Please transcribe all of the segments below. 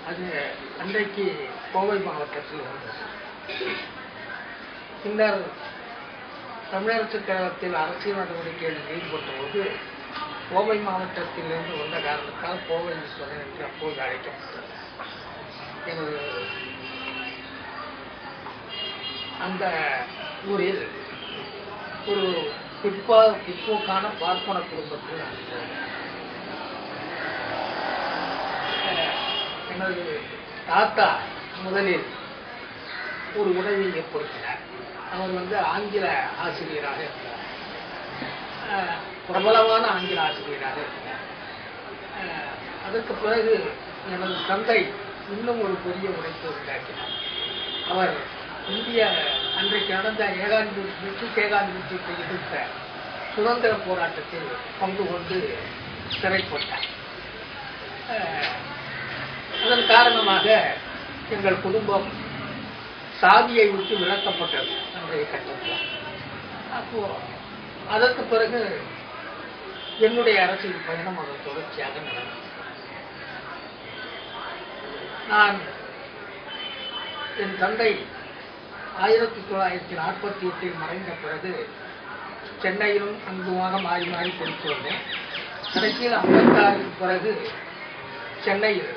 அது அன்றைக்கு கோவை மாவட்டத்தில் இருந்தது பின்னர் தமிழரசுக் கழகத்தில் அரசியல் நடவடிக்கைகளில் ஈடுபட்ட போது கோவை மாவட்டத்திலிருந்து வந்த காரணத்தால் கோவை ஈஸ்வரன் என்று அப்போது அழைக்கப்பட்டது எனது அந்த ஊரில் ஒரு பிற்பா பிற்போக்கான பார்ப்பன குடும்பத்தில் நான் பிறந்தேன். அஹ், எனது தாத்தா முதலில் ஒரு உதவியை ஏற்படுத்தினார் அவர் வந்து ஆங்கில ஆசிரியராக இருந்தார் அஹ், பிரபலமான ஆங்கில ஆசிரியராக இருந்தார் அஹ், அதற்கு பிறகு எனது தந்தை இன்னும் ஒரு பெரிய உழைப்பை உண்டாக்கினார் அவர் இந்திய அன்றைக்கு நடந்த ஏகாந்தி பிரிட்டிஷ் ஏகாந்தியத்தை எதிர்த்த சுதந்திர போராட்டத்தில் பங்கு கொண்டு சிறைப்பட்டார் அஹ், அதன் காரணமாக எங்கள் குடும்பம் சாதியை விட்டு விலக்கப்பட்டது அன்றைய கட்டத்தில் அப்போ அதற்கு பிறகு என்னுடைய அரசியல் பயணம் அதன் தொடர்ச்சியாக நடந்தது நான் என் தந்தை ஆயிரத்தி தொள்ளாயிரத்தி நாற்பத்தி எட்டில் மறைந்த பிறகு சென்னையிலும் அங்குமாக மாறி மாறி படித்து வந்தேன் கடைசியில் ஐம்பத்தாறுக்கு பிறகு சென்னையில்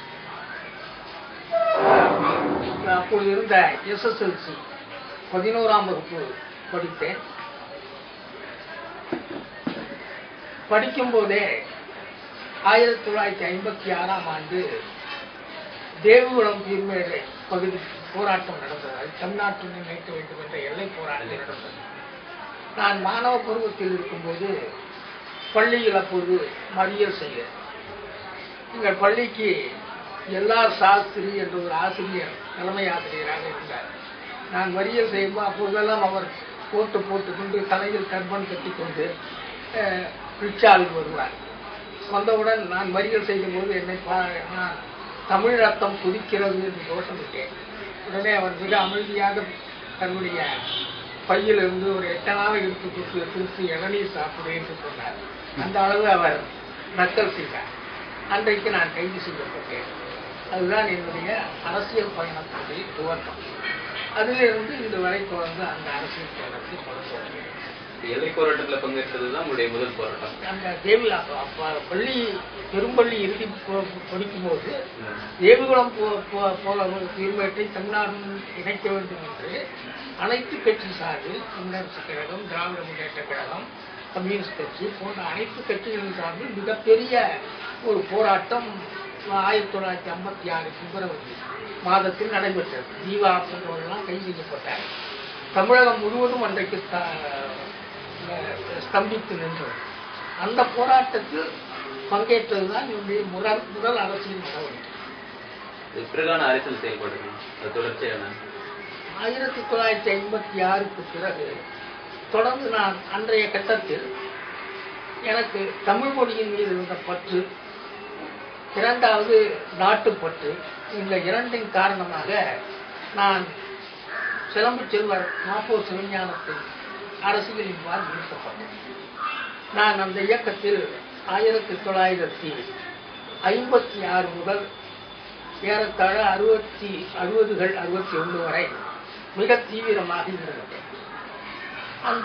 அஹ், அப்பொழுது இருந்த எஸ்எஸ்எல்சி பதினோராம் வகுப்பு படித்தேன் படிக்கும்போதே ஆயிரத்தி தொள்ளாயிரத்தி ஐம்பத்தி ஆறாம் ஆண்டு தேவகுளம் தீர்மேடு பகுதி போராட்டம் நடந்தது அது தமிழ்நாட்டில் நினைக்க வேண்டும் என்ற எல்லை போராட்டம் நடந்தது நான் மாணவ பருவத்தில் இருக்கும்போது பள்ளியில் அப்போது மறியல் செய்தேன் எங்கள் பள்ளிக்கு எல்ஆர் சாஸ்திரி என்ற ஒரு ஆசிரியர் தலைமை ஆசிரியராக இருந்தார் நான் மறியல் செய்யும்போது அப்போதெல்லாம் அவர் போட்டு போட்டுக்கொண்டு தலையில் கர்ப்பன் கட்டிக்கொண்டு அஹ், ரிக்ஷாவில் வருவார் வந்தவுடன் நான் மறியல் செய்யும்போது என்னை பா நான் தமிழ் ரத்தம் குதிக்கிறது என்று கோஷமிட்டேன் உடனே அவர் மிக அமைதியாக தன்னுடைய பையிலிருந்து ஒரு எட்டனாவை எடுத்து கொடுத்து திருப்பி இளநீர் சாப்பிடு என்று சொன்னார் அந்த அளவு அவர் நக்கல் செய்தார் அன்றைக்கு நான் கைது செய்யப்பட்டேன் அதுதான் என்னுடைய அரசியல் பயணத்துடைய துவக்கம் அதிலிருந்து இந்த வரை தொடர்ந்து அந்த அரசியல் பயணத்தை தொடர்ந்து எல்லை போராட்டத்துல பங்கேற்றது தான் உங்களுடைய முதல் போராட்டம் அந்த தேவி அப்ப- அப்ப பள்ளி பெரும்பள்ளி இறுதி ப- படிக்கும்போது ம். தேவிகுளம் போ- போ- போல ஒரு தீர்மானத்தை தமிழ்நாடு இணைக்க வேண்டும் என்று அனைத்து கட்சி சார்பில் தமிழரசு கழகம் திராவிட முன்னேற்ற கழகம் கம்யூனிஸ்ட் கட்சி போன்ற அனைத்து கட்சிகளின் சார்பில் மிகப்பெரிய ஒரு போராட்டம் ஆயிரத்தி தொள்ளாயிரத்தி ஐம்பத்தி ஆறு பிப்ரவரி மாதத்தில் நடைபெற்றது ஜீவா போன்றவர்கள்லாம் கைது செய்யப்பட்டார் தமிழகம் முழுவதும் அன்றைக்கு ஸ்த- அஹ் ஸ்தம்பித்து நின்றது அந்த போராட்டத்தில் பங்கேற்றதுதான் என்னுடைய முதல் முதல் அரசியல் நடவடிக்கை இது பிறகான அரசியல் செயல்பாடுகள் அது தொடர்ச்சியான ஆயிரத்தி தொள்ளாயிரத்தி ஐம்பத்தி ஆறுக்கு பிறகு தொடர்ந்து நான் அன்றைய கட்டத்தில் எனக்கு தமிழ் மொழியின் மீது இருந்த பற்று இரண்டாவது நாட்டுப்பற்று இந்த இரண்டின் காரணமாக நான் சிலம்பு செல்வர் நாப்பூர் சிவஞானத்தை அரசியலின் பால் இழுக்கப்பட்டேன் நான் அந்த இயக்கத்தில் ஆயிரத்தி தொள்ளாயிரத்தி ஐம்பத்தி ஆறு முதல் ஏறத்தாழ அறுபத்தி அறுபதுகள் அறுபத்தி ஒன்று வரை மிக தீவிரமாக இருந்தேன் அந்த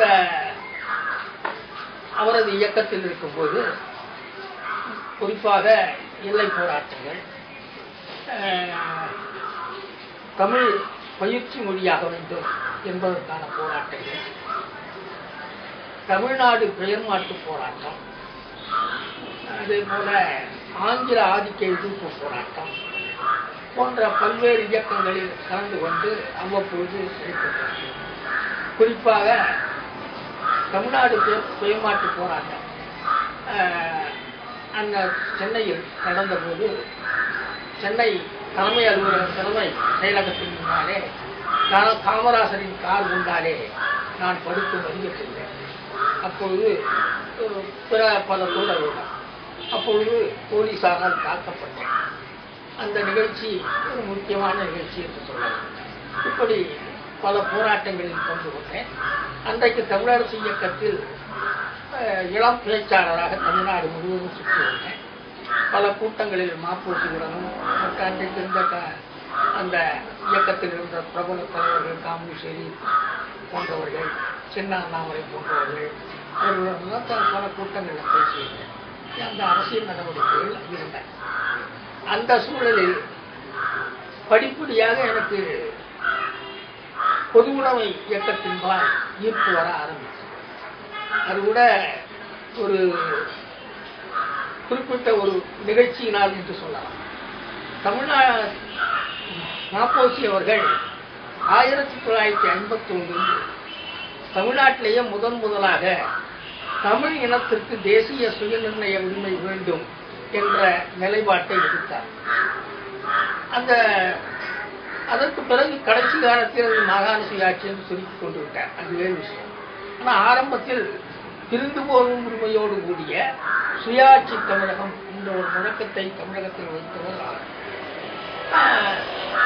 அவரது இயக்கத்தில் இருக்கும்போது குறிப்பாக எல்லை போராட்டங்கள் அஹ், தமிழ் பயிற்சி மொழியாக வேண்டும் என்பதற்கான போராட்டங்கள் தமிழ்நாடு பெயர் மாற்று போராட்டம் அதே போல ஆங்கில ஆதிக்க எதிர்ப்பு போராட்டம் போன்ற பல்வேறு இயக்கங்களில் கலந்து கொண்டு அவ்வப்பொழுது செயல்பட்டேன் குறிப்பாக தமிழ்நாடு பெ- பெயர்மாற்று போராட்டம் ஆஹ், அந்த சென்னையில் நடந்தபோது சென்னை தலைமை அலுவலக தலைமை செயலகத்தின் முன்னாலே கா- காமராசரின் கார் முன்னாலே நான் படுத்து வருகை செய்தேன் அப்பொழுது ஒரு பிற பல தோழர்களுடன் அப்பொழுது போலீசாரால் தாக்கப்பட்டேன் அந்த நிகழ்ச்சி ஒரு முக்கியமான நிகழ்ச்சி என்று சொல்லலாம் இப்படி பல போராட்டங்களில் பங்கு கொண்டேன் அன்றைக்கு தமிழரசு இயக்கத்தில் அஹ், இளம் பேச்சாளராக தமிழ்நாடு முழுவதும் சுற்றி வந்தேன் பல கூட்டங்களில் மாப்போசியுடனும் மற்ற அன்றைக்கு இருந்த க- அந்த இயக்கத்தில் இருந்த பிரபல தலைவர்கள் காமு ஷெரீப் போன்றவர்கள் சின்ன அண்ணாமலை போன்றவர்கள் அவர்களுடன் தான் பல கூட்டங்களில் பேசியிருக்கேன் அந்த அரசியல் நடவடிக்கைகள் இருந்தன அந்த சூழலில் படிப்படியாக எனக்கு பொது உடைமை இயக்கத்தின்பால் ஈர்ப்பு வர ஆரம்பிச்சு அது கூட ஒரு குறிப்பிட்ட ஒரு நிகழ்ச்சியினால் என்று சொல்லலாம் தமிழ்நாடு மாப்போசி அவர்கள் ஆயிரத்தி தொள்ளாயிரத்தி ஐம்பத்தி ஒன்றில் தமிழ்நாட்டிலேயே முதன் முதலாக தமிழ் இனத்திற்கு தேசிய சுயநிர்ணய உரிமை வேண்டும் என்ற நிலைப்பாட்டை எடுத்தார் அந்த அதற்கு பிறகு கடைசி காலத்தில் அது மாகாண சுயாட்சி என்று சுருக்கிக் கொண்டு விட்டார் அது வேறு விஷயம் ஆனால் ஆரம்பத்தில் திருந்து போகும் உரிமையோடு கூடிய சுயாட்சி தமிழகம் என்ற ஒரு முழக்கத்தை தமிழகத்தில் வைத்தவர் அவர். ஆஹ்,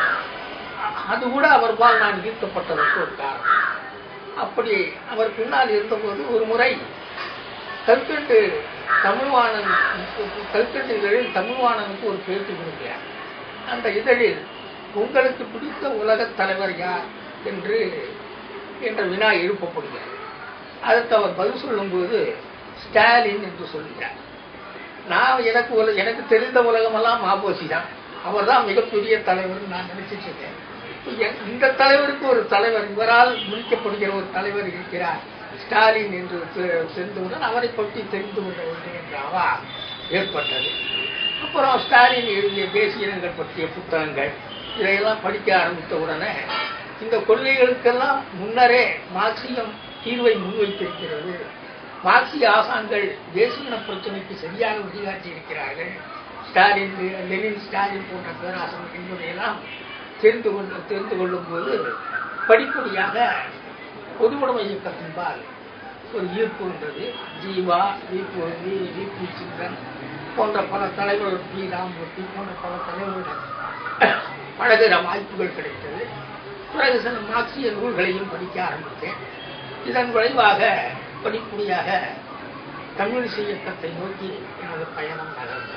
அது கூட அவர்பால் நான் ஈர்க்கப்பட்டதற்கு ஒரு காரணம் அப்படி அவர் பின்னால் இருந்தபோது ஒரு முறை கல்கண்டு தமிழ்வாணன் கல்கண்டு இதழில் தமிழ்வாணனுக்கு ஒரு பேட்டி கொடுக்கிறார் அந்த இதழில் உங்களுக்கு பிடித்த உலகத் தலைவர் யார் என்று என்ற வினா எழுப்பப்படுகிறது அதற்கு அவர் பதில் சொல்லும்போது ஸ்டாலின் என்று சொல்லுகிறார் நான் எனக்கு உல எனக்கு தெரிந்த உலகமெல்லாம் மாபோசி தான் அவர் தான் மிகப்பெரிய தலைவர் நான் நினைச்சிட்டு இருக்கேன் இப்ப என்- இந்த தலைவருக்கு ஒரு தலைவர் இவரால் முடிக்கப்படுகிற ஒரு தலைவர் இருக்கிறார் ஸ்டாலின் என்று தெ- தெரிந்தவுடன் அவரை பற்றி தெரிந்து கொள்ள வேண்டும் என்ற அவா ஏற்பட்டது அப்புறம் ஸ்டாலின் எழுதிய தேசிய இனங்கள் பற்றிய புத்தகங்கள் இதையெல்லாம் படிக்க ஆரம்பித்த உடனே இந்த கொள்கைகளுக்கெல்லாம் முன்னரே மார்க்சியம் தீர்வை முன்வைத்திருக்கிறது மார்க்சிய ஆசான்கள் தேசிய இன பிரச்சனைக்கு சரியாக வழிகாட்டி இருக்கிறார்கள் ஸ்டாலின் லெனின் ஸ்டாலின் போன்ற பேராசன் என்பதையெல்லாம் தெரிந்து கொண்டு தெரிந்து கொள்ளும் போது படிப்படியாக பொதுவுடைமை இயக்கத்தின்பால் ஒரு ஈர்ப்பு வந்தது ஜீவா விபு வி விபி சிந்தன் போன்ற பல தலைவர்கள் பி ராமமூர்த்தி போன்ற பல தலைவர்கள் பழகுகிற வாய்ப்புகள் கிடைத்தது பிறகு சில மார்க்சிய நூல்களையும் படிக்க ஆரம்பித்தேன் இதன் விளைவாக படிப்படியாக கம்யூனிஸ்ட் இயக்கத்தை நோக்கி எனது பயணம் நகர்ந்தது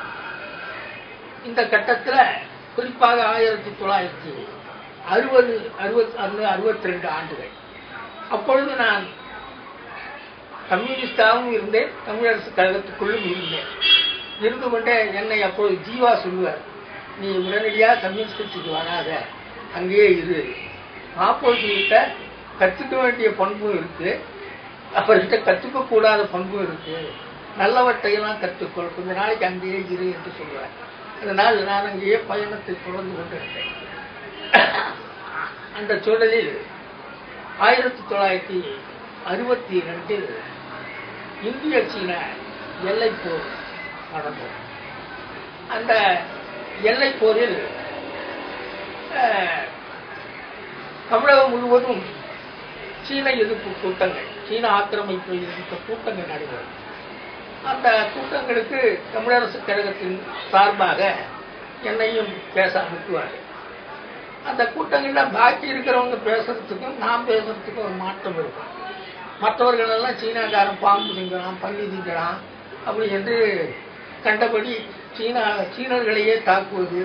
இந்த கட்டத்தில் குறிப்பாக ஆயிரத்தி தொள்ளாயிரத்தி அறுபது அறுபத்தி ஒன்று அறுபத்தி ரெண்டு ஆண்டுகள் அப்பொழுது நான் கம்யூனிஸ்டாகவும் இருந்தேன் தமிழரசு கழகத்துக்குள்ளும் இருந்தேன் இருந்து கொண்டே என்னை அப்பொழுது ஜீவா சொல்லுவார் நீ உடனடியாக கம்யூனிஸ்ட் கட்சிக்கு வராத அங்கேயே இரு மாப்போசிகிட்ட கற்றுக்க வேண்டிய பண்பும் இருக்கு அவர்கிட்ட கற்றுக்க கூடாத பண்பும் இருக்கு நல்லவற்றையெல்லாம் கற்றுக்கொள் கொஞ்ச நாளைக்கு அங்கேயே இரு என்று சொல்லுவார் அதனால் நான் அங்கேயே பயணத்தை தொடர்ந்து கொண்டிருந்தேன் அந்த சூழலில் ஆயிரத்தி தொள்ளாயிரத்தி அறுபத்தி ரெண்டில் இந்திய சீன எல்லைப்போர் நடந்தது அந்த எல்லைப் போரில் அஹ், தமிழகம் முழுவதும் சீன எதிர்ப்பு கூட்டங்கள் சீன ஆக்கிரமிப்பை எதிர்த்த கூட்டங்கள் நடைபெறும் அந்த கூட்டங்களுக்கு தமிழரசு கழகத்தின் சார்பாக என்னையும் பேச அனுப்புவார் அந்த கூட்டங்கள்ல பாக்கி இருக்கிறவங்க பேசுறதுக்கும் நான் பேசுறதுக்கும் ஒரு மாற்றம் இருக்கும் மற்றவர்கள் எல்லாம் சீனாக்காரன் பாம்பு திங்கலாம் பள்ளி திங்கலாம் அப்படி என்று கண்டபடி சீனா சீனர்களையே தாக்குவது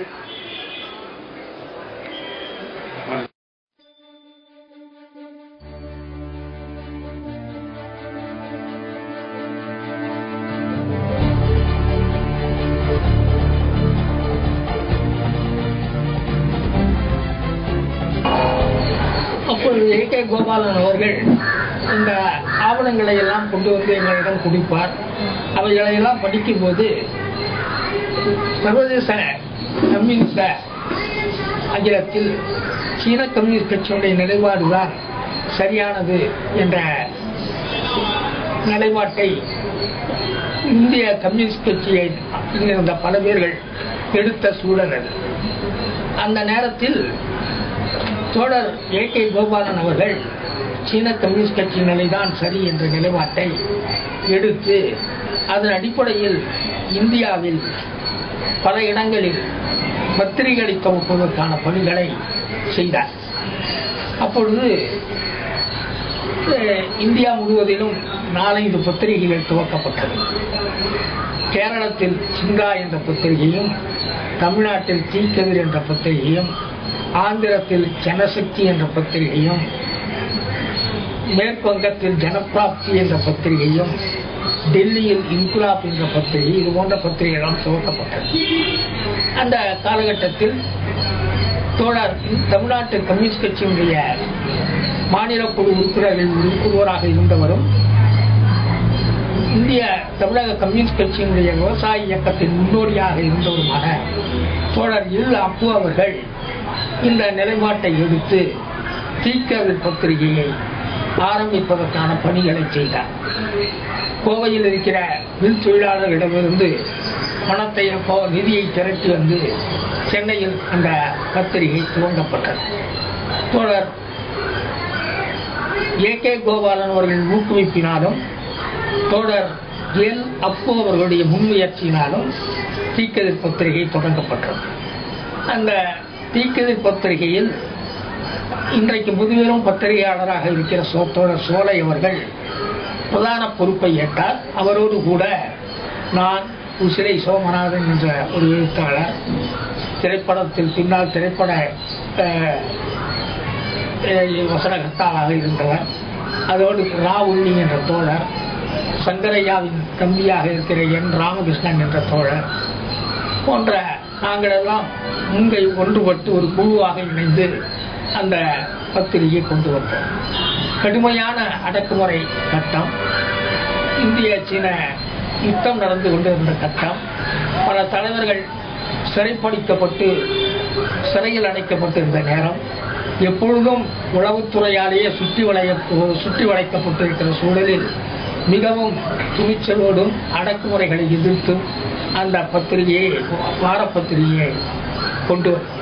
அப்பொழுது ஏ கே கோபாலன் அவர்கள் இந்த ஆவணங்களை எல்லாம் கொண்டு வந்து எங்களிடம் குடிப்பார் அவைகளை எல்லாம் படிக்கும்போது சர்வதேச கம்யூனிஸ்ட அகிலத்தில் சீன கம்யூனிஸ்ட் கட்சியுடைய நிலைப்பாடுதான் சரியானது என்ற நிலைப்பாட்டை இந்திய கம்யூனிஸ்ட் கட்சியை இருந்த பல பேர்கள் எடுத்த சூழல் அது அந்த நேரத்தில் தோழர் ஏ கே கோபாலன் அவர்கள் சீன கம்யூனிஸ்ட் கட்சி நிலைதான் சரி என்ற நிலைப்பாட்டை எடுத்து அதன் அடிப்படையில் இந்தியாவில் பல இடங்களில் பத்திரிகைகளை துவக்குவதற்கான பணிகளை செய்தார் அப்பொழுது அஹ், இந்தியா முழுவதிலும் நாலஞ்சு பத்திரிகைகள் துவக்கப்பட்டது கேரளத்தில் சிங்கா என்ற பத்திரிகையும் தமிழ்நாட்டில் தீக்கதிர் என்ற பத்திரிகையும் ஆந்திரத்தில் ஜனசக்தி என்ற பத்திரிகையும் மேற்கு வங்கத்தில் ஜனப்பிராப்தி என்ற பத்திரிகையும் டெல்லியில் இன்குலாப் என்ற பத்திரிகை இது போன்ற பத்திரிகைகளும் துவக்கப்பட்டது அந்த காலகட்டத்தில் தோழர் தமிழ்நாட்டு கம்யூனிஸ்ட் கட்சியினுடைய மாநில குழு உறுப்பினர்கள் ஒருவராக இருந்தவரும் இந்திய தமிழக கம்யூனிஸ்ட் கட்சியினுடைய விவசாய இயக்கத்தின் முன்னோடியாக இருந்தவருமான தோழர் இல் அப்பு அவர்கள் இந்த நிலைப்பாட்டை எடுத்து தீக்கவில் பத்திரிகையை ஆரம்பிப்பதற்கான பணிகளை செய்தார் கோவையில் இருக்கிற மின் தொழிலாளர்களிடமிருந்து பணத்தை கோ- நிதியை திரட்டி வந்து சென்னையில் அந்த பத்திரிகை துவங்கப்பட்டது தோழர் ஏ கே கோபாலன் அவர்களின் ஊக்குவிப்பினாலும் தோழர் எல் அப்பு அவர்களுடைய முன்முயற்சியினாலும் தீக்கதிர் பத்திரிகை தொடங்கப்பட்டது அந்த தீக்கதிர் பத்திரிகையில் இன்றைக்கு முதுபெரும் பத்திரிகையாளராக இருக்கிற சோ தோழர் சோலை அவர்கள் பிரதான பொறுப்பை ஏற்றார் அவரோடு கூட நான் உசிரை சோமநாதன் என்ற ஒரு எழுத்தாளர் திரைப்படத்தில் பின்னால் திரைப்பட அஹ், அஹ், வசனகர்த்தாவாக இருந்தவர் அதோடு ரா உண்ணி என்ற தோழர் சங்கரையாவின் தம்பியாக இருக்கிற என் ராமகிருஷ்ணன் என்ற தோழர் போன்ற நாங்களெல்லாம் முன்பை ஒன்றுபட்டு ஒரு குழுவாக இணைந்து அந்த பத்திரிகையை கொண்டு வந்தோம் கடுமையான அடக்குமுறை கட்டம் இந்திய சீன யுத்தம் நடந்து கொண்டிருந்த கட்டம் பல தலைவர்கள் சிறைப்படுத்தப்பட்டு சிறையில் அடைக்கப்பட்டிருந்த நேரம் எப்பொழுதும் உளவுத்துறையாலேயே சுற்றி வளைய சுற்றி வளைக்கப்பட்டிருக்கிற சூழலில் மிகவும் துணிச்சலோடும் அடக்குமுறைகளை எதிர்த்தும் அந்த பத்திரிகையை வார பத்திரிகையை கொண்டு வந்தோம்.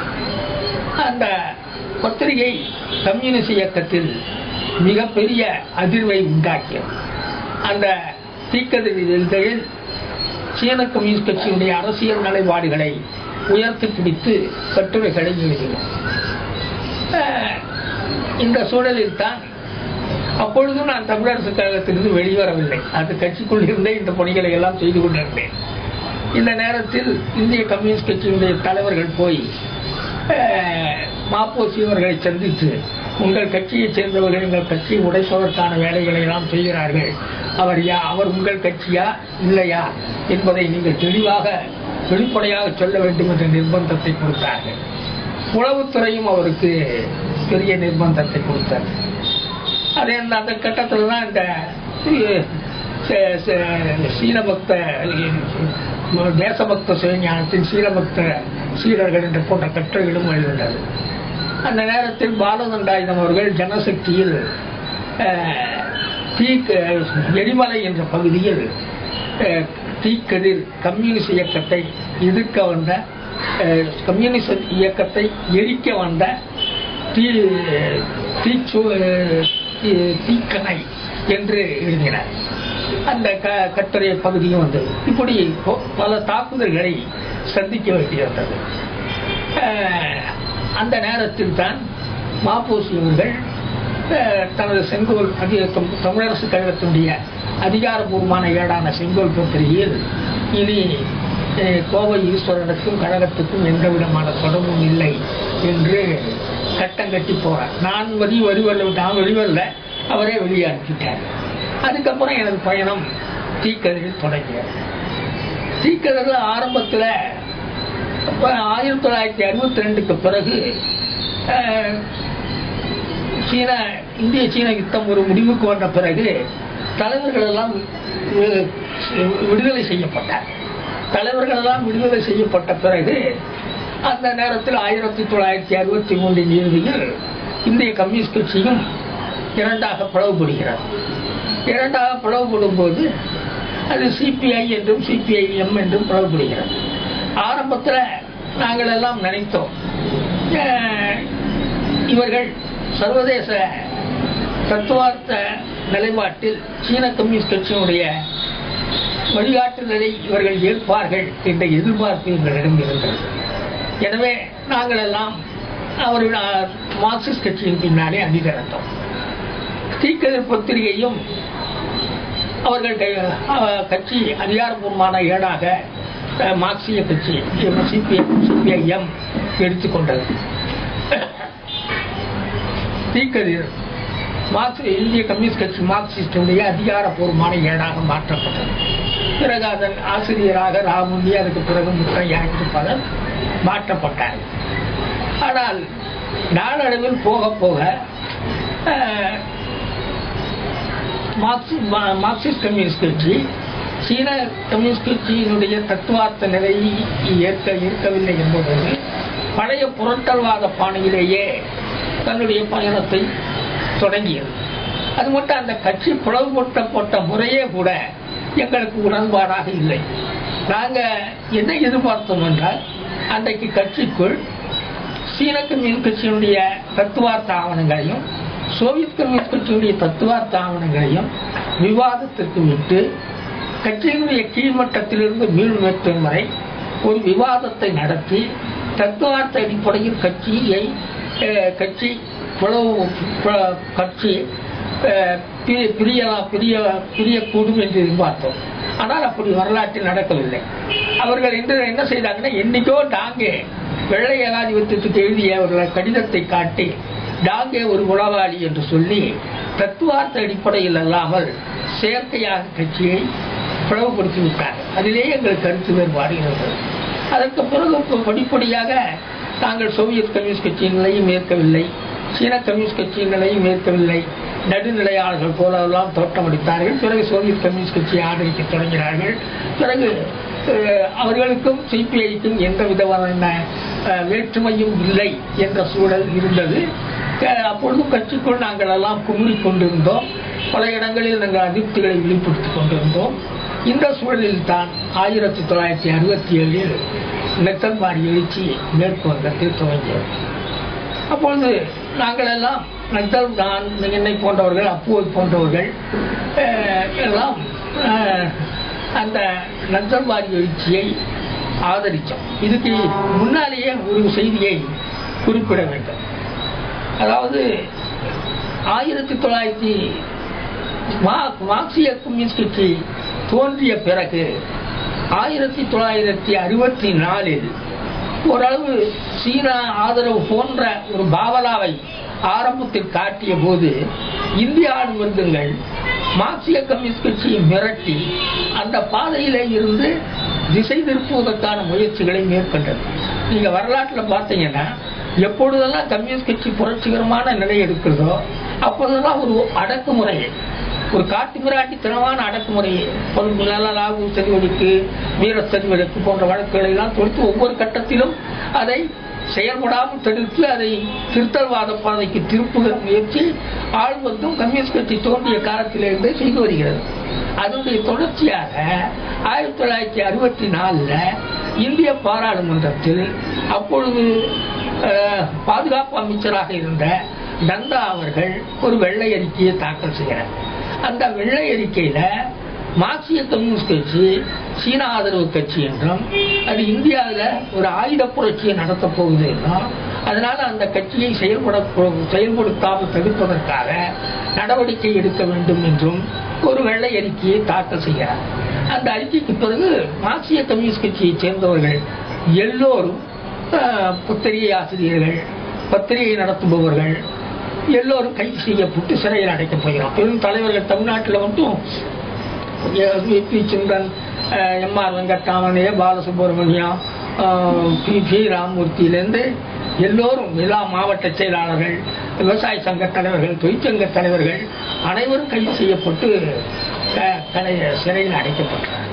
அந்த பத்திரிகை கம்யூனிஸ்ட் இயக்கத்தில் மிகப்பெரிய அதிர்வை உண்டாக்கியது அந்த தீக்கதிர் இதழில் சீன கம்யூனிஸ்ட் கட்சியினுடைய அரசியல் நிலைப்பாடுகளை உயர்த்தி பிடித்து கட்டுரைகளை எழுதினோம் அஹ், இந்த சூழலில் தான் அப்பொழுதும் நான் தமிழரசு கழகத்திலிருந்து வெளிவரவில்லை அது கட்சிக்குள் இருந்தே இந்த பணிகளை எல்லாம் செய்து கொண்டிருந்தேன் இந்த நேரத்தில் இந்திய கம்யூனிஸ்ட் கட்சியினுடைய தலைவர்கள் போய் அஹ், மாப்போசி அவர்களை சந்தித்து உங்கள் கட்சியைச் சேர்ந்தவர்கள் எங்கள் கட்சியை உடைப்பதற்கான வேலைகளை எல்லாம் செய்கிறார்கள் அவர் யா அவர் உங்கள் கட்சியா இல்லையா என்பதை நீங்கள் தெளிவாக வெளிப்படையாக சொல்ல வேண்டும் என்ற நிர்பந்தத்தை கொடுத்தார்கள் உளவுத்துறையும் அவருக்கு பெரிய நிர்பந்தத்தை கொடுத்தார் அதே அந்த அந்த கட்டத்தில் தான் இந்த அஹ், ச- ச- சீனபக்த அஹ், தேசபக்த சிவஞானத்தின் சீனபக்த சீடர்கள் என்ற போன்ற கட்டுரைகளும் எழுதினது அந்த நேரத்தில் பாலதண்டாயுதம் அவர்கள் ஜனசக்தியில் அஹ், தீ எரிமலை என்ற பகுதியில் அஹ், தீக்கதிர் கம்யூனிஸ்ட் இயக்கத்தை எதிர்க்க வந்த அஹ், கம்யூனிஸ்ட் இயக்கத்தை எரிக்க வந்த தீ தீச்சு தீ- தீக்கணை என்று எழுதினார் அந்த க கட்டுரை பகுதியும் வந்தது இப்படி பொ- பல தாக்குதல்களை சந்திக்க வேண்டியிருந்தது அஹ், அந்த நேரத்தில் தான் மாப்போசி அவர்கள் அஹ், தனது செங்கோல் அதி தம்- தமிழரசு கழகத்தினுடைய அதிகாரபூர்வமான ஏடான செங்கோல் பத்திரிகையில் இனி அஹ், கோவை ஈஸ்வரனுக்கும் கழகத்துக்கும் எந்த விதமான தொடர்பும் இல்லை என்று கட்டம் கட்டி போறார் நான் வரி வெளிவரல நான் வெளிவரல அவரே வெளியே அனுப்பிட்டார் அதுக்கப்புறம் எனது பயணம் தீக்கதிரில் தொடங்கியது தீக்கதிரில் ஆரம்பத்தில் அப்ப ஆயிரத்தி தொள்ளாயிரத்தி அறுபத்தி ரெண்டுக்கு பிறகு அஹ், சீன இந்திய சீன யுத்தம் ஒரு முடிவுக்கு வந்த பிறகு தலைவர்கள் எல்லாம் வி- விடுதலை செய்யப்பட்டார் தலைவர்கள் எல்லாம் விடுதலை செய்யப்பட்ட பிறகு அந்த நேரத்தில் ஆயிரத்தி தொள்ளாயிரத்தி அறுபத்தி மூன்றின் இறுதியில் இந்திய கம்யூனிஸ்ட் கட்சியும் இரண்டாக பிளவுபடுகிறது இரண்டாக பிளவுபடும் போது அது சிபிஐ என்றும் சிபிஐஎம் என்றும் பிளவுபடுகிறது ஆரம்பத்தில் நாங்கள் எல்லாம் நினைத்தோம் அஹ், இவர்கள் சர்வதேச தத்துவார்த்த நிலைப்பாட்டில் சீன கம்யூனிஸ்ட் கட்சியினுடைய வழிகாட்டுதலை இவர்கள் ஏற்பார்கள் என்ற எதிர்பார்ப்பு எங்களிடம் இருந்தது எனவே நாங்கள் எல்லாம் அவர்கள் அஹ், மார்க்சிஸ்ட் கட்சியின் பின்னாலே அணிதிரட்டோம் தீக்கதிர் பத்திரிகையும் அவர்கள் க- அஹ், கட்சி அதிகாரப்பூர்வமான ஏடாக அஹ், மார்க்சிய கட்சி சிபிஎம் சிபிஐஎம் எடுத்துக்கொண்டது தீக்கதிர் மார்க்ஸ் இந்திய கம்யூனிஸ்ட் கட்சி மார்க்சிஸ்டுடைய அதிகாரப்பூர்வமான ஏடாக மாற்றப்பட்டது பிறகு அதன் ஆசிரியராக ராமுந்தி அதுக்கு பிறகு முத்தையா என்று பலர் மாற்றப்பட்டார் ஆனால் நாளடைவில் போக போக அஹ், மார்க்சி- மா- மார்க்சிஸ்ட் கம்யூனிஸ்ட் கட்சி சீன கம்யூனிஸ்ட் கட்சியினுடைய தத்துவார்த்த நிலையை ஏற்க இருக்கவில்லை என்பதோடு பழைய புரட்டல்வாத பாணியிலேயே தன்னுடைய பயணத்தை தொடங்கியது அது மட்டும் அந்த கட்சி பிளவுபடுத்தப்பட்ட முறையே கூட எங்களுக்கு உடன்பாடாக இல்லை நாங்கள் என்ன எதிர்பார்த்தோம் என்றால் அன்றைக்கு கட்சிக்குள் சீன கம்யூனிஸ்ட் கட்சியினுடைய தத்துவார்த்த ஆவணங்களையும் சோவியத் கம்யூனிஸ்ட் கட்சியினுடைய தத்துவார்த்த ஆவணங்களையும் விவாதத்திற்கு விட்டு கட்சியினுடைய கீழ்மட்டத்திலிருந்து மீள்மட்டம் வரை ஒரு விவாதத்தை நடத்தி தத்துவார்த்த அடிப்படையில் கட்சியை அஹ், கட்சி பிளவு ப- கட்சி அஹ், பி- பிரியலாம் பிரிய பிரியக்கூடும் என்று எதிர்பார்த்தோம் ஆனால் அப்படி வரலாற்றில் நடக்கவில்லை அவர்கள் இன்று என்ன செய்தாங்கன்னா என்னைக்கோ டாங்கே வெள்ளை ஏகாதிபத்தியத்துக்கு எழுதிய ஒரு கடிதத்தை காட்டி டாங்கே ஒரு உளவாளி என்று சொல்லி தத்துவார்த்த அடிப்படையில் அல்லாமல் செயற்கையாக கட்சியை பிளவுபடுத்தி விட்டார் அதிலேயே எங்களுக்கு கருத்து வேறுபாடு இருந்தது அதற்கு பிறகு இப்ப படிப்படியாக தாங்கள் சோவியத் கம்யூனிஸ்ட் கட்சியின் நிலையும் ஏற்கவில்லை சீன கம்யூனிஸ்ட் கட்சியின் நிலையும் ஏற்கவில்லை நடுநிலையாளர்கள் போலெல்லாம் தோற்றமளித்தார்கள் பிறகு சோவியத் கம்யூனிஸ்ட் கட்சியை ஆதரிக்க தொடங்கினார்கள் பிறகு அஹ், அவர்களுக்கும் சிபிஐக்கும் எந்த விதமான அஹ், வேற்றுமையும் இல்லை என்ற சூழல் இருந்தது அஹ், அப்பொழுது கட்சிக்குள் நாங்கள் எல்லாம் குமுறிக் கொண்டிருந்தோம் பல இடங்களில் நாங்கள் அதிருப்திகளை வெளிப்படுத்திக் கொண்டிருந்தோம் இந்த சூழலில் தான் ஆயிரத்தி தொள்ளாயிரத்தி அறுபத்தி ஏழில் நெத்தன்பாரி எழுச்சி மேற்கு வங்கத்தில் துவங்கியது அப்பொழுது நாங்கள் எல்லாம் நக்தல் நான் என்னை போன்றவர்கள் அப்போது போன்றவர்கள் அஹ், எல்லாம் அஹ், அந்த நக்சல்வாதி எழுச்சியை ஆதரித்தோம் இதுக்கு முன்னாலேயே ஒரு செய்தியை குறிப்பிட வேண்டும் அதாவது ஆயிரத்தி தொள்ளாயிரத்தி மா- மார்க்சிய கம்யூனிஸ்ட் கட்சி தோன்றிய பிறகு ஆயிரத்தி தொள்ளாயிரத்தி அறுபத்தி நாலில் ஓரளவு சீனா ஆதரவு போன்ற ஒரு பாவலாவை ஆரம்பத்தில் காட்டிய போது இந்திய ஆளும் வர்க்கங்கள் மார்க்சிய கம்யூனிஸ்ட் கட்சியை மிரட்டி அந்த பாதையிலே இருந்து திசை திருப்புவதற்கான முயற்சிகளை மேற்கொண்டது நீங்க வரலாற்றில் பார்த்தீங்கன்னா எப்பொழுதெல்லாம் கம்யூனிஸ்ட் கட்சி புரட்சிகரமான நிலை எடுக்கிறதோ அப்பொழுதெல்லாம் ஒரு அடக்குமுறையை ஒரு காட்டு மிராட்டித்தனமான அடக்குமுறையை லாபு செறிவடிக்கு வீர செறிவடிக்கு போன்ற வழக்குகளை எல்லாம் தொடுத்து ஒவ்வொரு கட்டத்திலும் அதை செயல்படாமல் தடுத்து அதை திருத்தல்வாத பாதைக்கு திருப்புகிற முயற்சி ஆழ்வதும் கம்யூனிஸ்ட் கட்சி தோன்றிய காலத்திலிருந்தே செய்து வருகிறது அதனுடைய தொடர்ச்சியாக ஆயிரத்தி தொள்ளாயிரத்தி அறுபத்தி நாலுல இந்திய பாராளுமன்றத்தில் அப்பொழுது அஹ், பாதுகாப்பு அமைச்சராக இருந்த நந்தா அவர்கள் ஒரு வெள்ளை அறிக்கையை தாக்கல் செய்கிறார் அந்த வெள்ளை அறிக்கையில மார்க்சிய கம்யூனிஸ்ட் கட்சி சீன ஆதரவு கட்சி என்றும் அது இந்தியாவில் ஒரு ஆயுத புரட்சியை நடத்தப் போகுது என்றும் அதனால அந்த கட்சியை செயல்பட செயல்படுத்தாமல் தடுப்பதற்காக நடவடிக்கை எடுக்க வேண்டும் என்றும் ஒரு வெள்ளை அறிக்கையை தாக்கல் செய்கிறார் அந்த அறிக்கைக்கு பிறகு மார்க்சிய கம்யூனிஸ்ட் கட்சியைச் சேர்ந்தவர்கள் எல்லோரும் ஆஹ், பத்திரிகை ஆசிரியர்கள் பத்திரிகை நடத்துபவர்கள் எல்லோரும் கைது செய்யப்பட்டு சிறையில் அடைக்கப் போகிறோம் பெரும் தலைவர்கள் தமிழ்நாட்டில் மட்டும் V P Chinthan M R Venkataraman A Balasubramaniam அஹ், பி பி ராமமூர்த்தியிலேருந்து எல்லோரும் எல்லா மாவட்ட செயலாளர்கள் விவசாய சங்க தலைவர்கள் தொழிற்சங்க தலைவர்கள் அனைவரும் கைது செய்யப்பட்டு அஹ், தலை சிறையில் அடைக்கப்பட்டார்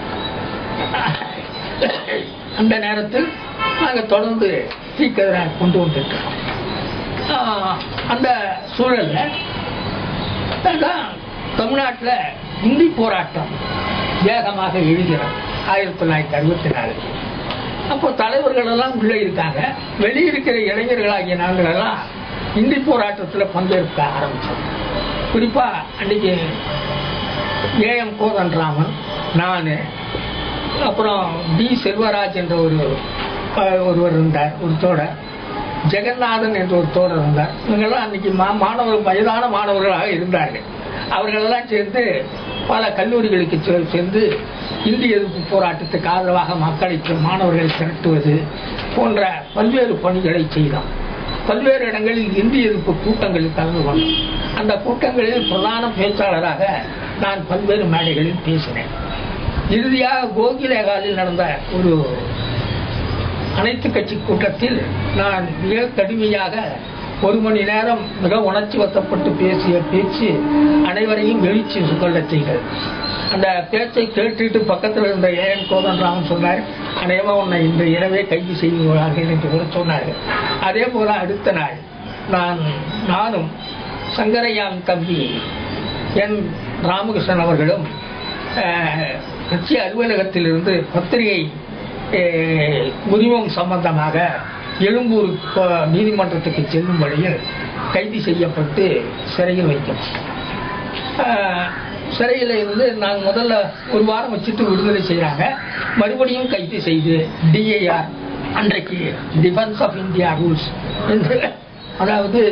அந்த நேரத்தில் நாங்கள் தொடர்ந்து தீக்கதிரை கொண்டு வந்துட்டோம் அந்த சூழல்ல தான் தமிழ்நாட்டில் இந்தி போராட்டம் வேகமாக எழுகிறது ஆயிரத்தி தொள்ளாயிரத்தி அறுபத்தி நாலு அப்போ தலைவர்கள் எல்லாம் உள்ளே இருக்காங்க வெளியிருக்கிற இளைஞர்களாகிய நாங்கள் எல்லாம் இந்தி போராட்டத்தில் பங்கேற்க ஆரம்பித்தோம் குறிப்பாக அன்றைக்கி ஏஎம் கோதண்டராமன் நான் அப்புறம் டி செல்வராஜ் என்ற ஒரு அஹ், ஒருவர் இருந்தார் ஒரு தோழர் ஜெகநாதன் என்ற ஒரு தோழர் இருந்தார் இவங்கெல்லாம் அன்னைக்கு மா மாணவர் வயதான மாணவர்களாக இருந்தார்கள் அவர்களெல்லாம் சேர்ந்து பல கல்லூரிகளுக்கு செ- சென்று இந்திய எதிர்ப்பு போராட்டத்துக்கு ஆதரவாக மக்களை மாணவர்களை திரட்டுவது போன்ற பல்வேறு பணிகளை செய்தோம் பல்வேறு இடங்களில் இந்திய எதிர்ப்பு கூட்டங்களில் கலந்து கொண்டோம் அந்த கூட்டங்களில் பிரதான பேச்சாளராக நான் பல்வேறு மேடைகளில் பேசினேன் இறுதியாக கோகிலேகாலில் நடந்த ஒரு அனைத்து கட்சி கூட்டத்தில் நான் மிக கடுமையாக ஒரு மணி நேரம் மிக உணர்ச்சி வசப்பட்டு பேசிய பேச்சு அனைவரையும் எழுச்சி கொள்ளச் செய்தது அந்த பேச்சை கேட்டுட்டு பக்கத்தில் இருந்த ஏஎன் கோதன்ராமன் சொன்னார் அநேகமா உன்னை இந்த இரவே கைது செய்வார்கள் என்று கூட சொன்னார் அதே போல அடுத்த நாள் நான் நானும் சங்கரையான் தம்பி என் ராமகிருஷ்ணன் அவர்களும் அஹ், கட்சி அலுவலகத்திலிருந்து பத்திரிகை அஹ், உரிமம் சம்பந்தமாக எழும்பூர் ப- நீதிமன்றத்துக்கு செல்லும் வழியில் கைது செய்யப்பட்டு சிறையில் வைத்தோம் ஆஹ், சிறையில் இருந்து நாங்கள் முதல்ல ஒரு வாரம் வச்சுட்டு விடுதலை செய்கிறாங்க மறுபடியும் கைது செய்து டிஏஆர் அன்றைக்கு டிஃபென்ஸ் ஆஃப் இந்தியா ரூல்ஸ் என்று அதாவது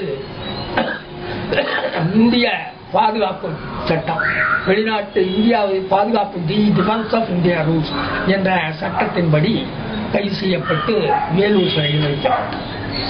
இந்திய பாதுகாப்பு சட்டம் வெளிநாட்டு இந்தியாவை பாதுகாப்பு the defence of India rules என்ற சட்டத்தின்படி கைது செய்யப்பட்டு வேலூர் சிறையில் வைக்கப்பட்டார்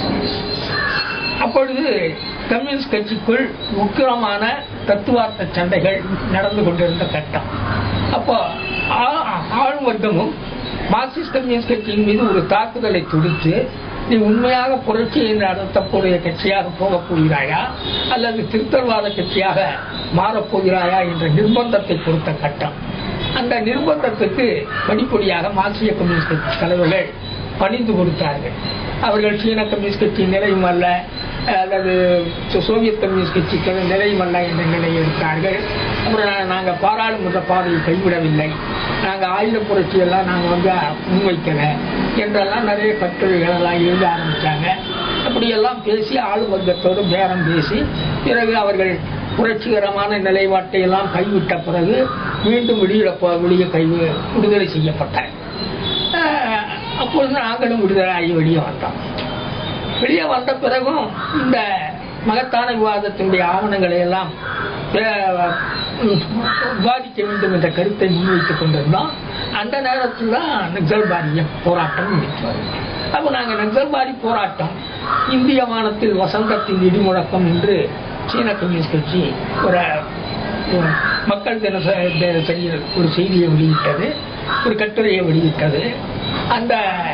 அப்பொழுது கம்யூனிஸ்ட் கட்சிக்குள் உக்கிரமான தத்துவார்த்த சண்டைகள் நடந்து கொண்டிருந்த கட்டம் அப்போ ஆ- ஆளும் வர்க்கமும் மார்க்சிஸ்ட் கம்யூனிஸ்ட் கட்சியின் மீது ஒரு தாக்குதலை தொடுத்து நீ உண்மையாக புரட்சியை நடத்தக்கூடிய கட்சியாக போகப் போகிறாயா அல்லது திருத்தல்வாத கட்சியாக மாறப் போகிறாயா என்ற நிர்பந்தத்தை கொடுத்த கட்டம் அந்த நிர்பந்தத்துக்கு படிப்படியாக மார்க்சிய கம்யூனிஸ்ட் கட்சி தலைவர்கள் பணிந்து கொடுத்தார்கள் அவர்கள் சீன கம்யூனிஸ்ட் கட்சி நிலையும் அல்ல அல்லது சோ- சோவியத் கம்யூனிஸ்ட் கட்சிக்கு நிலையும் அல்ல என்ற நிலையை எடுத்தார்கள் அப்புறம் நாங்கள் பாராளுமன்ற பாதையை கைவிடவில்லை நாங்கள் ஆயுத புரட்சியெல்லாம் நாங்கள் வந்து முன்வைக்கல என்றெல்லாம் நிறைய கட்டுரைகள் எல்லாம் எழுத ஆரம்பித்தாங்க அப்படியெல்லாம் பேசி ஆளும் வர்க்கத்தோடு பேரம் பேசி பிறகு அவர்கள் புரட்சிகரமான நிலைப்பாட்டை எல்லாம் கைவிட்ட பிறகு மீண்டும் வெளியிட போ- வெளியே கை விடுதலை செய்யப்பட்டார் ஆஹ் அப்பொழுது நாங்களும் விடுதலாகி வெளியே வந்தோம் வெளியே வந்த பிறகும் இந்த மகத்தான விவாதத்தினுடைய ஆவணங்களை எல்லாம் ஆஹ், உம், விவாதிக்க வேண்டும் என்ற கருத்தை முன்வைத்துக் கொண்டிருந்தோம் அந்த நேரத்தில் தான் நக்சல்பாரிய போராட்டம் முடித்தது அப்போ நாங்கள் நக்சல்பாரி போராட்டம் இந்திய வானத்தில் வசந்தத்தின் இடிமுழக்கம் என்று சீன கம்யூனிஸ்ட் கட்சி ஒரு ஒரு மக்கள் தினச- தினசரியில் ஒரு செய்தியை வெளியிட்டது ஒரு கட்டுரையை வெளியிட்டது அந்த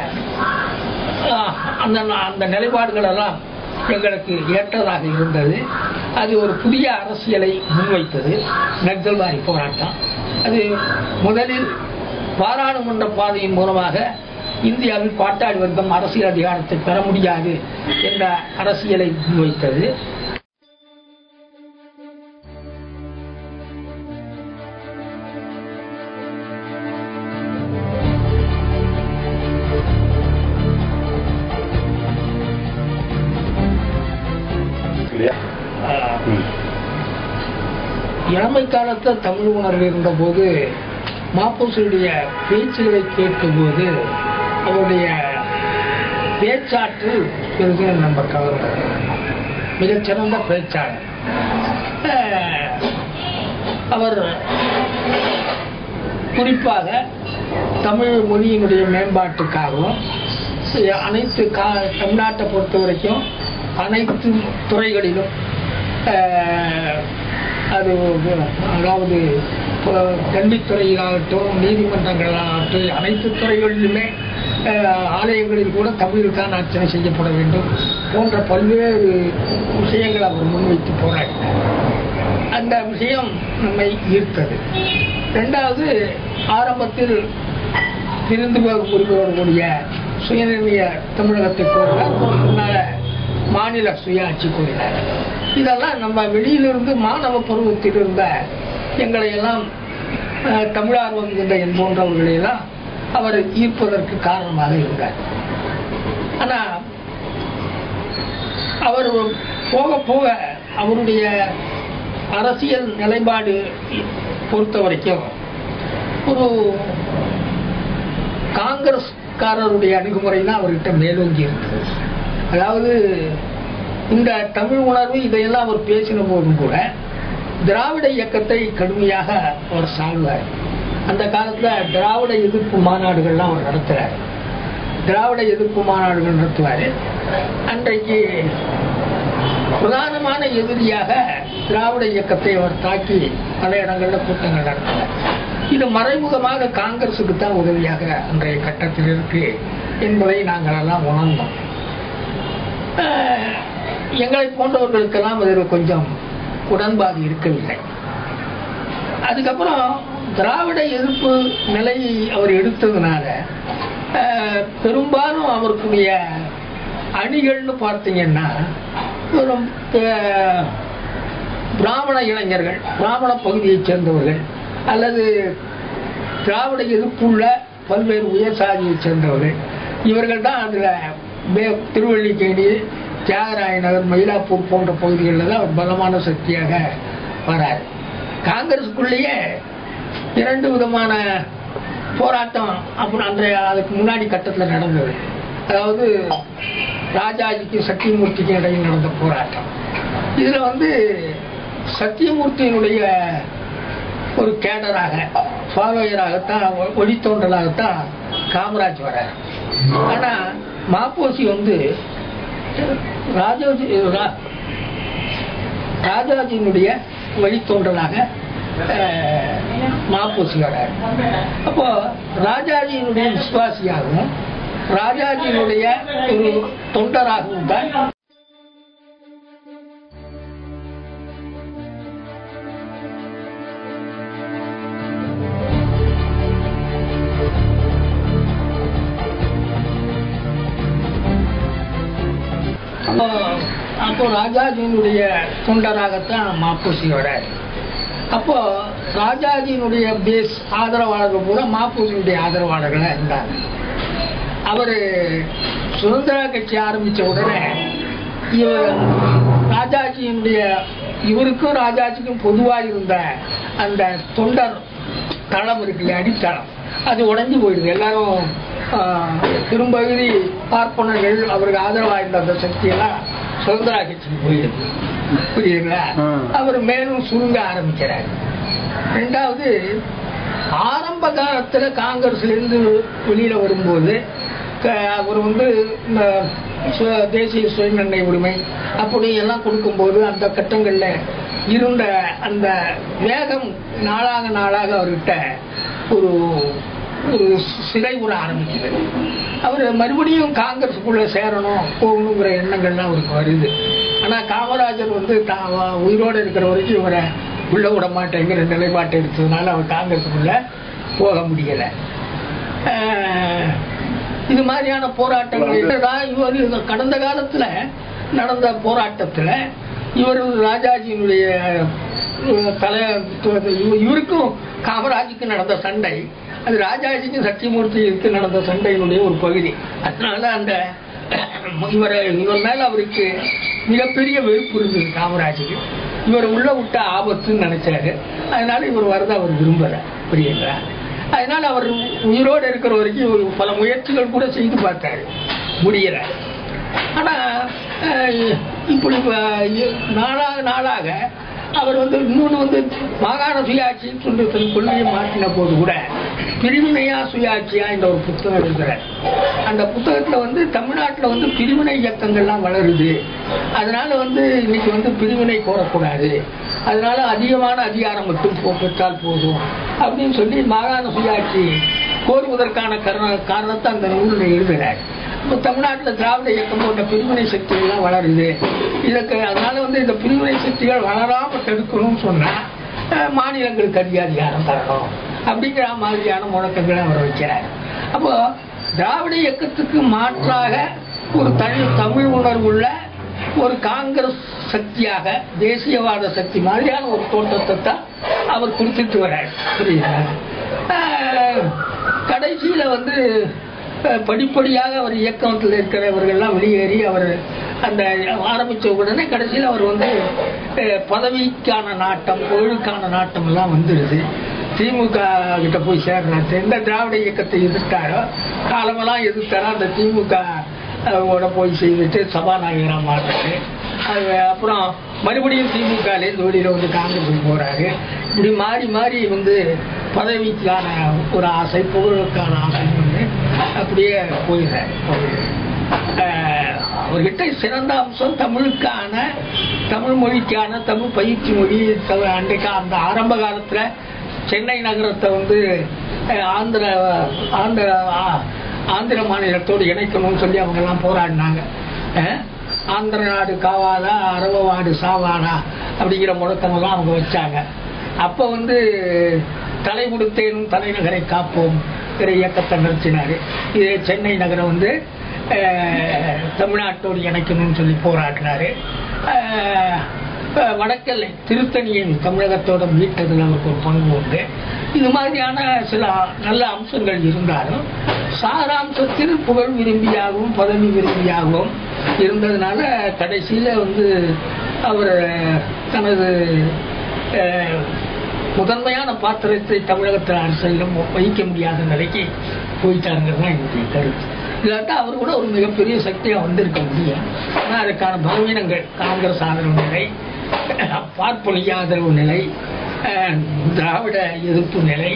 ஆஹ், அந்த அந்த நிலைப்பாடுகள் எல்லாம் எங்களுக்கு ஏற்றதாக இருந்தது அது ஒரு புதிய அரசியலை முன்வைத்தது நக்சல்வாரி போராட்டம் அது முதலில் பாராளுமன்ற பாதையின் மூலமாக இந்தியாவில் பாட்டாளி வர்க்கம் அரசியல் அதிகாரத்தை பெற முடியாது என்ற அரசியலை முன்வைத்தது இல்லையா ஆஹ், ம். இளமை காலத்தில் தமிழ் உணர்வு இருந்தபோது மாப்போசியுடைய பேச்சுகளை கேட்கும்போது அவருடைய பேச்சாற்றல் பெரிது நம்ம கவர்ந்தது மிகச்சிறந்த பேச்சாளர் ஆஹ், அவர் குறிப்பாக தமிழ் மொழியினுடைய மேம்பாட்டுக்காகவும் அனைத்து கா தமிழ்நாட்டை பொறுத்த வரைக்கும் அனைத்து துறைகளிலும் ஆஹ், அது அதாவது இப்போ கல்வித்துறையிலாகட்டும் நீதிமன்றங்களாகட்டும் அனைத்து துறைகளிலுமே ஆஹ், ஆலயங்களில் கூட தமிழுக்கான அர்ச்சனை செய்யப்பட வேண்டும் போன்ற பல்வேறு விஷயங்களை அவர் முன்வைத்து போராடினார் அந்த விஷயம் நம்மை ஈர்த்தது ரெண்டாவது ஆரம்பத்தில் பிரிந்து உரிமையோடு கூடிய சுயநிர்ணய தமிழகத்தை கோரினார் முன்னால மாநில சுயாட்சி கோரினார் இதெல்லாம் நம்ம வெளியிலிருந்து மாணவ பருவத்தில் இருந்த எங்களை எல்லாம் அஹ், தமிழார்வம் இருந்த என் போன்றவர்களை எல்லாம் அவர் ஈர்ப்பதற்கு காரணமாக இருந்தார் ஆனா அவர் போக போக அவருடைய அரசியல் நிலைப்பாடு பொறுத்த வரைக்கும் ஒரு காங்கிரஸ்காரருடைய அணுகுமுறை தான் அவர்கிட்ட மேலோங்கி இருந்தது அதாவது இந்த தமிழ் உணர்வு இதையெல்லாம் அவர் பேசின போதும் கூட திராவிட இயக்கத்தை கடுமையாக அவர் சாழ்வார் அந்த காலத்துல திராவிட எதிர்ப்பு மாநாடுகள்லாம் அவர் நடத்துறார் திராவிட எதிர்ப்பு மாநாடுகள் நடத்துவார் அன்றைக்கு பிரதானமான எதிரியாக திராவிட இயக்கத்தை அவர் தாக்கி பல இடங்கள்ல கூட்டங்கள் நடத்தினார் இது மறைமுகமாக காங்கிரசுக்கு தான் உதவியாக அன்றைய கட்டத்தில் இருக்கு என்பதை நாங்கள் எல்லாம் உணர்ந்தோம் அஹ், எங்களை போன்றவர்களுக்கெல்லாம் இதில் கொஞ்சம் உடன்பாடு இருக்கவில்லை அதுக்கப்புறம் திராவிட எதிர்ப்பு நிலையை அவர் எடுத்ததுனால அஹ், பெரும்பாலும் அவருக்குரிய அணிகள்னு பார்த்தீங்கன்னா ஒரு அஹ், பிராமண இளைஞர்கள் பிராமண பகுதியைச் சேர்ந்தவர்கள் அல்லது திராவிட எதிர்ப்புள்ள பல்வேறு உயர் சாதியைச் சேர்ந்தவர்கள் இவர்கள் தான் அதில் திருவள்ளிக்கேணி தியாகராய நகர் மயிலாப்பூர் போன்ற பகுதிகளில் தான் ஒரு பலமான சக்தியாக வராரு காங்கிரஸுக்குள்ளேயே இரண்டு விதமான போராட்டம் அப்புறம் அன்றைய அதுக்கு முன்னாடி கட்டத்தில் நடந்தது அதாவது ராஜாஜிக்கும் சத்தியமூர்த்திக்கும் இடையில் நடந்த போராட்டம் இதுல வந்து சத்தியமூர்த்தியினுடைய ஒரு கேடராக ஃபாலோயராகத்தான் ஒளித்தோன்றலாகத்தான் காமராஜ் வரார் ஆனா மாப்போசி வந்து ராஜோஜி ரா- ராஜாஜியினுடைய வழித்தோன்றலாக அஹ், மாப்போசி வரார் அப்போ ராஜாஜியினுடைய விசுவாசியாகவும் ராஜாஜியினுடைய ஒரு தொண்டராகவும் தான் அப்போ அப்போ ராஜாஜியினுடைய தொண்டராகத்தான் மாப்போசி வரார் அப்போ ராஜாஜியினுடைய பேஸ் ஆதரவாளர்கள் கூட மாப்போசியினுடைய ஆதரவாளர்களாக இருந்தாங்க அவர் சுதந்திர கட்சி ஆரம்பிச்ச உடனே இவர் ராஜாஜியினுடைய இவருக்கும் ராஜாஜிக்கும் பொதுவாக இருந்த அந்த தொண்டர் தளம் இருக்கு இல்லையா அடித்தளம் அது உடைஞ்சு போயிடுது எல்லாரும் ஆஹ், பெரும்பகுதி பார்ப்பனர்கள் அவருக்கு ஆதரவாக இருந்த அந்த சக்தியெல்லாம் சுதந்திர கட்சிக்கு போயிடுது புரியுதுங்களா ம். அவர் மேலும் சுருங்க ஆரம்பிக்கிறார் ரெண்டாவது ஆரம்ப காலத்துல காங்கிரஸ்ல இருந்து வெளியில வரும்போது க- அவர் வந்து இந்த சு- தேசிய சுயநிர்ணய உரிமை அப்படி எல்லாம் கொடுக்கும்போது அந்த கட்டங்கள்ல இருந்த அந்த வேகம் நாளாக நாளாக அவர்கிட்ட ஒரு ஒரு சிறை உற ஆரம்பிக்குது அவர் மறுபடியும் காங்கிரஸுக்குள்ள சேரணும் போகணுங்கிற எண்ணங்கள்லாம் அவருக்கு வருது ஆனா காமராஜர் வந்து தான் வ- உயிரோட இருக்கிற வரைக்கும் இவரை உள்ள விட மாட்டேங்கிற நிலைப்பாட்டை எடுத்ததுனால அவர் காங்கிரஸுக்குள்ள போக முடியல ஆஹ், இது மாதிரியான போராட்டங்கள் என்னதான் இவர் இது கடந்த காலத்துல நடந்த போராட்டத்துல இவர் ராஜாஜியினுடைய அஹ், தலை இவ- இவருக்கும் காமராஜுக்கும் நடந்த சண்டை அது ராஜாஜிக்கும் சத்தியமூர்த்திக்கு நடந்த சண்டையினுடைய ஒரு பகுதி அதனால அந்த இவரை இவர் மேல அவருக்கு மிகப்பெரிய வெறுப்பு இருந்தது காமராஜுக்கு இவர் உள்ள விட்ட ஆபத்துன்னு நினைச்சாரு அதனால இவர் வரத அவர் விரும்பல புரியுங்களா அதனால அவர் உயிரோடு இருக்கிற வரைக்கும் இவர் பல முயற்சிகள் கூட செய்து பார்த்தாரு முடியல ஆனா அஹ், இப்படி வ- நாளாக நாளாக அவர் வந்து இன்னொன்று வந்து மாகாண சுயாட்சின்னு சொல்லி தன் கொள்கையை மாற்றின போது கூட பிரிவினையா சுயாட்சியா என்ற ஒரு புத்தகம் எழுதுறார் அந்த புத்தகத்துல வந்து தமிழ்நாட்டுல வந்து பிரிவினை இயக்கங்கள்லாம் வளருது அதனால வந்து இன்னைக்கு வந்து பிரிவினை கோரக்கூடாது அதனால அதிகமான அதிகாரம் மட்டும் போ- பெற்றால் போதும் அப்படின்னு சொல்லி மாகாண சுயாட்சி கோருவதற்கான காரண காரணத்தை அந்த நூலில் எழுதுறார் இப்போ தமிழ்நாட்டில் திராவிட இயக்கம் போன்ற பிரிவினை சக்திகள்லாம் வளருது இதற்கு அதனால வந்து இந்த பிரிவினை சக்திகள் வளராம தடுக்கணும்னு சொன்னா அஹ், மாநிலங்களுக்கு அதிக அதிகாரம் தரணும் அப்படிங்கிற மாதிரியான முழக்கங்களை அவர் வைக்கிறார் அப்போ திராவிட இயக்கத்துக்கு மாற்றாக ஒரு தனி தமிழ் உணர்வுள்ள ஒரு காங்கிரஸ் சக்தியாக தேசியவாத சக்தி மாதிரியான ஒரு தோற்றத்தை தான் அவர் குறிப்பிட்டு வர்றார் புரியுதா ஆஹ், கடைசியில வந்து அஹ், படிப்படியாக அவர் இயக்கத்தில் இருக்கிறவர்கள்லாம் வெளியேறி அவர் அந்த ஆரம்பிச்ச உடனே கடைசியில் அவர் வந்து அஹ், பதவிக்கான நாட்டம் பொருளுக்கான நாட்டம் எல்லாம் வந்துடுது திமுக கிட்ட போய் சேர்றாரு எந்த திராவிட இயக்கத்தை எதிர்த்தாரோ காலமெல்லாம் எதிர்த்தாரோ அந்த திமுக ஓட போய் செய்துட்டு சபாநாயகராக மாறினாரு அது அப்புறம் மறுபடியும் திமுகலேருந்து வெளியில் வந்து காங்கிரஸுக்கு போகிறாரு இப்படி மாறி மாறி வந்து பதவிக்கான ஒரு ஆசை புகழுக்கான ஆசை வந்து அப்படியே போயிடுறாரு ஆஹ் அவர்கிட்ட சிறந்த அம்சம் தமிழுக்கான தமிழ் மொழிக்கான தமிழ் பயிற்சி மொழி த- அன்றைக்கு அந்த ஆரம்ப காலத்தில் சென்னை நகரத்தை வந்து அஹ், ஆந்திர ஆந்திர ஆ- ஆந்திர மாநிலத்தோடு இணைக்கணும்னு சொல்லி அவங்கெல்லாம் போராடினாங்க அஹ், ஆந்திர நாடு காவாதா அரப நாடு சாவாதா அப்படிங்கிற முழக்கமெல்லாம் அவங்க வச்சாங்க அப்போ வந்து தலை கொடுத்தேனும் தலைநகரை காப்போம் இயக்கத்தை நடத்தினார் இது சென்னை நகரம் வந்து அஹ், தமிழ்நாட்டோடு இணைக்கணும்னு சொல்லி போராடினாரு அஹ், அஹ், வடக்கெல்லை திருத்தணியை தமிழகத்தோட மீட்டதில் நமக்கு ஒரு பங்கு உண்டு இது மாதிரியான சில நல்ல அம்சங்கள் இருந்தாலும் சாராம்சத்தில் புகழ் விரும்பியாகவும் பதவி விரும்பியாகவும் இருந்ததுனால கடைசியில் வந்து அவர் தனது அஹ், முதன்மையான பாத்திரத்தை தமிழகத்தில் அரசியலும் வகிக்க முடியாத நிலைக்கு போயிட்டாருங்கிறது தான் என்னுடைய கருத்து இல்லாட்டா அவர் கூட ஒரு மிகப்பெரிய சக்தியாக வந்திருக்க முடியும் ஆனால் அதுக்கான பலவீனங்கள் காங்கிரஸ் ஆதரவு நிலை பார்ப்பனிய ஆதரவு நிலை அஹ், திராவிட எதிர்ப்பு நிலை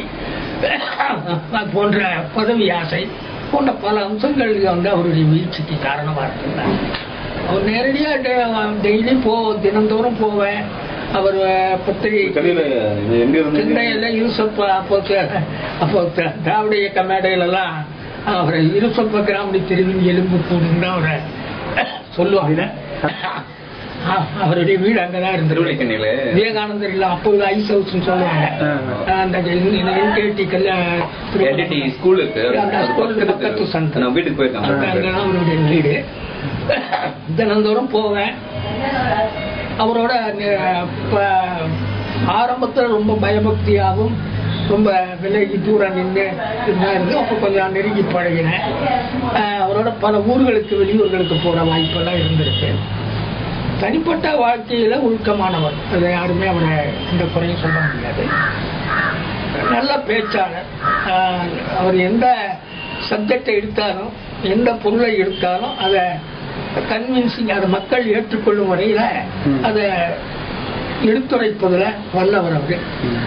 போன்ற பதவி ஆசை போன்ற பல அம்சங்கள் வந்து அவருடைய வீழ்ச்சிக்கு காரணமாக இருக்கின்றன அவர் நேரடியாக டெய்லி போ தினந்தோறும் போவேன் அவர் பத்திரிகை சென்னையில இது எங்க இருந்தீங்க சென்னையில் யூசப் அப்போ த- அப்போ த- திராவிட இயக்க மேடையிலலாம் அவரை யூசப்ப கிராமடி தெருவில் எலும்பு கூடுன்னு அவரை சொல்லுவாங்க அ- அவருடைய வீடு அங்கதான் இருந்தது திருவள்ளிக்கண்ணியில விவேகானந்தர் இல்ல அப்போது ஐஸ் ஹவுஸ்னு சொல்லுவாங்க அந்த என்கேடி என்டிடி ஸ்கூலுக்கு அந்த ஸ்கூலுக்கு பக்கத்து சந்தை நான் வீட்டுக்கு போயிருக்கேன் அங்கதான் அவருடைய வீடு தினந்தோறும் போவேன் அவரோட நெ- ப- ஆரம்பத்துல ரொம்ப பயபக்தியாகவும் ரொம்ப விலகி தூரம் நின்று இருந்து அப்போ கொஞ்சம் நெருங்கி பழகினேன் அஹ் அவரோட பல ஊர்களுக்கு வெளியூர்களுக்கு போகிற வாய்ப்பெல்லாம் இருந்திருக்கு தனிப்பட்ட வாழ்க்கையில ஒழுக்கமானவர் அதை யாருமே அவரை இந்த குறையும் சொல்ல முடியாது நல்ல பேச்சாளர் ஆஹ் அவர் எந்த சப்ஜெக்டை எடுத்தாலும் எந்த பொருளை எடுத்தாலும் அதை கன்வின்சிங் அதை மக்கள் ஏற்றுக்கொள்ளும் வரையில அதை எடுத்துரைப்பதுல வல்லவர் அவர்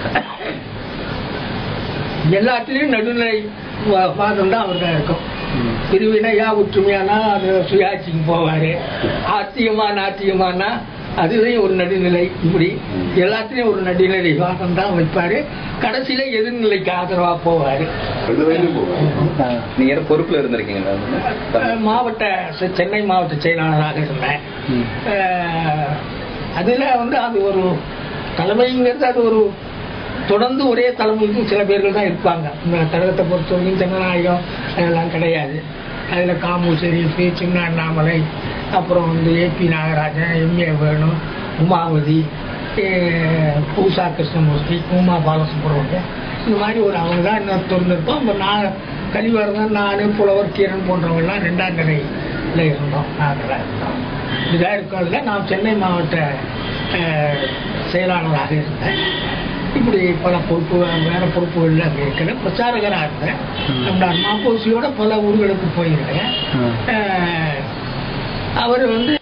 எல்லாத்திலையும் நடுநிலை வா- வாதம் தான் அவர்தான் இருக்கும் பிரிவினையா ஒற்றுமையானா அது சுயாட்சிக்கு போவாரு ஆத்தியமா நாட்டியமானா அதுலேயும் ஒரு நடுநிலை இப்படி எல்லாத்துலயும் ஒரு நடுநிலை வாதம் தான் வைப்பாரு கடைசியில எதிர்நிலைக்கு ஆதரவா போவாரு ரெண்டு வயலும் போவேன் நீங்க ஏதோ பொறுப்புல இருந்திருக்கீங்களா அஹ் மாவட்ட செ- சென்னை மாவட்ட செயலாளராக இருந்தேன் அஹ் அதுல வந்து அது ஒரு தலைமைங்கிறது அது ஒரு தொடர்ந்து ஒரே தலைமைக்கு சில பேர்கள் தான் இருப்பாங்க இந்த கழகத்தை பொறுத்தவரைக்கும் ஜனநாயகம் அதெல்லாம் கிடையாது அதில் காமு ஷெரீஃப் சின்ன அண்ணாமலை அப்புறம் வந்து ஏபி நாகராஜன் எம்ஏ வேணு உமாவதி அஹ் பூசா கிருஷ்ணமூர்த்தி உமா பாலசுப்ரமணியம் இந்த மாதிரி ஒரு அவங்க தான் இன்னொருத்தர் இருப்போம் இப்போ நான் கலிவரதன் நான் புலவர் கீரன் போன்றவங்கலாம் ரெண்டாம் நிலையில் இருந்தோம் நாங்கள் இருந்தோம் இதாக இருக்கும் அதில் நான் சென்னை மாவட்ட அஹ், செயலாளராக இருந்தேன் இப்படி பல பொறுப்பு வேற பொறுப்புகளில் அங்கே இருக்கிறேன் பிரச்சாரகராக இருந்தேன் நம்ம மாப்போசியோட பல ஊர்களுக்கு போயிருக்கேன் அஹ், அவர் வந்து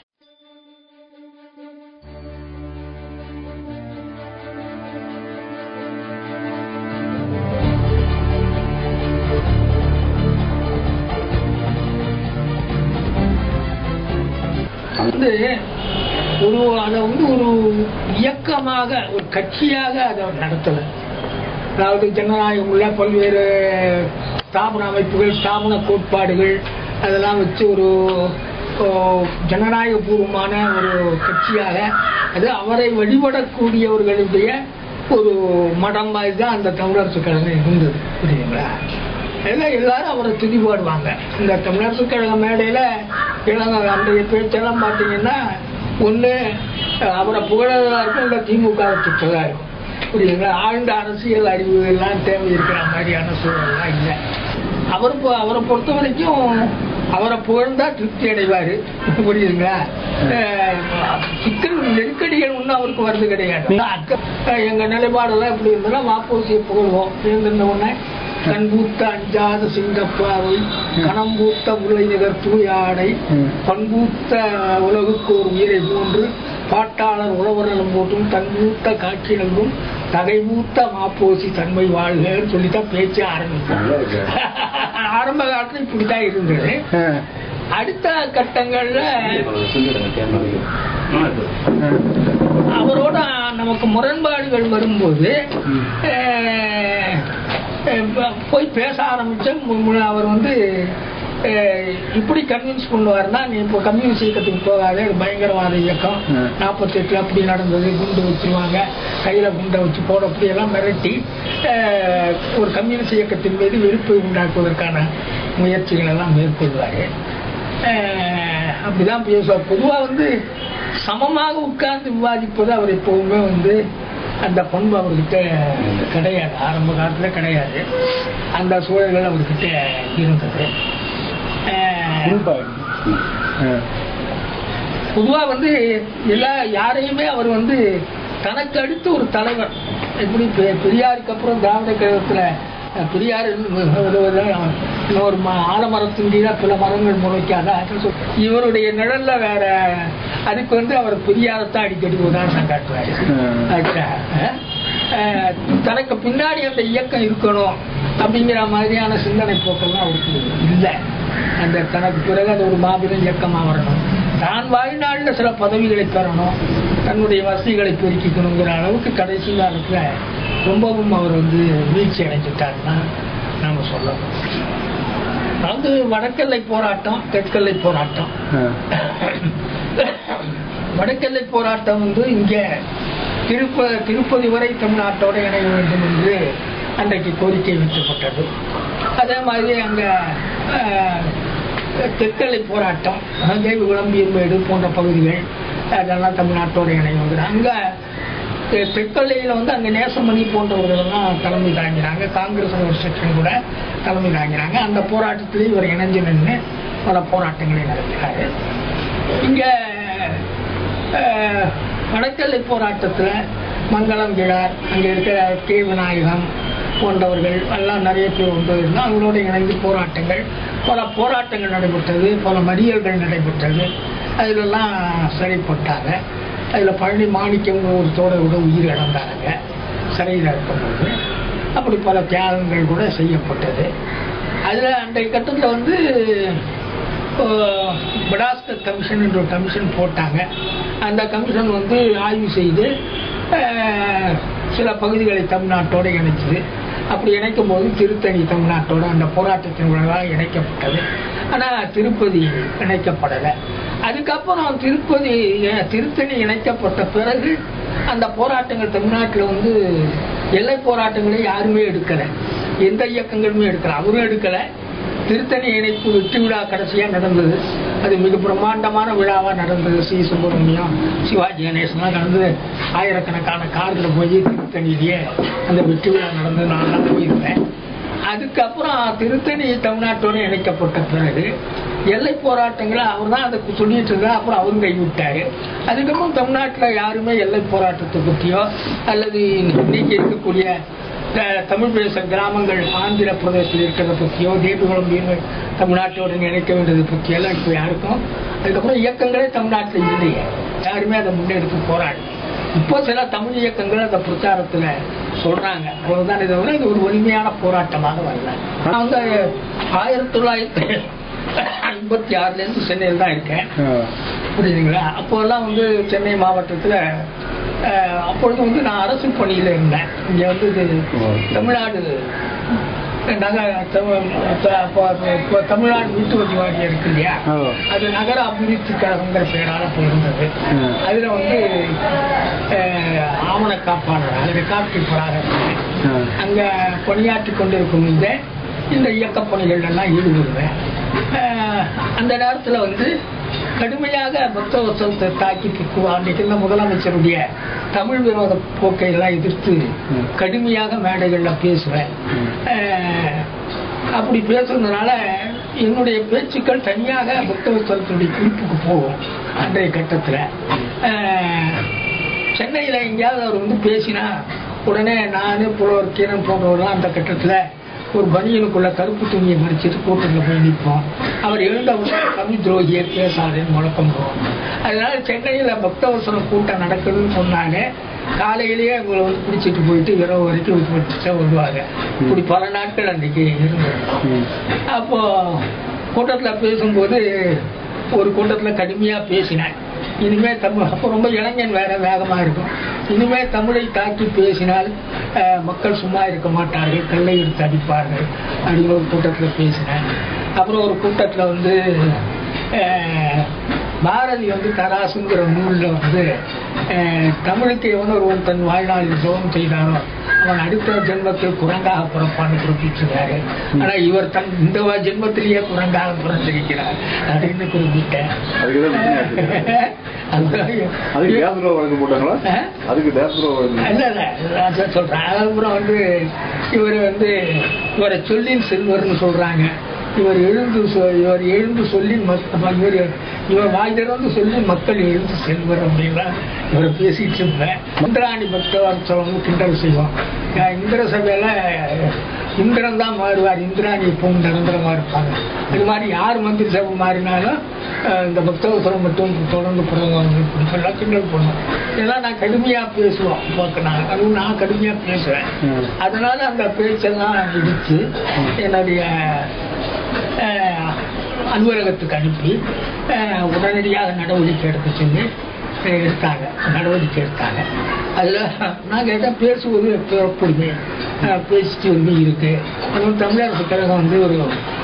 வந்து ஒரு அதை வந்து ஒரு இயக்கமாக ஒரு கட்சியாக அதை அவர் நடத்தலை அதாவது ஜனநாயகம் உள்ள பல்வேறு ஸ்தாபன அமைப்புகள் ஸ்தாபன கோட்பாடுகள் அதெல்லாம் வச்சு ஒரு ஓ, ஜனநாயகபூர்வமான ஒரு கட்சியாக அது அவரை வழிபடக்கூடியவர்களுடைய ஒரு மடம் மாதிரி தான் அந்த தமிழரசு கழகம் இருந்தது புரியுங்களா எல்லாம் எல்லாரும் அவரை துதி பாடுவாங்க இந்த தமிழரசு கழக மேடையில் இளங்க அன்றைய பேச்செல்லாம் பார்த்தீங்கன்னா ஒன்று அவரை புகழதாக இருக்கும் இல்லை திமுக திட்டதாக இருக்கும் புரியுங்களா ஆழ்ந்த அரசியல் அறிவு எல்லாம் தேவை இருக்கிற மாதிரியான சூழல்லாம் இல்லை அவர் பொ- அவரை பொறுத்த வரைக்கும் அவரை புகழ்ந்தா திருப்தி அடைவார் புரியுதுங்களா அஹ் சிக்கல் நெருக்கடிகள் ஒன்றும் அவருக்கு வருது கிடையாது அக்க- எங்க நிலைப்பாடெல்லாம் எப்படி இருந்ததுன்னா வாப்பூசியை புகழ்வோம் இருந்திருந்த உடனே கண்பூத்த அஞ்சாத சிங்கப்பாவை கணம்பூத்த முல்லை நிகர் தூயாடை ம். பண்பூத்த உலகுக்கு ஒரு உயிரை போன்று பாட்டாளர் உழவர்களும் போட்டும் தன்பூத்த காட்சி நல்கும் தகைமூத்த மாப்போசி தன்மை வாழ்கன்னு சொல்லித்தான் பேச்சு ஆரம்பிக்கும் நல்லா இருக்கு ஆரம்ப காலத்துல இப்படித்தான் இருந்தது ஆ. அடுத்த கட்டங்கள்ல சொல்லிடுங்க கேமரா அவரோட நமக்கு முரண்பாடுகள் வரும்போது ம். அஹ், அஹ், போய் பேச ஆரம்பிச்ச மு- மு- அவர் வந்து அஹ், இப்படி கன்வின்ஸ் பண்ணுவாருன்னா நீ இப்போ கம்யூனிஸ்ட் இயக்கத்துக்கு போகாத இது பயங்கரவாத இயக்கம் ம். நாற்பத்தெட்டுல அப்படி நடந்தது குண்டு வச்சிருவாங்க கையில குண்டை வச்சு போட அப்படியெல்லாம் மிரட்டி அஹ், ஒரு கம்யூனிஸ்ட் இயக்கத்தின் மீது வெறுப்பை உண்டாக்குவதற்கான முயற்சிகள் எல்லாம் மேற்கொள்வாரு அஹ், அப்படிதான் பேசுவார் பொதுவா வந்து சமமாக உட்கார்ந்து விவாதிப்பது அவர் எப்பவுமே வந்து அந்த பண்பு அவர்கிட்ட கிடையாது ஆரம்ப காலத்துல கிடையாது அந்த சூழல்கள் அவர்கிட்ட இருந்தது அஹ், ஆ. பொதுவா வந்து எல்லா யாரையுமே அவர் வந்து தனக்கு அடுத்து ஒரு தலைவர் எப்படி பெ- பெரியாருக்கு அப்புறம் திராவிட கழகத்துல அஹ், பெரியார் இன்னொரு ம- ஆலமரத்தின் கீழே பல மரங்கள் முளைக்காத இவருடைய நிழல்ல வேற அதுக்கு வந்து அவர் பெரியாரத்தான் அடிக்கடி உதாரணம் காட்டுவாரு ம். ஆச்சா, அஹ், அஹ், தனக்கு பின்னாடி அந்த இயக்கம் இருக்கணும் அப்படிங்கிற மாதிரியான சிந்தனை போக்கெல்லாம் அவருக்கு இல்லை அந்த தனக்கு பிறகு அது ஒரு மாபெரும் இயக்கமாக வரணும் தான் வாழ்நாளில் சில பதவிகளை பெறணும் தன்னுடைய வசதிகளை பெருக்கிக்கணுங்கிற அளவுக்கு கடைசி காலத்துல ரொம்பவும் அவர் வந்து வீழ்ச்சி அடைஞ்சிட்டாருன்னா நாம சொல்லணும் அதாவது வடக்கெல்லை போராட்டம் தெற்கெல்லை போராட்டம் ஆ. வடக்கெல்லை போராட்டம் வந்து இங்க திருப்ப திருப்பதி வரை தமிழ்நாட்டோட இணைய வேண்டும் என்று அன்றைக்கு கோரிக்கை வைக்கப்பட்டது அதே மாதிரி அங்க அஹ், தெற்கெல்லை போராட்டம் தேவி விளம்பியம்பேடு போன்ற பகுதிகள் அதெல்லாம் தமிழ்நாட்டோட இணையும் அங்க தெ- தெற்கெல்லையில வந்து அங்க நேசமணி போன்றவர்கள் எல்லாம் தலைமை தாங்கினாங்க காங்கிரஸ் ஒரு செக்ஷன் கூட தலைமை தாங்கினாங்க அந்த போராட்டத்திலேயே இவர் இணைஞ்சு நின்று பல போராட்டங்களை நடத்தினாரு இங்க அஹ், வடக்கெல்லை போராட்டத்துல மங்களம் கிழார் அங்க இருக்கிற கே விநாயகம் போன்றவர்கள் எல்லாம் நிறைய பேர் வந்து இருந்தால் அவங்களோட இணைந்து போராட்டங்கள் பல போராட்டங்கள் நடைபெற்றது பல மறியல்கள் நடைபெற்றது அதிலெல்லாம் சிறைப்பட்டாங்க அதில் பழனி மாணிக்கம் ஒருத்தோட கூட உயிர் இழந்தாங்க சிறையில் இருக்கும்போது அப்படி பல தியாகங்கள் கூட செய்யப்பட்டது அதில் அன்றைய கட்டத்தில் வந்து படாஸ்கர் கமிஷன் என்ற ஒரு கமிஷன் போட்டாங்க அந்த கமிஷன் வந்து ஆய்வு செய்து அஹ், சில பகுதிகளை தமிழ்நாட்டோடு இணைச்சது அப்படி இணைக்கும் போது திருத்தணி தமிழ்நாட்டோட அந்த போராட்டத்தின் விளைவாக இணைக்கப்பட்டது ஆனால் திருப்பதி இணைக்கப்படலை அதுக்கப்புறம் திருப்பதி அஹ், திருத்தணி இணைக்கப்பட்ட பிறகு அந்த போராட்டங்கள் தமிழ்நாட்டில் வந்து எல்லை போராட்டங்களை யாருமே எடுக்கலை எந்த இயக்கங்களுமே எடுக்கலை அவரும் எடுக்கலை திருத்தணி இணைப்பு வெற்றி விழா கடைசியா நடந்தது அது மிக பிரம்மாண்டமான விழாவா நடந்தது ஸ்ரீ சுப்பிரமணியம் சிவாஜி கணேசன்லாம் நடந்தது ஆயிரக்கணக்கான கார்ல போய் திருத்தணியிலேயே அந்த வெற்றி விழா நடந்தது நான் தான் போயிருந்தேன் அதுக்கப்புறம் திருத்தணி தமிழ்நாட்டோட இணைக்கப்பட்ட பிறகு எல்லை போராட்டங்களை அவர் தான் அதை சொல்லிட்டு இருந்தார் அப்புறம் அவரும் கைவிட்டாரு அதுக்கப்புறம் தமிழ்நாட்டில் யாருமே எல்லை போராட்டத்தை பற்றியோ அல்லது இன்னைக்கு இருக்கக்கூடிய த- தமிழ் பேசுகிற கிராமங்கள் ஆந்திர பிரதேசத்தில் இருக்கிறத பற்றியோ தேவிகுளம் மீன்கள் தமிழ்நாட்டோடு இணைக்க வேண்டியதை பற்றியெல்லாம் இப்போ யாருக்கும் அதுக்கப்புறம் இயக்கங்களே தமிழ்நாட்டில் இல்லையே யாருமே அதை முன்னெடுத்து போராடி இப்போ சில தமிழ் இயக்கங்கள் அந்த பிரச்சாரத்துல சொல்றாங்க அவ்வளவுதான் இதை விட இது ஒரு வலிமையான போராட்டமாக வரல நான் வந்து ஆயிரத்தி தொள்ளாயிரத்தி ஐம்பத்தி ஆறுல இருந்து சென்னையில் தான் இருக்கேன் ஆ. புரியுதுங்களா அப்போல்லாம் வந்து சென்னை மாவட்டத்துல அஹ், அப்பொழுது வந்து நான் அரசு பணியில இருந்தேன் இங்க வந்து இது தமிழ்நாடு நகர தமிழ் த- அப்போ இப்போ தமிழ்நாடு வீட்டு வரி வாரியம் இருக்கு இல்லையா ஓ. அது நகர அபிவிருத்தி கழகங்கிற பெயரால போயிருந்தது ம். அதுல வந்து அஹ், ஆவண காப்பாளர் ரெக்கார்ட் கீப்பராக இருந்தேன் ஆ. அங்க பணியாற்றி கொண்டிருக்கும் இந்த இந்த இயக்க பணிகள் எல்லாம் ஈடுபடுவேன் அஹ், அந்த நேரத்துல வந்து கடுமையாக பக்தவசத்தை தாக்கி பிக்கு அன்றைக்கு இருந்த முதலமைச்சருடைய தமிழ் விரோத போக்கை எல்லாம் எதிர்த்து ம். கடுமையாக மேடைகள்ல பேசுவேன் ம். அஹ், அப்படி பேசுறதுனால என்னுடைய பேச்சுக்கள் தனியாக பக்தவசத்துடைய குறிப்புக்கு போகும் அன்றைய கட்டத்துல அஹ், சென்னையில் எங்கேயாவது அவர் வந்து பேசினா உடனே நான் புலவர் கீரன் போன்றவர்கள்லாம் அந்த கட்டத்தில் ஒரு பனியனுக்குள்ள கருப்பு துணியை மறிச்சிட்டு கூட்டத்தில் போய் நிற்போம் அவர் எழுந்த உடனே கவி துரோகியை பேசாதேன்னு முழக்கம் போவோம் அதனால சென்னையில் பக்தவசனம் கூட்டம் நடக்குதுன்னு சொன்னாங்க காலையிலேயே உங்களை வந்து பிடிச்சிட்டு போயிட்டு இரவு வரைக்கும் விட்டு வருவாங்க இப்படி பல நாட்கள் அன்றைக்கு இருந்தது ம். அப்போ கூட்டத்தில் பேசும்போது ஒரு கூட்டத்தில் கடுமையாக பேசினேன் இனிமே தமிழ் அப்போ ரொம்ப இளைஞன் வேற வேகமாக இருக்கும் இனிமே தமிழை தாக்கி பேசினால் அஹ், மக்கள் சும்மா இருக்க மாட்டார்கள் கல்லை எடுத்து அடிப்பார்கள் அப்படின்னு ஒரு கூட்டத்தில் பேசினேன் அப்புறம் ஒரு கூட்டத்தில் வந்து அஹ், பாரதி வந்து தராசுங்கிற நூலில் வந்து அஹ், தமிழுக்கு எவன் ஒருவன் தன் வாழ்நாளில் ஜோகம் செய்தானோ அவன் அடுத்த ஜென்மத்தில் குரங்காக பிறப்பான்னு குறிப்பிட்டிருக்காரு ஆனா இவர் தன் இந்த வ- ஜென்மத்திலேயே குரங்காக பிறந்திருக்கிறார் அப்படின்னு குறிப்பிட்டேன் அதுக்கு தான் பிரச்சனை அதுதான் அதுக்கு தேசத்துறவு வழக்கு போட்டாங்களா ஆ? அதுக்கு தேசத்துறவு வழக்கு இல்ல இல்ல நான் சொ- சொல்றேன் அதுக்கப்புறம் வந்து இவர் வந்து இவரை சொல்லின் செல்வர்னு சொல்றாங்க இவர் எழுந்து சொ- இவர் எழுந்து சொல்லி மக்- இவர் இவர் வாய் திறந்து சொல்லி மக்கள் எழுந்து செல்வர் அப்படின்லாம் இவரை பேசிட்டு இருப்பேன் இந்திராணி பக்தவார்த்தவங்க கிண்டல் செய்வோம் அஹ் இந்திர சபையில இந்திரன் தான் மாறுவார் இந்திராணி எப்பவும் நிரந்தரமா இருப்பாங்க இது மாதிரி யார் மந்திரி சபை மாறினாலும் அஹ் இந்த பக்தவசரம் மட்டும் தொடர்ந்து புறவாங்க எல்லாம் கிண்டல் பண்ணுவோம் இதெல்லாம் நான் கடுமையா பேசுவோம் போக்கு நான் அதுவும் நான் கடுமையா பேசுவேன் ம். அதனால அந்த பேச்செல்லாம் எடுத்து என்னுடைய அஹ், அலுவலகத்துக்கு அனுப்பி அஹ், உடனடியாக நடவடிக்கை எடுக்க சொல்லி அஹ், எடுத்தாங்க நடவடிக்கை எடுத்தாங்க அதில் நாங்கள் எதாவது பேசுவது புறப்படுமே பேசிட்டு வந்து இருக்கு அதுவும் தமிழரசு கழகம் வந்து ஒரு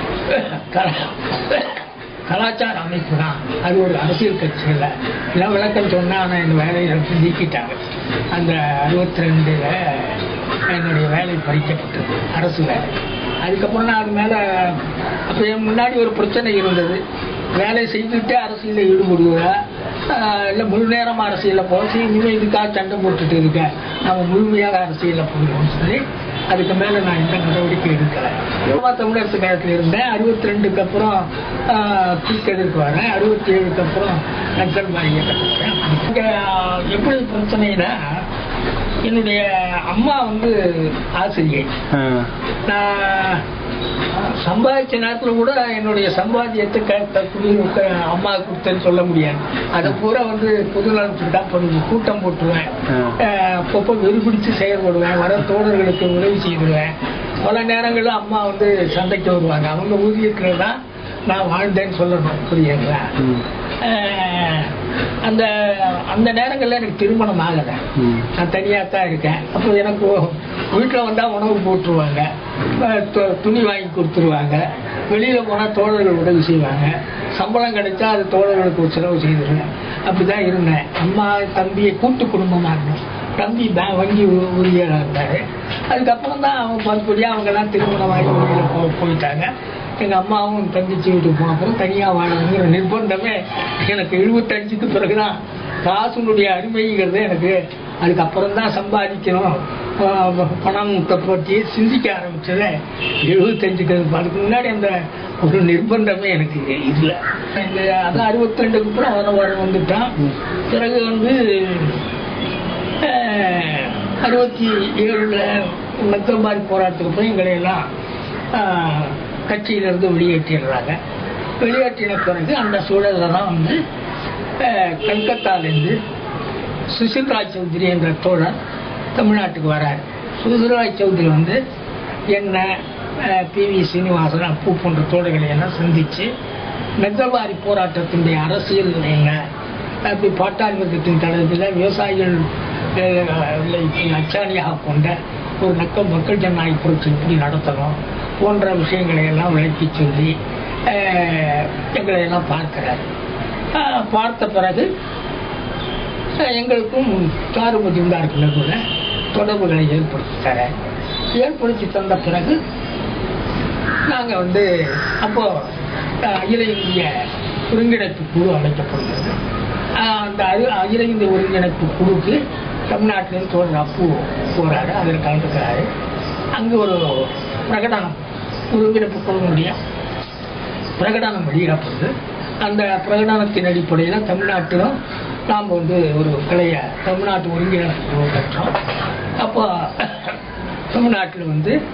கலா- கலாச்சார அமைப்பு தான் அது ஒரு அரசியல் கட்சி இல்லை எல்லாம் விளக்கம் சொன்னா ஆனால் என் வேலையை எடுத்து நீக்கிட்டாங்க அந்த அறுபத்தி ரெண்டுல என்னுடைய வேலை பறிக்கப்பட்டது அரசு வேலை அதுக்கப்புறம் நான் அது மேலே அப்போ என் முன்னாடி ஒரு பிரச்சனை இருந்தது வேலை செய்துட்டு அரசியலில் ஈடுபடுவதா இல்லை முழு நேரம் அரசியலில் போக சரி இனிமேல் இதுக்காக சண்டை போட்டுட்டு இருக்க நம்ம முழுமையாக அரசியலில் போடுவோம்னு சொல்லி அதுக்கு மேலே நான் எந்த நடவடிக்கை எடுக்கலை அம்மா தமிழரசு கழகத்தில் இருந்தேன் அறுபத்தி ரெண்டுக்கு அப்புறம் தீக்கெடுக்கு வரேன் அறுபத்தி ஏழுக்கு அப்புறம் நக்சல் மாதிரி இயக்கப்பட்டேன் இங்கே எப்படி பிரச்சனைனா என்னுடைய அம்மா வந்து ஆசிரியை ஆ. நான் சம்பாதிச்ச நேரத்தில் கூட என்னுடைய சம்பாத்தியத்தை க- க- குடி- க- அம்மா கொடுத்தேன்னு சொல்ல முடியாது அதை பூரா வந்து பொது நலத்துக்கு தான் பண்ணுவேன் கூட்டம் போட்டுருவேன் ஆ. அஹ் அப்பப்போ வெறுபிடிச்சு செயல்படுவேன் வர தோழர்களுக்கு உதவி செய்திருவேன் பல நேரங்களில் அம்மா வந்து சண்டைக்கு வருவாங்க அவங்க ஊதியத்தில் தான் நான் வாழ்ந்தேன்னு சொல்லணும் புரியுங்களா ம். அஹ் அந்த அந்த நேரங்களில் எனக்கு திருமணம் ஆகலை ம். நான் தனியாக தான் இருக்கேன் அப்போ எனக்கு வீட்டில் வந்தால் உணவு போட்டுருவாங்க அஹ் து- துணி வாங்கி கொடுத்துருவாங்க வெளியில் போனால் தோழர்கள் உதவி செய்வாங்க சம்பளம் கிடைச்சா அது தோழர்களுக்கு ஒரு செலவு செய்திருவேன் அப்படி தான் இருந்தேன் அம்மா தம்பியை கூட்டு குடும்பமாக இருந்தோம் தம்பி பே வங்கி ஊ- ஊழியராக இருந்தார் அதுக்கப்புறம் தான் அவங்க பற்படியாக அவங்கெல்லாம் திருமணமாகி வெளியில் போ போயிட்டாங்க எங்கள் அம்மாவும் தங்கச்சி வீட்டுக்கு போன அப்புறம் தனியாக வாழணுங்கிற நிர்பந்தமே எனக்கு எழுபத்தஞ்சுக்கு பிறகு தான் காசுனுடைய அருமைங்கிறது எனக்கு அதுக்கப்புறம் தான் சம்பாதிக்கணும் ஆஹ் பணத்தை பற்றி சிந்திக்க ஆரம்பிச்சது எழுபத்தஞ்சுக்கு அதுக்கு முன்னாடி அந்த ஒரு நிர்பந்தமே எனக்கு இல்லை இந்த அதான் அறுபத்தி ரெண்டுக்கு அப்புறம் வர வர வந்துட்டான் பிறகு வந்து ஆஹ், அறுபத்தி ஏழுல நத்தம்பாரி போராட்டத்துக்கு போய் எங்களை எல்லாம் ஆஹ், கட்சியிலிருந்து வெளியேற்றிடுறாங்க வெளியேற்றின பிறகு அந்த சூழலில் தான் வந்து ஆஹ், கல்கத்தாலேருந்து சுசில்ராஜ் சௌத்ரி என்ற தோழர் தமிழ்நாட்டுக்கு வரார் சுசில்ராஜ் சௌத்ரி வந்து என்ன பி வி சீனிவாசன் அப்பு போன்ற தோழர்களை எல்லாம் சந்தித்து நெசவாரி போராட்டத்தினுடைய அரசியல் என்ன அப்படி பாட்டாளி வர்க்கத்தின் தலைமையில் விவசாயிகள் அஹ், அச்சாணியாக கொண்ட ஒரு நக்க மக்கள் ஜனநாயக புரட்சி எப்படி நடத்தணும் போன்ற விஷயங்களை எல்லாம் விளக்கி சொல்லி அஹ், எங்களை எல்லாம் பார்க்கிறார் அஹ், பார்த்த பிறகு அஹ், எங்களுக்கும் சாருமதி இருந்தார்கள் கூட தொடர்புகளை ஏற்படுத்தி தர ஏற்படுத்தி தந்த பிறகு நாங்கள் வந்து அப்போ அஹ், அகில இந்திய ஒருங்கிணைப்பு குழு அமைக்கப்படுகிறது அஹ், அந்த அகில அகில இந்திய ஒருங்கிணைப்பு குழுக்கு தமிழ்நாட்டிலேருந்து தோழர் அப்பு போறாரு அதில் கலந்துக்கிறாரு அங்கே ஒரு பிரகடனம் ஒருங்கிணைப்பு குழுவினுடைய பிரகடனம் வெளியிடப்படுது அந்த பிரகடனத்தின் அடிப்படையில் தமிழ்நாட்டிலும் நாம் வந்து ஒரு கிளைய தமிழ்நாட்டு ஒருங்கிணைப்பு குழு பெற்றோம் அப்போ தமிழ்நாட்டில் வந்து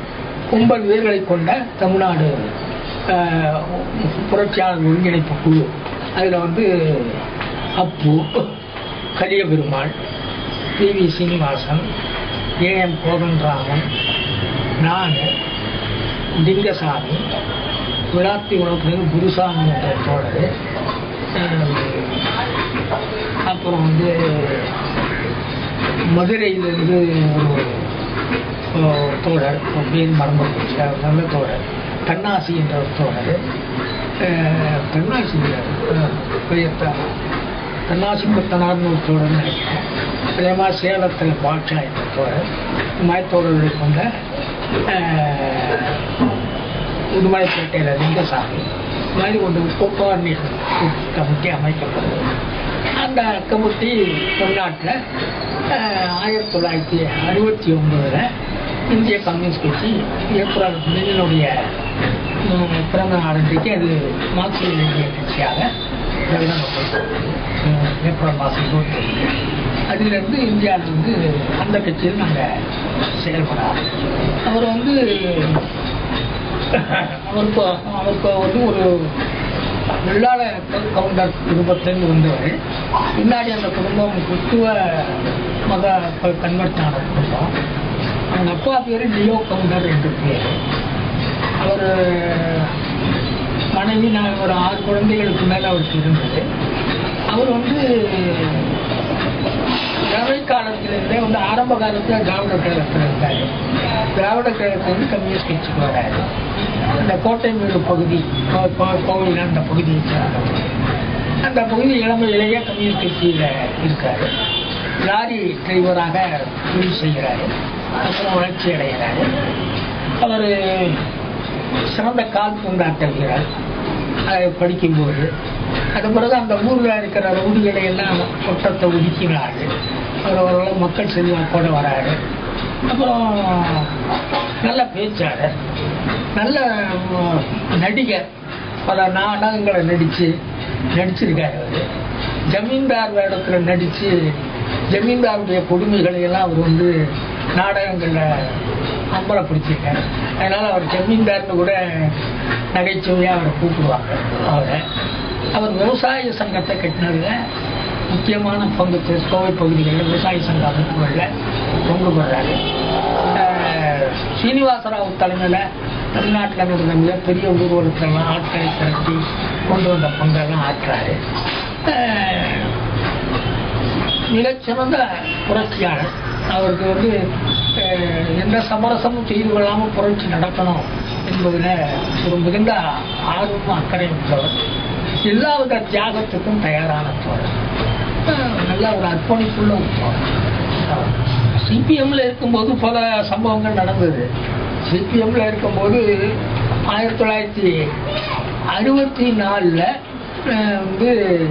ஒன்பது பேர்களை கொண்ட தமிழ்நாடு அஹ், புரட்சியாளர் ஒருங்கிணைப்பு குழு அதில் வந்து Appu Kaliyaperumal P V Srinivasan A M Kothandaraman நான் லிங்கசாமி விழாத்தி உலகத்தில் குருசாமி என்ற தோழர் அஹ், அப்புறம் வந்து மதுரையிலிருந்து ஒரு அஹ், தோழர் அப்படின்னு மறந்து போச்சு அவர் நல்ல தோழர் தன்னாசி என்ற ஒரு தோழர் அஹ், தன்னாசி இல்ல, அஹ், பெயர்த்த தன்னாசி புத்தனார்னு ஒரு தோழர் நினைக்கிறேன் அதே மாதிரி சேலத்தில் பாட்ஷா என்ற தோழர் இந்த மாதிரி தோழர்களை கொண்ட அஹ், உடுமலைப்பேட்டையில் லிங்கசாமி இந்த மாதிரி ஒரு கோப்பார்னிகள் கமிட்டி அமைக்கப்பட்டது அந்த கமிட்டி தமிழ்நாட்டில் ஆயிரத்தி தொள்ளாயிரத்தி அறுபத்தி ஒன்பதில் இந்திய கம்யூனிஸ்ட் கட்சி ஏப்ரல் லெனினுடைய உம், பிறந்த நாளன்றைக்கு அது மார்க்சிய இந்திய கட்சியாக பிரகடனப்பட்டது உம், ஏப்ரல் மாதம் இருபத்தி அதிலிருந்து இந்தியாவில் வந்து அந்த கட்சியில் நாங்கள் செயல்பட ஆரம்பிச்சோம். அவர் வந்து அவருக்கு அவருக்கு வந்து ஒரு வெள்ளாள கவுண்டர் குடும்பத்திலிருந்து வந்தவர் பின்னாடி அந்த குடும்பம் கிறிஸ்துவ மத கன்வெர்ட் ஆன குடும்பம் அவங்க அப்பா பேர் லியோ கவுண்டர் என்று பேர் அவர் மனைவி நான் ஒரு ஆறு குழந்தைகளுக்கு மேலே அவருக்கு இருந்தது அவர் வந்து இளமை காலத்திலிருந்தே வந்து ஆரம்ப காலத்தில் திராவிட கழகத்தில் இருந்தார் திராவிட கழகத்திலிருந்து கம்யூனிஸ்ட் கட்சிக்கு வராரு அந்த கோட்டை மீது பகுதி கோ- கோ- கோவில் அந்த பகுதியை சேர்ந்தவர் அந்த பகுதி இளமையிலேயே கம்யூனிஸ்ட் கட்சியில் இருக்காரு லாரி டிரைவராக தொழில் செய்கிறாரு அப்புறம் வளர்ச்சி அடைகிறாரு அவர் சிறந்த கால் பூண்டாட்ட வீரர் அதை படிக்கும்போது அது பிறகு அந்த ஊரில் இருக்கிற ரவுடிகளை எல்லாம் கொட்டத்தை ஒதுக்கினாரு அவர் ஓரளவு மக்கள் செல்வாக்கோட வராரு அப்புறம் நல்ல பேச்சாளர் நல்ல உம், நடிகர் பல நாடகங்களை நடித்து நடிச்சிருக்காரு அவர் ஜமீன்தார் வேடத்தில் நடித்து ஜமீன்தாருடைய கொடுமைகளை எல்லாம் அவர் வந்து நாடகங்களில் அம்பலப்படுத்தியிருக்காரு அதனால் அவர் ஜமீன்தார்னு கூட நகைச்சுவையாக அவரை கூப்பிடுவாங்க அவரை அவர் விவசாய சங்கத்தை கட்டினதுல முக்கியமான பங்கு தெ- கோவை பகுதிகளில் விவசாய சங்க அமைப்புகளில் பங்கு பெறாரு அஹ், சீனிவாசராவ் தலைமையில் தமிழ்நாட்டில் நடந்த மிகப்பெரிய ஊர்வலத்திலலாம் ஆட்களை திரட்டி கொண்டு வந்த பங்கெல்லாம் ஆற்றுறாரு அஹ், மிகச்சிறந்த புரட்சியாளர் அவருக்கு வந்து அஹ், எந்த சமரசமும் செய்து கொள்ளாமல் புரட்சி நடக்கணும் என்பதில் ஒரு மிகுந்த ஆர்வமும் அக்கறை உள்ளவர் எல்லாவித தியாகத்துக்கும் தயாரான தோழர் அஹ், நல்ல ஒரு அர்ப்பணிப்புள்ள ஒரு தோழர் சிபிஎம்ல இருக்கும்போது பல சம்பவங்கள் நடந்தது சிபிஎம்ல இருக்கும்போது ஆயிரத்தி தொள்ளாயிரத்தி அறுபத்தி நாலில் வந்து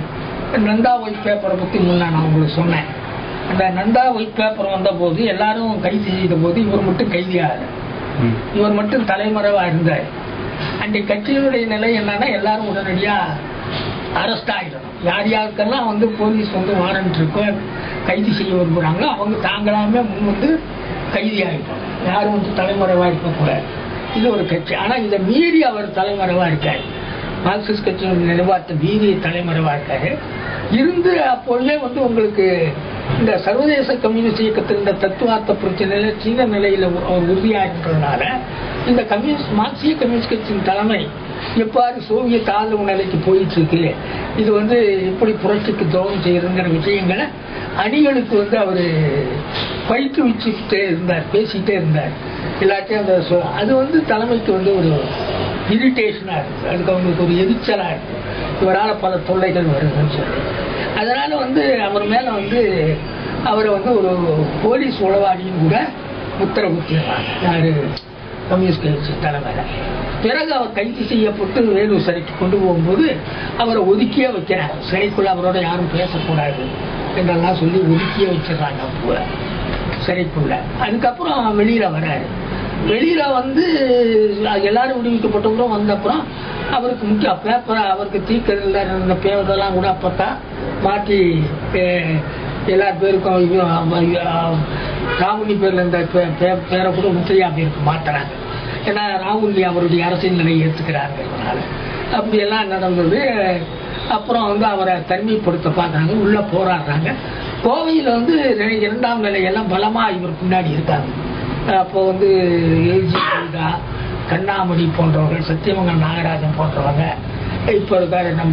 நந்தா ஒயிட் பேப்பரை பற்றி முன்ன நான் உங்களுக்கு சொன்னேன் அந்த நந்தா ஒயிட் பேப்பர் வந்தபோது எல்லாரும் கைது செய்த போது இவர் மட்டும் கைதியாகல ம். இவர் மட்டும் தலைமறைவா இருந்தார் அன்றைய கட்சியினுடைய நிலை என்னன்னா எல்லாரும் உடனடியா அரெஸ்ட் ஆகிடணும் யார் யாருக்கெல்லாம் வந்து போலீஸ் வந்து வாரண்ட் இருக்கோ கைது செய்ய விரும்புகிறாங்களோ அவங்க தாங்களாமே முன் வந்து கைதி ஆகிட்டோம் யாரும் வந்து தலைமறைவா இருக்கக்கூடாது இது ஒரு கட்சி ஆனா இதை மீறி அவர் தலைமறைவா இருக்காரு மார்க்சிஸ்ட் கட்சியினுடைய நிர்வாகத்தை மீறி தலைமறைவா இருக்காரு இருந்து அப்பொழுதே வந்து உங்களுக்கு இந்த சர்வதேச கம்யூனிஸ்ட் இயக்கத்தின் இந்த தத்துவார்த்த பிரச்சனையில சீன நிலையில அவர் உறுதியாகின்றதுனால இந்த கம்யூனிஸ்ட் மார்க்சிய கம்யூனிஸ்ட் கட்சியின் தலைமை எவ்வாறு சோவியத் ஆதரவு நிலைக்கு போயிட்டு இருக்கு இது வந்து எப்படி புரட்சிக்கு துரோகம் செய்யறதுங்கிற விஷயங்களை அணிகளுக்கு வந்து அவர் பயிற்றுவிச்சுக்கிட்டே இருந்தார் பேசிக்கிட்டே இருந்தார் எல்லாத்தையும் அந்த சொ- அது வந்து தலைமைக்கு வந்து ஒரு இரிட்டேஷனாக இருக்குது அதுக்கு அவங்களுக்கு ஒரு எரிச்சலாக இருக்குது இவரால் பல தொல்லைகள் வருதுன்னு சொல்லி அதனால வந்து அவர் மேலே வந்து அவரை வந்து ஒரு போலீஸ் உளவாளியும் கூட முத்திர குத்திடுறாங்க யாரு கம்யூனிஸ்ட் கட்சி தலைமையில் பிறகு அவர் கைது செய்யப்பட்டு வேலூர் சிறைக்கு கொண்டு போகும்போது அவரை ஒதுக்கியே வைக்கிறாங்க சிறைக்குள்ள அவரோட யாரும் பேசக்கூடாது என்றெல்லாம் சொல்லி ஒதுக்கியே வச்சிடுறாங்க அப்போ சிறைக்குள்ள அதுக்கப்புறம் வெளியில வராரு வெளியில வந்து எல்லாரும் விடுவிக்கப்பட்டவங்களும் வந்த அப்புறம் அவருக்கு முக்கிய பேப்பர் அவருக்கு தீக்கதில் இருந்த பேப்பரெல்லாம் கூட அப்பத்தான் மாற்றி அஹ், எல்லா பேருக்கும் இது, அஹ், அஹ், ராமுனி பேர்ல இருந்த பே- பே- பேரை கூட முத்தையா பேருக்கு மாத்துறாங்க ஏன்னா ராகுல் அவருடைய அரசியல் நிலையை ஏற்றுக்கிறாங்கிறதுனால அப்படியெல்லாம் நடந்தது அப்புறம் வந்து அவரை தனிமைப்படுத்த பார்க்குறாங்க உள்ளே போராடுறாங்க கோவையில் வந்து ரெ- இரண்டாம் நிலையெல்லாம் பலமாக இவர் பின்னாடி இருக்காங்க அப்போ வந்து ஏஜி கவிதா கண்ணாமணி போன்றவர்கள் சத்தியமங்கல் நாகராஜன் போன்றவங்க இப்போ இருக்காரு நம்ம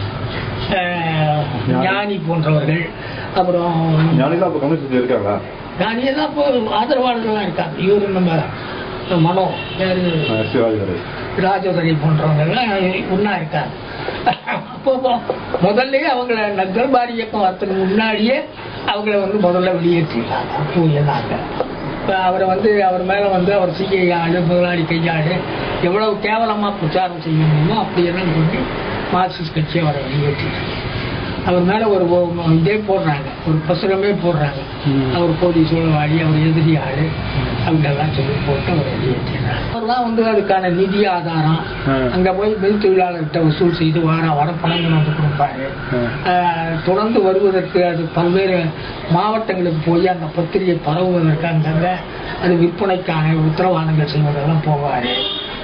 அஹ், ஞானி போன்றவர்கள் அப்புறம் ஞானிதான் அப்ப கம்யூனிஸ்ட் இருக்காங்களா ஞானியெல்லாம் இப்போ ஆதரவாளர்கள்லாம் இருக்காங்க இவரு நம்ம மனோ யாரு சிவாஜி ராஜதுரை போன்றவங்க எல்லாம் ஒன்றா இருக்காங்க அப்போ அப்போ முதல்லயே அவங்கள நக்கல்பாரி இயக்கம் வரத்துக்கு முன்னாடியே அவங்கள வந்து முதல்ல வெளியேற்றிருக்காங்க அப்போ எல்லாங்க இப்போ அவரை வந்து அவர் மேலே வந்து அவர் சிஐ ஆளு முதலாளி கையாளு எவ்வளவு கேவலமாக பிரச்சாரம் செய்ய முடியுமோ அப்படியெல்லாம் சொல்லி மார்க்சிஸ்ட் கட்சி அவரை வெளியேற்றிட்டாங்க அவர் மேலே ஒரு ஒ- இதே போடுறாங்க ஒரு பசுரமே போடுறாங்க அவர் போலீஸ் சூழவாளி அவர் எதிரி ஆளு அவங்கெல்லாம் சொல்லி போட்டு அவர் வெளியேற்றினார் அவர் தான் வந்து அதுக்கான நிதி ஆதாரம் ஆ. அங்க போய் மில் தொழிலாளர்கிட்ட வசூல் செய்து வாரம் வாரம் பணம் கொண்டு வந்து கொடுப்பாரு ஆஹ், தொடர்ந்து வருவதற்கு அது பல்வேறு மாவட்டங்களுக்கு போய் அந்த பத்திரிகை பரவுவதற்கு அங்கங்க அது விற்பனைக்கான உத்தரவாதங்கள் செய்வதெல்லாம் போவாரு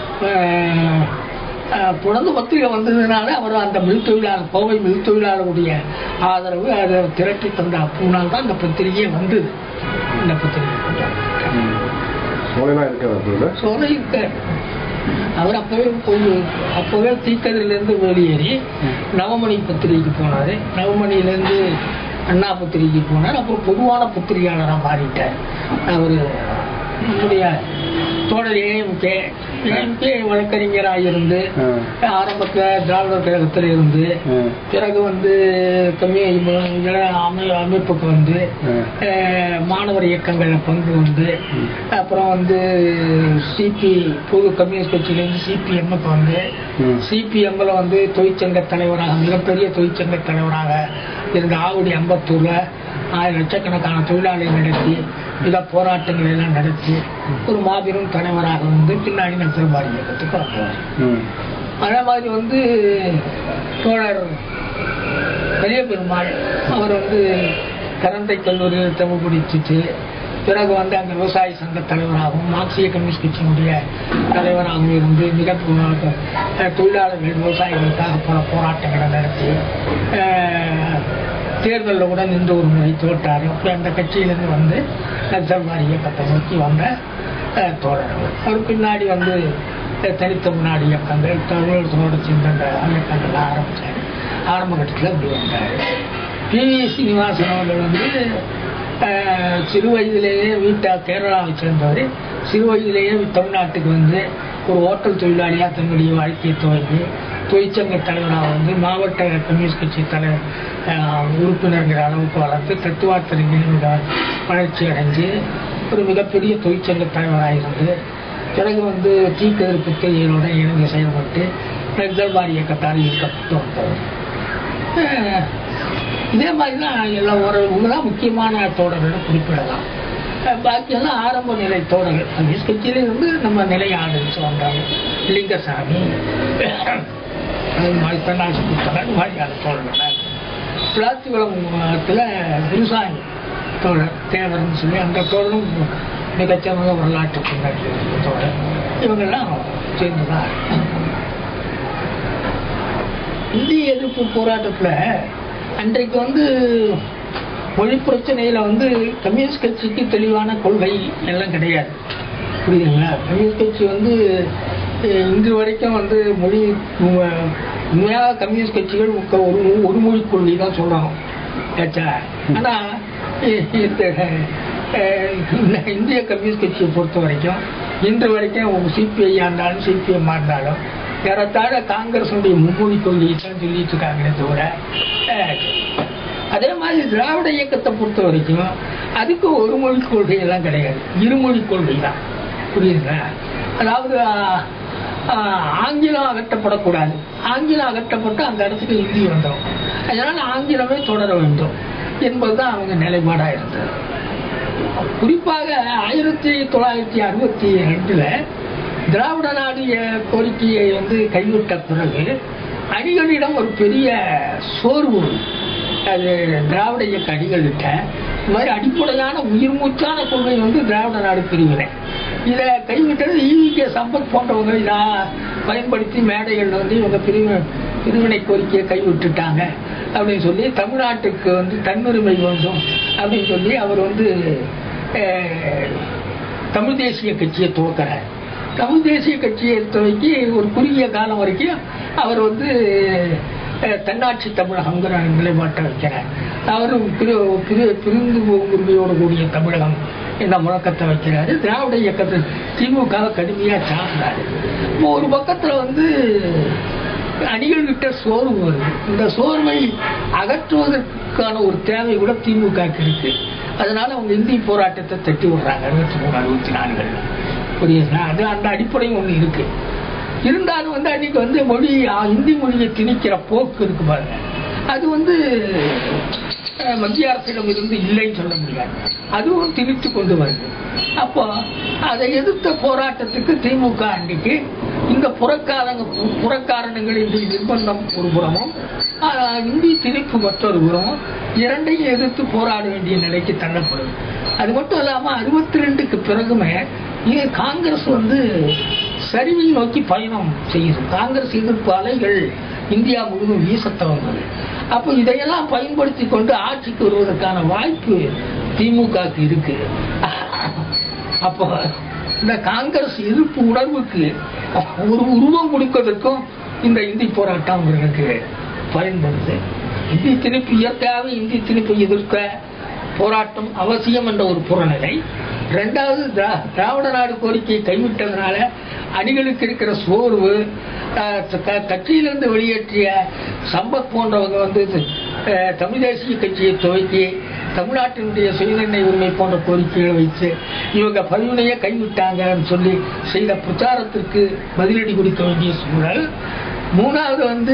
ஆஹ், ஆஹ், தொடர்ந்து பத்திரிகை வந்ததுனால அவர் அந்த மில் தொழிலாளர் கோவை மில் தொழிலாளருடைய ஆதரவு அதை திரட்டி தந்த அப்பூனால் தான் அந்த பத்திரிகையே வந்தது இந்த பத்திரிகை சோலையெல்லாம் இருக்காது அப்படி சோலை இருக்க அவர் அப்பவே போய் அப்பவே தீக்கதிரிலிருந்து வெளியேறி நவமணி பத்திரிகைக்கு போனாரு நவமணியிலேருந்து அண்ணா பத்திரிகைக்கு போனார் அப்புறம் பொதுவான பத்திரிகையாளராக மாறிட்டார் அவர் நம்முடைய தோழர் ஏஎம்கே ஏஎம்கே வழக்கறிஞராக இருந்து ஆரம்பத்தில் திராவிடர் கழகத்தில் இருந்து பிறகு வந்து கம்மி அமை அமைப்புக்கு வந்து அஹ், மாணவர் இயக்கங்களில் பங்கு வந்து அப்புறம் வந்து சிபி பொது கம்யூனிஸ்ட் கட்சியிலேருந்து சிபிஎம்முக்கு வந்து சிபிஎம்மில் வந்து தொழிற்சங்க தலைவராக மிகப்பெரிய தொழிற்சங்க தலைவராக இருந்த ஆவுடி அம்பத்தூரில் ஆயிரம் லட்சக்கணக்கான தொழிலாளர்கள் நடத்தி இத போராட்டங்கள் எல்லாம் நடத்தி ஒரு மாபெரும் தலைவராக வந்து பின்னாடி நக்சல்பாடி இயக்கத்துக்கு வந்தார் அதே மாதிரி வந்து தோழர் பெரிய பெருமாள் அவர் வந்து கரந்தை கல்லூரியில் தமிழ் படிச்சுட்டு பிறகு வந்து அங்கே விவசாய சங்க தலைவராகவும் மார்க்சிய கம்யூனிஸ்ட் கட்சியினுடைய தலைவராகவும் இருந்து மிக பு- அஹ் தொழிலாளர்கள் விவசாயிகளுக்காக பல போராட்டங்களை நடத்தி அஹ், தேர்தலில் கூட நின்று ஒரு முறை தோற்றார் அப்படி அந்த கட்சியிலேருந்து வந்து நக்சல்வாரி இயக்கத்தை நோக்கி வந்த அஹ், தோழர் அவர். அவர் பின்னாடி வந்து அஹ், தனித்தமிழ்நாடு இயக்கங்கள் தமிழர்களோட சேர்ந்த அந்த இயக்கங்கள் ஆரம்பித்தார் ஆரம்ப கட்டத்தில் இப்படி வந்தார் பி வி சீனிவாசன் அவர்கள் வந்து அஹ், சிறு வயதிலேயே வீட்டை கேரளாவை சேர்ந்தவர் சிறு வயதிலேயே தமிழ்நாட்டுக்கு வந்து ஒரு ஹோட்டல் தொழிலாளியாக தன்னுடைய வாழ்க்கையை துவங்கி தொழிற்சங்க தலைவராக வந்து மாவட்ட கம்யூனிஸ்ட் கட்சி தலைவர் அஹ், உறுப்பினர்கிற அளவுக்கு வளர்ந்து தத்துவார்த்தறிஞர் வளர்ச்சி அடைஞ்சு ஒரு மிகப்பெரிய தொழிற்சங்க தலைவராக இருந்து பிறகு வந்து தீக்கதிர் புத்தகைகளோட இணைந்து செயல்பட்டு நக்சல்பாரி இயக்கத்தால் ஈர்க்கப்பட்டு வந்தவர் அஹ், இதே மாதிரி தான் எல்லாம் ஒரு இவங்க தான் முக்கியமான தோழர்களை குறிப்பிடலாம் அஹ், பாக்கியெல்லாம் ஆரம்ப நிலை தோழர்கள் கம்யூனிஸ்ட் கட்சியில இருந்து நம்ம நிலை ஆளுன்னு வந்தாங்க லிங்கசாமி அது மாதிரி பெண்ணாசி புத்தகம் மாதிரியான தோழர்கள் பிளாத்திகுளத்தில் குருசாமி தோழர் தேவர்னு சொல்லி அந்த தோழரும் மிகச்சிறந்த வரலாற்று பின்னாடி இருந்த தோழர் இவங்கெல்லாம் சேர்ந்து தான் இந்திய எதிர்ப்பு போராட்டத்தில் அன்றைக்கு வந்து மொழி பிரச்சனையில் வந்து கம்யூனிஸ்ட் கட்சிக்கு தெளிவான கொள்கை எல்லாம் கிடையாது புரியுதுங்களா கம்யூனிஸ்ட் கட்சி வந்து அஹ், இன்று வரைக்கும் வந்து மொழி உ- உண்மையாக கம்யூனிஸ்ட் கட்சிகள் உக்க- ஒரு ஒரு மொழி கொள்கை தான் சொல்லணும் ஆச்சா ஆனால் இந்த அஹ், இந்த இந்திய கம்யூனிஸ்ட் கட்சியை பொறுத்த வரைக்கும் இன்று வரைக்கும் சிபிஐ இருந்தாலும் சிபிஎம் இருந்தாலும் ஏறத்தாழ காங்கிரஸுடைய மும்மொழி கொள்கையை தான் சொல்லிட்டு இருக்காங்களே தவிர அஹ், அதே மாதிரி திராவிட இயக்கத்தை பொறுத்த வரைக்கும் அதுக்கு ஒரு மொழி கொள்கை எல்லாம் கிடையாது இருமொழி கொள்கை தான் புரியுதுங்களா அதாவது ஆஹ், ஆஹ், ஆங்கிலம் அகற்றப்படக்கூடாது ஆங்கிலம் அகற்றப்பட்டு அந்த இடத்துக்கு இந்தி வந்துடும் அதனால ஆங்கிலமே தொடர வேண்டும் என்பதுதான் அவங்க நிலைப்பாடாக இருந்தது குறிப்பாக ஆயிரத்தி தொள்ளாயிரத்தி அறுபத்தி ரெண்டுல திராவிட நாடு எ- கோரிக்கையை வந்து கைவிட்ட பிறகு அணிகளிடம் ஒரு பெரிய சோர்வு அது திராவிட இயக்க அணிகள்கிட்ட இந்த மாதிரி அடிப்படையான உயிர் மூச்சான கொள்கை வந்து திராவிட நாடு பிரிவினை இதை கைவிட்டது ஈவிகே சம்பத் போன்றவங்க இதை பயன்படுத்தி மேடைகளில் வந்து இவங்க பிரிவு பிரிவினை கோரிக்கையை கைவிட்டுட்டாங்க அப்படின்னு சொல்லி தமிழ்நாட்டுக்கு வந்து தன்னுரிமை வேண்டும் அப்படின்னு சொல்லி அவர் வந்து அஹ், தமிழ் தேசிய கட்சியை துவக்கிறார் தமிழ் தேசிய கட்சியை துவக்கி ஒரு குறுகிய காலம் வரைக்கும் அவர் வந்து அஹ், தன்னாட்சி தமிழகங்கிற நிலைப்பாட்டை வைக்கிறார் அவரும் பிரி பிரி- பிரிந்து போகும் உரிமையோடு கூடிய தமிழகம் இந்த முழக்கத்தை வைக்கிறாரு திராவிட இயக்கத்தில் திமுகவை கடுமையாக சார்ந்தாரு இப்போ ஒரு பக்கத்தில் வந்து அணிகள்கிட்ட சோர்வு வருது இந்த சோர்வை அகற்றுவதற்கான ஒரு தேவை கூட திமுக இருக்கு அதனால அவங்க இந்தி போராட்டத்தை தட்டி விடுறாங்க அறுபத்தி மூணு அறுபத்தி நாலுகள்ல புரியுதுங்களா அது அந்த அடிப்படையும் ஒன்று இருக்கு இருந்தாலும் வந்து அன்னைக்கு வந்து மொழி ஆ, இந்தி மொழியை திணிக்கிற போக்கு இருக்கு பாருங்க அது வந்து அஹ், மத்திய அரசிடம் இருந்து இல்லைன்னு சொல்ல முடியாது அதுவும் திணித்து கொண்டு வருது அப்போ அதை எதிர்த்த போராட்டத்துக்கு திமுக அன்னைக்கு இந்த புறக்காரங்க புறக்காரணங்கள் இன்றி நிர்பந்தம் ஒரு புறமும் ஆஹ், இந்தி திணிப்பு மற்றொரு புறமும் இரண்டையும் எதிர்த்து போராட வேண்டிய நிலைக்கு தள்ளப்படுது அது மட்டும் இல்லாம அறுபத்தி ரெண்டுக்கு பிறகுமே இது காங்கிரஸ் வந்து சரிவை நோக்கி பயணம் செய்யுது காங்கிரஸ் எதிர்ப்பு அலைகள் இந்தியா முழுவதும் வீசத் துவங்குது அப்போ இதையெல்லாம் பயன்படுத்தி கொண்டு ஆட்சிக்கு வருவதற்கான வாய்ப்பு திமுகவுக்கு இருக்கு அப்போ இந்த காங்கிரஸ் எதிர்ப்பு உணர்வுக்கு ஒரு உருவம் கொடுப்பதற்கும் இந்த இந்தி போராட்டம் அவர்களுக்கு பயன்படுது இந்தி திணிப்பு இயற்கையாகவே இந்தி திணிப்பை எதிர்க்க போராட்டம் அவசியம் என்ற ஒரு புறநிலை ரெண்டாவது திரா- திராவிட நாடு கோரிக்கையை கைவிட்டதுனால அணிகளுக்கு இருக்கிற சோர்வு அஹ், க- கட்சியிலிருந்து வெளியேற்றிய சம்பத் போன்றவங்க வந்து அஹ், தமிழ் தேசிய கட்சியை துவக்கி தமிழ்நாட்டினுடைய சுயநிர்ணய உரிமை போன்ற கோரிக்கைகளை வைத்து இவங்க பதிவினையே கைவிட்டாங்கன்னு சொல்லி செய்த பிரச்சாரத்திற்கு பதிலடி கொடுக்க வேண்டிய சூழல் மூணாவது வந்து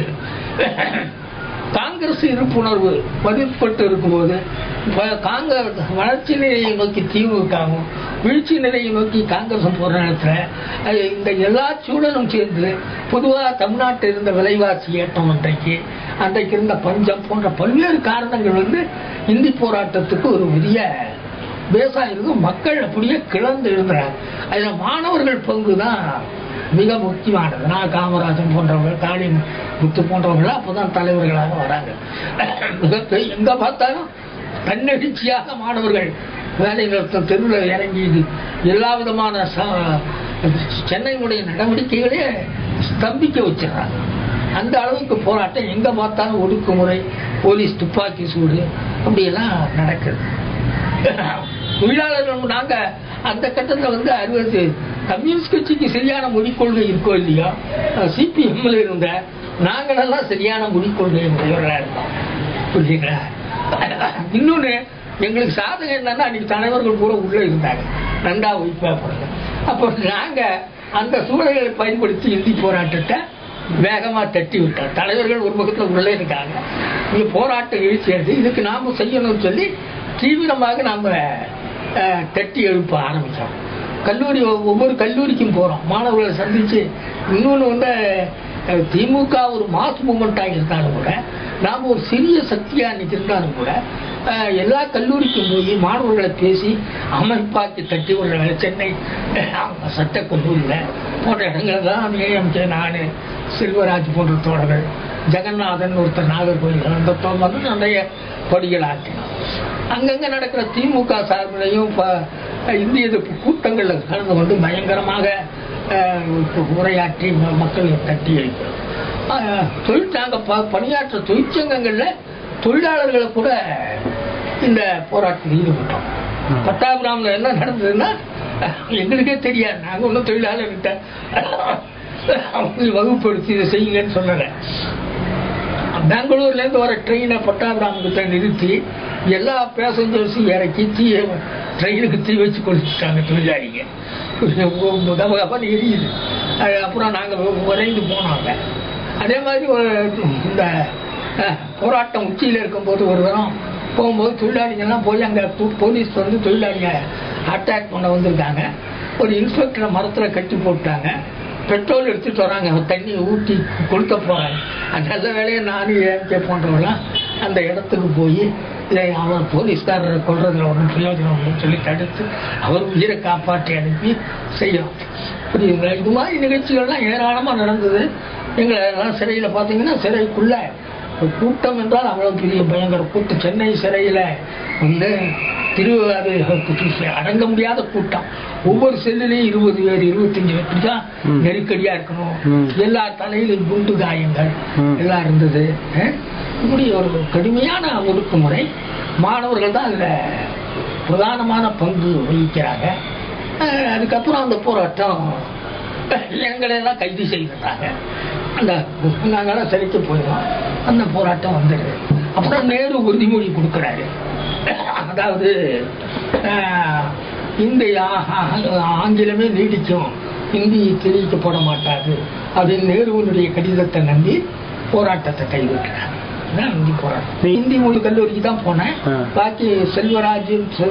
காங்கிரஸ் இருப்புணர்வு வலுப்பட்டு இருக்கும்போது வ- காங்கிரஸ் வளர்ச்சி நிலையை நோக்கி திமுகவும் வீழ்ச்சி நிலையை நோக்கி காங்கிரஸும் போற நேரத்தில் அது இந்த எல்லா சூழலும் சேர்ந்து பொதுவாக தமிழ்நாட்டில் இருந்த விலைவாசி ஏற்றம் அன்றைக்கு அன்றைக்கு இருந்த பஞ்சம் போன்ற பல்வேறு காரணங்கள் வந்து இந்தி போராட்டத்துக்கு ஒரு பெரிய பேசாக இருக்கும் மக்கள் அப்படியே கிளர்ந்து எழுதுறாங்க அதில் மாணவர்கள் பங்கு தான் மிக முக்கியமானது நான் காமராஜன் போன்றவங்க காளி முத்து போன்றவங்க அப்போதான் தலைவர்களாக வராங்க மிகப்பெரிய எங்க பார்த்தாலும் தன்னெழுச்சியாக மாணவர்கள் வேலை நிறுத்தம் தெருவில் இறங்கி இது எல்லா விதமான ச- சென்னையினுடைய நடவடிக்கைகளே ஸ்தம்பிக்க வச்சிடறாங்க அந்த அளவுக்கு போராட்டம் எங்க பார்த்தாலும் ஒடுக்குமுறை போலீஸ் துப்பாக்கி சூடு அப்படியெல்லாம் நடக்குது தொழிலாளர்கள் நாங்க அந்த கட்டத்தில் வந்து அறுபது கம்யூனிஸ்ட் கட்சிக்கு சரியான மொழிக் கொள்கை இருக்கோ இல்லையோ சிபிஎம்ல இருந்த நாங்களெல்லாம் சரியான மொழிக் கொள்கை உடையவர்களா இருந்தோம் புரியுங்களா இன்னொன்னு எங்களுக்கு சாதகம் என்னன்னா அன்னைக்கு தலைவர்கள் கூட உள்ள இருந்தாங்க நண்டா வைப்பா போறது அப்போ நாங்க அந்த சூழலை பயன்படுத்தி இந்தி போராட்டத்தை வேகமா தட்டி விட்டோம் தலைவர்கள் ஒரு பக்கத்துல உள்ளே இருக்காங்க இங்க போராட்டம் எழுச்சி எடுத்து இதுக்கு நாம செய்யணும்னு சொல்லி தீவிரமாக நாம அஹ், தட்டி எழுப்ப ஆரம்பிச்சோம் கல்லூரி ஒ- ஒவ்வொரு கல்லூரிக்கும் போறோம் மாணவர்களை சந்திச்சு இன்னொன்று வந்து அஹ், திமுக ஒரு மாஸ் மூமெண்ட்டாக இருந்தாலும் கூட நாம் ஒரு சிறிய சக்தியாக இன்னைக்கு இருந்தாலும் கூட அஹ், எல்லா கல்லூரிக்கும் போய் மாணவர்களை பேசி அமைப்பாக்கி தட்டி விடுற சென்னை அஹ், சட்டக் கல்லூரியில் போன்ற இடங்கள் தான் ஏஎம்கே நான் செல்வராஜ் போன்ற தோழர்கள் ஜெகநாதன் ஒருத்தர் நாகர்கோயில் அந்த தோழர் வந்து நிறைய படிகள் ஆற்றினோம் அங்கங்க நடக்கிற திமுக சார்பிலையும் ப- இந்திய எதிர்ப்பு கூட்டங்களில் கலந்து கொண்டு பயங்கரமாக அஹ், உரையாற்றி ம- மக்களை தட்டி எழுப்போம் அஹ், தொழிற்சாங்க ப- பணியாற்ற தொழிற்சங்கங்களில் தொழிலாளர்களை கூட இந்த போராட்டத்தில் ஈடுபட்டோம் பட்டாபிராமில் என்ன நடந்ததுன்னா அஹ், எங்களுக்கே தெரியாது நாங்கள் ஒன்றும் தொழிலாளர்கிட்ட அவங்க வகுப்படுத்தி இதை செய்யுங்கன்னு சொல்லலை பெங்களூர்லேருந்து வர ட்ரெயினை பட்டாபிராம் கிட்ட நிறுத்தி எல்லா பேசஞ்சர்ஸும் இறக்கி தீ ட்ரெயினுக்கு தீ வச்சு கொளுத்திட்டாங்க தொழிலாளிங்க கபகபன்னு எரியுது அது அப்புறம் நாங்கள் விரைந்து போனாங்க அதே மாதிரி ஒரு இந்த அஹ், போராட்டம் உச்சியில் இருக்கும்போது ஒரு தரம் போகும்போது தொழிலாளிகள்லாம் போய் அங்கே போலீஸ் வந்து தொழிலாளிங்க அட்டாக் பண்ண வந்திருக்காங்க ஒரு இன்ஸ்பெக்டரை மரத்தில் கட்டி போட்டாங்க பெட்ரோல் எடுத்துட்டு வராங்க தண்ணி ஊற்றி கொளுத்த போறாங்க அந்த நல்ல வேலையை நானும் ஏஎம்கே போன்றவங்களாம் அந்த இடத்துக்கு போய் இதை அவர் போலீஸ்காரரை கொள்றதுல ஒன்றும் பிரயோஜனம் இல்லைன்னு சொல்லி தடுத்து அவர் உயிரை காப்பாற்றி அனுப்பி செய்யணும் புரியுதுங்களா இது மாதிரி நிகழ்ச்சிகள்லாம் ஏராளமாக நடந்தது எங்களை எல்லாம் சிறையில் பார்த்தீங்கன்னா சிறைக்குள்ள ஒரு கூட்டம் என்றால் அவ்வளவு பெரிய பயங்கர கூட்டம் சென்னை சிறையில் வந்து திரு அது அடங்க முடியாத கூட்டம் ஒவ்வொரு செல்லுலையும் இருபது பேர் இருபத்தஞ்சு பேர் இப்படிதான் ம். நெருக்கடியா இருக்கணும் ம். எல்லா தலையிலும் குண்டு காயங்கள் ம். எல்லாம் இருந்தது அஹ். இப்படி ஒரு கடுமையான ஒடுக்குமுறை மாணவர்கள் தான் அதுல பிரதானமான பங்கு வகிக்கிறாங்க அஹ், அதுக்கப்புறம் அந்த போராட்டம் எங்களை எல்லாம் கைது செய்திருந்தாங்க அந்த நாங்களாம் சிறைக்கு போயிடும் அந்த போராட்டம் வந்துடுது அப்புறம் நேரு உறுதிமொழி கொடுக்குறாரு அதாவது அஹ், இந்திய ஆ- ஆ- ஆங்கிலமே நீடிக்கும் இந்தி தெரிவிக்கப்பட மாட்டாது அப்படின்னு நேருவனுடைய கடிதத்தை நம்பி போராட்டத்தை கைவிட்டார் இதான் இந்தி போராட்டம் இந்தி மொழி கல்லூரிக்கு தான் போனேன் ஆ. பாக்கி செல்வராஜ்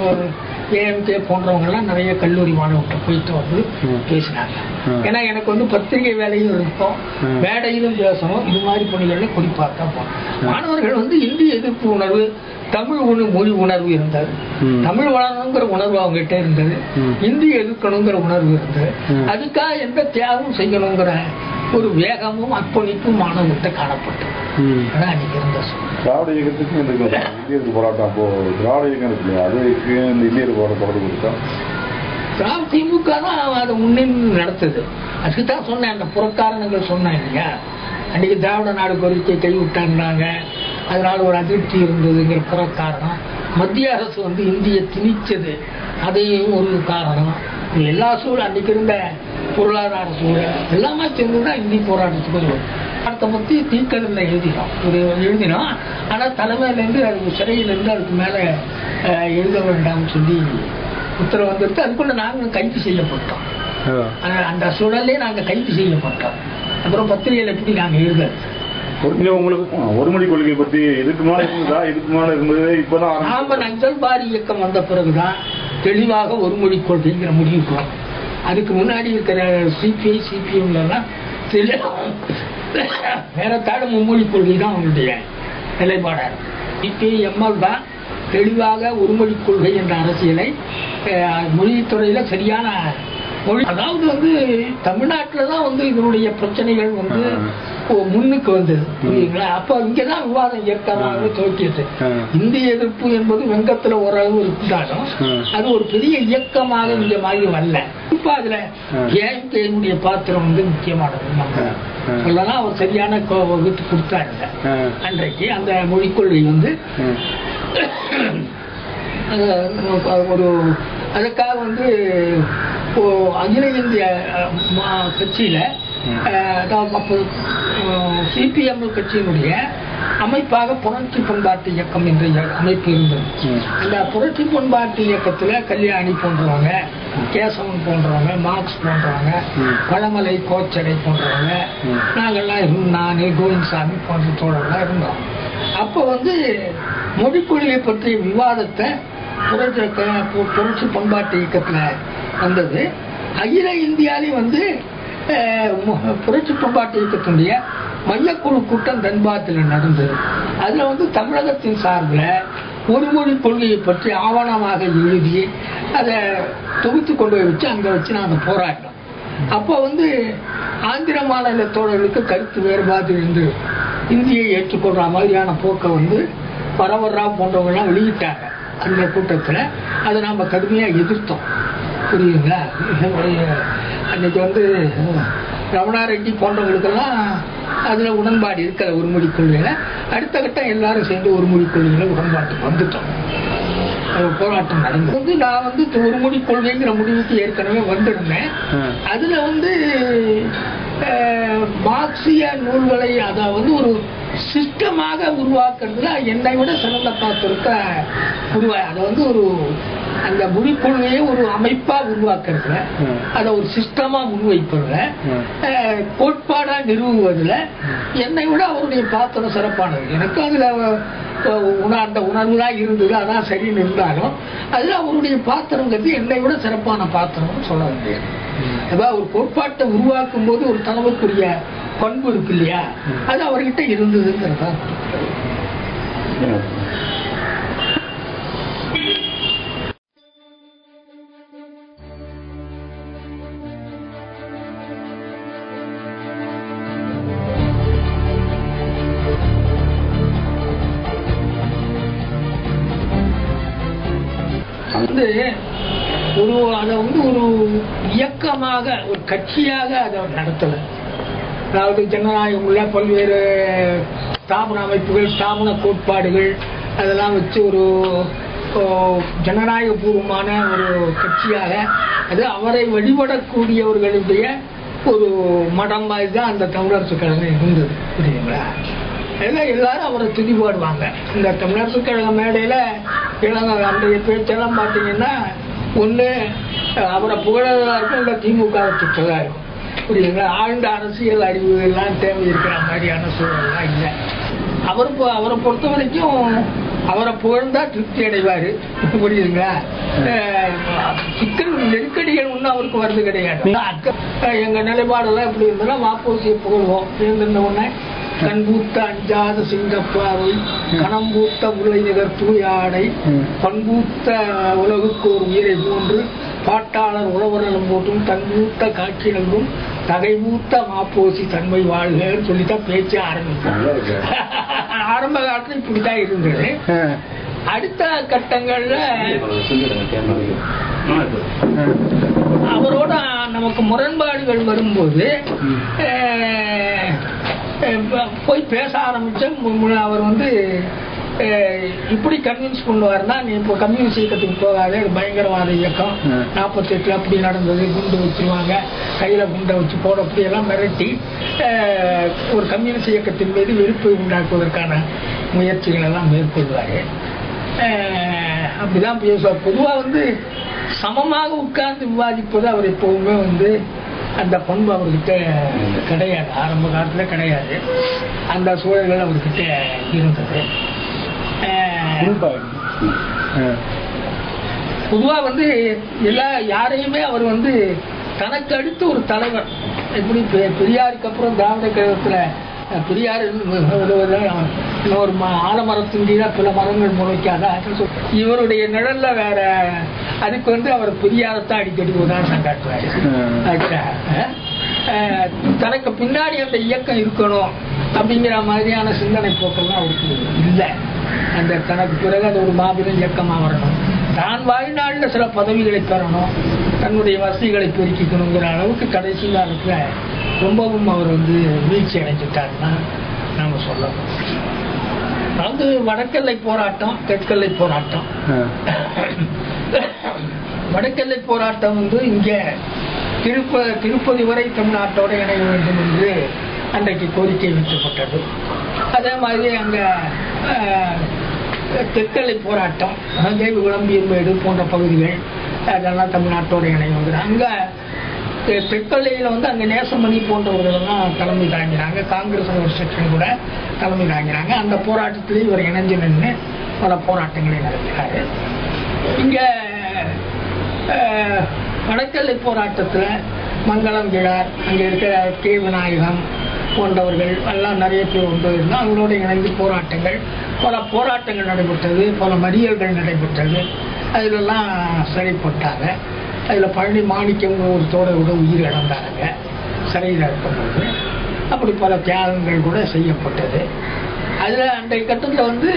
ஏஎம்கே போன்றவங்க எல்லாம் நிறைய கல்லூரி மாணவர்கிட்ட போயிட்டு வந்து ம். பேசினாங்க ம். ஏன்னா எனக்கு வந்து பத்திரிகை வேலையும் இருக்கும் ம். மேடையிலும் பேசணும் இது மாதிரி பணிகள்ல குறிப்பாக தான் போனோம் மாணவர்கள் வந்து இந்தி எதிர்ப்பு உணர்வு தமிழ் உண- மொழி உணர்வு இருந்தது ம். தமிழ் வளரணுங்கிற உணர்வு அவங்ககிட்ட இருந்தது ம். இந்தி எதிர்க்கணுங்கிற உணர்வு இருந்தது ம். அதுக்காக எந்த தியாகம் செய்யணுங்கிற ஒரு வேகமும் அர்ப்பணிப்பும் மாணவர்கிட்ட காணப்பட்டது ம். அதான் அன்னைக்கு இருந்த சூழ்நிலை திராவிட இயக்கத்துக்கும் இந்த இந்தியருக்கு போராட்டம் அப்போ திராவிட இயக்கம் இருக்கு இல்லையா அதுக்கு இந்த இந்தியர் போராட்டம் தொடர்பு கொடுத்தா திராவிட திமுக தான் அதை முன்னின்று நடத்துது அதுக்கு தான் சொன்னேன் அந்த புறக்காரணங்கள் சொன்னேன் இல்லையா அன்னைக்கு திராவிட நாடு கோரிக்கை கைவிட்டாங்க அதனால ஒரு அதிருப்தி இருந்ததுங்கிற புறக்காரணம் மத்திய அரசு வந்து இந்திய திணிச்சது அதையும் ஒரு காரணம் இது எல்லா சூழல் அன்னைக்கு இருந்த பொருளாதார சூழல் எல்லாமே சேர்ந்து தான் இந்தி போராட்டத்துக்கு ஒரு போராட்டத்தை பற்றி தீக்கதில் எழுதினோம் ஒரு எழுதினோம் ஆனால் தலைமையிலேருந்து அது சிறையிலேருந்து அதுக்கு மேலே எழுத வேண்டாம்னு சொல்லி உத்தரவு வந்துட்டு அதுக்குள்ள நாங்களும் கைது செய்யப்பட்டோம் ஓ. ஆனா, அந்த சூழல்லே நாங்க கைது செய்யப்பட்டோம் அப்புறம் பத்திரிகையில் எப்படி நாங்க எழுதுறது ஒரு உங்களுக்கு ஒரு மொழி கொள்கை பத்தி இதுக்கு மேல இருந்ததா இதுக்கு மேல இருந்தது இப்பதான் நாம ஆரம்பிச்சது. நக்சல் பாரி இயக்கம் வந்த பிறகுதான் தெளிவாக ஒரு மொழி கொள்கைங்கிற முடிவுக்கு வரும் அதுக்கு முன்னாடி இருக்கிற சிபிஐ சிபிஎம்ல எல்லாம் தெளி- வேறத்தாட மும்மொழி கொள்கை தான் அவங்களுடைய நிலைப்பாடாக சிபிஐ எம்எல் தான் தெளிவாக ஒருமொழி கொள்கை என்ற அரசியலை அஹ், மொழித்துறையில சரியான மொழி அதாவது வந்து தமிழ்நாட்டில் தான் வந்து இதனுடைய பிரச்சனைகள் வந்து ஓ, முன்னுக்கு வந்தது புரியுங்களா அப்போ இங்கதான் விவாதம் இயற்கையாக துவக்கியது ஆ. இந்திய எதிர்ப்பு என்பது வெங்கத்துல ஓரளவு இருந்தாலும் ம். அது ஒரு பெரிய இயக்கமாக இங்க மாதிரி வரல இப்ப அதுல ம். ஏஎம்கேனுடைய பாத்திரம் வந்து முக்கியமானது நம்ம ம். ம். சொல்லலாம் அவர் சரியான கோ- வகுத்து கொடுத்தாருங்க ஆ. அன்றைக்கு அந்த மொழிக் கொள்கை வந்து ம். அஹ், ஒரு அதுக்காக வந்து ஓ, அகில இந்திய அஹ், மா- கட்சியில ம். அஹ், அதாவது அப்போ சிபிஎம் கட்சியினுடைய அமைப்பாக புரட்சி பண்பாட்டு இயக்கம் என்ற இய- அமைப்பு இருந்தது ம். அந்த புரட்சி பண்பாட்டு இயக்கத்துல கல்யாணி போன்றவங்க கேசவன் போன்றவங்க மார்க்ஸ் போன்றவங்க ம். பழமலை கோச்சடை போன்றவங்க ம். நாங்கள்லாம் இருந்து நான் கோவிந்தசாமி போன்ற தோழர்கள்லாம் இருந்தோம் அப்போ வந்து மொழிக்கொள்கை பற்றிய விவாதத்தை புரட்சி பு- புரட்சி பண்பாட்டு இயக்கத்துல வந்தது அகில இந்தியாவிலே வந்து அஹ், மு- புரட்சி பண்பாட்டு இயக்கத்தினுடைய மையக்குழு கூட்டம் தன்பாத்தில் நடந்தது அதுல வந்து தமிழகத்தின் சார்பில் ஒரு மொழி கொள்கையை பற்றி ஆவணமாக எழுதி அதை தொகுத்து கொண்டு போய் வச்சு அங்க வச்சு நாங்கள் போராட்டோம் அப்போ வந்து ஆந்திர மாநில தோழர்களுக்கு கருத்து வேறுபாடு இருந்து இந்தியை ஏற்றுக்கொள்ற மாதிரியான போக்கை வந்து பரவர்ராவ் போன்றவங்கெல்லாம் வெளியிட்டாங்க அந்த கூட்டத்தில் அதை நாம் கடுமையாக எதிர்த்தோம் புரியுதுங்களா ஒரு அன்னைக்கு வந்து ரமணா ரெட்டி போன்றவங்களுக்கெல்லாம் அதில் உடன்பாடு இருக்கல ஒரு மொழி கொள்கையில் அடுத்த கட்டம் எல்லாரும் சேர்ந்து ஒரு மொழி கொள்கையில் உடன்பாட்டுக்கு வந்துட்டோம் ஒரு போராட்டம் நடந்தது வந்து நான் வந்து ஒரு மொழி கொள்கைங்கிற முடிவுக்கு ஏற்கனவே வந்திருந்தேன் ஆ. அதுல வந்து அஹ், மார்க்சிய நூல்களை அதாவது ஒரு சிஸ்டமாக உருவாக்குறதுல என்னை விட சிறந்த பார்த்திருக்க உருவா அதை வந்து ஒரு அந்த மொழி கொள்கையை ஒரு அமைப்பா உருவாக்குறதுல ம். அதை ஒரு சிஸ்டமா முன்வைப்பதுல ம். அஹ், கோட்பாடா நிறுவுவதுல என்னை விட அவருடைய பாத்திரம் சிறப்பானது எனக்கு அதுல அஹ், உண- அந்த உணர்வு தான் இருந்தது அதான் சரின்னு இருந்தாலும் அதுல அவருடைய பாத்திரங்கிறது என்னை விட சிறப்பான பாத்திரம்னு சொல்ல முடியாது அதாவது ஒரு கோட்பாட்டை உருவாக்கும் போது ஒரு தலைமைக்குரிய பண்பு இருக்கு இல்லையா அது அவர்கிட்ட இருந்ததுங்கிறதா வந்து ஒரு அதை வந்து ஒரு இயக்கமாக ஒரு கட்சியாக அதை நடத்தலை அதாவது ஜனநாயகம் உள்ள பல்வேறு ஸ்தாபன அமைப்புகள் ஸ்தாபன கோட்பாடுகள் அதெல்லாம் வச்சு ஒரு ஓ, ஜனநாயகபூர்வமான ஒரு கட்சியாக அது அவரை வழிபடக்கூடியவர்களுடைய ஒரு மடம் மாதிரி தான் அந்த தமிழரசு கழகம் இருந்தது புரியுதுங்களா எல்லாம் எல்லாரும் அவரை துதி பாடுவாங்க இந்த தமிழரசு கழக மேடையில் இளங்க அன்றைய பேச்செல்லாம் பார்த்தீங்கன்னா ஒன்று அவரை புகழதாக இருக்கும் இல்லை திமுக திட்டதாக இருக்கும் புரியுதுங்களா ஆழ்ந்த அரசியல் அறிவு எல்லாம் தேவை இருக்கிற மாதிரியான சூழல்லாம் இல்லை அவர் பொ- அவரை பொறுத்த வரைக்கும் அவரை புகழ்ந்தா திருப்தி அடைவார் புரியுதுங்களா அஹ் சிக்கல் நெருக்கடிகள் ஒன்றும் அவருக்கு வருது கிடையாது அஹ் எங்க நிலைப்பாடெல்லாம் எப்படி இருந்ததுன்னா மாப்போசியை புகழ்வோம் இருந்திருந்த உடனே கண்பூத்த அஞ்சாத சிங்கப்பாவை கணம்பூத்த முல்லை நிகர் தூயாடை பண்பூத்த உலகுக்கு ஒரு உயிரை போன்று பாட்டாளர் உழவர்களும் போட்டும் தன்பூத்த காட்சி நல்கும் தகைமூத்த மாப்போசி தன்மை வாழ்கன்னு சொல்லித்தான் பேச்சே ஆரம்பித்தார் நல்லா இருக்கு ஆரம்ப காலத்துல இப்படித்தான் இருந்தது அடுத்த கட்டங்கள்ல அவரோட நமக்கு முரண்பாடுகள் வரும்போது அஹ், அஹ், போய் பேச ஆரம்பிச்ச மு- மு- அவர் வந்து அஹ், இப்படி கன்வின்ஸ் பண்ணுவாருன்னா நீ இப்போ கம்யூனிஸ்ட் இயக்கத்துக்கு போகாத இது பயங்கரவாத இயக்கம் ம். நாற்பத்தெட்டுல அப்படி நடந்தது குண்டு வச்சிருவாங்க கையில குண்டை வச்சு போட அப்படியெல்லாம் மிரட்டி அஹ், ஒரு கம்யூனிஸ்ட் இயக்கத்தின் மீது வெறுப்பை உண்டாக்குவதற்கான முயற்சிகள் எல்லாம் மேற்கொள்வாரு அஹ், அப்படிதான் பேசுவார் பொதுவா வந்து சமமாக உட்கார்ந்து விவாதிப்பது அவர் எப்பவுமே வந்து அந்த பண்பு அவர்கிட்ட கிடையாது ஆரம்ப காலத்துல கிடையாது அந்த சூழல்கள் அவர்கிட்ட இருந்தது அஹ், பொதுவா வந்து எல்லா யாரையுமே அவர் வந்து தனக்கு அடுத்து ஒரு தலைவர் எப்படி பெ- பெரியாருக்கு அப்புறம் திராவிட கழகத்துல அஹ், பெரியார் இன்னும் ஒரு- ஒரு- இன்னொரு ம- ஆலமரத்தின் கீழே பல மரங்கள் முளைக்காதா இவருடைய நிழல்ல வேற அதுக்கு வந்து அவர் பெரியாரத்தான் அடிக்கடி உதாரணம் காட்டுவாரு ம். ஆச்சா, அஹ், அஹ், தனக்கு பின்னாடி அந்த இயக்கம் இருக்கணும் அப்படிங்கிற மாதிரியான சிந்தனை போக்கெல்லாம் அவருக்கு இல்லை அந்த தனக்கு பிறகு அது ஒரு மாபெரும் இயக்கமாக வரணும் தான் வாழ்நாளில் சில பதவிகளை பெறணும் தன்னுடைய வசதிகளை பெருக்கிக்கணுங்கிற அளவுக்கு கடைசி காலத்தில் ரொம்பவும் அவர் வந்து வீழ்ச்சி அடைஞ்சிட்டாருன்னா நாம சொல்லணும் அதாவது வடக்கெல்லை போராட்டம் தெற்கெல்லை போராட்டம் வடக்கெல்லை போராட்டம் வந்து இங்கே திருப்ப திருப்பதி வரை தமிழ்நாட்டோட இணைய வேண்டும் என்று அன்றைக்கு கோரிக்கை வைக்கப்பட்டது அதே மாதிரி அங்கே தெற்கெல்லை போராட்டம் தேவிகுளம் வீர்மேடு போன்ற பகுதிகள் அதெல்லாம் தமிழ்நாட்டோட இணையும் அங்கே தெற்கொல்லையில் வந்து அங்கே நேசமணி போன்றவர்களெல்லாம் தலைமை தாங்கினாங்க காங்கிரஸ் ஒரு செக்ஷன் கூட தலைமை தாங்கினாங்க அந்த போராட்டத்திலே இவர் இணைஞ்சு நின்று பல போராட்டங்களை நடத்தினார் இங்கே வடக்கல்லை போராட்டத்தில் மங்களம் கிழார் அங்கே இருக்கிற கே விநாயகம் போன்றவர்கள் எல்லாம் நிறைய பேர் வந்து இருந்தால் அவங்களோட இணைந்து போராட்டங்கள் பல போராட்டங்கள் நடைபெற்றது பல மறியல்கள் நடைபெற்றது அதிலெல்லாம் சிறைப்பட்டாங்க அதில் பழனி மாணிக்கம் ஒரு தோட கூட உயிர் இழந்தாங்க சிறையில் இருக்கும்போது அப்படி பல தியாகங்கள் கூட செய்யப்பட்டது அதில் அன்றைய கட்டத்தில் வந்து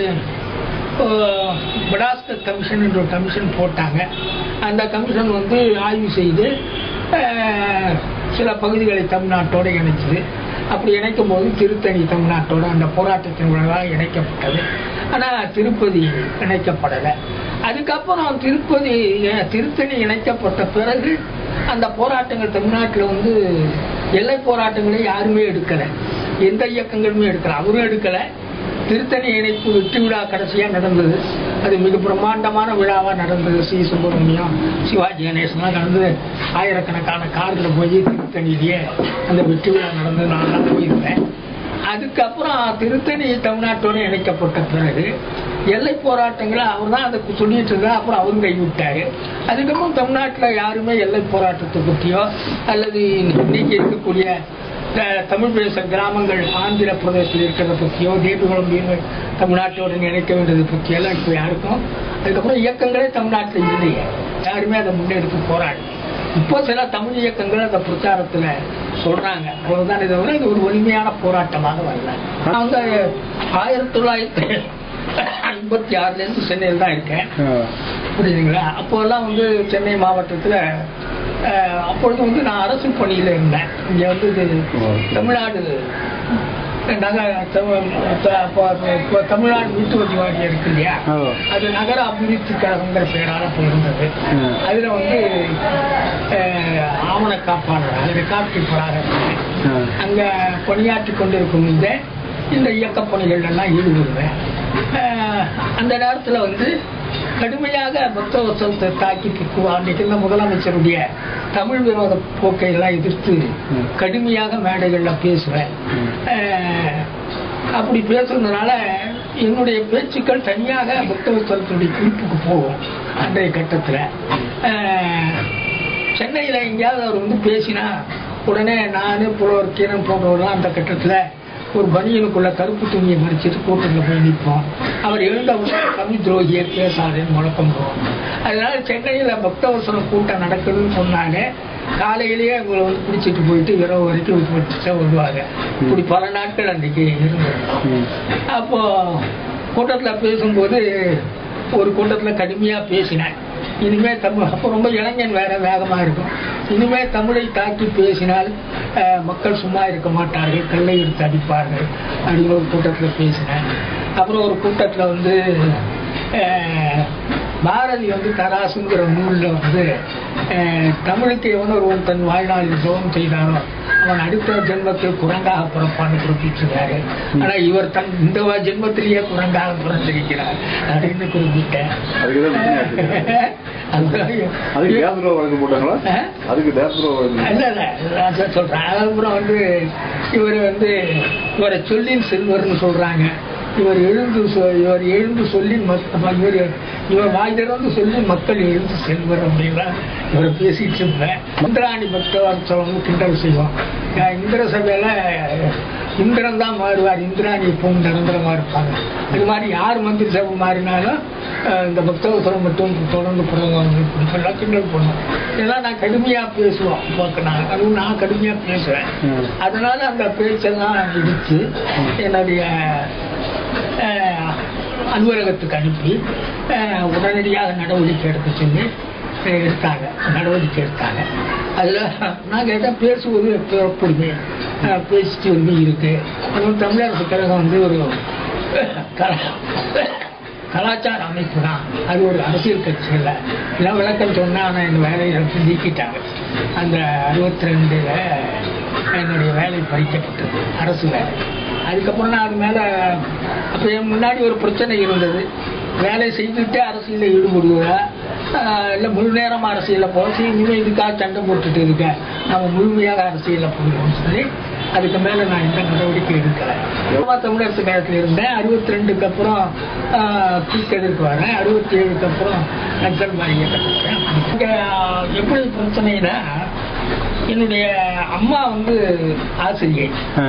படாஸ்கர் கமிஷன் என்ற ஒரு கமிஷன் போட்டாங்க அந்த கமிஷன் வந்து ஆய்வு செய்து அஹ், சில பகுதிகளை தமிழ்நாட்டோடு இணைச்சது அப்படி இணைக்கும் போது திருத்தணி தமிழ்நாட்டோட அந்த போராட்டத்தின் விளைவாக இணைக்கப்பட்டது ஆனால் திருப்பதி இணைக்கப்படலை அதுக்கப்புறம் திருப்பதி அஹ், திருத்தணி இணைக்கப்பட்ட பிறகு அந்த போராட்டங்கள் தமிழ்நாட்டில் வந்து எல்லை போராட்டங்களை யாருமே எடுக்கலை எந்த இயக்கங்களுமே எடுக்கலை அவரும் எடுக்கலை திருத்தணி இணைப்பு வெற்றி விழா கடைசியாக நடந்தது அது மிக பிரம்மாண்டமான விழாவாக நடந்தது சி சுப்பிரமணியம் சிவாஜி கணேசன்லாம் கலந்து ஆயிரக்கணக்கான காரில் போய் திருத்தணியிலேயே அந்த வெற்றி விழா நடந்தது நான் தான் போயிருந்தேன் அதுக்கப்புறம் திருத்தணி தமிழ்நாட்டோடு இணைக்கப்பட்ட பிறகு எல்லை போராட்டங்களை அவர் தான் அதை சொல்லிட்டு இருந்தார் அப்புறம் அவரும் கைவிட்டாரு அதுக்கப்புறம் தமிழ்நாட்டில் யாருமே எல்லை போராட்டத்தை பற்றியோ அல்லது இன்னைக்கு இருக்கக்கூடிய த- தமிழ் பேசுகிற கிராமங்கள் ஆந்திர பிரதேசத்தில் இருக்கிறத பற்றியோ தேவிகுளம் மீன்கள் தமிழ்நாட்டோடு இணைக்க வேண்டியதை பற்றியெல்லாம் இப்போ யாருக்கும் அதுக்கப்புறம் இயக்கங்களே தமிழ்நாட்டில் இல்லையே யாருமே அதை முன்னெடுத்து போராடி இப்போ சில தமிழ் இயக்கங்கள் அந்த பிரச்சாரத்தில் சொல்றாங்க அவ்வளவுதான் இதை விட இது ஒரு வலிமையான போராட்டமாக வரல நான் வந்து ஆயிரத்தி தொள்ளாயிரத்தி ஐம்பத்தி ஆறுலேருந்து சென்னையில் தான் இருக்கேன் புரியுதுங்களா அப்போல்லாம் வந்து சென்னை மாவட்டத்தில் அப்பொழுது வந்து நான் அரசு பணியில் இருந்தேன் இங்கே வந்து இது தமிழ்நாடு நகர தமிழ் த- அப்போ இப்போ தமிழ்நாடு வீட்டு வரி வாரியம் இருக்கு இல்லையா ஆ. அது நகர அபிவிருத்தி கழகங்கிற பெயரால் அப்போ இருந்தது ம். அதில் வந்து அஹ், ஆவண காப்பாளராக ரெக்கார்ட் கீப்பராக இருந்தேன் ஆ. அங்கே பணியாற்றி கொண்டிருக்கும் இந்த இந்த இயக்கப் பணிகள் எல்லாம் ஈடுபடுவேன் அஹ், அந்த நேரத்தில் வந்து கடுமையாக பக்தவசத்தை தாக்கி திக்கு அன்றைக்கு இருந்த முதலமைச்சருடைய தமிழ் விரோத போக்கை எல்லாம் எதிர்த்து ம். கடுமையாக மேடைகளில் பேசுவேன் ம். அஹ், அப்படி பேசுறதுனால என்னுடைய பேச்சுக்கள் தனியாக பக்தவசத்தினுடைய குறிப்புக்கு போகும் அன்றைய கட்டத்தில் சென்னையில் எங்கேயாவது அவர் வந்து பேசினா உடனே நான் புலவர் கீரன் போன்றவர்கள்லாம் அந்த கட்டத்தில் ஒரு பனியனுக்குள்ள கருப்பு துணியை மறிச்சிட்டு கூட்டத்தில் போய் நிற்போம் அவர் எழுந்த உடனே தமிழ் துரோகியை பேசாதேன்னு முழக்கம் போவோம் அதனால சென்னையில் பக்தவசனம் கூட்டம் நடக்குதுன்னு சொன்னாலே காலையிலேயே உங்களை வந்து பிடிச்சிட்டு போயிட்டு இரவு வரைக்கும் வச்சு வருவாங்க இப்படி பல நாட்கள் அன்றைக்கு இருந்தது ம். அப்போ கூட்டத்தில் பேசும்போது ஒரு கூட்டத்தில் கடுமையாக பேசினேன் இனிமே தமிழ் அப்போ ரொம்ப இளைஞன் வேற வேகமாக இருக்கும் இனிமே தமிழை தாக்கி பேசினால் அஹ், மக்கள் சும்மா இருக்க மாட்டார்கள் கல்லை எடுத்து அடிப்பார்கள் அப்படின்னு ஒரு கூட்டத்தில் பேசினேன் அப்புறம் ஒரு கூட்டத்தில் வந்து அஹ், பாரதி வந்து தராசுங்கிற நூலில் வந்து அஹ், தமிழுக்கு எவன் ஒருவன் தன் வாழ்நாளில் ஜோகம் செய்தானோ அவன் அடுத்த ஜென்மத்தில் குரங்காக பிறப்பான்னு குறிப்பிட்டிருக்காரு ஆனா இவர் தன் இந்த வ- ஜென்மத்திலேயே குரங்காக பிறந்திருக்கிறார் அப்படின்னு குறிப்பிட்டேன் அதுக்கு தான் பிரச்சனை ஆச்சு. அதுக்கு அதுதான் டேஸ் ரோ வழக்கு போட்டாங்களா ஆ? அதுக்கு டேஸ் ரோ வழக்கு இல்ல இல்ல நான் சொ- சொல்றேன் அதுக்கப்புறம் வந்து இவர் வந்து இவரை சொல்லின் செல்வர்னு சொல்றாங்க இவர் எழுந்து சொ- இவர் எழுந்து சொல்லி மத்த- இவர் இவர் வாய் திறந்து சொல்லி மக்கள் எழுந்து செல்வர் அப்படின்லாம் இவரை பேசிட்டு இருப்பேன் இந்திராணி பக்தவார்த்தவங்க கிண்டல் செய்வோம் அஹ் இந்திர சபையில இந்திரன் தான் மாறுவார் இந்திராணி எப்பவும் நிரந்தரமா இருப்பாங்க இது மாதிரி யார் மந்திரி சபை மாறினாலும் அஹ் இந்த பக்தவசரம் மட்டும் தொடர்ந்து புறவங்க இப்படிலாம் கிண்டல் பண்ணுவோம் இதெல்லாம் நான் கடுமையா பேசுவோம் இப்போ நான் அதுவும் நான் கடுமையா பேசுவேன் ம். அதனால அந்த பேச்செல்லாம் எடுத்து என்னுடைய அஹ், அலுவலகத்துக்கு அனுப்பி அஹ், உடனடியாக நடவடிக்கை எடுக்க சொல்லி அஹ், எடுத்தாங்க நடவடிக்கை எடுத்தாங்க அதில் நான் கேட்டேன் பேசுவது எப்ப- எப்படி அஹ், பேசிட்டு வந்து இருக்கு அதுவும் தமிழரசு கழகம் வந்து ஒரு கலா- கலாச்சார அமைப்பு தான் அது ஒரு அரசியல் கட்சி இல்லை எல்லாம் விளக்கம் சொன்னா ஆனால் என் வேலையை எடுத்து நீக்கிட்டாங்க அந்த அறுபத்தி ரெண்டுல என்னுடைய வேலை பறிக்கப்பட்டது அரசு வேலை அதுக்கப்புறம் நான் அது மேலே அப்போ என் முன்னாடி ஒரு பிரச்சனை இருந்தது வேலை செய்துட்டு அரசியலில் ஈடுபடுவதா இல்லை முழு நேரம் அரசியலில் போக சரி இனிமேல் இதுக்காக சண்டை போட்டுட்டு இருக்க நம்ம முழுமையாக அரசியலில் போடுவோம்னு சொல்லி அதுக்கு மேலே நான் எந்த நடவடிக்கை எடுக்கலை யோகா தமிழரசு நேரத்தில் இருந்தேன் அறுபத்தி ரெண்டுக்கு அப்புறம் தீக்கதிற்கு வரேன் அறுபத்தி ஏழுக்கு அப்புறம் நக்சல் மாதிரி இயக்கத்துக்கு இங்க எப்படி பிரச்சனைனா என்னுடைய அம்மா வந்து ஆசிரியை ஆ.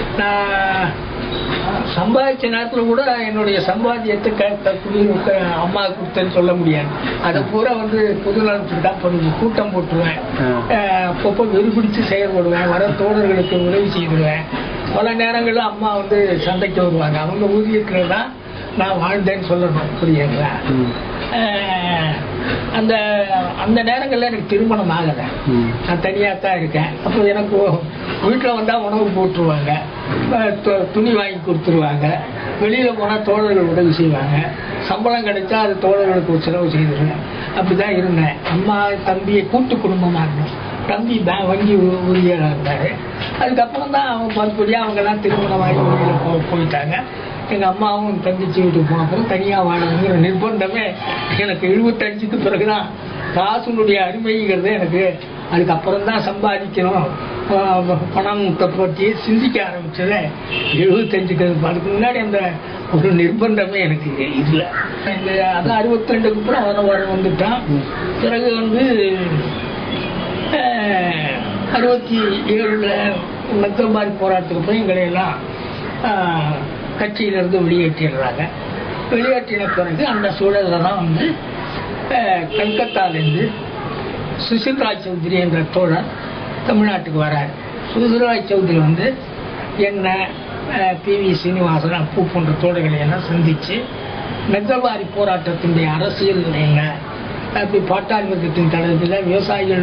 நான் சம்பாதிச்ச நேரத்தில் கூட என்னுடைய சம்பாத்தியத்தை க குடியிருக்க அம்மா கொடுத்தேன்னு சொல்ல முடியாது அதை பூரா வந்து பொது நலத்துக்கு தான் பண்ணுவேன் கூட்டம் போட்டுருவேன் ஆ. அஹ் அப்பப்போ வெறுபிடிச்சு செயல்படுவேன் வர தோழர்களுக்கு உதவி செய்திருவேன் பல நேரங்களில் அம்மா வந்து சண்டைக்கு வருவாங்க அவங்க ஊதியத்தில் தான் நான் வாழ்ந்தேன்னு சொல்லணும் புரியுங்களா ம். அஹ் அந்த அந்த நேரங்களில் எனக்கு திருமணம் ஆகலை ம். நான் தனியாக தான் இருக்கேன் அப்போ எனக்கு வீட்டில் வந்தால் உணவு போட்டுருவாங்க அஹ் து- துணி வாங்கி கொடுத்துருவாங்க வெளியில் போனால் தோழர்கள் உதவி செய்வாங்க சம்பளம் கிடைச்சா அது தோழர்களுக்கு ஒரு செலவு செய்திருவேன் அப்படி தான் இருந்தேன் அம்மா தம்பியை கூட்டு குடும்பமாக இருந்தோம் தம்பி பே வங்கி ஊ- ஊழியராக இருந்தார் அதுக்கப்புறம் தான் அவங்க பற்படியாக அவங்கெல்லாம் திருமணமாகி வெளியில் போ போயிட்டாங்க எங்கள் அம்மாவும் தங்கச்சி வீட்டுக்கு போன அப்புறம் தனியாக வாழணுங்கிற நிர்பந்தமே எனக்கு எழுபத்தஞ்சுக்கு பிறகு தான் காசுனுடைய அருமைங்கிறது எனக்கு அதுக்கப்புறம் தான் சம்பாதிக்கணும் ஆஹ் பணத்தை பற்றி சிந்திக்க ஆரம்பிச்சது எழுபத்தஞ்சுக்கு அதுக்கு முன்னாடி அந்த ஒரு நிர்பந்தமே எனக்கு இல்லை இந்த அதான் அறுபத்தி ரெண்டுக்கு அப்புறம் வர வர வந்துட்டான் பிறகு வந்து ஆஹ், அறுபத்தி ஏழுல நக்கல்பாரி போராட்டத்துக்கு போய் எங்களை எல்லாம் ஆஹ், கட்சியிலிருந்து வெளியேற்றிடுறாங்க வெளியேற்றின பிறகு அந்த சூழலில் தான் வந்து ஆஹ், கல்கத்தாலேருந்து சுசில்ராஜ் சௌத்ரி என்ற தோழர் தமிழ்நாட்டுக்கு வரார் சுசில்ராஜ் சௌத்ரி வந்து என்ன பி வி சீனிவாசன் அப்பு போன்ற தோழர்களை எல்லாம் சந்தித்து நெக்கல்வாரி போராட்டத்தினுடைய அரசியல் என்ன அப்படி பாட்டாளி வர்க்கத்தின் தலைவத்தில் விவசாயிகள்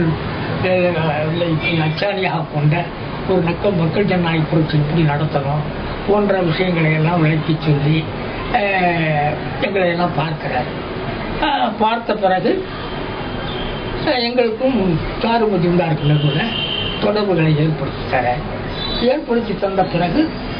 அஹ், அச்சாணியாக கொண்ட ஒரு நக்கல் மக்கள் ஜனநாயக புரட்சி எப்படி நடத்தணும் போன்ற விஷயங்களை எல்லாம் விளக்கி சொல்லி அஹ், எங்களை எல்லாம் பார்க்கிறார் அஹ், பார்த்த பிறகு அஹ், எங்களுக்கும் சாருமதி உண்டார்கள் கூட தொடர்புகளை ஏற்படுத்தி தர ஏற்படுத்தி தந்த பிறகு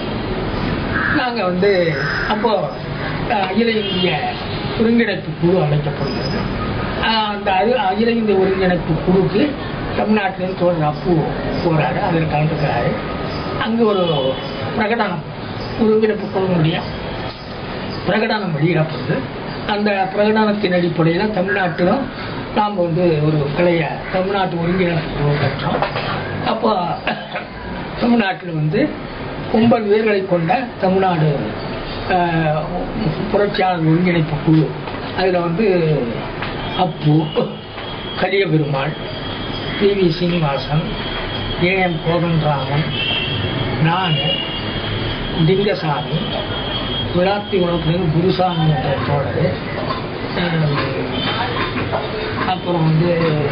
நாங்கள் வந்து அப்போ அஹ், அகில இந்திய ஒருங்கிணைப்பு குழு அமைக்கப்படுகிறது அஹ், அந்த அகில அகில இந்திய ஒருங்கிணைப்பு குழுக்கு தமிழ்நாட்டிலிருந்து தோழர் அப்பு போறாரு அதில் கலந்துக்கிறாரு அங்கே ஒரு பிரகடனம் ஒருங்கிணைப்பு குழுவினுடைய பிரகடனம் வெளியிடப்படுது அந்த பிரகடனத்தின் அடிப்படையில் தமிழ்நாட்டிலும் நாம் வந்து ஒரு கிளைய தமிழ்நாட்டு ஒருங்கிணைப்பு குழு பெற்றோம் அப்போ தமிழ்நாட்டில் வந்து ஒன்பது பேர்களை கொண்ட தமிழ்நாடு ஆஹ், புரட்சியாளர் ஒருங்கிணைப்பு குழு அதில் வந்து Appu Kaliyaperumal P V Srinivasan A M Kothandaraman நான் டிங்கசாமி விளாத்தி குளத்துலேருந்து குருசாமி என்ற தோழர் அஹ், அப்புறம் வந்து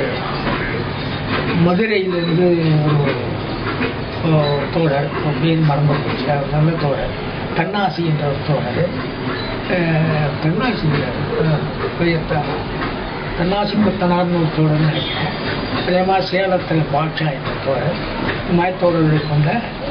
மதுரையிலிருந்து ஒரு அஹ், தோழர் அவர் பேர் மறந்து போச்சு அவர் நல்ல தோழர் தன்னாசி என்ற ஒரு தோழர் அஹ், தன்னாசி இல்ல, அஹ், பெயர் தான். தன்னாசி புத்தனார்னு ஒரு தோழர் நினைக்கிறேன் அதே மாதிரி சேலத்தில் பாட்ஷா என்ற தோழர் இந்த மாதிரி தோழர்களை கொண்ட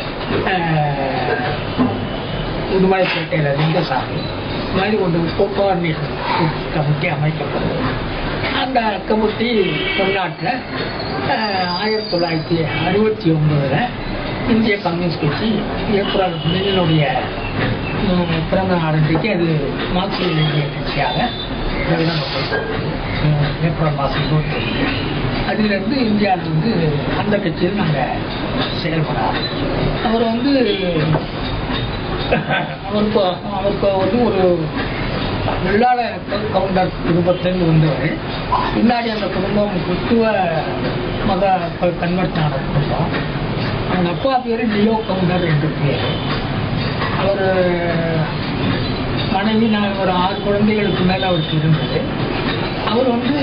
அஹ், உடுமலைப்பேட்டையில் லிங்கசாமி இந்த மாதிரி ஒரு கோஆர்டினேஷன் கமிட்டி அமைக்கப்படுது அந்த கமிட்டி தமிழ்நாட்டில் ஆயிரத்தி தொள்ளாயிரத்தி அறுபத்தி ஒன்பதில் இந்திய கம்யூனிஸ்ட் கட்சி ஏப்ரல் லெனினுடைய உம், பிறந்த நாளன்றைக்கு அது மார்க்சிய இந்திய கட்சியாக பிரகடனப்பட்டது உம், ஏப்ரல் மாதம் இருபத்தி ஒன்று அதிலிருந்து இந்தியாவில் வந்து அந்த கட்சியில் நாங்கள் செயல்படாது அவர் வந்து அவருக்கு அவருக்கு வந்து ஒரு வெள்ளாள கவுண்டர் குடும்பத்திலிருந்து வந்தவர் பின்னாடி அந்த குடும்பம் கிறிஸ்துவ மத கன்வெர்ட் ஆன குடும்பம் அவங்க அப்பா பேர் லியோ கவுண்டர் என்று பேர் அவர் மனைவி நான் ஒரு ஆறு குழந்தைகளுக்கு மேலே அவருக்கு இருந்தது அவர் வந்து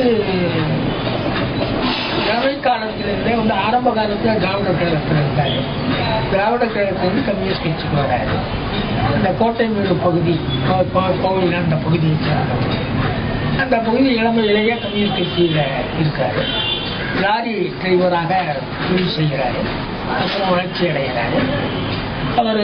திராவிட காலத்திலிருந்தே வந்து ஆரம்ப காலத்தில் திராவிட கழகத்தில் இருந்தார் திராவிட கழகத்திலிருந்து கம்யூனிஸ்ட் கட்சிக்கு வராரு அந்த கோட்டை வீடு பகுதி கோ- கோ- கோவில் அந்த பகுதியை சேர்ந்தவர் அந்த பகுதி இளமையிலேயே கம்யூனிஸ்ட் கட்சியில் இருக்காரு லாரி டிரைவராக தொழில் செய்கிறாரு அப்புறம் வளர்ச்சி அடைகிறாரு அவர்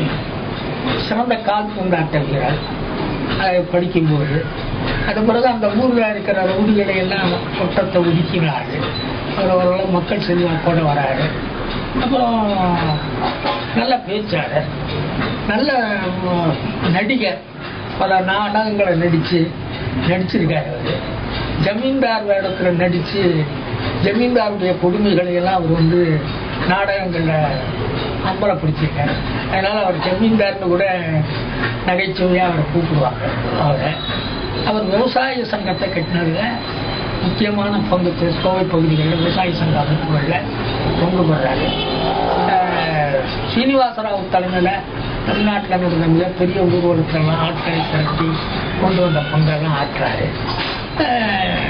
சிறந்த கால் பூந்தாட்ட வீரர் அதை படிக்கும்போது அது பிறகு அந்த ஊரில் இருக்கிற ரவுடிகளை எல்லாம் குற்றத்தை ஒதுக்கினாரு அவர் ஓரளவு மக்கள் செல்வாக்கோட வராரு அப்புறம் நல்ல பேச்சாளர் நல்ல உம், நடிகர் பல நாடகங்களை நடித்து நடிச்சிருக்காரு அவர் ஜமீன்தார் வேடத்தில் நடித்து ஜமீன்தாருடைய கொடுமைகளை எல்லாம் அவர் வந்து நாடகங்களில் அம்பலப்படுத்தியிருக்காரு அதனால் அவர் ஜமீன்தார்னு கூட நகைச்சுவையாக அவரை கூப்பிடுவாங்க அவரை அவர் விவசாய சங்கத்தை கட்டினதுல முக்கியமான பங்கு தெ- கோவை பகுதிகளில் விவசாய சங்க அமைப்புகளில் பங்கு பெறாரு அஹ், சீனிவாசராவ் தலைமையில் தமிழ்நாட்டில் நடந்த மிகப்பெரிய ஊர்வலத்தெல்லாம் ஆட்களை திரட்டி கொண்டு வந்த பங்கெல்லாம் ஆற்றாரு அஹ்,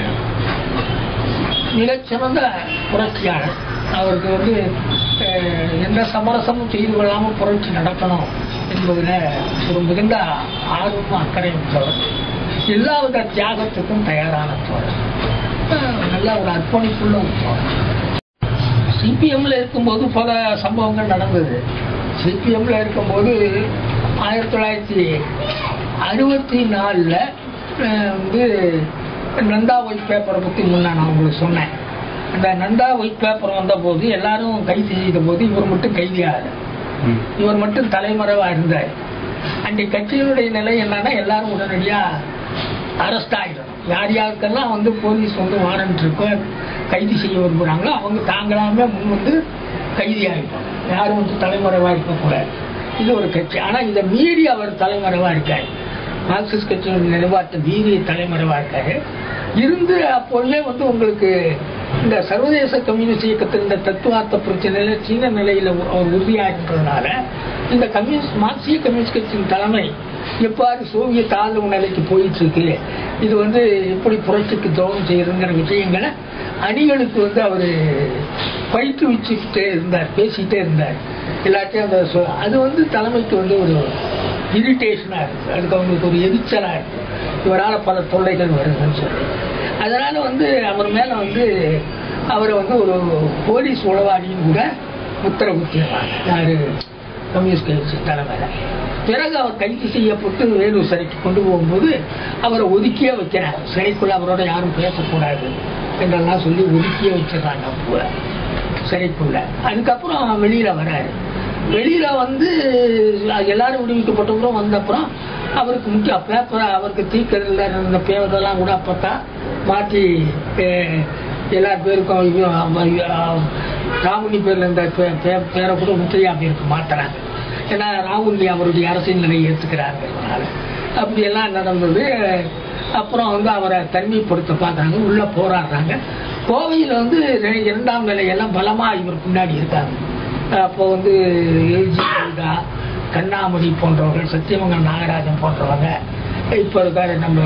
மிகச்சிறந்த புரட்சியாளர் அவருக்கு வந்து அஹ், எந்த சமரசமும் செய்து கொள்ளாமல் புரட்சி நடக்கணும் என்பதில் ஒரு மிகுந்த ஆர்வமும் அக்கறையும் உள்ளவர் எல்லாவித தியாகத்துக்கும் தயாரான தோழர் அஹ், நல்ல ஒரு அர்ப்பணிப்புள்ள ஒரு தோழர் சிபிஎம்ல இருக்கும்போது பல சம்பவங்கள் நடந்தது சிபிஎம்ல இருக்கும்போது ஆயிரத்தி தொள்ளாயிரத்தி அறுபத்தி நாலில் வந்து நந்தா ஒயிட் பேப்பரை பற்றி முன்ன நான் உங்களுக்கு சொன்னேன் அந்த நந்தா ஒயிட் பேப்பர் வந்தபோது எல்லாரும் கைது செய்த போது இவர் மட்டும் கைதியாகல ம். இவர் மட்டும் தலைமறைவா இருந்தார் அன்றைய கட்சியினுடைய நிலை என்னன்னா எல்லாரும் உடனடியா அரெஸ்ட் ஆகிடணும் யார் யாருக்கெல்லாம் வந்து போலீஸ் வந்து வாரண்ட் இருக்கோ கைது செய்ய விரும்புகிறாங்களோ அவங்க தாங்களாமே முன் வந்து கைதி ஆகிட்டோம் யாரும் வந்து தலைமறைவா இருக்கக்கூடாது இது ஒரு கட்சி ஆனா இதை மீறி அவர் தலைமறைவா இருக்காரு மார்க்சிஸ்ட் கட்சியின் நிர்வாகத்தை மீறி தலைமறைவா இருக்காரு இருந்து அப்பொழுதே வந்து உங்களுக்கு இந்த சர்வதேச கம்யூனிஸ்ட் இயக்கத்தின் இந்த தத்துவார்த்த பிரச்சனையில சீன நிலையில அவர் உறுதியாக இருந்ததுனால இந்த கம்யூனிஸ்ட் மார்க்சிய கம்யூனிஸ்ட் கட்சியின் தலைமை எவ்வாறு சோவியத் ஆளும் நிலைக்கு போயிட்டு இருக்கு இது வந்து எப்படி புரட்சிக்கு துரோகம் செய்யுதுங்கிற விஷயங்களை அணிகளுக்கு வந்து அவர் பயிற்றுவிச்சுக்கிட்டே இருந்தார் பேசிக்கிட்டே இருந்தார் எல்லாத்தையும் அந்த சொ- அது வந்து தலைமைக்கு வந்து ஒரு இரிட்டேஷனாக இருக்குது அதுக்கு அவங்களுக்கு ஒரு எரிச்சலாக இருக்குது இவரால் பல தொல்லைகள் வருதுன்னு சொல்லி அதனால வந்து அவர் மேலே வந்து அவரை வந்து ஒரு போலீஸ் உளவாளியும் கூட உத்தரவு குத்திடுறாங்க யாரு கம்யூனிஸ்ட் கட்சி தலைமையில பிறகு அவர் கைது செய்யப்பட்டு வேலூர் சிறைக்கு கொண்டு போகும்போது அவரை ஒதுக்கியே வைக்கிறாங்க சிறைக்குள்ள அவரோட யாரும் பேசக்கூடாது என்றெல்லாம் சொல்லி ஒதுக்கியே வச்சிடறாங்க அப்போ சிறைக்குள்ள அதுக்கப்புறம் வெளியில வராரு வெளியில வந்து எல்லாரும் விடுவிக்கப்பட்டவரும் வந்த அப்புறம் அவருக்கு முக்கிய பேப்பர் அவருக்கு தீக்கரில் இருந்த பேப்பரெல்லாம் கூட அப்பத்தான் மாற்றி அஹ், எல்லா பேருக்கும் ஐயோ, ஐயோ, ராமுனி பேர்ல இருந்த பே- பே- பேரை கூட முத்தையா பேருக்கு மாத்துறாங்க ஏன்னா ராகுல் அவருடைய அரசியல் நிலையை ஏற்றுக்கிறாங்கிறதுனால அப்படியெல்லாம் நடந்தது அப்புறம் வந்து அவரை தனிமைப்படுத்த பார்க்குறாங்க உள்ள போராடுறாங்க கோவையில் வந்து ரெ- இரண்டாம் நிலையெல்லாம் பலமா இவர் பின்னாடி இருக்காங்க அப்போ வந்து ஏஜி கவுடா கண்ணாமணி போன்றவர்கள் சத்தியமங்கலம் நாகராஜன் போன்றவங்க இப்போ இருக்காரு நம்ம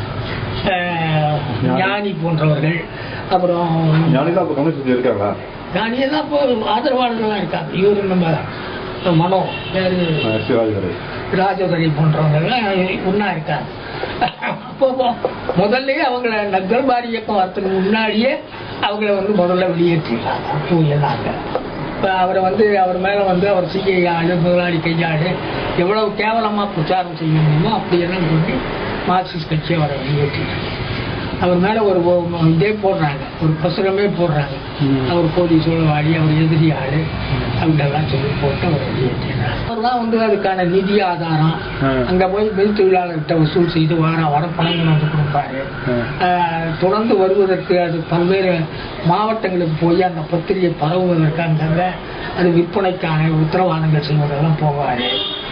அஹ், ஞானி போன்றவர்கள் அப்புறம் ஞானிதான் இப்போ கம்யூனிஸ்ட் இருக்காங்களா ஞானியெல்லாம் இப்போ ஆதரவாளர்கள்லாம் இருக்காங்க இவரு நம்ம மனோ பேரு எஸ் சி ராஜகரை ராஜதுரை போன்றவங்கெல்லாம் ஒன்றா இருக்காங்க அப்போ முதல்லயே அவங்கள நக்கல்பாரி இயக்கம் வரத்துக்கு முன்னாடியே அவங்கள வந்து முதல்ல வெளியேற்றிருக்காங்க தூயலாங்க இப்போ அவரை வந்து அவர் மேலே வந்து அவர் சிஐ ஆளு முதலாளி கையாளு எவ்வளவு கேவலமாக பிரச்சாரம் செய்ய முடியுமோ அப்படியெல்லாம் சொல்லி மார்க்சிஸ்ட் கட்சி அவரை வெளியேற்றிருக்காங்க அவர் மேலே ஒரு ஒ- இதே போடுறாங்க ஒரு பசுரமே போடுறாங்க அவர் போலீஸ் வாடி அவர் எதிரி ஆளு அப்படின்லாம் சொல்லி போட்டு அவர் வெளியேற்றினார் அவர் தான் வந்து அதுக்கான நிதி ஆதாரம் ஆ. அங்க போய் மில் தொழிலாளர்கிட்ட வசூல் செய்து வார வர பணங்கள் வந்து கொடுப்பாரு ஆ. ஆஹ், தொடர்ந்து வருவதற்கு அது பல்வேறு மாவட்டங்களுக்கு போய் அந்த பத்திரிகை பரவுவதற்கு அங்கங்க அது விற்பனைக்கான உத்தரவாதங்கள் செய்வதெல்லாம் போவாரு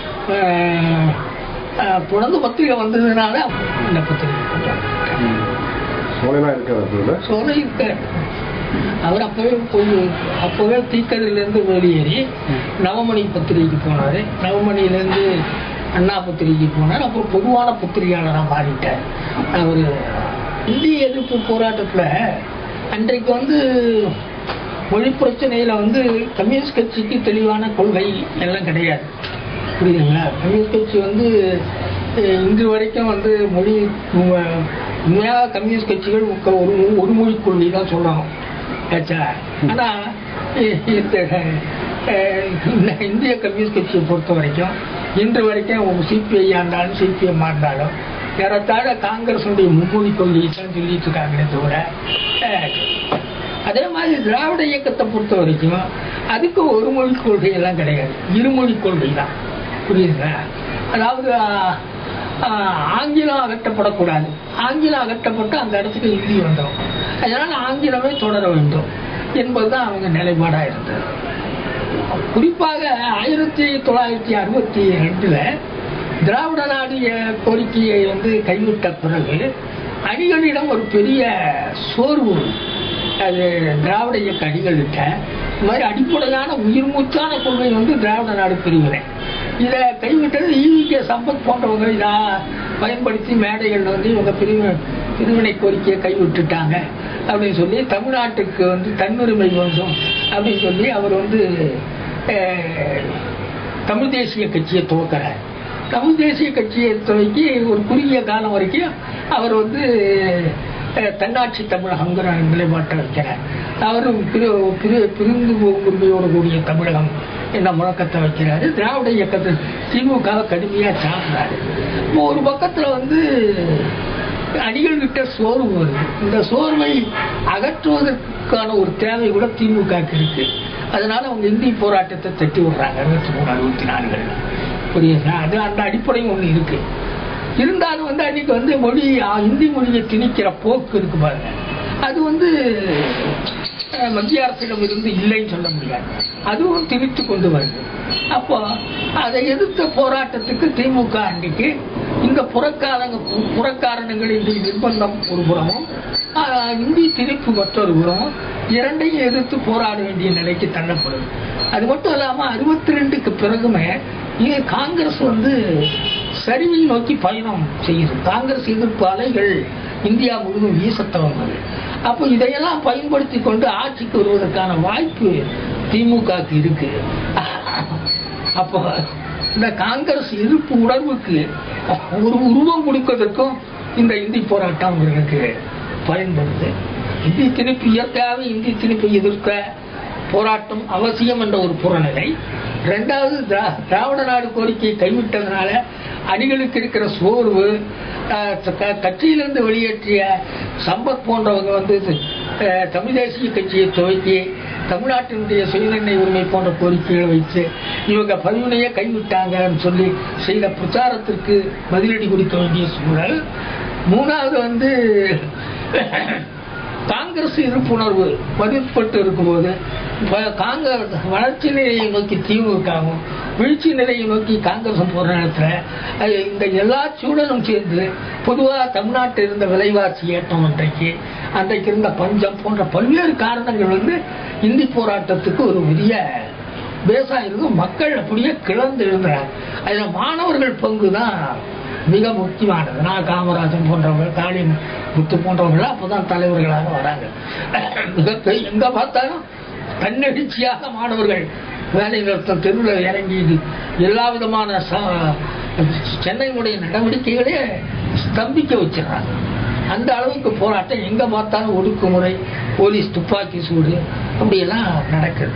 ஆஹ், ஆஹ், தொடர்ந்து பத்திரிகை வந்ததுனால இந்த பத்திரிகை போட்டாங்க சோலையெல்லாம் இருக்காது அதில் சோலை இருக்காரு அவர் அப்பவே போய் அப்பவே தீக்கதிலிருந்து வெளியேறி நவமணி பத்திரிகைக்கு போனாரு நவமணியிலேருந்து அண்ணா பத்திரிகைக்கு போனார் அப்புறம் பொதுவான பத்திரிகையாளராக மாறிட்டார் அவர் இந்திய எதிர்ப்பு போராட்டத்தில் அன்றைக்கு வந்து மொழி பிரச்சனையில வந்து கம்யூனிஸ்ட் கட்சிக்கு தெளிவான கொள்கை எல்லாம் கிடையாது புரியுதுங்களா கம்யூனிஸ்ட் கட்சி வந்து அஹ், இன்று வரைக்கும் வந்து மொழி உ- உண்மையாக கம்யூனிஸ்ட் கட்சிகள் உக்க- ஒரு ஒரு மொழி கொள்கை தான் சொல்லணும் ஆச்சா ஆனா இ- இந்த அஹ், இந்த இந்திய கம்யூனிஸ்ட் கட்சியை பொறுத்த வரைக்கும் இன்று வரைக்கும் சிபிஐ இருந்தாலும் சிபிஎம் இருந்தாலும் ஏறத்தாழ காங்கிரஸுடைய மும்மொழி கொள்கையை தான் சொல்லிட்டு இருக்காங்களே தவிர அஹ், அதே மாதிரி திராவிட இயக்கத்தை பொறுத்த வரைக்கும் அதுக்கு ஒரு மொழி கொள்கை எல்லாம் கிடையாது இருமொழி கொள்கை தான் புரியுதுங்களா அதாவது ஆஹ், ஆஹ், ஆங்கிலம் அகற்றப்படக்கூடாது ஆங்கிலம் அகற்றப்பட்டு அந்த இடத்துக்கு ஹிந்தி வந்துடும் அதனால ஆங்கிலமே தொடர வேண்டும் என்பதுதான் அவங்க நிலைப்பாடா இருந்தது குறிப்பாக ஆயிரத்தி தொள்ளாயிரத்தி அறுபத்தி ரெண்டுல திராவிட நாடு எ- கோரிக்கையை வந்து கைவிட்ட பிறகு அணிகளிடம் ஒரு பெரிய சோர்வு அது திராவிட இயக்க அணிகள்கிட்ட இந்த மாதிரி அடிப்படையான உயிர் மூச்சான கொள்கை வந்து திராவிட நாடு பிரிவினை இதை கைவிட்டது ஈவிகே சம்பத் போன்றவங்க இதை பயன்படுத்தி மேடைகள் வந்து இவங்க பிரிவு பிரிவினை கோரிக்கையை கைவிட்டுட்டாங்க அப்படின்னு சொல்லி தமிழ்நாட்டுக்கு வந்து தன்னுரிமை வேண்டும் அப்படின்னு சொல்லி அவர் வந்து அஹ், தமிழ் தேசிய கட்சியை துவக்கிறார் தமிழ் தேசிய கட்சியை துவக்கி ஒரு குறுகிய காலம் வரைக்கும் அவர் வந்து அஹ், தன்னாட்சி தமிழகங்கிற நிலைப்பாட்டை வைக்கிறார் அவரும் பிரி பிரி பிரிந்து போகும் உரிமையோடு கூடிய தமிழகம் என்ற முழக்கத்தை வைக்கிறாரு திராவிட இயக்கத்தை திமுக கடுமையா சாப்பிட்றாரு இப்போ ஒரு பக்கத்துல வந்து அணிகள்கிட்ட சோர்வு வருது இந்த சோர்வை அகற்றுவதற்கான ஒரு தேவை கூட திமுக இருக்கு அதனால அவங்க இந்தி போராட்டத்தை தட்டி விடுறாங்க அறுபத்தி மூணு அறுபத்தி நாலுகள் புரியுதுங்களா அது அந்த அடிப்படையும் ஒன்று இருக்கு இருந்தாலும் வந்து அன்னைக்கு வந்து மொழி ஆ, இந்தி மொழியை திணிக்கிற போக்கு இருக்கு பாருங்க அது வந்து அஹ், மத்திய அரசிடம் இருந்து இல்லைன்னு சொல்ல முடியாது அதுவும் திணித்து கொண்டு வருது அப்போ அதை எதிர்த்த போராட்டத்துக்கு திமுக அன்னைக்கு இந்த புறக்காரங்க புறக்காரணங்களின் நிர்பந்தம் ஒரு புறமும் ஆஹ், இந்தி திணிப்பு மற்றொரு புறமும் இரண்டையும் எதிர்த்து போராட வேண்டிய நிலைக்கு தள்ளப்படுது அது மட்டும் இல்லாம அறுபத்தி ரெண்டுக்கு பிறகுமே இது காங்கிரஸ் வந்து சரிவை நோக்கி பயணம் செய்யுது காங்கிரஸ் எதிர்ப்பு அலைகள் இந்தியா முழுவதும் வீசத் துவங்குது அப்போ இதையெல்லாம் பயன்படுத்தி கொண்டு ஆட்சிக்கு வருவதற்கான வாய்ப்பு திமுகக்கு இருக்கு அப்போ இந்த காங்கிரஸ் எதிர்ப்பு உணர்வுக்கு ஒரு உருவம் கொடுப்பதற்கும் இந்த இந்தி போராட்டம் அவர்களுக்கு பயன்படுது இந்தி திணிப்பு இயற்கையாகவே இந்தி திணிப்பை எதிர்க்க போராட்டம் அவசியம் என்ற ஒரு புறநிலை ரெண்டாவது திரா- திராவிட நாடு கோரிக்கையை கைவிட்டதுனால அணிகளுக்கு இருக்கிற சோர்வு அஹ், க- கட்சியிலிருந்து வெளியேற்றிய சம்பத் போன்றவங்க வந்து அஹ், தமிழ் தேசிய கட்சியை துவக்கி தமிழ்நாட்டினுடைய சுயநிர்ணய உரிமை போன்ற கோரிக்கைகளை வைத்து இவங்க பதிவினையே கைவிட்டாங்கன்னு சொல்லி செய்த பிரச்சாரத்திற்கு பதிலடி கொடுக்க வேண்டிய சூழல் மூணாவது வந்து காங்கிரஸ் எதிர்ப்புணர்வு மதிப்பட்டு இருக்கும்போது ப- காங்கிரஸ் வளர்ச்சி நிலையை நோக்கி திமுகவும் வீழ்ச்சி நிலையை நோக்கி காங்கிரஸும் போற நேரத்துல அது இந்த எல்லா சூழலும் சேர்ந்து பொதுவாக தமிழ்நாட்டில் இருந்த விலைவாசி ஏற்றம் அன்றைக்கு அன்றைக்கு இருந்த பஞ்சம் போன்ற பல்வேறு காரணங்கள் வந்து இந்தி போராட்டத்துக்கு ஒரு பெரிய விவசாயிகளுக்கு மக்கள் அப்படியே கிளர்ந்து எழுந்தார் அதில் மாணவர்கள் பங்கு தான் மிக முக்கியமானது நான் காமராஜன் போன்றவங்க காளி முத்து போன்றவங்களாம் அப்போதான் தலைவர்களாக வராங்க மிக பெரிய- எங்க பார்த்தாலும் தன்னெழுச்சியாக மாணவர்கள் வேலை நிறுத்தம் தெருவில் இறங்கி எல்லா விதமான ச- சென்னையினுடைய நடவடிக்கைகளே ஸ்தம்பிக்க வச்சிடறாங்க அந்த அளவுக்கு போராட்டம் எங்க பார்த்தாலும் ஒடுக்குமுறை போலீஸ் துப்பாக்கி சூடு அப்படியெல்லாம் நடக்குது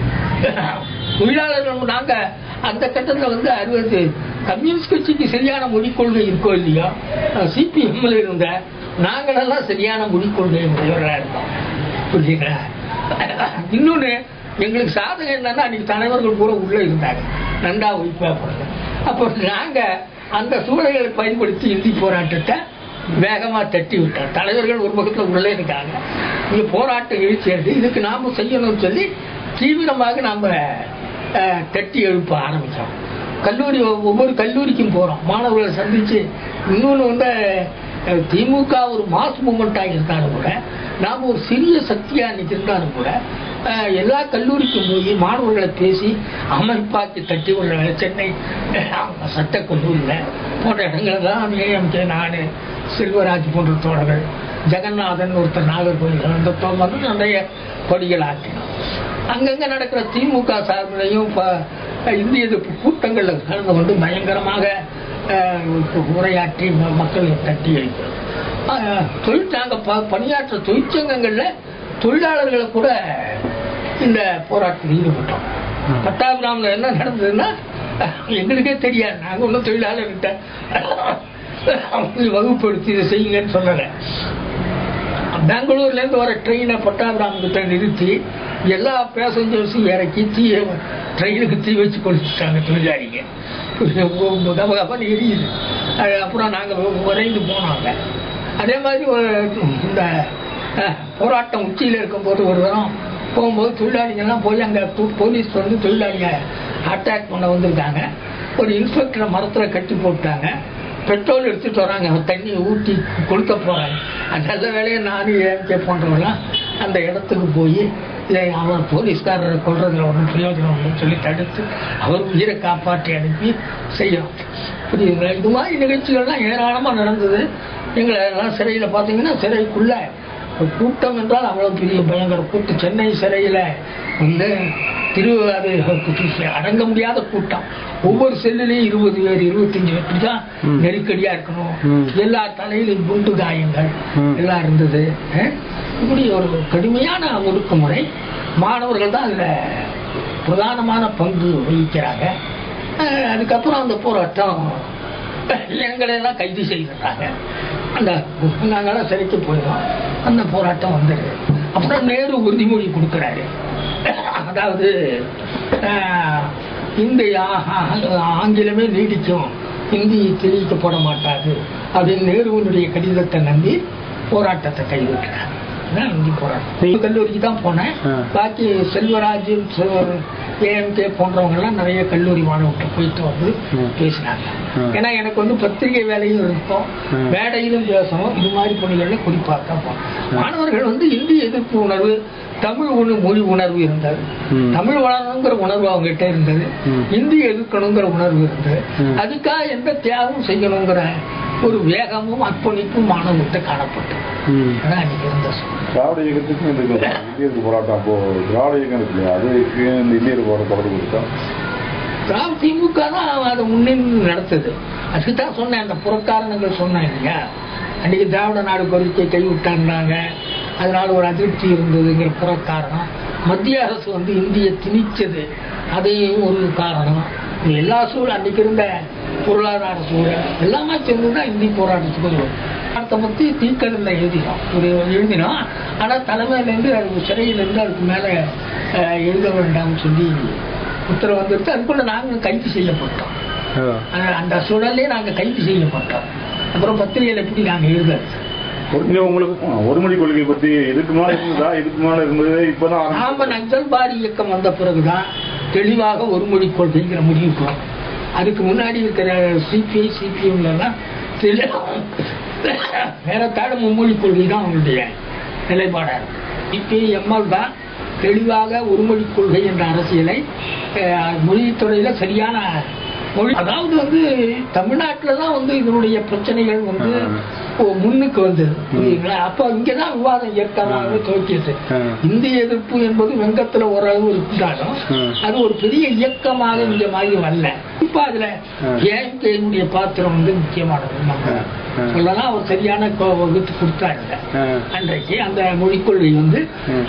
தொழிலாளர்கள் நாங்க அந்த கட்டத்துல வந்து அறுபது கம்யூனிஸ்ட் கட்சிக்கு சரியான மொழிக் கொள்கை இருக்கோ இல்லையோ சிபிஎம்ல இருந்த நாங்களெல்லாம் சரியான மொழிக் கொள்கை உடையவர்களா இருந்தோம் புரியுங்களா இன்னொன்னு எங்களுக்கு சாதகம் என்னன்னா அன்னைக்கு தலைவர்கள் கூட உள்ள இருந்தாங்க நண்டா ஒய்ப்பாப்படுறது அப்போ நாங்க அந்த சூழல்களை பயன்படுத்தி இந்தி போராட்டத்தை வேகமா தட்டி விட்டோம் தலைவர்கள் ஒரு பக்கத்துல உள்ளே இருக்காங்க இங்க போராட்டம் எழுச்சியது இதுக்கு நாம செய்யணும்னு சொல்லி தீவிரமாக நாம அஹ், தட்டி எழுப்ப ஆரம்பிச்சோம் கல்லூரி ஒ- ஒவ்வொரு கல்லூரிக்கும் போறோம் மாணவர்களை சந்திச்சு இன்னொன்று வந்து அஹ், திமுக ஒரு மாஸ் மூமெண்ட்டாக இருந்தாலும் கூட நாம் ஒரு சிறிய சக்தியா இன்னைக்கு இருந்தாலும் கூட அஹ், எல்லா கல்லூரிக்கும் போய் மாணவர்களை பேசி அமைப்பாக்கி தட்டி விடுற சென்னை அஹ், சட்ட கல்லூரியில் போன்ற இடங்கள்லாம் ஏஎம்கே நான் செல்வராஜ் போன்ற தோழர்கள் ஜெகநாதன் ஒருத்தர் நாகர்கோவில் அந்த தோழர் நிறைய கொடிகள் ஆக்கினோம் அங்கங்க நடக்கிற திமுக சார்பிலையும் ப- இந்திய எதிர்ப்பு கூட்டங்கள்ல கலந்து கொண்டு பயங்கரமாக அஹ், உரையாற்றி ம- மக்களை தட்டி எழுப்பது அஹ், தொழில் நாங்க ப- பணியாற்ற தொழிற்சங்கங்கள்ல தொழிலாளர்களை கூட இந்த போராட்டத்தில் ஈடுபட்டோம் பட்டாபிராமில் என்ன நடந்ததுன்னா எங்களுக்கே தெரியாது நாங்க ஒன்றும் தொழிலாளர்கிட்ட அவங்க வகுப்பு எடுத்து இதை செய்யுங்கன்னு சொல்லலை பெங்களூர்ல இருந்து வர ட்ரெயினை பட்டாபிராம் கிட்ட நிறுத்தி எல்லா பேசஞ்சர்ஸும் இறக்கி தீ ட்ரெயினுக்கு தீ வச்சு கொளுத்துட்டாங்க தொழிலாளிங்க கபகபன்னு எரியுது அது அப்புறம் நாங்கள் விரைந்து போனாங்க அதே மாதிரி ஒரு இந்த அஹ், போராட்டம் உச்சியில் இருக்கும்போது ஒரு தரம் போகும்போது தொழிலாளிகள்லாம் போய் அங்கே போலீஸ் வந்து தொழிலாளிங்க அட்டாக் பண்ண வந்திருக்காங்க ஒரு இன்ஸ்பெக்டரை மரத்தில் கட்டி போட்டாங்க பெட்ரோல் எடுத்துட்டு வராங்க தண்ணி ஊற்றி கொடுக்க போறாங்க அந்த நல்ல வேலையை நானும் ஏஎம்கே போன்றவங்களாம் அந்த இடத்துக்கு போய் இதை அவன் போலீஸ்காரரை கொள்றதுல ஒன்றும் பிரயோஜனம் இல்லைன்னு சொல்லி தடுத்து அவர் உயிரை காப்பாற்றி அனுப்பி செய்யணும் புரியுதுங்களா இது மாதிரி நிகழ்ச்சிகள்லாம் ஏராளமாக நடந்தது எங்களை எல்லாம் சிறையில் பார்த்தீங்கன்னா சிறைக்குள்ள ஒரு கூட்டம் என்றால் அவ்வளவு பெரிய பயங்கர கூட்டம் சென்னை சிறையில வந்து திரு அது அடங்க முடியாத கூட்டம் ஒவ்வொரு செல்லுலையும் இருபது பேர் இருபத்தஞ்சு பேர் இப்படிதான் ம். நெருக்கடியா இருக்கணும் ம். எல்லா தலையிலும் குண்டு காயங்கள் ம். எல்லாம் இருந்தது அஹ். இப்படி ஒரு கடுமையான ஒடுக்குமுறை மாணவர்கள் தான் அதுல பிரதானமான பங்கு வகிக்கிறாங்க அஹ், அதுக்கப்புறம் அந்த போராட்டம் எங்களை எல்லாம் கைது செய்திடுறாங்க அந்த நாங்களாம் சிறைக்கு போயிடும் அந்த போராட்டம் வந்துடுது அப்புறம் நேரு உறுதிமொழி கொடுக்குறாரு அதாவது அஹ், இந்த ஆ- ஆ- ஆங்கிலமே நீடிக்கும் ஹிந்தி தெரிவிக்கப்பட மாட்டாது அப்படின்னு நேருவனுடைய கடிதத்தை நம்பி போராட்டத்தை கைவிட்டார் தான் இந்தி போராட்டம் கல்லூரிக்கு தான் போனேன் ஆ. பாக்கி செல்வராஜ் ஏஎம்கே போன்றவங்க எல்லாம் நிறைய கல்லூரி மாணவர்கள் போயிட்டு வந்து ம். பேசினாங்க ஆ. ஏன்னா எனக்கு வந்து பத்திரிகை வேலையும் இருக்கும் ம். மேடையிலும் பேசணும் இது மாதிரி பணிகள்ல குறிப்பாக தான் போனோம் மாணவர்கள் வந்து இந்தி எதிர்ப்பு உணர்வு தமிழ் உணவு மொழி உணர்வு இருந்தது ம். தமிழ் வளரணுங்கிற உணர்வு அவங்க கிட்ட இருந்தது ம். இந்தி எதிர்க்கணுங்கிற உணர்வு இருந்தது ம். அதுக்காக எந்த தியாகம் செய்யணுங்கிற ஒரு வேகமும் அர்ப்பணிப்பும் மாணவர்கிட்ட காணப்பட்டது ம். அதான் அன்னைக்கு இருந்த சூழ்நிலை. திராவிட இயக்கத்துக்கும் இந்த இந்திய எதிர்ப்பு போராட்டம் அப்போ திராவிட இயக்கம் இருக்கு இல்லையா அதுக்கு இந்த இந்திய எதிர்ப்பு போராட்டம் தொடர்பு இருக்கா திராவிட திமுக தான் அதை முன்னின்று நடத்துது அதுக்கு தான் சொன்னேன் அந்த புறக்காரணங்கள் சொன்னேன் இல்லையா அன்னைக்கு திராவிட நாடு கோரிக்கை கைவிட்டாங்க அதனால ஒரு அதிருப்தி இருந்ததுங்கிற புறக்காரணம் மத்திய அரசு வந்து இந்தியை திணிச்சது அதையும் ஒரு காரணம் இது எல்லா சூழல் அன்னைக்கு இருந்த பொருளாதார சூழல் எல்லாமே சேர்ந்து தான் இந்தி போராட்டத்துக்கு ஒரு போராட்டத்தை பற்றி தீக்கதில் எழுதினோம் ஒரு எழுதினோம் ஆனால் தலைமையிலேருந்து அது சிறையிலேருந்து அதுக்கு மேலே எழுத வேண்டாம்னு சொல்லி உத்தரவு வந்துருச்சு அதுக்குள்ள நாங்கள் கைது செய்யப்பட்டோம் ஓ. அந்த- அந்த சூழல்லே நாங்கள் கைது செய்யப்பட்டோம் அப்புறம் பத்திரிகையில் எப்படி நாங்கள் எழுதுறது நீங்க உங்களுக்கு ஆ, ஒருமொழி கொள்கை பத்தி இதுக்கு மேல இருந்ததா இதுக்கு மேல இருந்தது இப்பதான் நாம ஆரம்பிச்சது. நக்சல்பாரி இயக்கம் வந்த பிறகுதான் தெளிவாக ஒரு மொழி கொள்கைங்கிற முடிவுக்கு வரும். அதுக்கு முன்னாடி இருக்கிற சிபிஐ சிபிஎம்லாம் வேறத்தாழ மும்மொழி கொள்கை தான் அவங்களுடைய நிலைப்பாடா இருக்கு சிபிஐ எம்எல் தான் தெளிவாக ஒருமொழி கொள்கை என்ற அரசியலை அஹ், மொழித்துறையில சரியான மொழி அதாவது வந்து தமிழ்நாட்டில் தான் வந்து இதனுடைய பிரச்சனைகள் வந்து ஓ, முன்னுக்கு வந்தது புரியுங்களா அப்போ இங்கதான் விவாதம் இயக்கமாக துவக்கியது ஆ. இந்திய எதிர்ப்பு என்பது வெங்கத்துல ஓரளவு இருந்தாலும் ம். அது ஒரு பெரிய இயக்கமாக இங்க மாதிரி வரல இப்ப அதுல ஆ. ஏஎம்கேனுடைய பாத்திரம் வந்து முக்கியமானது நம்ம ஆ. ஆ. சொல்லலாம் அவர் சரியான கோ- வகுத்து கொடுத்தாருங்க ஆ. அன்றைக்கு அந்த மொழிக்கொள்கை வந்து ம்.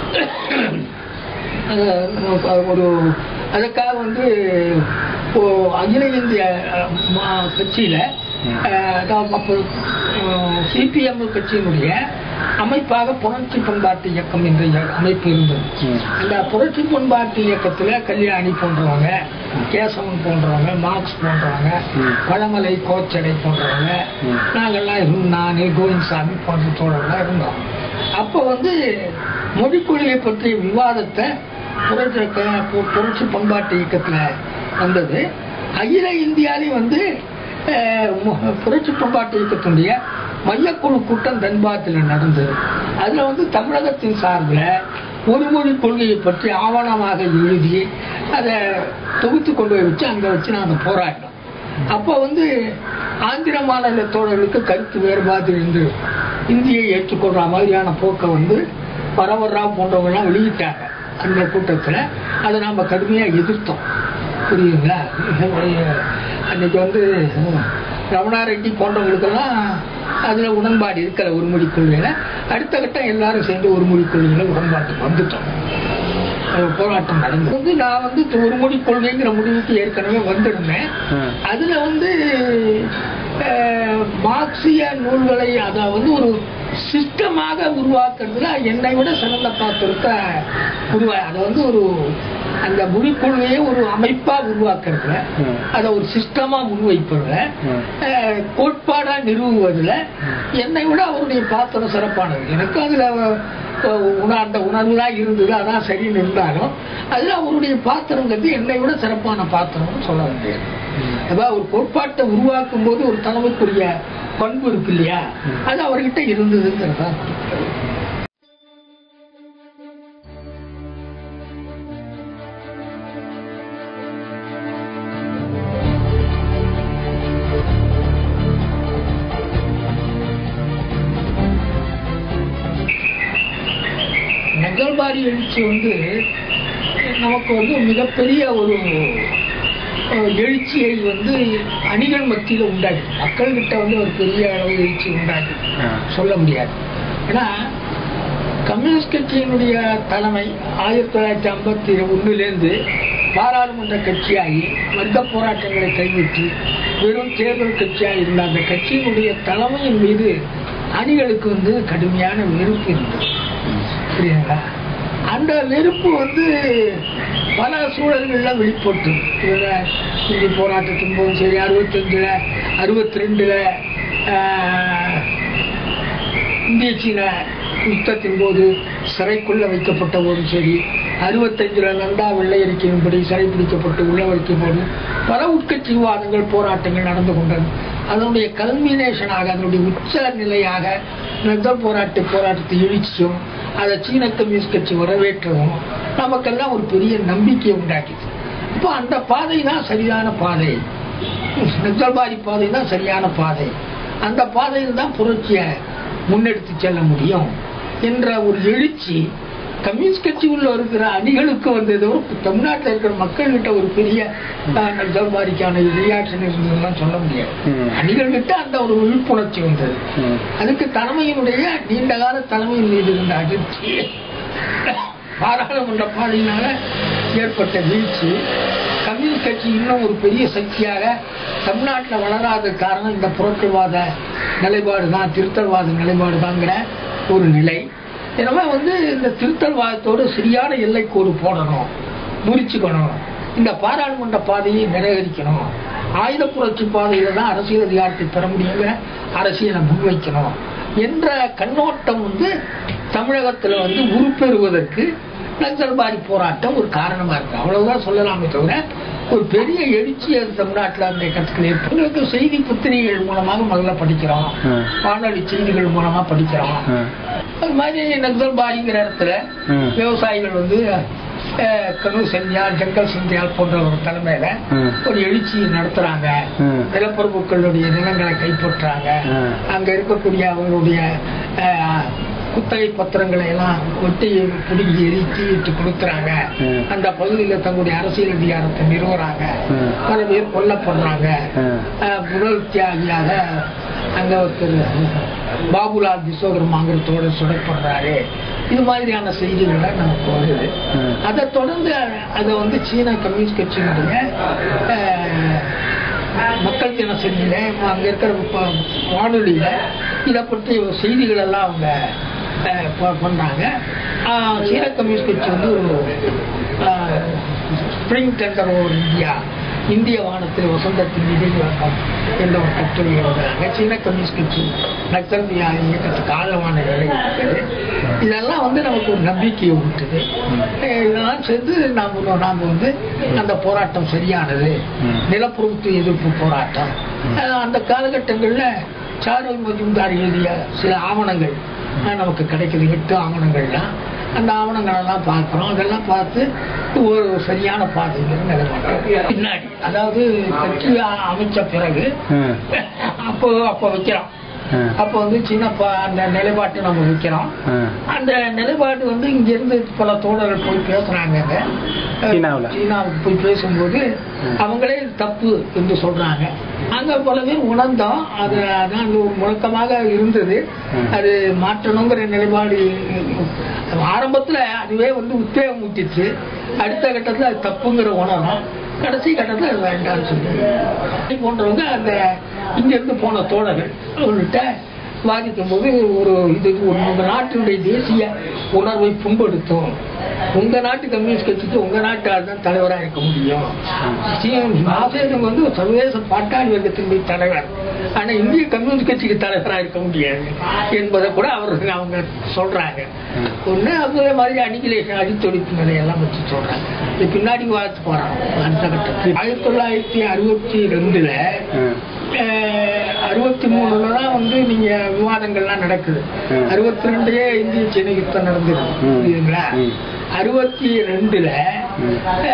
அஹ், ஒரு அதுக்காக வந்து இப்போ அகில இந்திய அஹ், மா- கட்சியில அஹ், அதாவது அப்போ சிபிஎம் கட்சியினுடைய அமைப்பாக புரட்சி பண்பாட்டு இயக்கம் என்ற இய- அமைப்பு இருந்தது ம். அந்த புரட்சி பண்பாட்டு இயக்கத்துல கல்யாணி போன்றவங்க கேசவன் போன்றவங்க மார்க்ஸ் போன்றவங்க ம். பழமலை கோச்சடை போன்றவங்க ம். நாங்கெல்லாம் இருந்தோம் நான் கோவிந்தசாமி போன்ற தோழர்கள்லாம் இருந்தோம் அப்போ வந்து மொழிக்கொள்கை பற்றிய விவாதத்தை புரட்சி பு- புரட்சி பண்பாட்டு இயக்கத்துல வந்தது அகில இந்தியாவிலையும் வந்து அஹ், மு- புரட்சி பண்பாட்டு இயக்கத்தினுடைய மையக்குழு கூட்டம் தன்பாத்தில் நடந்தது அதுல வந்து தமிழகத்தின் சார்பில் ஒரு மொழி கொள்கையை பற்றி ஆவணமாக எழுதி அதை தொகுத்து கொண்டு போய் வச்சு அங்கே வச்சு நாங்கள் போராடினோம் அப்போ வந்து ஆந்திர மாநில தோழர்களுக்கு கருத்து வேறுபாடு இருந்து இந்தியை ஏற்றுக்கொள்ற மாதிரியான போக்கை வந்து பரவராவ் போன்றவங்கலாம் வெளியிட்டாங்க அந்த கூட்டத்தில் அதை நாம் கடுமையாக எதிர்த்தோம் புரியுதுங்களா அன்னைக்கு வந்து ரமணா ரெட்டி போன்றவங்களுக்கெல்லாம் அதில் உடன்பாடு இருக்கிற ஒரு மொழி கொள்கையில் அடுத்த கட்டம் எல்லாரும் சேர்ந்து ஒரு மொழி கொள்கையில் உடன்பாட்டுக்கு வந்துட்டோம் அஹ் போராட்டம் நடந்தது வந்து நான் வந்து ஒரு மொழி கொள்கைங்கிற முடிவுக்கு ஏற்கனவே வந்திருந்தேன் ம். அதுல வந்து அஹ், மார்க்சிய நூல்களை அதை வந்து ஒரு சிஸ்டமாக உருவாக்குறதுல என்னை விட சிறந்த பாத்திரத்தை உருவா அதை வந்து ஒரு அந்த மொழிக்கொள்கையை ஒரு அமைப்பா உருவாக்குறதுல ம். அதை ஒரு சிஸ்டமா முன்வைப்பதுல ம். அஹ், கோட்பாடா நிறுவுவதில் என்னை விட அவருடைய பாத்திரம் சிறப்பானது எனக்கு அதுல அஹ், உண- அந்த உணர்வுலாம் இருந்தது அதான் சரின்னு இருந்தாலும் அதுல அவருடைய பாத்திரங்கிறது என்னை விட சிறப்பான பாத்திரம்னு சொல்ல முடியாது அதாவது ஒரு கோட்பாட்டை உருவாக்கும் போது ஒரு தலைமைக்குரிய பண்பு இருக்கு இல்லையா அது அவர்கிட்ட இருந்ததுங்கிறதா நகர்வாரி எழுச்சி வந்து நமக்கு வந்து மிகப்பெரிய ஒரு அஹ், எழுச்சியை வந்து அணிகள் மத்தியில் உண்டாக்கி மக்கள்கிட்ட வந்து ஒரு பெரிய அளவு எழுச்சி உண்டாக்கி ஆ. சொல்ல முடியாது ஏன்னா கம்யூனிஸ்ட் கட்சியினுடைய தலைமை ஆயிரத்தி தொள்ளாயிரத்தி ஐம்பத்தி ஒன்றுலேருந்து பாராளுமன்ற கட்சியாகி வர்க்க போராட்டங்களை கைவிட்டு வெறும் தேர்தல் கட்சியாக இருந்த அந்த கட்சியினுடைய தலைமையின் மீது அணிகளுக்கு வந்து கடுமையான வெறுப்பு இருந்தது புரியுதுங்களா அந்த வெறுப்பு வந்து பல சூழல்களில் வெளிப்பட்டு இதுல இந்தி போராட்டத்தின் போதும் சரி அறுபத்தஞ்சில் அறுபத்தி ரெண்டில் இந்திய சீன யுத்தத்தின் போது சிறைக்குள்ள வைக்கப்பட்ட போது சரி அறுபத்தஞ்சுல நந்தா வெள்ளையறிக்கையின்படி சிறை பிடிக்கப்பட்டு உள்ள வைக்கும் போது பல உட்கட்சி விவாதங்கள் போராட்டங்கள் நடந்து கொண்டது அதனுடைய கல்மினேஷனாக அதனுடைய உச்ச நிலையாக நக்சல் போராட்ட போராட்டத்தை எழுச்சியும் அதை சீன கம்யூனிஸ்ட் கட்சி வரவேற்றதும் நமக்கெல்லாம் ஒரு பெரிய நம்பிக்கையை உண்டாக்கிது இப்போ அந்த பாதை தான் சரியான பாதை நக்சல்பாரி பாதை தான் சரியான பாதை அந்த பாதையில் தான் புரட்சியை முன்னெடுத்து செல்ல முடியும் என்ற ஒரு எழுச்சி கம்யூனிஸ்ட் கட்சி உள்ள இருக்கிற அணிகளுக்கு வந்தது தமிழ்நாட்டில் இருக்கிற மக்கள்கிட்ட ஒரு பெரிய அஹ், நக்சல்பாரிக்கான ரியாக்ஷன் இருந்ததுலாம் சொல்ல முடியாது ம். அணிகள்கிட்ட அந்த ஒரு விழிப்புணர்ச்சி வந்தது ம். அதுக்கு தலைமையினுடைய நீண்டகால தலைமையின் மீது இருந்த அதிர்ச்சி பாராளுமன்ற பாதையினால ஏற்பட்ட வீழ்ச்சி கம்யூனிஸ்ட் கட்சி இன்னும் ஒரு பெரிய சக்தியாக தமிழ்நாட்டில் வளராத காரணம் இந்த புரட்சிவாத நிலைப்பாடு தான் திருத்தல்வாத நிலைப்பாடு தாங்கிற ஒரு நிலை எனவே வந்து இந்த திருத்தல்வாதத்தோடு சரியான எல்லைக்கோடு போடணும் முறிச்சுக்கணும் இந்த பாராளுமன்ற பாதையை நிறைவேறிக்கணும் ஆயுத புரட்சி பாதையில தான் அரசியல் அதிகாரத்தை பெற முடியுங்கிற அரசியலை முன்வைக்கணும் என்ற கண்ணோட்டம் வந்து தமிழகத்துல வந்து உருப்பெறுவதற்கு நக்சல்பாரி போராட்டம் ஒரு காரணமா இருக்கு அவ்வளவுதான் சொல்லலாமே தவிர ஒரு பெரிய எழுச்சி அது தமிழ்நாட்டில் அந்த கட்டத்தில் ஏற்படுவதற்கு செய்தி பத்திரிகைகள் மூலமாக முதல்ல படிக்கிறோம் ம். வானொலி செய்திகள் மூலமா படிக்கிறோம் ம். அது மாதிரி நக்சல்பாரிங்கிற இடத்துல ம். விவசாயிகள் வந்து அஹ், கனு செஞ்சால் ஜங்கல் செஞ்சால் போன்ற ஒரு தலைமையில ம். ஒரு எழுச்சி நடத்துறாங்க ம். நிலப்பிரபுக்களுடைய நிலங்களை கைப்பற்றாங்க ம். அங்க இருக்கக்கூடிய அவங்களுடைய அஹ், குத்தகை பத்திரங்களை எல்லாம் ஒட்டி பிடுங்கி எரித்து கொடுக்குறாங்க ம். அந்த பகுதியில் தங்களுடைய அரசியல் அதிகாரத்தை நிறுவுறாங்க ம். பல பேர் கொல்லப்படுறாங்க ம். அஹ், முதல் தியாகியாக அங்க ஒருத்தர் பாபுலால் விஸ்வகர்மாங்கிறதோட சுடப்படுறாரு இது மாதிரியான செய்திகள்லாம் நமக்கு வருது ம். அதை தொடர்ந்து அதை வந்து சீன கம்யூனிஸ்ட் கட்சியினுடைய அஹ், மக்கள் தினசரியில அங்க இருக்கிற ப- வானொலியில இதை பற்றி செய்திகள் எல்லாம் அவங்க அஹ், ப- பண்றாங்க ஆஹ், சீன கம்யூனிஸ்ட் கட்சி வந்து ஒரு ஸ்பிரிங் டெண்டர் ஓவர் இந்தியா இந்திய வானத்தில் வசந்தத்தின் இடைவக்கம் என்ற ஒரு கட்டுரை எழுதுறாங்க சீன கம்யூனிஸ்ட் கட்சி நக்சல் இயக்கத்துக்கு ஆழமான நிலை இருக்குது இதெல்லாம் வந்து நமக்கு ஒரு நம்பிக்கையை ஊட்டுது அஹ் இதெல்லாம் சேர்ந்து நாம் நாம் வந்து அந்த போராட்டம் சரியானது ம். நிலப்பொருத்து எதிர்ப்பு போராட்டம் அஹ் அந்த காலகட்டங்களில் சாரல் மஜும்தார் எழுதிய சில ஆவணங்கள் அஹ் நமக்கு கிடைக்குது எட்டு ஆவணங்கள்லாம் அந்த ஆவணங்களெல்லாம் பார்க்குறோம் அதெல்லாம் பார்த்து ஒரு சரியான பாதையில் நிலைமாட்டோம் பின்னாடி அதாவது கட்சி அ- அமைச்ச பிறகு ம். அப்போ அப்போ வைக்கிறோம் ம். அப்போ வந்து சின்ன ப- அந்த நிலைப்பாட்டை நம்ம வைக்கிறோம் ம். அந்த நிலைப்பாடு வந்து இங்கிருந்து பல தோழர்கள் போய் பேசுறாங்க அங்க. சீனாவுல? சீனாவுக்கு போய் பேசும்போது ம். அவங்களே இது தப்பு என்று சொல்றாங்க அங்க பல பேர் உணர்ந்தோம் அது அதான் அது ஒரு முழக்கமாக இருந்தது ம். அது மாற்றணுங்கிற நிலைப்பாடு ஆரம்பத்துல அதுவே வந்து உத்வேகம் ஊட்டிச்சு அடுத்த கட்டத்துல அது தப்புங்கிற உணரும் கடைசி கட்டத்துல அது வேண்டாம்னு சொல்லி போன்றவங்க அந்த இங்கிருந்து போன தோழர்கள் அவர்கிட்ட வாதிக்கும் போது ஒரு இது ஒரு உங்க நாட்டினுடைய தேசிய உணர்வை புண்படுத்தும் உங்க நாட்டு கம்யூனிஸ்ட் கட்சிக்கு உங்க நாட்டு ஆள் தான் தலைவராக இருக்க முடியும் மாசேதுங்க வந்து சர்வதேச பாட்டாளி வர்க்கத்தினுடைய தலைவர் ஆனா இந்திய கம்யூனிஸ்ட் கட்சிக்கு தலைவராக இருக்க முடியாது என்பதை கூட அவர்கள் அவங்க சொல்றாங்க ம். ஒண்ணு அதே மாதிரி அணிகிலேஷன் அடித்தொழிப்பு நிலையெல்லாம் வச்சு சொல்றாங்க இது பின்னாடி பார்த்து போறாங்க அடுத்த கட்டத்தில் ஆயிரத்தி தொள்ளாயிரத்தி அறுபத்தி ரெண்டுல ம். அறுபத்தி மூணுல தான் வந்து நீங்க விவாதங்கள்லாம் நடக்குது ம். அறுபத்தி ரெண்டுலயே இந்திய சீன யுத்தம் நடந்தது ம். புரியுதுங்களா ம். அறுபத்தி ரெண்டுல ம்.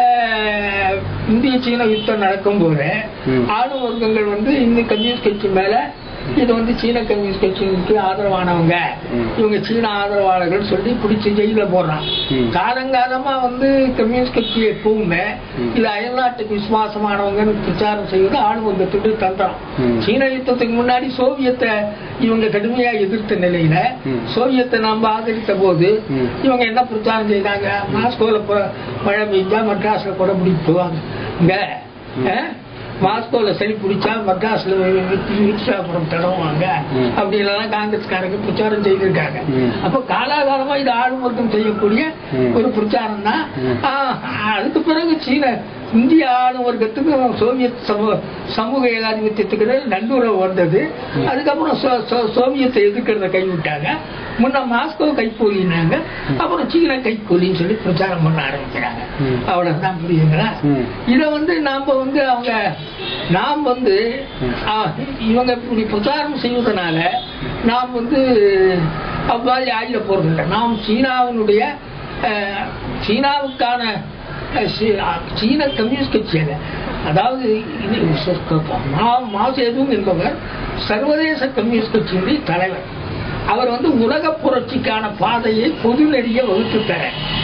அஹ், இந்திய சீன யுத்தம் நடக்கும்போது ம். ஆளும் வர்க்கங்கள் வந்து இந்திய கம்யூனிஸ்ட் கட்சி மேல இது வந்து சீன கம்யூனிஸ்ட் கட்சிக்கு ஆதரவானவங்க ம். இவங்க சீன ஆதரவாளர்கள் சொல்லி பிடிச்சி ஜெயில போடுறான் ம். காலங்காலமா வந்து கம்யூனிஸ்ட் கட்சி எப்பவுமே ம். இது அயல்நாட்டுக்கு விசுவாசமானவங்கன்னு பிரச்சாரம் செய்வது ஆளும் வர்க்கத்துடைய தந்திரம் ம். சீன யுத்தத்துக்கு முன்னாடி சோவியத்தை இவங்க கடுமையா எதிர்த்த நிலையில ம். சோவியத்தை நாம ஆதரித்த போது ம். இவங்க என்ன பிரச்சாரம் செய்தாங்க மாஸ்கோல ப- மழை பெஞ்சா மெட்ராஸ்ல கூட பிடிப்புவாங்க இங்க ம். அஹ், மாஸ்கோல சளி பிடிச்சா மெட்ராஸ்ல வீச்சாபுரம் தடவுவாங்க ம். அப்படி எல்லாம் காங்கிரஸ்காரங்க பிரச்சாரம் செய்திருக்காங்க ம். அப்ப காலாகாலமா இது ஆளும் வர்க்கம் செய்யக்கூடிய ம். ஒரு பிரச்சாரம் தான் ம். அதுக்கு பிறகு சீன இந்திய ஆணு வர்க்கத்துக்கும் சோவியத் சமூக சமூக ஏகாதிபத்தியத்துக்கு நல்லுறவு வந்தது அதுக்கப்புறம் சோ- சோ- சோவியத்தை எதிர்க்கிறத கைவிட்டாங்க முன்ன மாஸ்கோ கைக்கூலினாங்க அப்புறம் சீனா கைக்கூலின்னு சொல்லி பிரச்சாரம் பண்ண ஆரம்பிக்கிறாங்க ம். அவ்வளவுதான் புரியுதுங்களா ம். இதை வந்து நாம வந்து அவங்க நாம் வந்து ஆ, இவங்க இப்படி பிரச்சாரம் செய்வதனால நாம் வந்து அவ்வாறு ஆகிட போறதில்லை நாம் சீனாவினுடைய அஹ், சீனாவுக்கான அஹ், சீ- அஹ், சீன கம்யூனிஸ்ட் கட்சியில் அதாவது இது ச- க- மா- மாசேதுங் என்பவர் சர்வதேச கம்யூனிஸ்ட் கட்சியினுடைய தலைவர் அவர் வந்து உலக புரட்சிக்கான பாதையை பொது நெறிய வகுத்து தர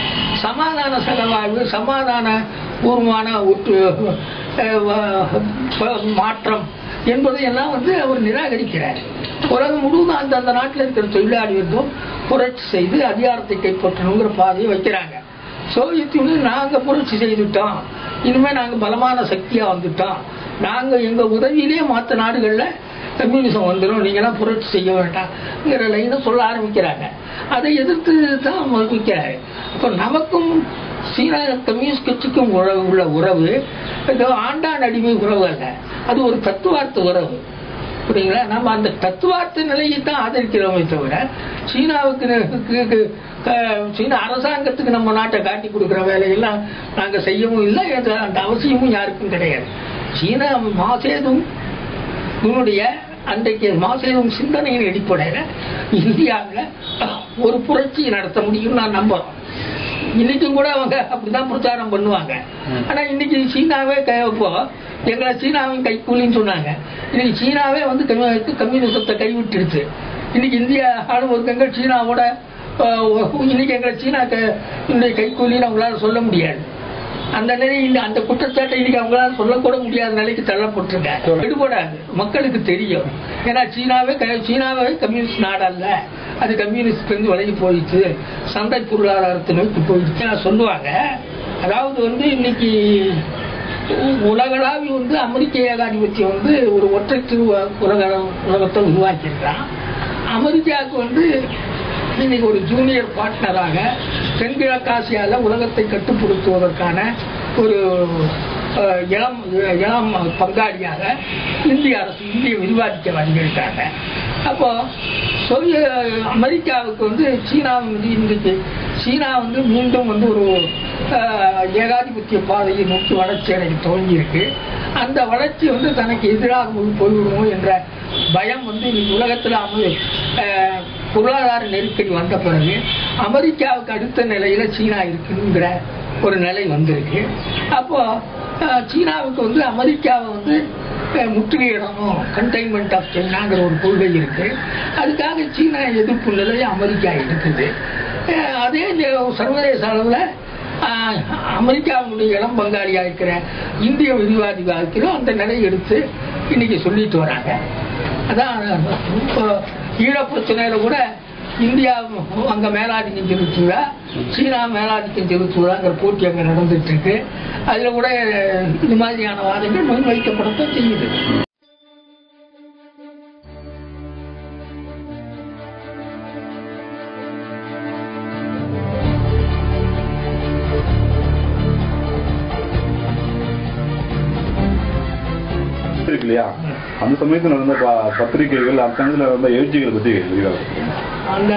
சமாதான சகவாழ்வு சமாதான பூர்வமான ஒற்று அஹ், வ- ப- மாற்றம் என்பதையெல்லாம் வந்து அவர் நிராகரிக்கிறார் உலகம் முழுவதும் அந்தந்த நாட்டில் இருக்கிற தொழிலாளி வர்க்கம் புரட்சி செய்து அதிகாரத்தை கைப்பற்றணுங்கிற பாதையை வைக்கிறாங்க சோவியத் யூனியன் நாங்க புரட்சி செய்துட்டோம் இனிமே நாங்க பலமான சக்தியா வந்துட்டோம் நாங்க எங்க உதவியிலேயே மற்ற நாடுகள்ல கம்யூனிசம் வந்துடும் நீங்களாம் புரட்சி செய்ய வேண்டாம்ங்கிற லைனை சொல்ல ஆரம்பிக்கிறாங்க அதை எதிர்த்து தான் வைக்கிறாரு அப்போ நமக்கும் சீனா கம்யூனிஸ்ட் கட்சிக்கும் உறவு உள்ள உறவு இது ஆண்டான் அடிமை உறவு அல்ல அது ஒரு தத்துவார்த்த உறவு புரியுங்களா நம்ம அந்த தத்துவார்த்த நிலையை தான் ஆதரிக்கிறோமே தவிர சீனாவுக்கு ந- கு- கு- க- சீன அரசாங்கத்துக்கு நம்ம நாட்டை காட்டி கொடுக்குற வேலையெல்லாம் நாங்க செய்யவும் இல்லை அது அந்த அவசியமும் யாருக்கும் கிடையாது சீனா மாசேதும் உன்னுடைய அன்றைக்கு மாசேதும் சிந்தனையின் அடிப்படையில் இந்தியாவில் ஒரு புரட்சி நடத்த முடியும் நான் நம்புறோம் இன்னைக்கும் கூட அவங்க அப்படிதான் பிரச்சாரம் பண்ணுவாங்க ஆனா இன்னைக்கு சீனாவே க- இப்போ எங்களை சீனாவின் கைக்கூலின்னு சொன்னாங்க இன்னைக்கு சீனாவே வந்து கம்யூ- கம்யூனிசத்தை கைவிட்டுருச்சு இன்னைக்கு இந்திய ஆளுவர்க்கங்கள் சீனாவோட அஹ், இன்னைக்கு எங்களை சீனா க- இன்னைக்கு கைக்கூலின்னு அவங்களால சொல்ல முடியாது அந்த நிலை இந்த அந்த குற்றச்சாட்டை இன்னைக்கு அவங்களால சொல்லக்கூட முடியாத நிலைக்கு தள்ளப்பட்டிருக்காங்க விடுபடாது மக்களுக்கு தெரியும் ஏன்னா சீனாவே க- சீனாவே கம்யூனிஸ்ட் நாடல்ல அது கம்யூனிஸ்ட் இருந்து விலகி போயிடுச்சு சந்தை பொருளாதாரத்தை நோக்கி போயிடுச்சு சொல்லுவாங்க அதாவது வந்து இன்னைக்கு உ- உலகளாவி வந்து அமெரிக்க ஏகாதிபத்தியம் வந்து ஒரு ஒற்றை திருவ- உலக உலகத்தை உருவாக்கியிருக்கான் அமெரிக்காவுக்கு வந்து இன்னைக்கு ஒரு ஜூனியர் பார்ட்னராக தென்கிழக்காசியால உலகத்தை கட்டுப்படுத்துவதற்கான ஒரு அஹ், இளம் இளம் பங்காளியாக இந்திய அரசு இந்திய விரிவாதிக்கவாதிகள் இருக்காங்க அப்போ சோவிய அமெரிக்காவுக்கு வந்து சீனா வந்து இன்றைக்கு சீனா வந்து மீண்டும் வந்து ஒரு அஹ், ஏகாதிபத்திய பாதையை நோக்கி வளர்ச்சி அடைய துவங்கி இருக்கு அந்த வளர்ச்சி வந்து தனக்கு எதிராக போய் போய்விடுமோ என்ற பயம் வந்து இன்னைக்கு உலகத்தில் அமு அஹ், பொருளாதார நெருக்கடி வந்த பிறகு அமெரிக்காவுக்கு அடுத்த நிலையில சீனா இருக்குங்கிற ஒரு நிலை வந்திருக்கு அப்போ அஹ், சீனாவுக்கு வந்து அமெரிக்காவை வந்து அஹ், முற்றுகையிடணும் கண்டெய்ன்மெண்ட் ஆஃப் சைனாங்கிற ஒரு கொள்கை இருக்கு அதுக்காக சீனா எதிர்ப்பு நிலையை அமெரிக்கா இருக்குது அஹ், அதே நே- சர்வதேச அளவில் ஆஹ் அமெரிக்காவினுடைய இளம் பங்காளியா இருக்கிற இந்திய விரிவாதிகா இருக்கிறோம் அந்த நிலையை எடுத்து இன்னைக்கு சொல்லிட்டு வராங்க அதான் இப்போ ஈழ பிரச்சனையில கூட இந்தியா அங்க மேலாதிக்கம் செலுத்துவா சீனா மேலாதிக்கம் செலுத்துவாங்கிற போட்டி அங்க நடந்துட்டு இருக்கு அதுல கூட இது மாதிரியான வாதங்கள் முன்வைக்கப்படத்தான் செய்யுது இருக்கு இல்லையா அந்த சமயத்துல நடந்த ப- பத்திரிகைகள் அந்த சமயத்துல நடந்த எழுச்சிகளை பத்தி விரிவாக சொல்லுங்க. அந்த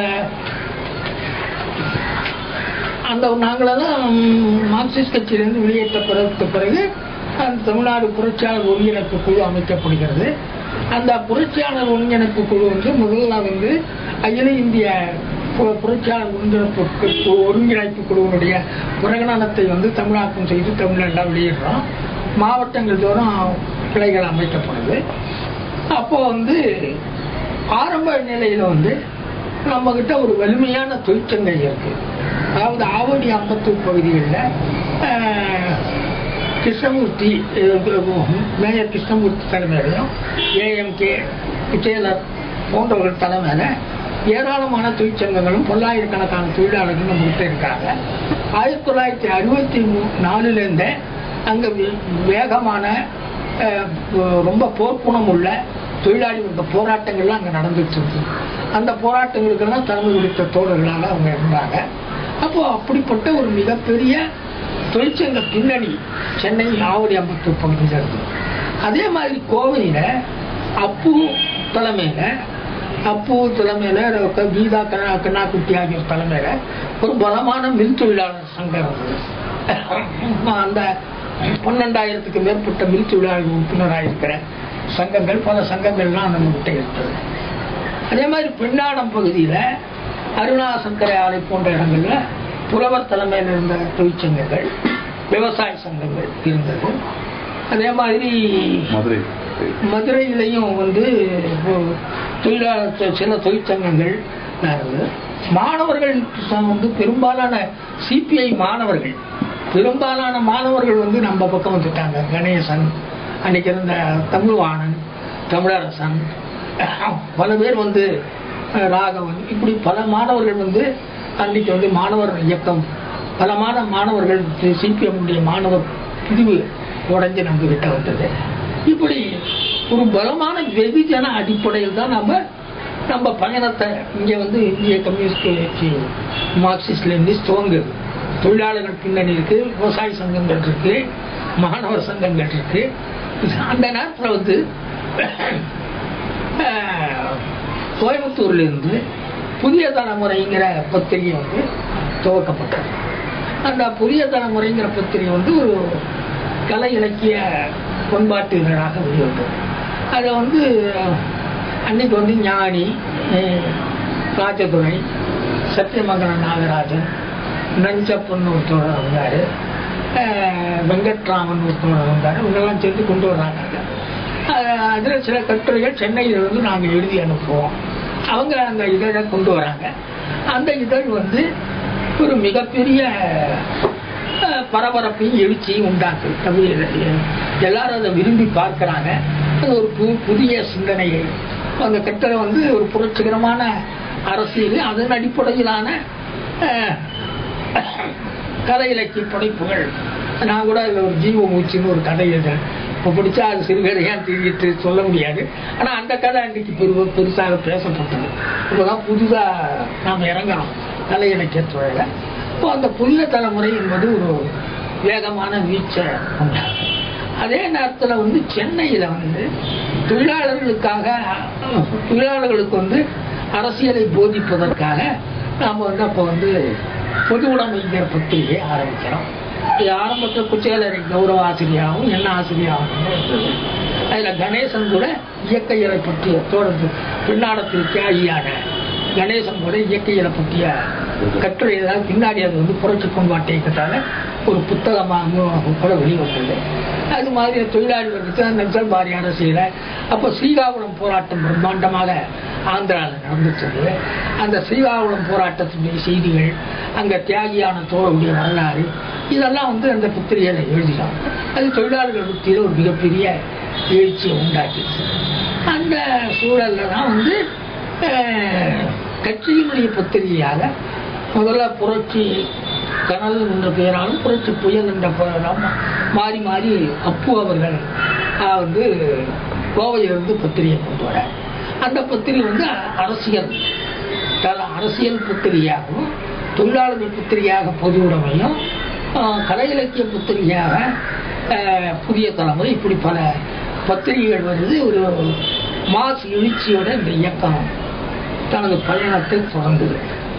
அந்த நாங்களெல்லாம் மார்க்சிஸ்ட் கட்சியிலிருந்து வெளியேற்ற பிறகு பிறகு அந்த தமிழ்நாடு புரட்சியாளர் ஒருங்கிணைப்பு குழு அமைக்கப்படுகிறது அந்த புரட்சியாளர் ஒருங்கிணைப்பு குழு வந்து முதல்ல வந்து அகில இந்திய பு- புரட்சியாளர் ஒருங்கிணைப்பு கு- ஒருங்கிணைப்பு குழுவினுடைய பிரகடனத்தை வந்து தமிழாக்கம் செய்து தமிழ்நாட்டில் வெளியிடுறோம் மாவட்டங்கள் தோறும் கிளைகள் அமைக்கப்படுது அப்போ வந்து ஆரம்ப நிலையில வந்து நம்ம கிட்ட ஒரு வலிமையான தொழிற்சங்கம் இருக்கு அதாவது ஆவடி அம்பத்தூர் பகுதிகளில் கிருஷ்ணமூர்த்தி அஹ், மேயர் கிருஷ்ணமூர்த்தி தலைமையிலையும் ஏஎம்கே குச்சேலர் போன்றவர்கள் தலைமையில ஏராளமான தொழிற்சங்கங்களும் பல்லாயிரக்கணக்கான தொழிலாளர்களும் நம்ம கிட்ட இருக்காங்க ஆயிரத்தி தொள்ளாயிரத்தி அறுபத்தி மூ நாலுலேருந்தே அங்கே வேகமான அஹ், ரொம்ப போர்க்குணம் உள்ள தொழிலாளி வர்க்க போராட்டங்கள்லாம் அங்கே நடந்துட்டு இருக்கு அந்த போராட்டங்களுக்கெல்லாம் தலைமை கொடுத்த தோழர்களாக அவங்க இருந்தாங்க அப்போ அப்படிப்பட்ட ஒரு மிகப்பெரிய தொழிற்சங்க பின்னணி சென்னை ஆவடி அம்பத்தூர் பகுதியில் இருக்குது அதே மாதிரி கோவையில் அப்பு தலைமையில் அப்பு தலைமையில் டாக்டர் கீதா கண்ணா கண்ணாக்குட்டி ஆகியோர் தலைமையில் ஒரு பலமான மின் தொழிலாளர் சங்கம் இருந்தது அந்த பன்னெண்டாயிரத்துக்கு மேற்பட்ட மில் தொழிலாளர்கள் உறுப்பினராக இருக்கிற சங்கங்கள் பல சங்கங்கள்லாம் நம்மகிட்ட இருக்குது அதே மாதிரி பெண்ணாடம் பகுதியில் அருணா சங்கர ஆலை போன்ற இடங்கள்ல புலவர் தலைமையில் இருந்த தொழிற்சங்கங்கள் விவசாய சங்கங்கள் இருந்தது அதே மாதிரி மதுரை மதுரையிலையும் வந்து தொழிலாளர் தொ- சில தொழிற்சங்கங்கள் இருந்தது மாணவர்கள் ச- வந்து பெரும்பாலான சிபிஐ மாணவர்கள் பெரும்பாலான மாணவர்கள் வந்து நம்ம பக்கம் வந்துட்டாங்க கணேசன் அன்னைக்கு இருந்த தமிழ்வாணன் தமிழரசன் பல பேர் வந்து அஹ், ராகவன் இப்படி பல மாணவர்கள் வந்து அன்னைக்கு வந்து மாணவர் இயக்கம் பலமான மாணவர்கள் சிபிஎம் உடைய மாணவர் பிரிவு உடைஞ்சு நம்ம கிட்ட வந்தது இப்படி ஒரு பலமான வெகுஜன அடிப்படையில் தான் நம்ம நம்ம பயணத்தை இங்கே வந்து இந்திய கம்யூனிஸ்ட் கட்சி மார்க்சிஸ்ட் லெனினிஸ்ட் துவங்குது தொழிலாளர்கள் பின்னணி இருக்கு விவசாய சங்கங்கள் இருக்கு மாணவர் சங்கங்கள் இருக்கு அந்த நேரத்தில் வந்து அஹ், கோயம்புத்தூர்ல இருந்து புதிய தலைமுறைங்கிற பத்திரிகை வந்து துவக்கப்பட்டது அந்த புதிய தலைமுறைங்கிற பத்திரிகை வந்து ஒரு கலை இலக்கிய பண்பாட்டு இதழாக வெளிவந்தது அதை வந்து அன்னைக்கு வந்து ஞானி அஹ், ராஜதுரை சத்தியமங்கலம் நாகராஜன் நஞ்சப்பன் ஒருத்தர் வந்தார் வெங்கட்ராமன் ஒருத்தர் வந்தார் இவங்கெல்லாம் சேர்ந்து கொண்டு வர்றாங்க அதில் சில கட்டுரைகள் சென்னையிலிருந்து நாங்கள் எழுதி அனுப்புவோம் அவங்க அந்த இதழை கொண்டு வராங்க அந்த இதழ் வந்து ஒரு மிகப்பெரிய அஹ், பரபரப்பையும் எழுச்சியும் உண்டாக்கு தமிழ் எல்லாரும் அதை விரும்பி பார்க்கறாங்க அது ஒரு பு புதிய சிந்தனையை அந்த கட்டுரை வந்து ஒரு புரட்சிகரமான அரசியல் அதன் அடிப்படையிலான அஹ், கதை இலக்கிய படைப்புகள் நான் கூட அதில் ஒரு ஜீவ மூச்சுன்னு ஒரு கதை எழுதுறேன் இப்போ பிடிச்சா அது சிறுகதையாக தெரிவித்து சொல்ல முடியாது ஆனால் அந்த கதை அன்றைக்கு பெரு பெருசாக பேசப்பட்டது இப்போதான் புதுதாக நாம் இறங்குறோம் கலை இலக்கிய துறையில் இப்போ அந்த புதிய தலைமுறை என்பது ஒரு வேகமான வீச்சை உண்டாகும் அதே நேரத்தில் வந்து சென்னையில் வந்து தொழிலாளர்களுக்காக தொழிலாளர்களுக்கு வந்து அரசியலை போதிப்பதற்காக நாம் வந்து அப்போ வந்து பொது உடைமைங்கிற பத்திரிகை ஆரம்பிக்கிறோம் இது ஆரம்பத்தில் குச்சேலரை கௌரவ ஆசிரியாகவும் என்ன ஆசிரியாகவும் இருந்தது அதில் கணேசன் கூட இயற்கையலை பற்றிய தொடர்ந்து பின்னாடத்தில் தியாகியான கணேசன் கூட இயற்கையலை பற்றிய கட்டுரை எல்லாம் பின்னாடி அது வந்து புரட்சி பண்பாட்டு இயக்கத்தால் ஒரு புத்தகமாக கூட வெளிவந்தது அது மாதிரி தொழிலாளர்களுக்கு நக்சல் பாரி அரசியல அப்போ ஸ்ரீகாகுளம் போராட்டம் பிரம்மாண்டமாக ஆந்திராவில் நடந்துச்சு அந்த ஸ்ரீகாகுளம் போராட்டத்தினுடைய செய்திகள் அங்கே தியாகியான தோழருடைய வரலாறு இதெல்லாம் வந்து அந்த பத்திரிகையில் எழுதினோம் அது தொழிலாளர்கள் பற்றியில் ஒரு மிகப்பெரிய எழுச்சியை உண்டாக்கிச்சு அந்த சூழல்ல தான் வந்து அஹ், கட்சியினுடைய பத்திரிகையாக முதல்ல புரட்சி கனல் என்ற பெயராலும் புரட்சி புயல் என்ற பெயராலும் மாறி மாறி அப்பு அவர்கள் ஆஹ், வந்து கோவையிலிருந்து பத்திரிகை கொண்டு வர அந்த பத்திரிகை வந்து அரசியல் தல- அரசியல் பத்திரிகையாகவும் தொழிலாளர்கள் பத்திரிகையாக பொது உடைமையும் ஆஹ், கலை இலக்கிய பத்திரிகையாக ஆஹ், புதிய தலைமுறை இப்படி பல பத்திரிகைகள் வருது ஒரு மாஸ் எழுச்சியோட இந்த இயக்கம் தனது பயணத்தை தொடர்ந்தது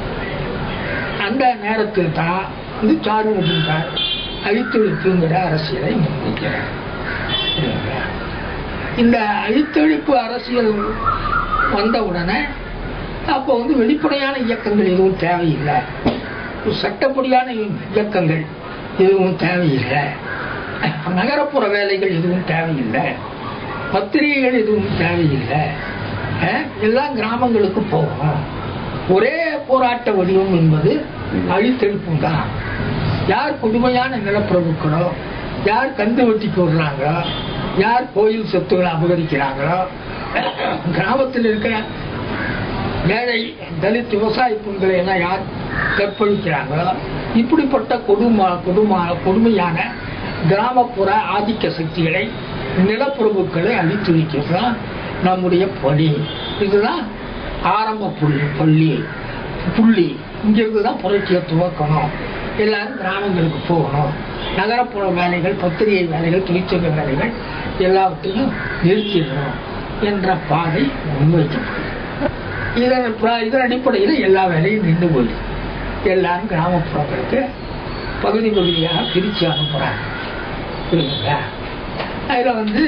அந்த நேரத்தில் தான் வந்து சாரு நஜிம்கார் அழித்தொழிப்புங்கிற அரசியலை முன்வைக்கிறார் சரிங்களா? இந்த அழித்தொழிப்பு அரசியல் வந்த உடனே அப்போ வந்து வெளிப்படையான இயக்கங்கள் எதுவும் தேவையில்லை ஒரு சட்டப்படியான இயக்கங்கள் எதுவும் தேவையில்லை நகரப்புற வேலைகள் எதுவும் தேவையில்லை பத்திரிகைகள் எதுவும் தேவையில்லை அஹ், எல்லாம் கிராமங்களுக்கு போகணும் ஒரே போராட்ட வடிவம் என்பது அழித்தெழுப்பும் தான் யார் கொடுமையான நிலப்பிரபுக்களோ யார் கந்து வெட்டிக்கு விடுறாங்களோ யார் கோயில் சொத்துக்களை அபகரிக்கிறாங்களோ கிராமத்தில் இருக்கிற ஏழை தலித் விவசாய பெண்களை எல்லாம் யார் கற்பழிக்கிறாங்களோ இப்படிப்பட்ட கொடுமா கொடுமா கொடுமையான கிராமப்புற ஆதிக்க சக்திகளை நிலப்பிரபுக்களை அழித்தொழிக்கிறது தான் நம்முடைய பணி இதுதான் ஆரம்ப புள்ளி பள்ளி புள்ளி இங்கிருந்து தான் புரட்சியை துவக்கணும் எல்லாரும் கிராமங்களுக்கு போகணும் நகரப்புற வேலைகள் பத்திரிகை வேலைகள் தொழிற்சங்க வேலைகள் எல்லாவற்றையும் நிறுத்திடணும் என்ற பாதை முன்வைக்கப்படும் இதன் ப- இதன் அடிப்படையில் எல்லா வேலையும் நின்று போயிடும் எல்லாரும் கிராமப்புறங்களுக்கு பகுதி பகுதியாக பிரித்து அனுப்புகிறாங்க புரியுதுங்களா அதில் வந்து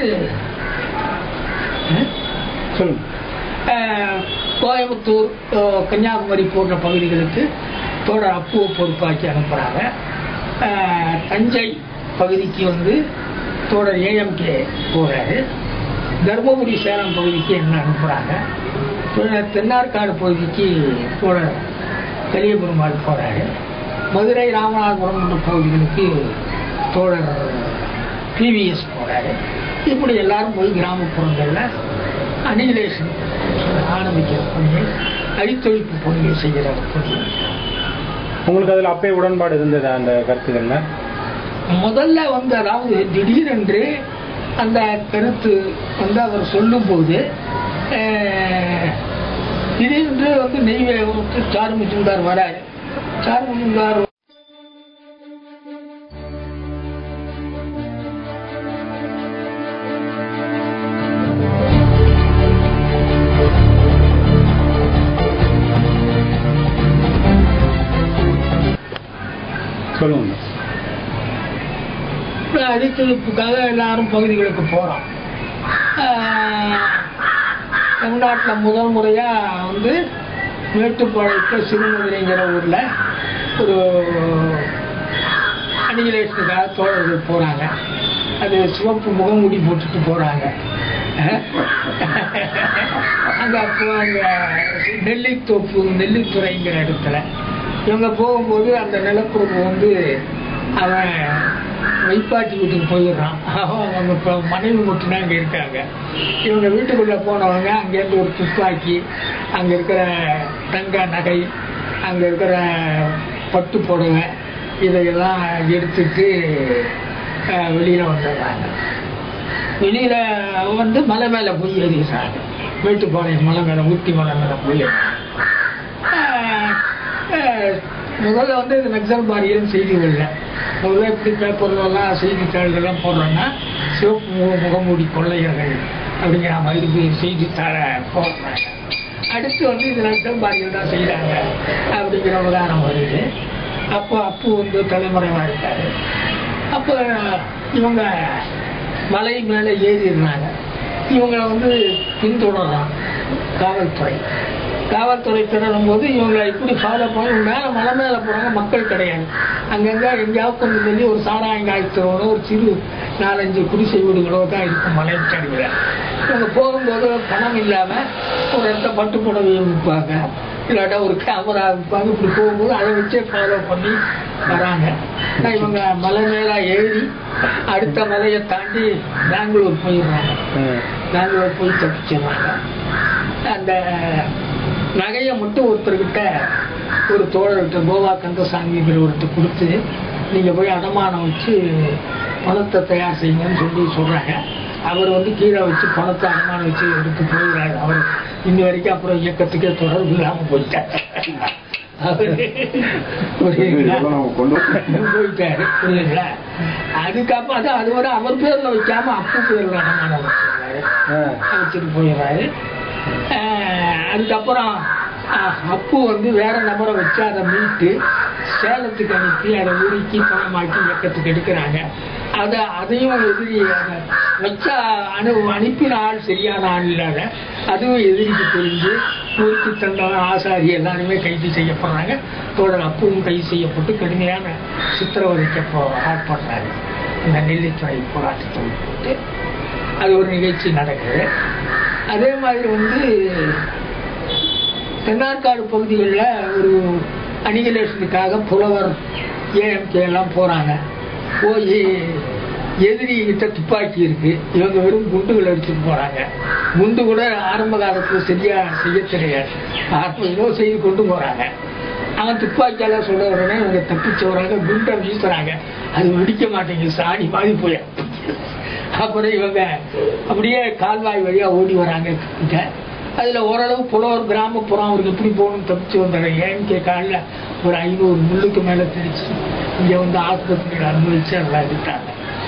ம், சொல்லுங்க அஹ், கோயம்புத்தூர் அஹ், கன்னியாகுமரி போன்ற பகுதிகளுக்கு தோழர் அப்புவை பொறுப்பாக்கி அனுப்புகிறாங்க தஞ்சை பகுதிக்கு வந்து தோழர் ஏஎம்கே போகிறாரு தர்மபுரி சேலம் பகுதிக்கு என்ன அனுப்புகிறாங்க தென்னார்காடு பகுதிக்கு தோழர் பெரிய பெருமாள் போகிறாரு மதுரை ராமநாதபுரம் போன்ற பகுதிகளுக்கு தோழர் பிவிஎஸ் போகிறாரு இப்படி எல்லாரும் போய் கிராமப்புறங்களில் அனிகிலேஷன் ஆரம்பிக்கிற பணியை அடித்தொழிப்பு பணியை செய்கிற பணி உங்களுக்கு அதில் அப்பே உடன்பாடு இருந்ததா அந்த கருத்துக்கள்ல முதல்ல வந்து அதாவது திடீரென்று அந்த கருத்து வந்து அவர் சொல்லும்போது அஹ், திடீரென்று வந்து நெய்வே சாரு முஜும்தார் வராரு சாரு முஜும்தார் சொல்லுங்க அடித்தொழிப்புக்காக எல்லாரும் பகுதிகளுக்கு போகிறோம் தமிழ்நாட்டில் முதல் முறையாக வந்து மேட்டுப்பாளையத்தில் சிறுமதுரைங்கிற ஊரில் ஒரு அணிகிலேஷனுக்காக தோழர்கள் போகிறாங்க அது சிவப்பு முகமூடி போட்டுட்டு போகிறாங்க அங்கே அப்போ அங்கே நெல்லித்தோப்பு நெல்லித்துறைங்கிற இடத்துல இவங்க போகும்போது அந்த நிலப்பரப்பு வந்து அவன் வைப்பாட்டி வீட்டுக்கு போயிடுறான் அவன் அவங்க இப்போ மனைவி மட்டும்தான் அங்கே இருக்காங்க இவங்க வீட்டுக்குள்ளே போனவங்க அங்கேருந்து ஒரு துப்பாக்கி அங்கே இருக்கிற தங்க நகை அங்கே இருக்கிற பட்டு புடவை இதையெல்லாம் எடுத்துட்டு அஹ், வெளியில வந்துடுறாங்க வெளியில வந்து மலை மேலே போய் ஏறிடுறாங்க மேட்டுப்பாளையம் மலை மேலே ஊட்டி மலை மேலே போய் ஆஹ், ஆஹ், முதல்ல வந்து இது நக்சல் பாரியல் செய்திகள்ல முதல்ல எப்படி பேப்பர்லாம் செய்தித்தாள்கள்லாம் போடுறோன்னா சிவப்பு முக முகமூடி கொள்ளையர்கள் அப்படிங்கிற மாதிரி செய்தித்தாள போடுறாங்க அடுத்து வந்து இது நக்சல் பாரியல் தான் செய்கிறாங்க அப்படிங்கிற உதாரணம் வருது அப்போ அப்பு வந்து தலைமுறையாக இருக்காரு அப்போ இவங்க மலை மேலே ஏறிடுறாங்க இவங்களை வந்து பின்தொடர்றான் காவல்துறை காவல்துறை தொடரும் போது இவங்களை இப்படி ஃபாலோ பண்ணி இவங்க மேலே மலை மேலே போகிறாங்க மக்கள் கிடையாது அங்கங்கே எங்கேயாவது கொஞ்சம் தள்ளி ஒரு சாராயங்காயத்தோட ஒரு சிறு நாலஞ்சு குடிசை வீடுகளோ தான் இருக்கும் மலைச்சடிவில் இவங்க போகும்போது பணம் இல்லாமல் ஒரு இடத்த பட்டு புடவையை விற்பாங்க இல்லாட்டா ஒரு கேமரா விற்பாங்க இப்படி போகும்போது அதை வச்சே ஃபாலோ பண்ணி வராங்க ஆனா இவங்க மலை மேலே ஏறி அடுத்த மலையை தாண்டி பெங்களூர் போயிடுறாங்க பெங்களூர் போய் தப்பிச்சிடுறாங்க அந்த நகையை மட்டும் ஒருத்தர்கிட்ட ஒரு தோழர்கிட்ட கோவா கந்தசாமிங்கிற ஒருத்தர் கொடுத்து நீங்கள் போய் அடமானம் வச்சு பணத்தை தயார் செய்யுங்கன்னு சொல்லி சொல்கிறாங்க அவர் வந்து கீழே வச்சு பணத்தை அடமானம் வச்சு எடுத்து போயிடுறாரு அவர் இன்ன வரைக்கும் அப்புறம் இயக்கத்துக்கே தொடர்பு இல்லாமல் போயிட்டார் அவரு புரியுதுங்களா? இதெல்லாம் நம்ம கொண்டு வந்து- போயிட்டாரு புரியுதுங்களா அதுக்கப்புறம் அதான் அது வரை அவர் பேர்ல வைக்காம அப்பு பேர்ல அடமானம் வச்சிருக்காரு வச்சுட்டு போயிடுறாரு ஆஹ் அதுக்கப்புறம் ஆஹ் அப்பு வந்து வேற நபரை வச்சு அதை மீட்டு சேலத்துக்கு அனுப்பி அதை உருக்கி பணமாக்கி இயக்கத்துக்கு எடுக்கிறாங்க அதை அதையும் எதிரி அதை வச்சா அனு அனுப்பின ஆள் சரியான ஆள் இல்லாத அதுவும் எதிரிக்கு தெரிஞ்சு உருக்கி தந்தவன் ஆசாரி எல்லாருமே கைது செய்யப்படுறாங்க தோழர் அப்புவும் கைது செய்யப்பட்டு கடுமையான சித்திரவதைக்க போ ஆட்படுறாரு இந்த நெல்லித்துறை போராட்டத்தை போட்டு அது ஒரு நிகழ்ச்சி நடக்குது அதே மாதிரி வந்து தென்னார்காடு பகுதிகளில் ஒரு அணிகலேஷனுக்காக புலவர் ஏஎம்கே எல்லாம் போகிறாங்க போய் எதிரி கிட்ட துப்பாக்கி இருக்கு இவங்க வெறும் குண்டுகள் அடிச்சுட்டு போறாங்க குண்டு கூட ஆரம்ப காலத்துல சரியா செய்ய தெரியாது ஆரம்ப ஏதோ செய்து கொண்டு போறாங்க அவன் துப்பாக்கியால சொல்ல உடனே இவங்க தப்பிச்சு வராங்க குண்டை வீசுறாங்க அது வெடிக்க மாட்டேங்குது சாணி மாதிரி போய் அப்புறம் இவங்க அப்படியே கால்வாய் வழியா ஓடி வராங்க கிட்ட அதுல ஓரளவு புலவர் கிராமப்புறம் அவருக்கு எப்படி போகணும் தப்பிச்சு வந்தாங்க ஏன்னு காலில் ஒரு ஐநூறு முள்ளுக்கு மேல தெரிச்சு இங்கே வந்து ஆஸ்பத்திரியில் அனுபவிச்சு எல்லாம் எடுத்தாங்க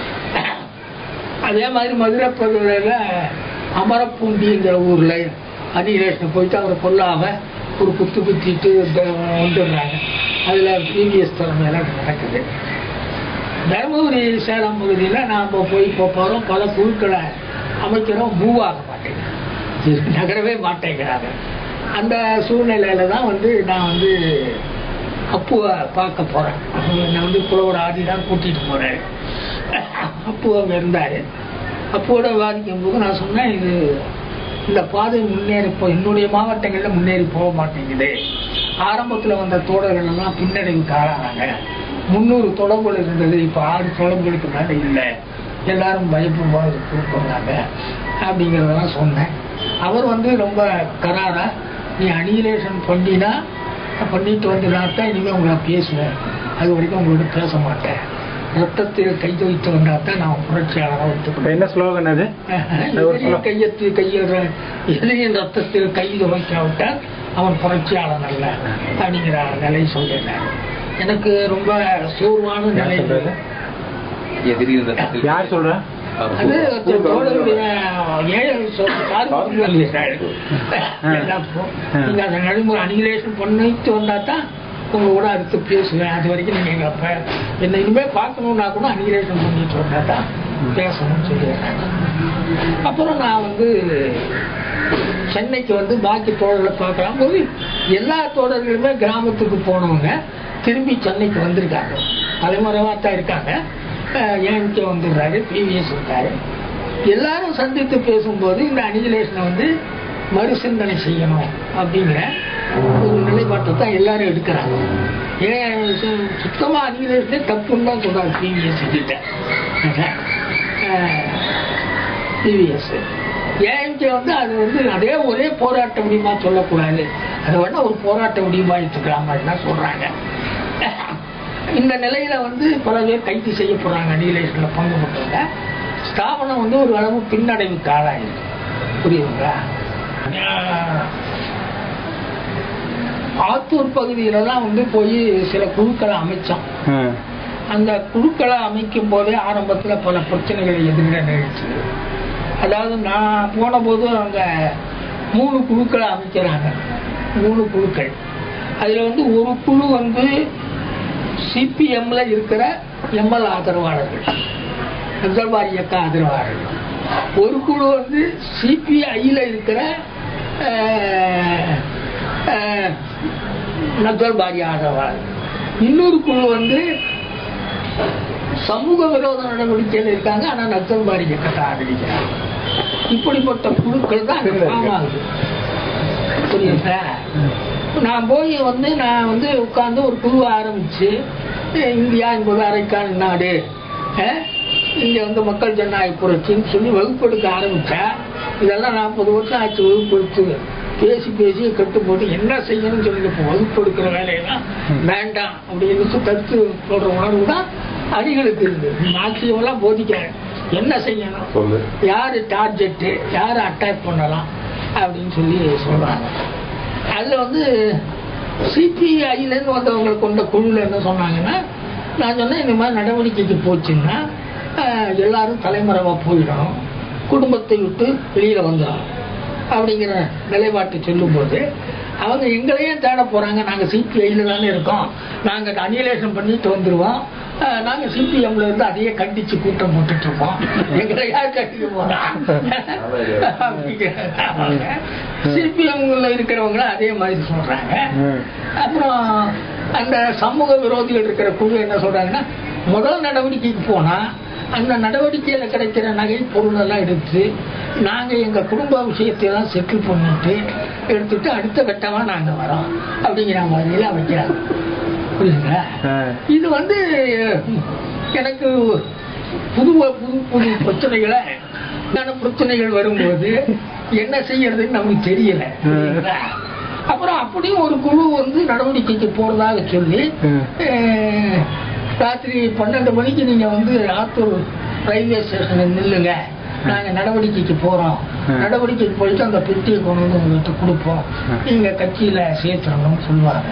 அதே மாதிரி மதுரை பகுதியில் அமரப்பூண்டிங்கிற ஊரில் அனிலேஷன் போயிட்டு அவரை கொல்லாம ஒரு குத்து குத்திட்டு த- வந்துடுறாங்க அதில் பிவிஎஸ் தலைமையில் நடக்குது தருமபுரி சேலம் பகுதியில் நாம் போய் இப்போ போகிறோம் பல குழுக்களை அமைக்கிறோம் மூவ் ஆக மாட்டேங்குது நகரவே மாட்டேங்கிறாங்க அந்த சூழ்நிலையில தான் வந்து நான் வந்து அப்புவை பார்க்க போகிறேன் என்னை வந்து புலவர் ஆதி தான் கூட்டிகிட்டு போகிறாரு அப்பு அங்கே இருந்தார் அப்போட விவாதிக்கும் போது நான் சொன்னேன் இது இந்த பாதை முன்னேறி போ என்னுடைய மாவட்டங்களில் முன்னேறி போக மாட்டேங்குது ஆரம்பத்தில் வந்த தோழர்கள் எல்லாம் பின்னடைவுக்கு ஆளானாங்க முந்நூறு தொடர்புகள் இருந்தது இப்போ ஆறு தொடர்புகளுக்கு மேலே இல்லை எல்லாரும் பயப்படுவாங்க கொடுப்பாங்க அப்படிங்கிறதெல்லாம் சொன்னேன் அவர் வந்து ரொம்ப கராரா நீ அனிலேஷன் பண்ணினா பண்ணிட்டு வந்துடாட்டா இனிமேல் உங்களை பேசுவேன் அது வரைக்கும் உங்கள்கிட்ட பேச மாட்டேன் ரத்தத்தில் கை வைத்து வந்தாத்தான் நான் புரட்சியாளராக இப்போ ஒத்துக்கிறேன் என்ன ஸ்லோகன் அது எதிரியின் கையெத்து கையில் எதிரியின் ரத்தத்தில் கையில் வைக்காவிட்டால் அவன் புரட்சியாளன் அல்ல அப்படிங்கிற நிலை சொல்லியிருந்தார் எனக்கு ரொம்ப சோர்வான யார் நிலை சொல்றது எதிரி இருந்த யார் சொல்றா அது தோழருடைய ஏழை சொல் சார்பு சொல்லியிருந்தாரு. எல்லாத்துக்கும். நீங்க அந்த நடைமுறை அனிலேஷன் பண்ணிட்டு வந்தா தான் உங்க கூட அடுத்து பேசுவேன் அது வரைக்கும் நீங்க எங்க அப்ப என்ன இனிமே பார்க்கணும்னா கூட அனிலேஷன் பண்ணிட்டு வந்தா தான் பேசணும்னு சொல்லிடுறாங்க அப்புறம் நான் வந்து சென்னைக்கு வந்து பாக்கி தோழர்களை பார்க்கலாம் போது எல்லா தோழர்களுமே கிராமத்துக்கு போனவங்க திரும்பி சென்னைக்கு வந்திருக்காங்க தலைமுறைவாக தான் இருக்காங்க ஏன்கே வந்துடுறாரு பிவிஎஸ் இருக்காரு எல்லாரும் சந்தித்து பேசும்போது இந்த அனிகிலேஷனை வந்து மறுசிந்தனை செய்யணும் அப்படிங்கிற ஒரு நிலைப்பாட்டை தான் எல்லாரும் எடுக்கிறாங்க ஏன் சு- சுத்தமா அனிகிலேஷனே தப்புன்னு தான் சொல்றாரு பிவிஎஸ் கிட்ட டிவிஎஸ் ஏஎம்கே வந்து அது வந்து அதே ஒரே போராட்ட முடியுமா சொல்லக்கூடாது அதை வேணா ஒரு போராட்ட முடியுமா எடுத்துக்கலாம் தான் சொல்றாங்க இந்த நிலையில வந்து பல பேர் கைது செய்ய போறாங்க அனிலேஷன்ல பங்கு பெற்றவங்க ஸ்தாபனம் வந்து ஒரு அளவு பின்னடைவுக்கு ஆளாயிருக்கு புரியுதுங்களா ஆஹ் ஆத்தூர் பகுதியில தான் வந்து போய் சில குழுக்களை அமைச்சோம் ம். அந்த குழுக்களை அமைக்கும் போதே ஆரம்பத்துல பல பிரச்சனைகளை எதிர்க்க நிகழ்ச்சி அதாவது நான் போன போது அங்க மூணு குழுக்களை அமைக்கிறாங்க மூணு குழுக்கள் அதுல வந்து ஒரு குழு வந்து சிபிஎம்ல இருக்கிற எம்எல் ஆதரவாளர்கள் நக்சல்வாரி இயக்க ஆதரவாளர்கள் ஒரு குழு வந்து சிபிஐல இருக்கிற அஹ், அஹ், நக்சல்வாரி ஆதரவாளர்கள் இன்னொரு குழு வந்து சமூக விரோத நடவடிக்கையில் இருக்காங்க ஆனா நக்சல்வாரி இயக்கத்தை ஆதரிக்கிறாங்க இப்படிப்பட்ட குழுக்கள் தான் அங்க form ஆகுது புரியுதா நான் போய் வந்து நான் வந்து உட்கார்ந்து ஒரு குழுவை ஆரம்பிச்சு அஹ் இந்தியா என்பது அரைக்கால் நாடு அஹ் இங்க வந்து மக்கள் ஜனநாயக புரட்சின்னு சொல்லி வகுப்பெடுக்க ஆரம்பிச்சா இதெல்லாம் நாற்பது வருஷம் ஆச்சு வகுப்பெடுத்து பேசி பேசி கட்டு போட்டு என்ன செய்யணும்னு சொல்லி இப்போ வகுப்பெடுக்கிற வேலையெல்லாம் வேண்டாம் அப்படின்னு தடுத்து சொல்ற உணர்வு தான் அணிகளுக்கு இருக்கு மார்க்சியமெல்லாம் போதிக்க என்ன செய்யணும் சொல்லு யாரு டார்கெட்டு யாரை அட்டாக் பண்ணலாம் அப்படின்னு சொல்லி சொல்றாங்க அதுல வந்து சிபிஐலேருந்து வந்தவங்களை கொண்ட குழுல என்ன சொன்னாங்கன்னா நான் சொன்னேன் இந்த மாதிரி நடவடிக்கைக்கு போச்சுன்னா ஆஹ், எல்லாரும் தலைமறைவா போயிடணும் குடும்பத்தை விட்டு வெளியில வந்துடணும் அப்படிங்கிற நிலைப்பாட்டை சொல்லும்போது அவங்க எங்களையே தேட போறாங்க நாங்க சிபிஐல தானே இருக்கோம் நாங்க அனிலேஷன் பண்ணிட்டு வந்துருவோம் அஹ், நாங்க சிபிஎம்ல இருந்து அதையே கண்டிச்சு கூட்டம் போட்டுட்டு இருப்போம் எங்களை யார் கட்டிட்டு போறா சிபிஎம்ல இருக்கிறவங்க அதே மாதிரி சொல்றாங்க ம். அப்புறம் அந்த சமூக விரோதிகள் இருக்கிற குழு என்ன சொல்றாங்கன்னா முதல் நடவடிக்கைக்கு போனா அந்த நடவடிக்கையில கிடைக்கிற நகை பொருள் எல்லாம் எடுத்து நாங்க எங்க குடும்ப விஷயத்தை எல்லாம் செட்டில் பண்ணிட்டு எடுத்துட்டு அடுத்த கட்டமா நாங்க வரோம் அப்படிங்கிற மாதிரிலாம் வைக்கிறாங்க புரியுதுங்களா ஆ. இது வந்து எனக்கு புது புது புது பிரச்சனைகளை என்னென்ன பிரச்சனைகள் வரும்போது என்ன செய்யறதுன்னு நமக்கு தெரியல புரியுதுங்களா? அப்புறம் அப்படியும் ஒரு குழு வந்து நடவடிக்கைக்கு போறதாக சொல்லி ம். அஹ், ராத்திரி பன்னெண்டு மணிக்கு நீங்க வந்து ஆத்தூர் ரயில்வே ஸ்டேஷனில் நில்லுங்க நாங்க நடவடிக்கைக்கு போறோம் ம். நடவடிக்கைக்கு போயிட்டு அந்த பெட்டியை கொண்டு வந்து உங்கள்கிட்ட கொடுப்போம் ம். நீங்க கட்சியில சேர்த்துடணும்னு சொல்லுவாங்க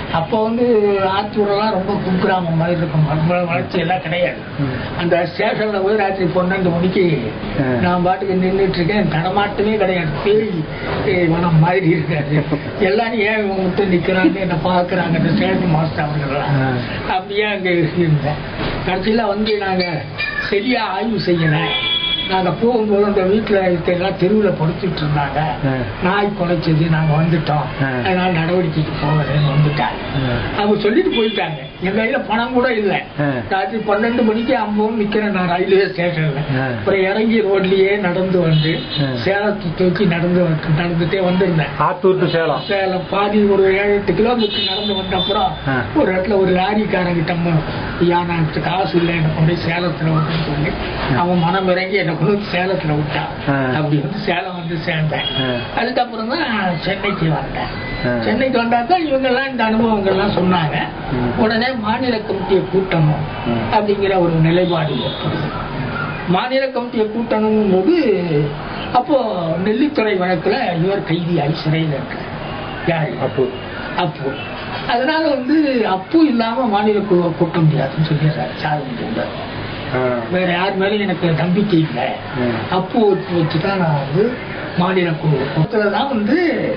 அப்போ வந்து ஆத்தூரெல்லாம் ரொம்ப குக்கிராமம் மாதிரி இருக்கும் வ- வளர்ச்சி எல்லாம் கிடையாது ம். அந்த ஸ்டேஷன்ல போய் ராத்திரி பன்னெண்டு மணிக்கு ஆ. நான் பாட்டுக்கு நின்றுட்டு இருக்கேன் நடமாட்டமே கிடையாது பேய் பேய் வனம் மாதிரி இருக்காது எல்லாரும் ஏன் இவங்க மட்டும் நிக்கிறாங்க என்ன பாக்குறாங்க இந்த ஸ்டேஷன் மாஸ்டர் அவங்கெல்லாம் ஆ. அப்படியே அங்க இருந்தேன் கடைசியில வந்து நாங்க சரியா ஆய்வு செய்யல நாங்க போகும்போது அந்த வீட்டுல இருக்க எல்லாம் தெருவுல படுத்துட்டு இருந்தாங்க ஆ. நாய் குலைச்சது நாங்க வந்துட்டோம் ஆ. அதனால நடவடிக்கைக்கு போகிறேன்னு வந்துட்டாங்க ஆ. அவங்க சொல்லிட்டு போயிட்டாங்க என் கையில பணம் கூட இல்ல ஆ. ராத்திரி பன்னெண்டு மணிக்கு அம்பவும் நிக்கிறேன் நான் ரயில்வே ஸ்டேஷன்ல ஆ. அப்புறம் இறங்கி ரோட்லயே நடந்து வந்து ஆ. சேலத்தை தூக்கி நடந்து வந்து- நடந்துட்டே வந்திருந்தேன் ஆத்தூர் டு சேலம் சேலம் பாதி ஒரு ஏழு எட்டு கிலோமீட்டர் நடந்து வந்த அப்புறம் ஆ. ஒரு இடத்துல ஒரு லாரிக்காரங்கிட்ட ம- ஐயா நான் இப்ப காசு இல்லை என்னை கொண்டு போய் சேலத்துல விட்டுன்னு சொல்லி அவன் மனம் இறங்கி என்னை கொண்டு வந்து சேலத்துல விட்டான் ஆ. அப்படி வந்து சேலம் வந்து சேர்ந்தேன் ஆ. அதுக்கப்புறம் தான் சென்னைக்கு வந்தேன் ஆ. சென்னைக்கு வந்தாக்கா இவங்கெல்லாம் இந்த அனுபவங்கள்லாம் சொன்னாங்க ம். உடனே மாநில கமிட்டியை கூட்டணும் ம். அப்படிங்கிற ஒரு நிலைப்பாடு ஏற்படுது மாநில கமிட்டியை கூட்டணும் போது அப்போ நெல்லித்துறை வழக்குல இவர் கைதியாகி சிறையில் இருக்கார் யாரு அப்பு அப்பு அதனால வந்து அப்பு இல்லாம மாநில குழுவை கூட்ட முடியாதுன்னு சொல்லிடுறாரு சார் ஆ. வேற யார் மேலும் எனக்கு நம்பிக்கை இல்லை ம். அப்பு வச்சு வச்சு தான் நான் வந்து மாநில குழு கூட்டத்தில் தான் வந்து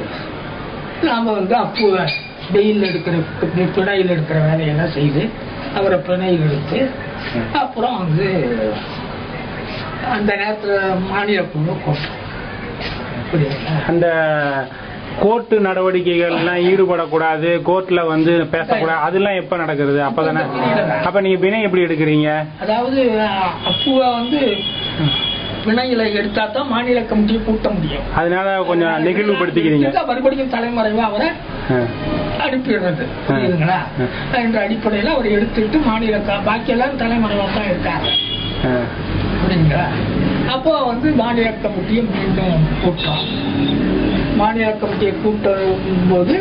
நாம வந்து அப்பு வெயில் எடுக்கிற பிணையில் எடுக்கிற வேலையெல்லாம் செய்து அவரை பிணையில் எடுத்து ம். அப்புறம் வந்து அந்த நேரத்துல மாநில குழு கூட்டம் புரியுதுங்களா அந்த கோர்ட்டு நடவடிக்கைகள்லாம் ஈடுபடக்கூடாது கோர்ட்ல வந்து பேசக்கூடாது அதெல்லாம் எப்ப நடக்கிறது அப்பதானே அப்ப நீங்க பிணை எப்படி எடுக்கிறீங்க அதாவது அஹ், அப்புவை வந்து பிணையில எடுத்தா தான் மாநில கமிட்டியை கூட்ட முடியும் அதனால கொஞ்சம் நெகிழ்வுபடுத்திக்கிறீங்க எடுத்துட்டா மறுபடியும் தலைமறைவா அவரை ஆ. அனுப்பிடுறது புரியுதுங்களா என்ற அடிப்படையில் அவர் எடுத்துட்டு மாநில க- பாக்கி எல்லாம் தலைமறைவா தான் இருக்காங்க ஆ. புரியுதுங்களா அப்போ வந்து மாநில கமிட்டியை மீண்டும் கூட்டம் மாநில கமிட்டியை கூட்டும் போது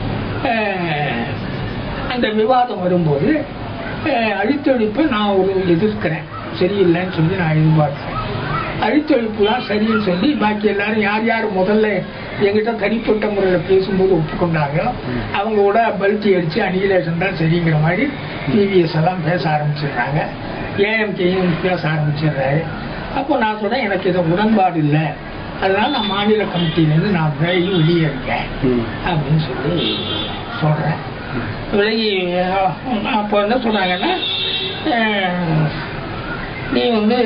அஹ், அந்த விவாதம் வரும்போது அஹ், அழித்தொழிப்பை நான் ஒரு எதிர்க்கிறேன் சரியில்லைன்னு சொல்லி நான் எதிர்பார்க்கிறேன் அழித்தொழிப்புலாம் சரின்னு சொல்லி பாக்கி எல்லாரும் யார் யார் முதல்ல எங்கிட்ட தனிப்பட்ட முறையில் பேசும்போது ஒப்புக்கொண்டாங்க அவங்க கூட பல்ட்டி அடிச்சு அனிலேஷன் தான் சரிங்கிற மாதிரி டிவிஎஸ் எல்லாம் பேச ஆரம்பிச்சிடுறாங்க ஏஎம்கேயும் பேச ஆரம்பிச்சிடுறாரு அப்போ நான் சொன்னேன் எனக்கு இது உடன்பாடு இல்லை அதனால நான் மாநில கமிட்டியிலேருந்து நான் விலகி வெளியே இருக்கேன் ம். அப்படின்னு சொல்லி சொல்கிறேன் விலகி அஹ், அப்போ என்ன சொன்னாங்கன்னா அஹ், நீ வந்து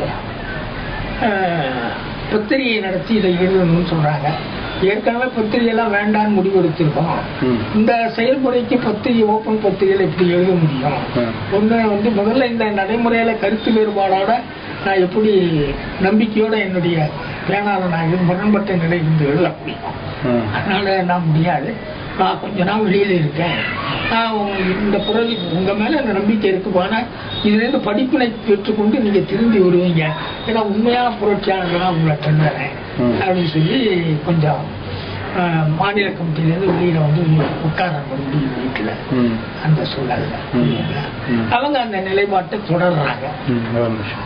அஹ், பத்திரிகை நடத்தி இதை எழுதணும்னு சொல்கிறாங்க ஏற்கனவே பத்திரிகையெல்லாம் வேண்டான்னு முடிவெடுத்திருக்கோம் ம். இந்த செயல்முறைக்கு பத்திரிகை ஓப்பன் பத்திரிகையில் எப்படி எழுத முடியும் ம். ஒன்று வந்து முதல்ல இந்த நடைமுறையில கருத்து வேறுபாடோட நான் எப்படி நம்பிக்கையோட என்னுடைய பேனால நான் இது முரண்பட்ட நிலை இருந்து எழுத முடியும் ம். அதனால நான் முடியாது நான் கொஞ்ச நாள் வெளியில இருக்கேன் நான் உங்க- இந்த பிறகு உங்க மேல இந்த நம்பிக்கை இருக்கு போனா இதுல இருந்து படிப்பினை பெற்றுக்கொண்டு நீங்க திரும்பி வருவீங்க ஏன்னா உண்மையான புரட்சியாளர்களா உங்களை தந்துறேன் ம். அப்படின்னு சொல்லி கொஞ்சம் ஆஹ், மாநில கமிட்டியிலேருந்து வெளியில வந்து உட்கார முடியும் வீட்டுல ம். அந்த சூழல்ல ம். ம். அவங்க அந்த நிலைப்பாட்டை தொடர்றாங்க ம். ஒரு நிமிஷம்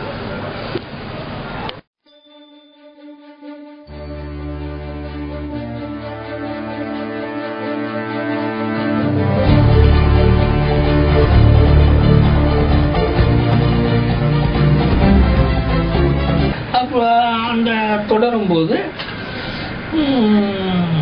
அப்போ அந்த தொடரும்போது ம்,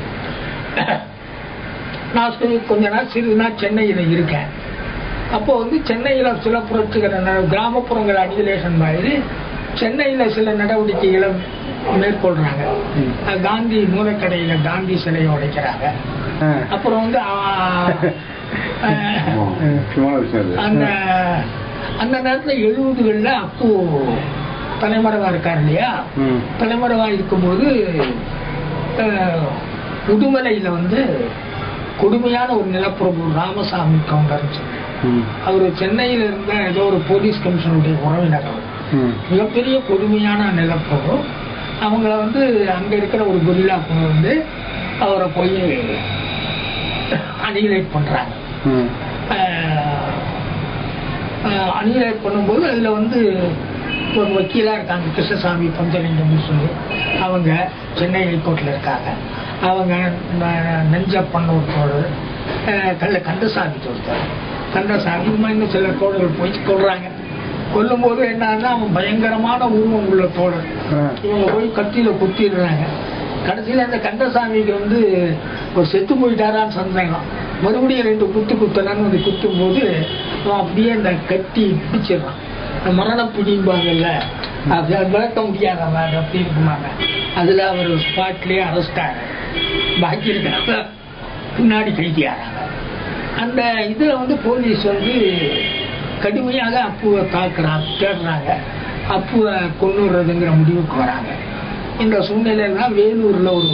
நான் சிறு- கொஞ்ச நாள் சிறிது நாள் சென்னையில் இருக்கேன் அப்போ வந்து சென்னையில் சில புரட்சிகர நட- கிராமப்புறங்கள் அனிகலேஷன் மாதிரி சென்னையில் சில நடவடிக்கைகளை மேற்கொள்றாங்க ம். அஹ் காந்தி மூலக்கடையில காந்தி சிலையை உடைக்கிறாங்க ஆ. அப்புறம் வந்து ஆ, அஹ், ஆமா. முக்கியமான விஷயம் அது அந்த அந்த நேரத்துல எழுபதுகள்ல அப்போ தலைமறைவா இருக்கார் இல்லையா ம். தலைமறைவா இருக்கும்போது அஹ், உடுமலையில வந்து கொடுமையான ஒரு நிலப்பிரபு ராமசாமி கவுண்டர்னு சொல்லி ம். அவர் சென்னையில இருந்த ஏதோ ஒரு போலீஸ் கமிஷனுடைய உறவினர் அவர் ம். மிகப்பெரிய கொடுமையான நிலப்பிரபு அவங்கள வந்து அங்க இருக்கிற ஒரு குரிலா கொண்டு வந்து அவரை போய் அனிகிலேட் பண்றாங்க ம். அனிகிலேட் பண்ணும்போது அதில் வந்து ஒரு வக்கீலாக இருக்காங்க கிருஷ்ணசாமி பஞ்சலிங்கம்னு சொல்லி அவங்க சென்னை ஹைகோர்ட்டில் இருக்காங்க அவங்க ந- நெஞ்சப்பன் ஒருத்தர் அஹ், கல்ல கந்தசாமி ஒருத்தர் கந்தசாமி இன்னும் இன்னும் சில தோழர்கள் போய் கொள்றாங்க கொல்லும் போது என்னன்னா அவன் பயங்கரமான உருவம் உள்ள தோழர் ஆ. இவங்க போய் கத்தியில குத்திடுறாங்க கடைசியில அந்த கந்தசாமிக்கு வந்து ஒரு செத்து போயிட்டாரான்னு சந்தேகம் மறுபடியும் ரெண்டு குத்து குத்தலான்னு வந்து குத்தும் போது அவன் அப்படியே அந்த கட்டி பிடிச்சிடறான் இந்த மரண பிடிம்பாங்கல்ல அது விளக்க முடியாத மாதிரி அப்படி இருக்குமாங்க அதுல அவர் ஸ்பாட்லயே அரெஸ்ட் ஆக பாக்கி இருக்கிறாங்க பின்னாடி கைதி ஆறாங்க அந்த இதுல வந்து போலீஸ் வந்து கடுமையாக அப்புவை தாக்குறாங்க தேடுறாங்க அப்புவை கொண்டுறதுங்கிற முடிவுக்கு வராங்க இந்த சூழ்நிலையில வேலூர்ல ஒரு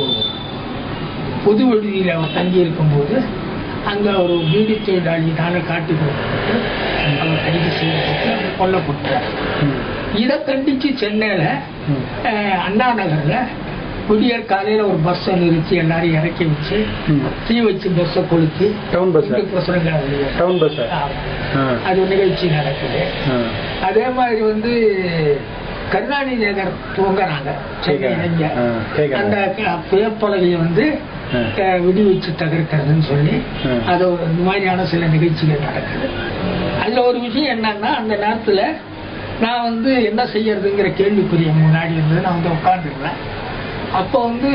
பொது விடுதியில் அவர் தங்கி இருக்கும்போது அங்க ஒரு வீடு தொழிலாளி தானே காட்டி கொடுக்கப்பட்டு அவர் கைது செய்யப்பட்டு அவர் கொல்லப்பட்டார் ம். இதை கண்டிச்சு சென்னையில ம். அஹ், அண்ணா நகர்ல விடியற் காலையில ஒரு பஸ்ஸை நிறுத்தி எல்லாரையும் இறக்கி வச்சு ம். தீ வச்சு பஸ்ஸை கொளுத்தி டவுன் பஸ் இந்து பிரசுரங்க வெளியே. டவுன் பஸ் ஆமா. ஆ. அது நிகழ்ச்சி நடக்குது ஆ. அதே மாதிரி வந்து கருணாநிதி நகர் துவங்குறாங்க சென்னை கேக்குறேன். இங்க. ஆ, கேக்குறேன். அந்த க- பேப்பலகையை வந்து ஆ. அஹ், வெடி வச்சு தகர்க்கிறதுன்னு சொல்லி ஆ. அது ஒரு இந்த மாதிரியான சில நிகழ்ச்சிகள் நடக்குது அதுல ஒரு விஷயம் என்னன்னா அந்த நேரத்துல நான் வந்து என்ன செய்யறதுங்கிற கேள்விக்குரிய முன்னாடி இருந்து நான் வந்து உட்காந்துருந்தேன் அப்போ வந்து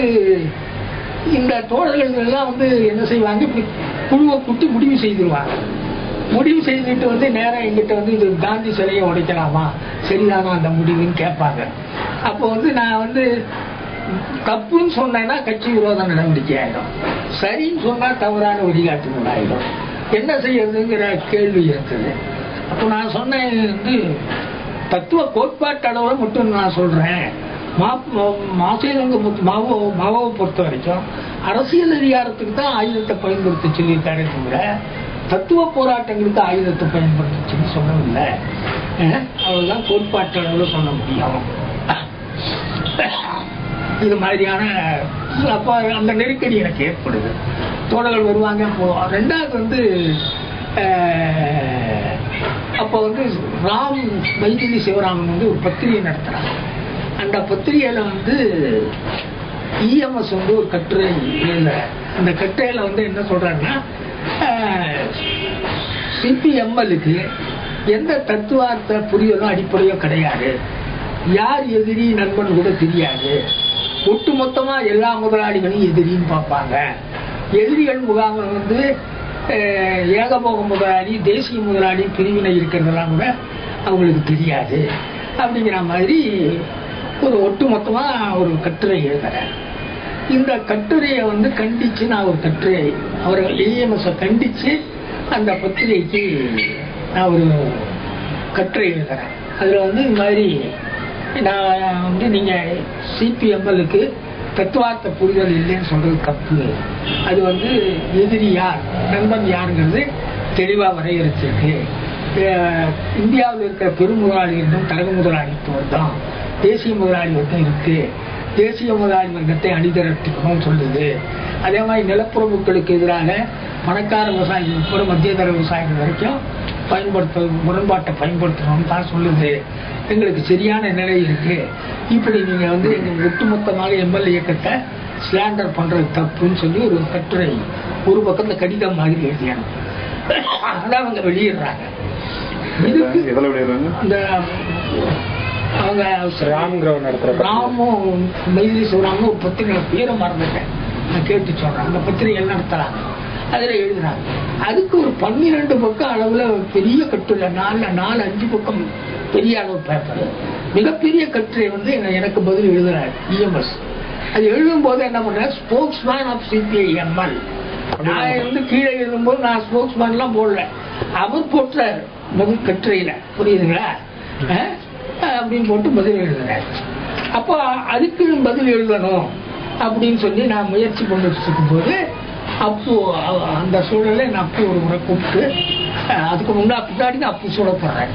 இந்த தோழர்கள் எல்லாம் வந்து என்ன செய்வாங்க இப்படி குழுவை கூட்டி முடிவு செய்திருவாங்க முடிவு செய்துட்டு வந்து நேரம் எங்கிட்ட வந்து இது காந்தி சிலையை உடைக்கலாமா சரிதானா அந்த முடிவுன்னு கேட்பாங்க அப்போ வந்து நான் வந்து தப்புன்னு சொன்னேன்னா கட்சி விரோத நடவடிக்கை ஆயிடும் சரின்னு சொன்னா தவறான வழிகாட்டு ஆயிடும் என்ன செய்யறதுங்கிற கேள்வி இருக்குது அப்போ நான் சொன்னேன் வந்து தத்துவ கோட்பாட்டு அளவுல மட்டும் நான் சொல்றேன் மாசேலங்க மாவோ மாவோவை பொறுத்த வரைக்கும் அரசியல் அதிகாரத்துக்கு தான் ஆயுதத்தை பயன்படுத்த சொல்லியிருக்காரே தவிர தத்துவ போராட்டங்களுக்கு ஆயுதத்தை பயன்படுத்த சொல்லி சொல்லவில்லை அஹ், அவ்வளவுதான் கோட்பாட்டு அளவுல சொல்ல முடியும் இது மாதிரியான அப்போ அந்த நெருக்கடி எனக்கு ஏற்படுது தோழர்கள் வருவாங்க போவோம் ரெண்டாவது வந்து அஹ், அப்போ வந்து ராம் வைத்திரி சிவராமன் வந்து ஒரு பத்திரிகை நடத்துறாங்க அந்த பத்திரிகையில வந்து இஎம்எஸ் வந்து ஒரு கட்டுரை எழுதுற அந்த கட்டுரையில வந்து என்ன சொல்றாங்கன்னா சிபிஎம்எலுக்கு எந்த தத்துவார்த்த புரியலும் அடிப்படையோ கிடையாது யார் எதிரி நண்பன் கூட தெரியாது ஒட்டு மொத்தமா எல்லா முதலாளிகளையும் எதிரின்னு பார்ப்பாங்க எதிரிகள் முகாமில் வந்து அஹ், ஏகபோக முதலாளி தேசிய முதலாளி பிரிவினை இருக்கிறதெல்லாம் கூட அவங்களுக்கு தெரியாது அப்படிங்கிற மாதிரி ஒரு ஒட்டு மொத்தமா ஒரு கட்டுரை எழுதுறேன் இந்த கட்டுரையை வந்து கண்டிச்சு நான் ஒரு கட்டுரை அவர் ஏஎம்எஸ் கண்டிச்சு அந்த பத்திரிகைக்கு நான் ஒரு கட்டுரை எழுதுறேன் அதுல வந்து இந்த மாதிரி நான் வந்து நீங்க சிபிஎம்எலுக்கு தத்துவார்த்த புரிதல் இல்லைன்னு சொல்றது தப்பு அது வந்து எதிரி யார் நண்பன் யாருங்கிறது தெளிவா வரையறுச்சிருக்கு அஹ் இந்தியாவில் இருக்கிற பெரும் முதலாளிகளிடம் தரக முதலாளித்துவம் தான் தேசிய முதலாளி வர்க்கம் இருக்கு தேசிய முதலாளி வர்க்கத்தை அணிதிரட்டிக்கணும்னு சொல்லுது அதே மாதிரி நிலப்பிரபுக்களுக்கு எதிராக பணக்கார விவசாயிகள் உட்பட மத்தியதர விவசாயிகள் வரைக்கும் பயன்படுத்த முரண்பாட்டை பயன்படுத்தணும்னு தான் சொல்லுது எங்களுக்கு சரியான நிலை இருக்கு இப்படி நீங்க வந்து எங்க ஒட்டுமொத்தமாக எம்எல்ஏ இயக்கத்தை ஸ்லாண்டர் பண்றது தப்புன்னு சொல்லி ஒரு கட்டுரை ஒரு பக்கத்துல கடிதம் மாதிரி எழுதியாங்க அதான் அவங்க வெளியிடுறாங்க இதுக்கு எதில் விளையாடுறாங்க இந்த அவங்க ராம்ங்கிறவர் நடத்துற பத்திரிகை. ராமும் மைதிரி சிவராமும் ஒரு பத்திரிகை பேரை மறந்துட்டேன் நான் கேட்டு சொல்றேன் அந்த பத்திரிகை நடத்துறாங்க அதுல எழுதுறாங்க அதுக்கு ஒரு பன்னிரெண்டு பக்கம் அளவுல பெரிய கட்டுரை நாலு நாலு அஞ்சு பக்கம் பெரிய அளவு பேப்பர் மிகப்பெரிய கட்டுரை வந்து என்ன- எனக்கு பதில் எழுதுறாரு இஎம்எஸ் அது எழுதும் போது என்ன பண்றேன் spokesman of CPI ML நான் வந்து கீழே எழுதும்போது நான் ஸ்போக்ஸ் மேன்லாம் போடல அவர் போட்டுறாரு பதில் கட்டுரையில புரியுதுங்களா அஹ்? அப்படின்னு போட்டு பதில் எழுதுறாரு அப்போ அதுக்கு பதில் எழுதணும் அப்படின்னு சொல்லி நான் முயற்சி பண்ணிட்டு இருக்கும்போது அப்போ அ- அந்த சூழலை நான் அப்போ ஒரு முறை கூப்பிட்டு அஹ், அதுக்கு முன்னா பின்னாடி நான் அப்போ சூழப்படுறேன்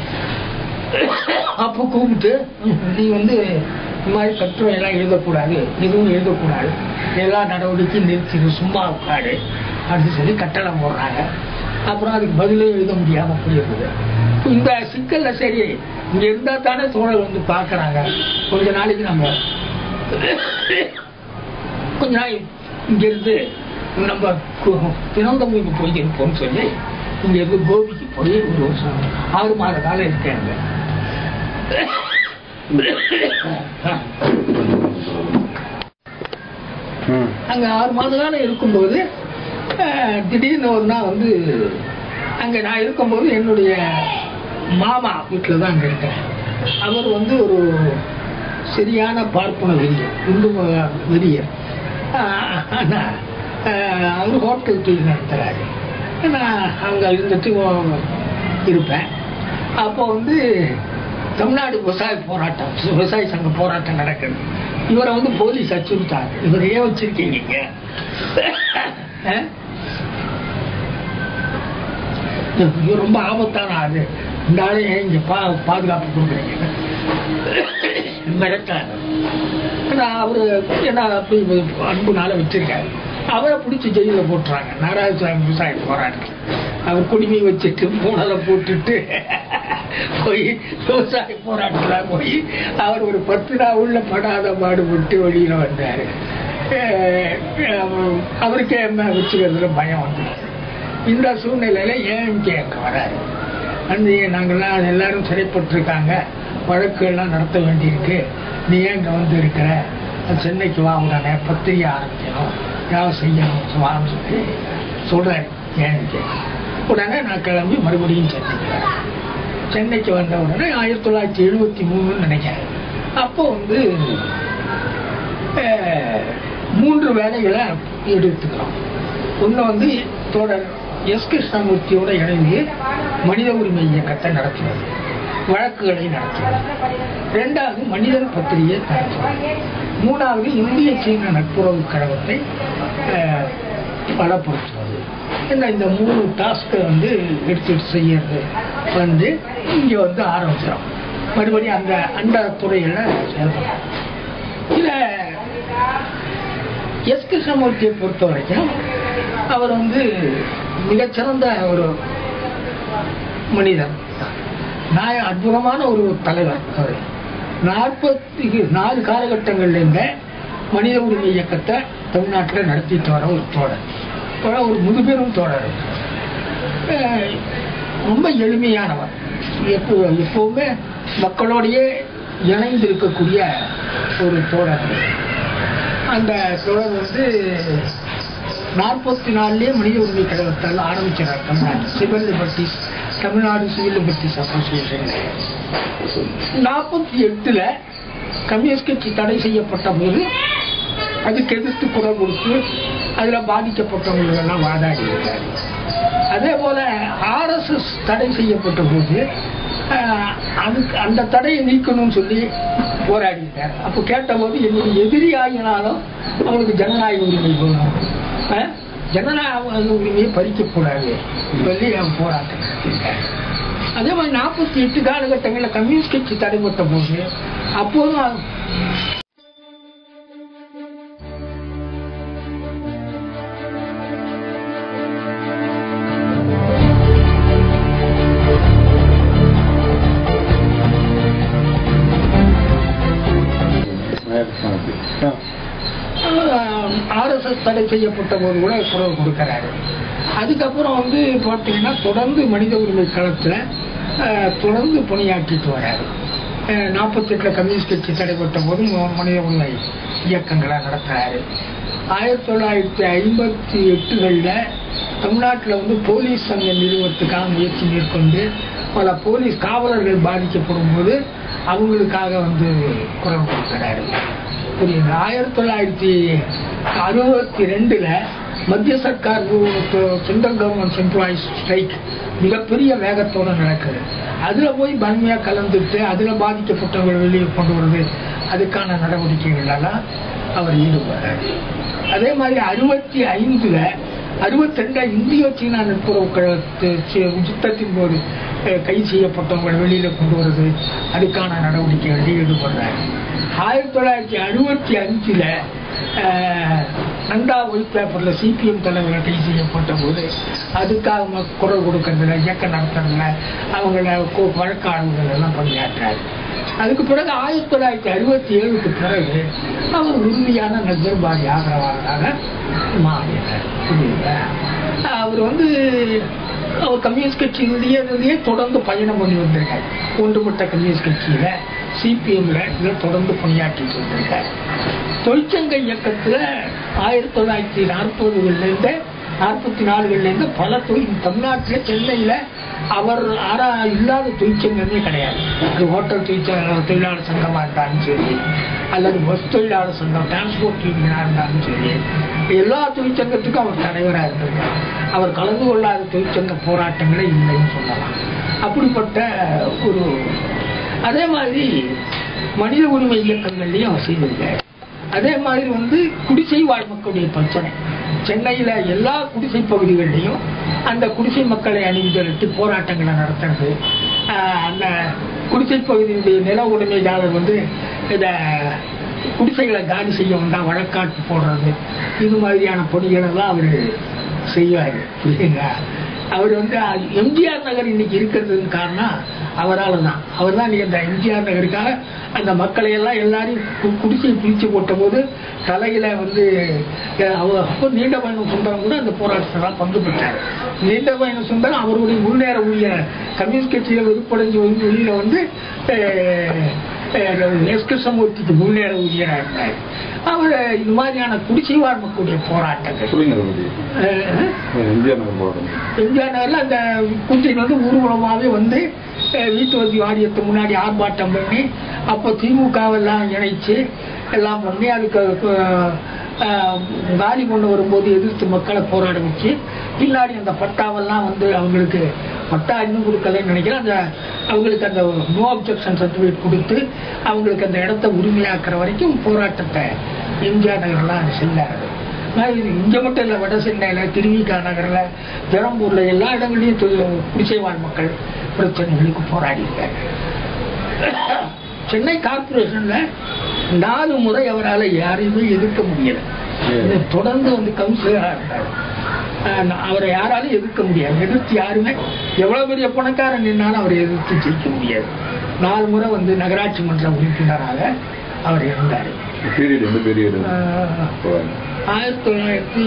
அப்போ கூப்பிட்டு நீ வந்து இந்த மாதிரி கட்டுரை எல்லாம் எழுதக்கூடாது எதுவும் எழுதக்கூடாது எல்லா நடவடிக்கையும் நிறுத்திடு சும்மா உட்காடு அப்படின்னு சொல்லி கட்டளை போடுறாங்க அப்புறம் அதுக்கு பதிலே எழுத முடியாம போயிருக்குது இந்த சிக்கல்ல சரி இங்க இருந்தா தானே சூழல் வந்து பாக்குறாங்க கொஞ்ச நாளைக்கு நம்ம கொஞ்ச நாள் இங்க இருந்து நம்ம கு- பிறந்தவங்களுக்கு போய் இருப்போம்னு சொல்லி இங்க இருந்து கோபிக்கு போய் ஒரு வருஷம் ஆறு மாத காலம் இருக்கேன் ம் அங்க ஆறு மாத காலம் இருக்கும்போது அஹ், திடீர்னு ஒரு நாள் வந்து அங்க நான் இருக்கும்போது என்னுடைய மாமா வீட்டில் தான் அங்க இருக்கேன் அவர் வந்து ஒரு சரியான பார்ப்பன வெறியர் இந்து மத வெறியர் ஆஹ், ஆனா, ஆஹ், அவர் ஹோட்டல் தொழில் நடத்துறாரு நான் அங்க இருந்துட்டு ஓ- இருப்பேன் அப்போ வந்து தமிழ்நாடு விவசாய போராட்டம் விவசாய சங்க போராட்டம் நடக்குது இவரை வந்து போலீஸ் அச்சுறுத்தாங்க இவரை ஏன் வச்சிருக்கீங்க இங்க? அஹ்? இது ரொம்ப ஆபத்தான ஆளு இந்த ஆளு ஏன் இங்க பா பாதுகாப்பு கொடுக்குறீங்க மிரட்டாரு நான் அவரு என்ன அப்படி அன்புனால வச்சிருக்காரு அவரை பிடிச்சி ஜெயில போட்டுறாங்க நாராயணசாமி விவசாய போராட்டம் அவர் குடிமை வச்சுட்டு பூனலை போட்டுட்டு போய் விவசாய போராட்டத்தில் போய் அவர் ஒரு பத்து நாள் உள்ள படாத பாடுபட்டு வெளியில வந்தாரு அஹ் அவருக்கே என்ன வச்சுக்கிறதுல பயம் வந்துச்சு இந்த சூழ்நிலையில ஏன் இங்கே அங்கே வராரு வந்து நாங்கள்லாம் எல்லாரும் சிறைப்பட்டிருக்காங்க வழக்குகள்லாம் நடத்த வேண்டியிருக்கு நீ ஏன் இங்கே வந்து இருக்கிற சென்னைக்கு வா உடனே பத்திரிகை ஆரம்பிக்கணும் ஏதாவது செய்யணும் வான்னு சொல்லி சொல்றாரு ஏன் இங்கே உடனே நான் கிளம்பி மறுபடியும் சென்னைக்கு வரேன் சென்னைக்கு வந்த உடனே ஆயிரத்தி தொள்ளாயிரத்தி எழுபத்தி மூணுன்னு நினைக்கிறேன் அப்போ வந்து அஹ், மூன்று வேலைகளை எடுத்துக்கிறோம் ஒன்று வந்து தோழர் எஸ் கிருஷ்ணமூர்த்தியோட இணைந்து மனித உரிமை இயக்கத்தை நடத்துவது வழக்குகளை நடத்துவது ரெண்டாவது மனிதன் பத்திரிகை நடத்துவது மூணாவது இந்திய சீன நட்புறவு கழகத்தை அஹ், பலப்படுத்துவது இந்த இந்த மூணு டாஸ்க்கை வந்து எடுத்துட்டு செய்யறது வந்து இங்கே வந்து ஆரம்பிச்சிடும் மறுபடியும் அந்த அந்த துறையில் செயல்படும் இதில் எஸ் கிருஷ்ணமூர்த்தியை பொறுத்த வரைக்கும் அவர் வந்து மிகச்சிறந்த ஒரு மனிதர் நான் அற்புதமான ஒரு தலைவர் அவர் நாற்பத்தி நாலு காலகட்டங்கள்ல இருந்த மனித உரிமை இயக்கத்தை தமிழ்நாட்டில் நடத்திட்டு வர ஒரு தோழர் இப்போ ஒரு முதுபெரும் தோழர் அஹ் ரொம்ப எளிமையானவர் எப்போ எப்பவுமே மக்களோடையே இணைந்து இருக்கக்கூடிய ஒரு தோழர் அந்த தொடர் வந்து நாற்பத்தி நாலுலேயே மனித உரிமை கழகத்தால் ஆரம்பிச்சார் Tamil Nadu civil liberties Tamil Nadu civil liberties association நாற்பத்தி எட்டுல கம்யூனிஸ்ட் கட்சி தடை செய்யப்பட்ட போது அதுக்கு எதிர்த்து குரல் கொடுத்து அதுல பாதிக்கப்பட்டவங்களெல்லாம் வாதாடி இருக்காரு அதே போல ஆர்எஸ்எஸ் தடை செய்யப்பட்ட போது ஆஹ், அதுக்கு அந்த தடையை நீக்கணும்னு சொல்லி போராடி இருக்காரு அப்போ கேட்டபோது என்னுடைய எதிரி ஆகினாலும் அவனுக்கு ஜனநாயக உரிமை வேணும் ஆஹ், ஜனநாயக உரிமையை பறிக்கக்கூடாது சொல்லி அவன் போராட்டம் நடத்தியிருக்காரு அதே மாதிரி நாற்பத்தி எட்டு காலகட்டங்களில் கம்யூனிஸ்ட் கட்சி தடைப்பட்ட போது அப்போதும் அது- ஆர்எஸ்எஸ் தடை செய்யப்பட்ட போது கூட குரல் கொடுக்கறாரு அதுக்கப்புறம் வந்து பார்த்தீங்கன்னா தொடர்ந்து மனித உரிமை களத்தில் தொடர்ந்து பணியாற்றிட்டு வராரு நாற்பத்தெட்டில் கம்யூனிஸ்ட் கட்சி தடைப்பட்ட போது ம- மனித உரிமை இயக்கங்களை நடத்துறாரு ஆயிரத்தி தொள்ளாயிரத்தி ஐம்பத்தி எட்டுகளில் தமிழ்நாட்டில் வந்து போலீஸ் சங்கம் நிறுவனத்துக்காக முயற்சி மேற்கொண்டு பல போலீஸ் காவலர்கள் பாதிக்கப்படும் போது அவங்களுக்காக வந்து குரல் கொடுக்கிறாரு புரியுது ஆயிரத்தி தொள்ளாயிரத்தி அறுபத்தி ரெண்டுல மத்திய சர்க்கார் சென்ட்ரல் கவர்மெண்ட் எம்ப்ளாயிஸ் ஸ்ட்ரைக் மிகப்பெரிய வேகத்தோட நடக்குது அதுல போய் வன்மையா கலந்துட்டு அதுல பாதிக்கப்பட்டவர்கள் வெளியே கொண்டு வருது அதுக்கான நடவடிக்கைகள் எல்லாம் அவர் ஈடுபடுறாரு அதே மாதிரி அறுபத்தி ஐந்துல அறுபத்தி ரெண்டுல இந்திய சீனா நட்புறவு கழகத்து சி- யுத்தத்தின் போது அஹ், கைது செய்யப்பட்டவங்களை வெளியில கொண்டு வருது அதுக்கான நடவடிக்கைகளில் ஈடுபடுறாரு ஆயிரத்தி தொள்ளாயிரத்தி அறுபத்தி அஞ்சுல அஹ், நந்தா ஒயிட் பேப்பர்ல சிபிஎம் தலைவர்கள் கைது செய்யப்பட்ட போது அதுக்காக ம- குரல் கொடுக்கறதுல இயக்கம் நடத்துறதுல அவங்கள கு- வழக்காடுகள் எல்லாம் பணியாற்றாரு அதுக்கு பிறகு ஆயிரத்தி தொள்ளாயிரத்தி அறுபத்தி ஏழுக்கு பிறகு அவர் உறுதியான நக்சல்பாடி ஆதரவாளராக மாறினார் புரியுதா? அவர் வந்து அவர் கம்யூனிஸ்ட் கட்சியிலேயே இருந்தே தொடர்ந்து பயணம் பண்ணி வந்திருக்கார் ஒன்றுபட்ட கம்யூனிஸ்ட் கட்சியில சிபிஎம்ல இதில் தொடர்ந்து பணியாற்றிட்டு வந்திருக்கார் தொழிற்சங்க இயக்கத்துல ஆயிரத்தி தொள்ளாயிரத்தி நாற்பதுகள்லேருந்து நாற்பத்தி நாலுகள்லேருந்து பல தொழில் தமிழ்நாட்டில் சென்னையில அவர் ஆரா இல்லாத தொழிற்சங்கமே கிடையாது அது ஹோட்டல் தொழிற்சங்க தொழிலாளர் சங்கமாக இருந்தாலும் சரி அல்லது பஸ் தொழிலாளர் சங்கம் டிரான்ஸ்போர்ட் யூனியனாக இருந்தாலும் சரி எல்லா தொழிற்சங்கத்துக்கும் அவர் தலைவராக இருந்திருக்கார் அவர் கலந்து கொள்ளாத தொழிற்சங்க போராட்டங்களே இல்லைன்னு சொல்லலாம் அப்படிப்பட்ட ஒரு அதே மாதிரி மனித உரிமை இயக்கங்கள்லையும் அவர் செய்திருக்கார் அதே மாதிரி வந்து குடிசை வாழ் மக்களுடைய பிரச்சனை சென்னையில எல்லா குடிசை பகுதிகளிலையும் அந்த குடிசை மக்களை அணிந்திரட்டு போராட்டங்களை நடத்துறது ஆஹ் அந்த குடிசை பகுதியினுடைய நில உடைமையாளர் வந்து இத குடிசைகளை காலி செய்ய வந்தா வழக்காட்டு போடுறது இது மாதிரியான பணிகள் எல்லாம் அவர் செய்வார் புரியுங்களா அவர் வந்து அது- எம்ஜிஆர் நகர் இன்னைக்கு இருக்கிறதுக்கு காரணம் அவரால் தான் அவர் தான் இந்த எம்ஜிஆர் நகருக்காக அந்த மக்களை எல்லாம் எல்லாரையும் கு- குடிசை பிரித்து போட்ட போது தலையில வந்து அஹ், அவர் அப்போ நீண்ட பயணம் சுந்தரம் கூட அந்த போராட்டத்தில் பங்கு பெற்றார் நீண்ட பயணம் சுந்தரம் அவருடைய முன்னேற உள்ள கம்யூனிஸ்ட் கட்சியில் உருப்படைஞ்சு வந்து வெளியில வந்து அஹ், அஹ், எஸ் கிருஷ்ணமூர்த்திக்கு முன்னேற உரியராக இருந்தார் அவர் இது மாதிரியான குடிசை வாழ் மக்களுடைய போராட்டங்கள் சொல்லுங்க அதை பத்தி அஹ், எம்ஜிஆர் நகர் போராட்டம் எம்ஜிஆர் நகர்ல அந்த கூட்டின் வந்து ஊர்வலமாவே வந்து அஹ், வீட்டு வசதி வாரியத்து முன்னாடி ஆர்ப்பாட்டம் பண்ணி அப்போ திமுகவெல்லாம் இணைச்சு எல்லாம் பண்ணி அதுக்கு அஹ், காலி கொண்டு வரும்போது எதிர்த்து மக்களை போராட வச்சு பின்னாடி அந்த பட்டாவெல்லாம் வந்து அவங்களுக்கு பட்டா இன்னும் கொடுக்கலன்னு நினைக்கிறேன் அந்த அவங்களுக்கு அந்த நோ அப்ஜெக்ஷன் சர்டிஃபிகேட் கொடுத்து அவங்களுக்கு அந்த இடத்த உரிமையாக்குற வரைக்கும் போராட்டத்தை எம்ஜிஆர் நகர்லாம் செஞ்சாரு நான் இது இங்க மட்டும் இல்லை வட சென்னையில திருவிகா நகர்ல பெரம்பூர்ல எல்லா இடங்களையும் தொழில் குடிசை வாழ் மக்கள் பிரச்சனைகளுக்கு போராடியிருக்காங்க சென்னை கார்பரேஷன்ல நாலு முறை அவரால் யாரையுமே எதிர்க்க முடியல இது தொடர்ந்து வந்து கவுன்சிலரா இருந்தார் ஆஹ் அவரை யாராலும் எதிர்க்க முடியாது எதிர்த்து யாருமே எவ்வளவு பெரிய பணக்காரன் நின்னாலும் அவரை எதிர்த்து ஜெயிக்க முடியாது நாலு முறை வந்து நகராட்சி மன்ற உறுப்பினராக அவர் இருந்தார் பீரியட் எந்த பீரியட் ஆஹ் ஆயிரத்தி தொள்ளாயிரத்தி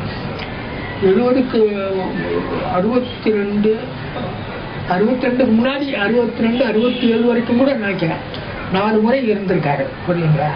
எழுபதுக்கு அறுபத்தி ரெண்டு அறுபத்தி ரெண்டுக்கு முன்னாடி அறுபத்தி ரெண்டு அறுபத்தி ஏழு வரைக்கும் கூட நினைக்கிறேன் நாலு முறை இருந்திருக்காரு புரியுங்களா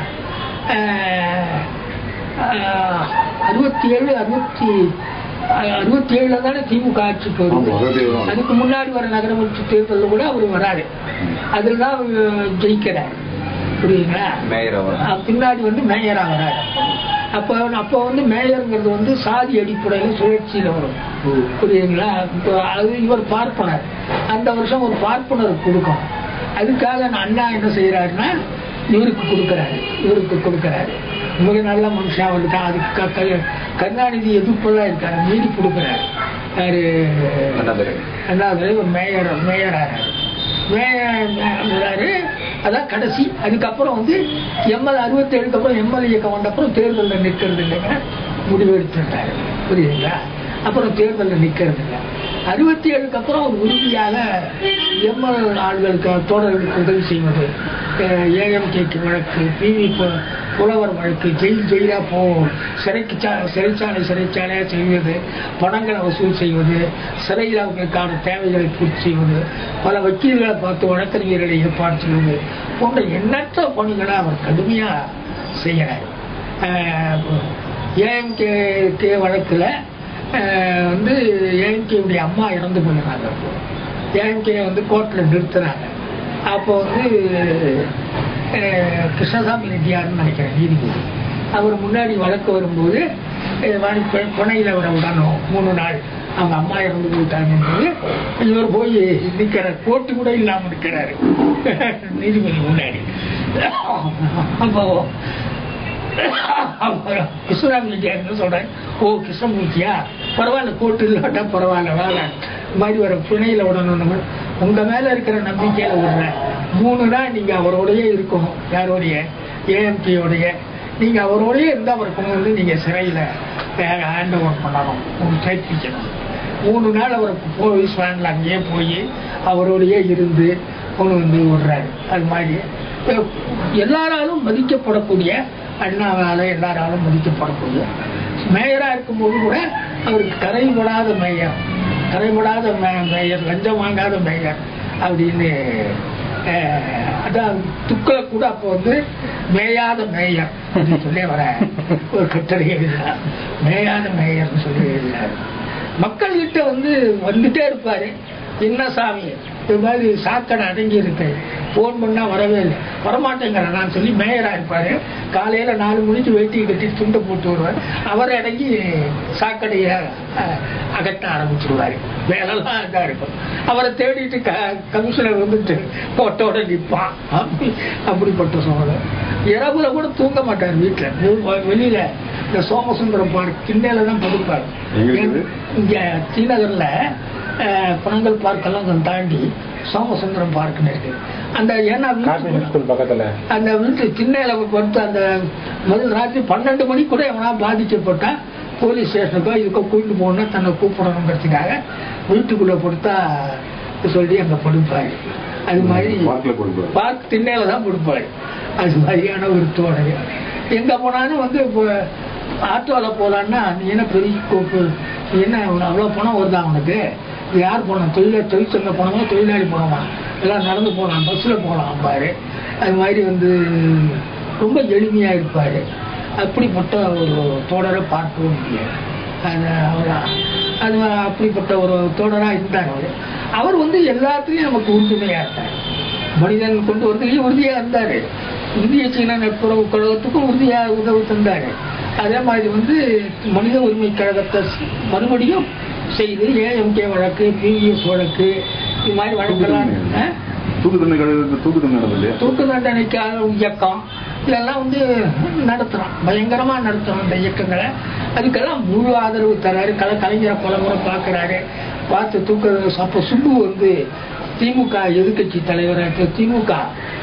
ஆஹ் ஆஹ் அறுபத்தி ஏழு அறுபத்தி அஹ் அறுபத்தி ஏழுல தானே திமுக ஆட்சிக்கு வருது ஆமா, அறுபத்தி ஏழு தான். அதுக்கு முன்னாடி வர நகரமன்ற தேர்தலில் கூட அவர் வராரு அதில் தான் அவர் ஜெயிக்கிறார் புரியுங்களா மேயர் அவர் அஹ் பின்னாடி வந்து மேயரா வராரு அப்போ அப்போ வந்து மேயருங்கிறது வந்து சாதி அடிப்படையில் சுழற்சியில் வரும் புரியுதுங்களா இப்போ அது இவர் பார்ப்பனர் அந்த வருஷம் ஒரு பார்ப்பனர் கொடுக்கும் அதுக்காக நான் அண்ணா என்ன செய்யறாருன்னா இவருக்கு கொடுக்குறாரு இவருக்கு கொடுக்குறாரு மிக நல்ல மனுஷன் அவருக்கு தான் அதுக்கு க- க- கருணாநிதி எதிர்ப்பெல்லாம் இருக்காரு மீறி கொடுக்குறாரு யாரு அண்ணாதுரை. அண்ணாதுரை ஒரு மேயர் மேயராகிறாரு மேயராரு அதான் கடைசி அதுக்கப்புறம் வந்து எம்எல் அறுபத்தேழுக்கு அப்புறம் எம்எல்ஏ இயக்கம் வந்த அப்புறம் தேர்தலில் நிற்கிறது இல்லைங்க முடிவு எடுத்துட்டாரு புரியுதுங்களா அப்புறம் தேர்தலில் நிற்கிறது இல்லை அறுபத்தி ஏழுக்கு அப்புறம் ஒரு உறுதியாக எம்எல் ஆள்களுக்கு தோழர்களுக்கு உதவி செய்வது ஏஎம்கேக்கு வழக்கு பிவி புலவர் வழக்கு ஜெயில் ஜெயிலா போ சிறைக்கு சா- சிறைச்சாலை சிறைச்சாலையாக செய்வது பணங்களை வசூல் செய்வது சிறையில் அவர்களுக்கான தேவைகளை பூர்த்தி செய்வது பல வக்கீல்களை பார்த்து வழக்கறிஞர்களை ஏற்பாடு செய்வது போன்ற எண்ணற்ற பணிகளை அவர் கடுமையாக செய்கிறார் ஏஎம்கே கே வழக்கில் வந்து ஏஎம்கேவுடைய அம்மா இறந்து போயிடுறாங்க அப்போ ஏஎம்கே வந்து கோர்ட்டில் நிறுத்துறாங்க அப்போ வந்து அஹ், கிருஷ்ணசாமி ரெட்டியார்னு நினைக்கிறேன் நீதிபதி அவர் முன்னாடி வழக்கு வரும்போது அஹ், வாணி பி- பிணையில் அவரை விடணும் மூணு நாள் அவங்க அம்மா இறந்து போயிட்டாங்கன்றது இவர் போய் நிற்கிறார் கோட்டு கூட இல்லாமல் நிற்கிறாரு நீதிபதி முன்னாடி அப்போ அப்புறம் கிருஷ்ணராம ரெட்டியார் என்ன சொல்றேன் ஓ கிருஷ்ணமூர்த்தியா பரவாயில்ல கோட்டு இல்லாட்டா பரவாயில்ல வேலை இந்த மாதிரி ஒரு பிணையில விடணும் உங்க மேல இருக்கிற நம்பிக்கையில விடுறேன் மூணு நாள் நீங்க அவரோடயே இருக்கணும் யாரோடைய ஏஎம்கேயோடைய நீங்க அவரோடயே இருந்து அவரை கொண்டு வந்து நீங்க சிறையில ஹேண்ட் ஓவர் பண்ணணும் உங்களுக்கு சேர்ப்பிக்கணும் மூணு நாள் அவர் போய் ஸ்வான்ல அங்கேயே போய் அவரோடயே இருந்து கொண்டு வந்து விடுறாரு அது மாதிரி அஹ், எல்லாராலும் மதிக்கப்படக்கூடிய அண்ணாவால எல்லாராலும் மதிக்கப்படக்கூடிய மேயரா இருக்கும்போது கூட அவருக்கு கரைபடாத மேயர் கரைபடாத மே- மேயர் லஞ்சம் வாங்காத மேயர் அப்படின்னு அஹ், அதான் துக்களை கூட அப்போ வந்து மேயாத மேயர் அப்படின்னு சொல்லி வர ஒரு கட்டளை எழுதினார் மேயாத மேயர்னு சொல்லி எழுதினார் மக்கள்கிட்ட வந்து வந்துட்டே இருப்பாரு என்ன சாமி இது மாதிரி சாக்கடை அடங்கி இருக்கு ஃபோன் பண்ணா வரவே இல்லை வரமாட்டேங்கிறேன் நான் சொல்லி மேயரா இருப்பாரு காலையில நாலு மணிக்கு வேட்டி கட்டி துண்டை போட்டு வருவார் அவர் அடங்கி சாக்கடையை அஹ், அகற்ற ஆரம்பிச்சிருவாரு வேலைலாம் இதா இருக்கும் அவரை தேடிட்டு க கமிஷனர் வந்துட்டு போட்டோட நிற்பான் அப்படி அப்படிப்பட்ட சூழல் இரவுல கூட தூங்க மாட்டார் வீட்டில் வெளியில இந்த சோமசுந்தரம் பார்க் திண்ணையில தான் படுப்பார் எங்க இருக்குது? இங்க ஸ்ரீநகர்ல அஹ், பனங்கல் பார்க் எல்லாம் கொஞ்சம் தாண்டி சோமசுந்தரம் பார்க்னு இருக்கு அந்த ஏன்னா கார்த்திக் வீட்டுக்குள்ள- ஸ்கூல் பக்கத்துல அந்த வீட்டு திண்ணையில படுத்து அந்த முதல் ராத்திரி பன்னெண்டு மணி கூட எவனா பாதிக்கப்பட்டா போலீஸ் ஸ்டேஷனுக்கோ இதுக்கோ கூட்டிட்டு போகணும்னா தன்னை கூப்பிடணுங்கிறதுக்காக வீட்டுக்குள்ள படுத்தா சொல்லி அங்க படுப்பாரு அது மாதிரி பார்க்ல கொடுப்பாரு பார்க் திண்ணையில தான் கொடுப்பாரு அது மாதிரியான ஒரு தோழர் எங்க போனாலும் வந்து இப்போ ஆட்டோவில் போகலான்னா நீ என்ன பெரிய கோப்பு நீ என்ன அவ்வளோ பணம் வருதா உனக்கு இது யார் போனோம் தொழில தொழிற்சங்க பணமா தொழிலாளி பணமா எல்லாம் நடந்து போகலாம் பஸ்ஸில் போகலாம் பாரு அது மாதிரி வந்து ரொம்ப எளிமையாக இருப்பார் அப்படிப்பட்ட ஒரு தோழரை பார்க்கவும் முடியாது அது அவர் அது அப்படிப்பட்ட ஒரு தோழராக இருந்தார் அவர் அவர் வந்து எல்லாத்துலேயும் நமக்கு உறுதுணையாக இருந்தார் மனிதன் கொண்டு வரதுலேயும் உறுதியாக இருந்தார் இந்திய சீன நட்புறவு கழகத்துக்கும் உறுதியாக உதவி தந்தார் அதே மாதிரி வந்து மனித உரிமை கழகத்தை மறுபடியும் செய்து ஏஎம்கே வழக்கு பிவிஎஸ் வழக்கு இது மாதிரி வழக்கெல்லாம் ஆ? தூக்கு தண்டனை கிடையாது தூக்கு தண்டனை நடந்தது இல்லையா தூக்கு தண்டனைக்காக இயக்கம் இதெல்லாம் வந்து நடத்துகிறோம் பயங்கரமாக நடத்துகிறோம் இந்த இயக்கங்களை அதுக்கெல்லாம் முழு ஆதரவு தராரு கலை கலைஞரை பல முறை பார்க்குறாரு பார்த்து தூக்க அப்போ சுப்பு வந்து திமுக எதிர்க்கட்சி தலைவர் இப்போ திமுக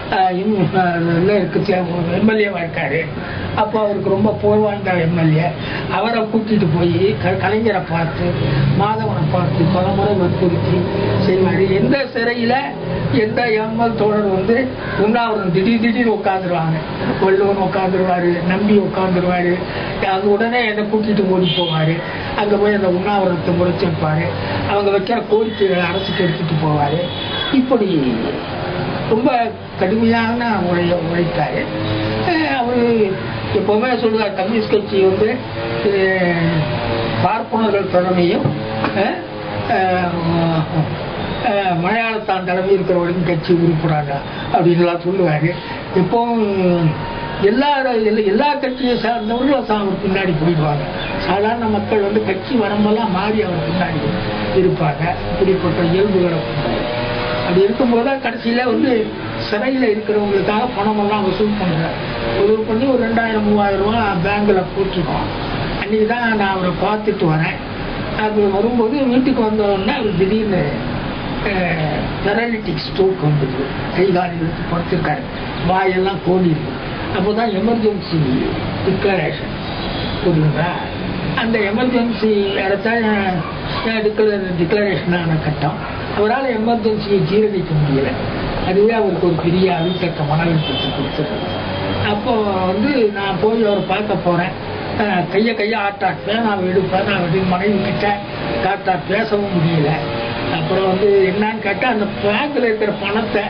இருக்கு எம்எல்ஏவா இருக்காரு அப்போ அவருக்கு ரொம்ப புகழ் வாய்ந்த எம்எல்ஏ அவரை கூட்டிட்டு போய் க கலைஞரை பார்த்து மாதவனை பார்த்து பல முறை வற்புறுத்தி செய்வார் எந்த சிறையில் எந்த எம்எல் தோழர் வந்து உண்ணாவிரதம் திடீர் திடீர்னு உட்காந்துருவாங்க வள்ளுவன் உட்காந்துருவாரு நம்பி உட்காந்துருவாரு அது உடனே என்னை கூட்டிட்டு ஓடி போவார் அங்கே போய் அந்த உண்ணாவிரதத்தை முடிச்சு வைப்பாரு அவங்க வைக்கிற கோரிக்கைகளை அரசுக்கு எடுத்துட்டு போவார் இப்படி ரொம்ப கடுமையான உழைய உழைத்தாரு அஹ் அவரு எப்பவுமே சொல்லுவார் கம்யூனிஸ்ட் கட்சி வந்து அஹ், பார்ப்பனர்கள் தலைமையும் அஹ், அஹ், அஹ், மலையாளத்தான் தலைமை இருக்கிற வரைக்கும் கட்சி உறுப்பினாங்க அப்படின்லாம் சொல்லுவாரு எப்பவும் எல்லா எல்லா- எல்லா கட்சியை சார்ந்தவர்களும் சா- அவர் பின்னாடி போயிடுவாங்க சாதாரண மக்கள் வந்து கட்சி வரம்பெல்லாம் மாறி அவர் பின்னாடி இருப்பாங்க இப்படிப்பட்ட இயல்புகளை கொண்டவர். அப்படி இருக்கும்போது தான் கடைசியில் வந்து சிறையில் இருக்கிறவங்களுக்காக பணமெல்லாம் வசூல் பண்ணுறார் வசூல் பண்ணி ஒரு ரெண்டாயிரம் மூவாயிரம் ரூபா பேங்கில் போட்டிருக்கோம் அன்றைக்கி தான் நான் அவரை பார்த்துட்டு வரேன் அது வரும்போது வீட்டுக்கு வந்த உடனே அவர் திடீர்னு பெராலிட்டிக் ஸ்ட்ரோக் வந்தது கை கால் இழுத்து படுத்திருக்காரு வாயெல்லாம் கோடி இருக்கு அப்போ தான் எமர்ஜென்சி டிக்ளரேஷன் புரியுங்களா அந்த எமர்ஜென்சி இடத்தான் டிக்ளர் டிக்ளரேஷனான கட்டம் அவரால் எமர்ஜென்சியை ஜீரணிக்க முடியல அதுவே அவருக்கு ஒரு பெரிய அழுத்தக்க மன அழுத்தத்தை கொடுத்தது அப்போ வந்து நான் போய் அவரை பார்க்க போகிறேன் கையை கையை ஆட்டாட்டுவேன் நான் எடுப்பேன் நான் வந்து மனைவி கிட்ட காட்டா பேசவும் முடியல அப்புறம் வந்து என்னன்னு கேட்டால் அந்த பேங்கில் இருக்கிற பணத்தை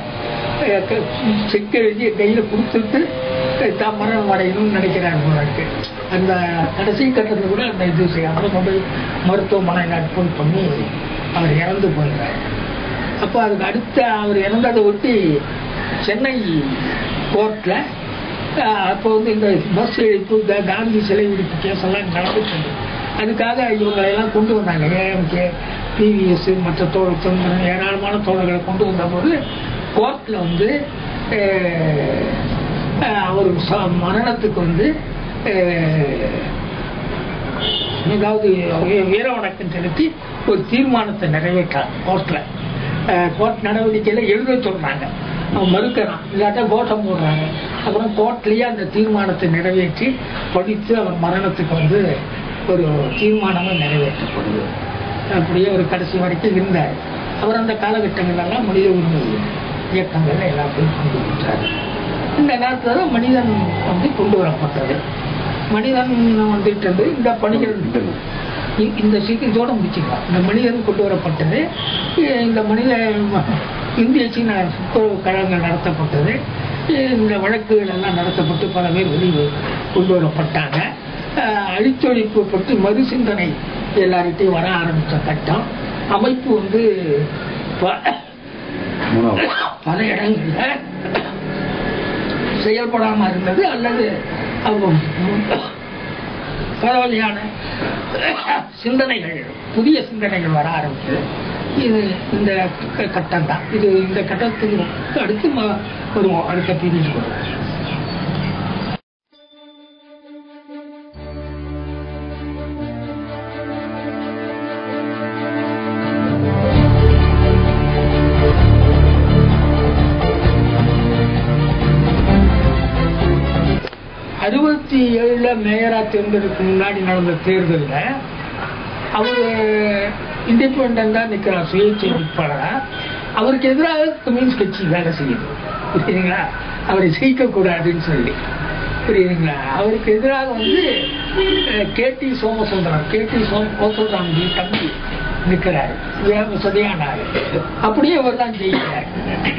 செக் எழுதி கையில் கொடுத்துட்டு தான் மரணம் அடையணும்னு நினைக்கிறார் போல இருக்கு அந்த கடைசி கட்டத்தில் கூட அந்த இது செய்யாமல் கொண்டு போய் மருத்துவமனையில் அட்மிட் பண்ணி அவர் இறந்து போயிடுறாரு அப்போ அதுக்கு அடுத்த அவர் இறந்ததை ஒட்டி சென்னை கோர்ட்டில் அப்போ வந்து இந்த பஸ் இழிப்பு இந்த காந்தி சிலை இடிப்பு கேஸ் எல்லாம் நடந்துட்டு இருந்தது. அதுக்காக இவங்களையெல்லாம் கொண்டு வந்தாங்க ஏஎம்கே பிவிஎஸ் மற்ற தோழர் தொண்டர்கள் ஏராளமான தோழர்களை கொண்டு வந்தபோது கோர்ட்டில் வந்து அஹ், அஹ், அவர் ச- மரணத்துக்கு வந்து அஹ், ஏதாவது வீ- வீர வணக்கம் செலுத்தி ஒரு தீர்மானத்தை நிறைவேற்றார் கோர்ட்டில் கோர்ட் நடவடிக்கையில் எழுத சொல்றாங்க அவன் மறுக்கிறான் இல்லாட்டா கோஷம் போடுறாங்க அப்புறம் கோர்ட்லேயே அந்த தீர்மானத்தை நிறைவேற்றி படித்து அவர் மரணத்துக்கு வந்து ஒரு தீர்மானமும் நிறைவேற்றப்படுது அப்படியே ஒரு கடைசி வரைக்கும் இருந்தார் அவர் அந்த காலகட்டங்களெல்லாம் மனித உரிமை இயக்கங்கள் எல்லாத்தையும் பங்கு பெற்றார் இந்த நேரத்தில் தான் மனிதன் வந்து கொண்டு வரப்பட்டது மனிதன் வந்துட்டது இந்த பணிகள் இ- இந்த சீட்டு இதோட முடிச்சுக்கலாம் இந்த மனிதன் கொண்டு வரப்பட்டது இ- இந்த மனித இந்திய சீன துப்புரவு கழகங்கள் நடத்தப்பட்டது இ- இந்த வழக்குகள் எல்லாம் நடத்தப்பட்டு பல பேர் வெளியே கொண்டு வரப்பட்டாங்க அஹ், அழித்தொழிப்பு பற்றி மறுசிந்தனை எல்லார்கிட்டையும் வர ஆரம்பித்த கட்டம் அமைப்பு வந்து ப- மூணாவது பல இடங்கள்ல செயல்படாம இருந்தது அல்லது அவங்க பரவலியான சிந்தனைகள் புதிய சிந்தனைகள் வர ஆரம்பிச்சது இது இந்த கட்டம் தான் இது இந்த கட்டத்துக்கு அடுத்து ம- வருவோம் அடுத்த பீரியட் வருவோம் அறுபத்தி ஏழுல மேயரா தேர்ந்தெடுக்கு முன்னாடி நடந்த தேர்தல்ல அவரு இண்டிபெண்டா நிக்கிறார் சுயேட்சை வேட்பாளரா அவருக்கு எதிராக கம்யூனிஸ்ட் கட்சி வேலை செய்யுது புரியுதுங்களா அவரை ஜெயிக்க கூடாதுன்னு சொல்லி புரியுதுங்களா அவருக்கு எதிராக வந்து K D Somasundaram K D Somasundaram தம்பி நிற்கிறாரு வசதியான ஆளு அப்படியே அவர் தான் ஜெயிக்கிறார்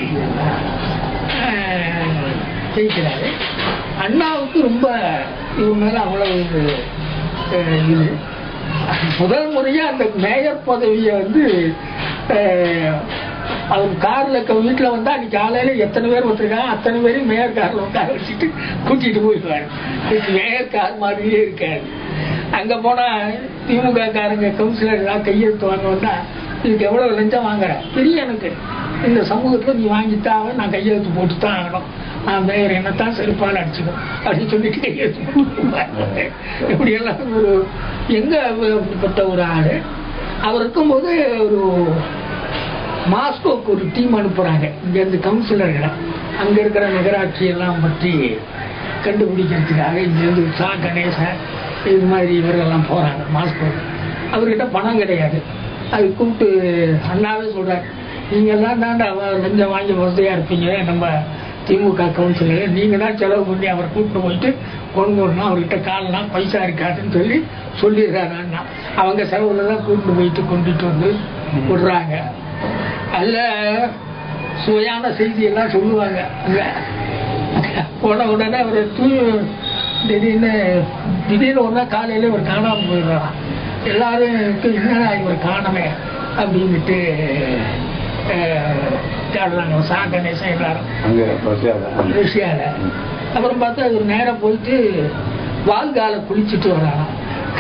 அஹ், ஜெயிக்கிறாரு அண்ணாவுக்கு ரொம்ப இவங்க மேல அவ்வளவு அஹ், இது முதல் முறையா அந்த மேயர் பதவியை வந்து அஹ், அவர் கார்ல வீட்டுல வந்தா அன்னைக்கு காலையில எத்தனை பேர் வந்திருக்காங்க அத்தனை பேரையும் மேயர் கார்ல உட்கார வச்சுட்டு கூட்டிட்டு போயிடுவாரு இதுக்கு மேயர் கார் மாதிரியே இருக்காது அங்க போனா திமுக காரங்க கவுன்சிலர் எல்லாம் கையெழுத்து வாங்க வந்தா இதுக்கு எவ்வளவு லஞ்சம் வாங்குற தெரியும் எனக்கு இந்த சமூகத்துல நீ வாங்கித்தான் ஆகணும், நான் கையெழுத்து போட்டு தான் ஆகணும் நான் மேயர் என்னத்தான் செருப்பால் அடிச்சுக்கும் அப்படின்னு சொல்லிட்டு கையெழுத்து போட்டு இப்படி எல்லாம் ஒரு எங்க அப்படிப்பட்ட ஒரு ஆளு அவர் இருக்கும்போது ஒரு மாஸ்கோக்கு ஒரு டீம் அனுப்புறாங்க இங்கேருந்து கவுன்சிலர்களை அங்க இருக்கிற நகராட்சி எல்லாம் பற்றி கண்டுபிடிக்கிறதுக்காக இங்கேருந்து சா கணேசன் இது மாதிரி இவரெல்லாம் போறாங்க மாஸ்கோ அவர்கிட்ட பணம் கிடையாது அது கூப்பிட்டு அண்ணாவே சொல்றாரு நீங்க எல்லாம் தாண்டா அவ- லஞ்சம் வாங்கி வசதியா இருப்பீங்க நம்ம திமுக கவுன்சிலர் நீங்க தான் செலவு பண்ணி அவரை கூப்பிட்டு போயிட்டு கொண்டு வரணும் அவர்கிட்ட காலெல்லாம் பைசா இருக்காதுன்னு சொல்லி சொல்லிடுறாரு அண்ணா அவங்க செலவுல தான் கூப்பிட்டு போயிட்டு கொண்டுட்டு வந்து விடுறாங்க அதுல சுவையான செய்தி எல்லாம் சொல்லுவாங்க அங்க போன உடனே அவர் தூ திடீர்னு திடீர்னு ஒரு நாள் காலையில ஒரு காணாம போயிடுறாராம் எல்லாரும் இருக்கு, என்னடா இவர் காணமே அப்படின்னுட்டு அஹ், தேடுறாங்க சா கணேசன் எல்லாரும் அங்கே ரஷ்யாவில் ரஷ்யால அப்புறம் பார்த்தா இவர் நேரா போயிட்டு வால்கால குளிச்சுட்டு வராராம்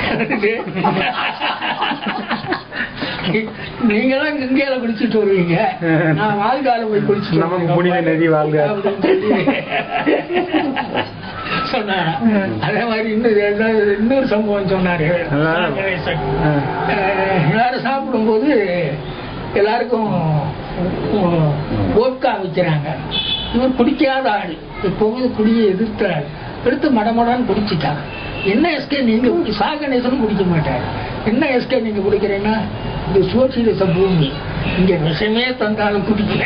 நீங்களாம் கங்கையில குளிச்சுட்டு வருவீங்க நான் வால்கால போய் குளிச்சுட்டு நமக்கு வரேன். புனித நதி வால்கா. அப்படின்னு சொல்லி சொன்னாரா அதே மாதிரி இன்னொரு ரெண்டாவது- இன்னொரு சம்பவம் சொன்னாரு நல்லா. கணேசன். ஆ. அஹ், எல்லாரும் சாப்பிடும்போது எல்லாருக்கும் ஓட்கா வைக்கிறாங்க இவர் குடிக்காத ஆள் எப்போது குடியை எதிர்த்தாள் எடுத்து மடமடான்னு குடிச்சிட்டாங்க என்ன எஸ்கே நீங்க குடி- சாகணேசனும் குடிக்க மாட்டார் என்ன எஸ்கே நீங்க குடிக்கிறீங்கன்னா இது சோசியலிச பூமி இங்க விஷமே தந்தாலும் குடிக்கல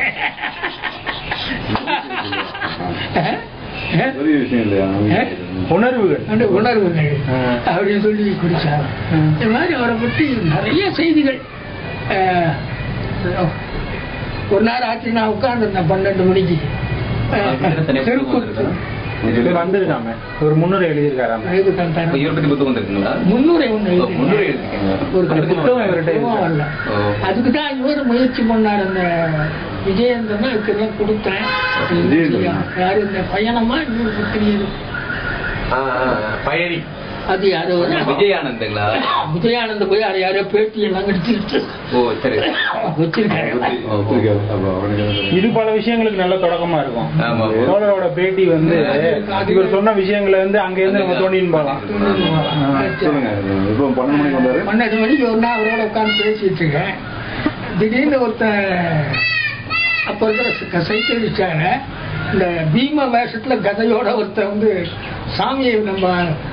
அஹ்? அஹ்? பெரிய விஷயம் இல்லையா உணர்வுகள் அந்த உணர்வுகள் ஆ. அப்படின்னு சொல்லி குடிச்சாங்க ம். இந்த மாதிரி அவரை பற்றி நிறைய செய்திகள் அஹ், ஒரு நேரம் ஆச்சு நான் உட்கார்ந்துருந்தேன் பன்னெண்டு மணிக்கு அஹ், தெருக்கூத்து இது வந்திருக்காம ஒரு முன்னுரை எழுதியிருக்காராம இது தந்தாரு. இப்ப இவரை பத்தி புத்தகம் வந்திருக்குங்களா முன்னுரை ஒண்ணு ஓ, எழுதியிருக்காரு. முன்னுரை எழுதிருக்கீங்க. ஒரு அடுத்த புத்தகம் இவர்கிட்ட புத்தகம் இருக்கு. வரல ஓ. அதுக்கு தான் இவர் முயற்சி பண்ணார் அந்த விஜயேந்திரன் அதுக்கெல்லாம் கொடுத்தேன் விஜயேந்திரனா? யாரு இந்த பயணமா இன்னொரு பத்திரிகை ஆ, ஆ, ஆ. பயணி அது யாரு வந்து விஜயானந்துங்களா விஜயானந்த போய் யாரை யாரையோ பேட்டி எல்லாம் கிடைச்சிருச்சு ஓ சரி வச்சிருக்காரு ஒத்துருக்காரு அப்போ அவனுக்கு இது பல விஷயங்களுக்கு நல்ல தொடக்கமா இருக்கும் ஆமா தோழரோட பேட்டி வந்து இவர் சொன்ன விஷயங்களை வந்து அங்க இருந்து நம்ம தோண்டின்னு போகலாம் சொல்லுங்க இப்போ பன்னெண்டு மணிக்கு வந்தாரு பன்னெண்டு மணிக்கு ஒரு நாள் அவரோட உட்காந்து பேசிட்டு இருக்கேன் திடீர்னு ஒருத்தன் அப்ப இருக்கிற ச- சைக்கிள் ரிக்ஷால இந்த பீம வேஷத்துல கதையோட ஒருத்தன் வந்து சாமியை நம்ம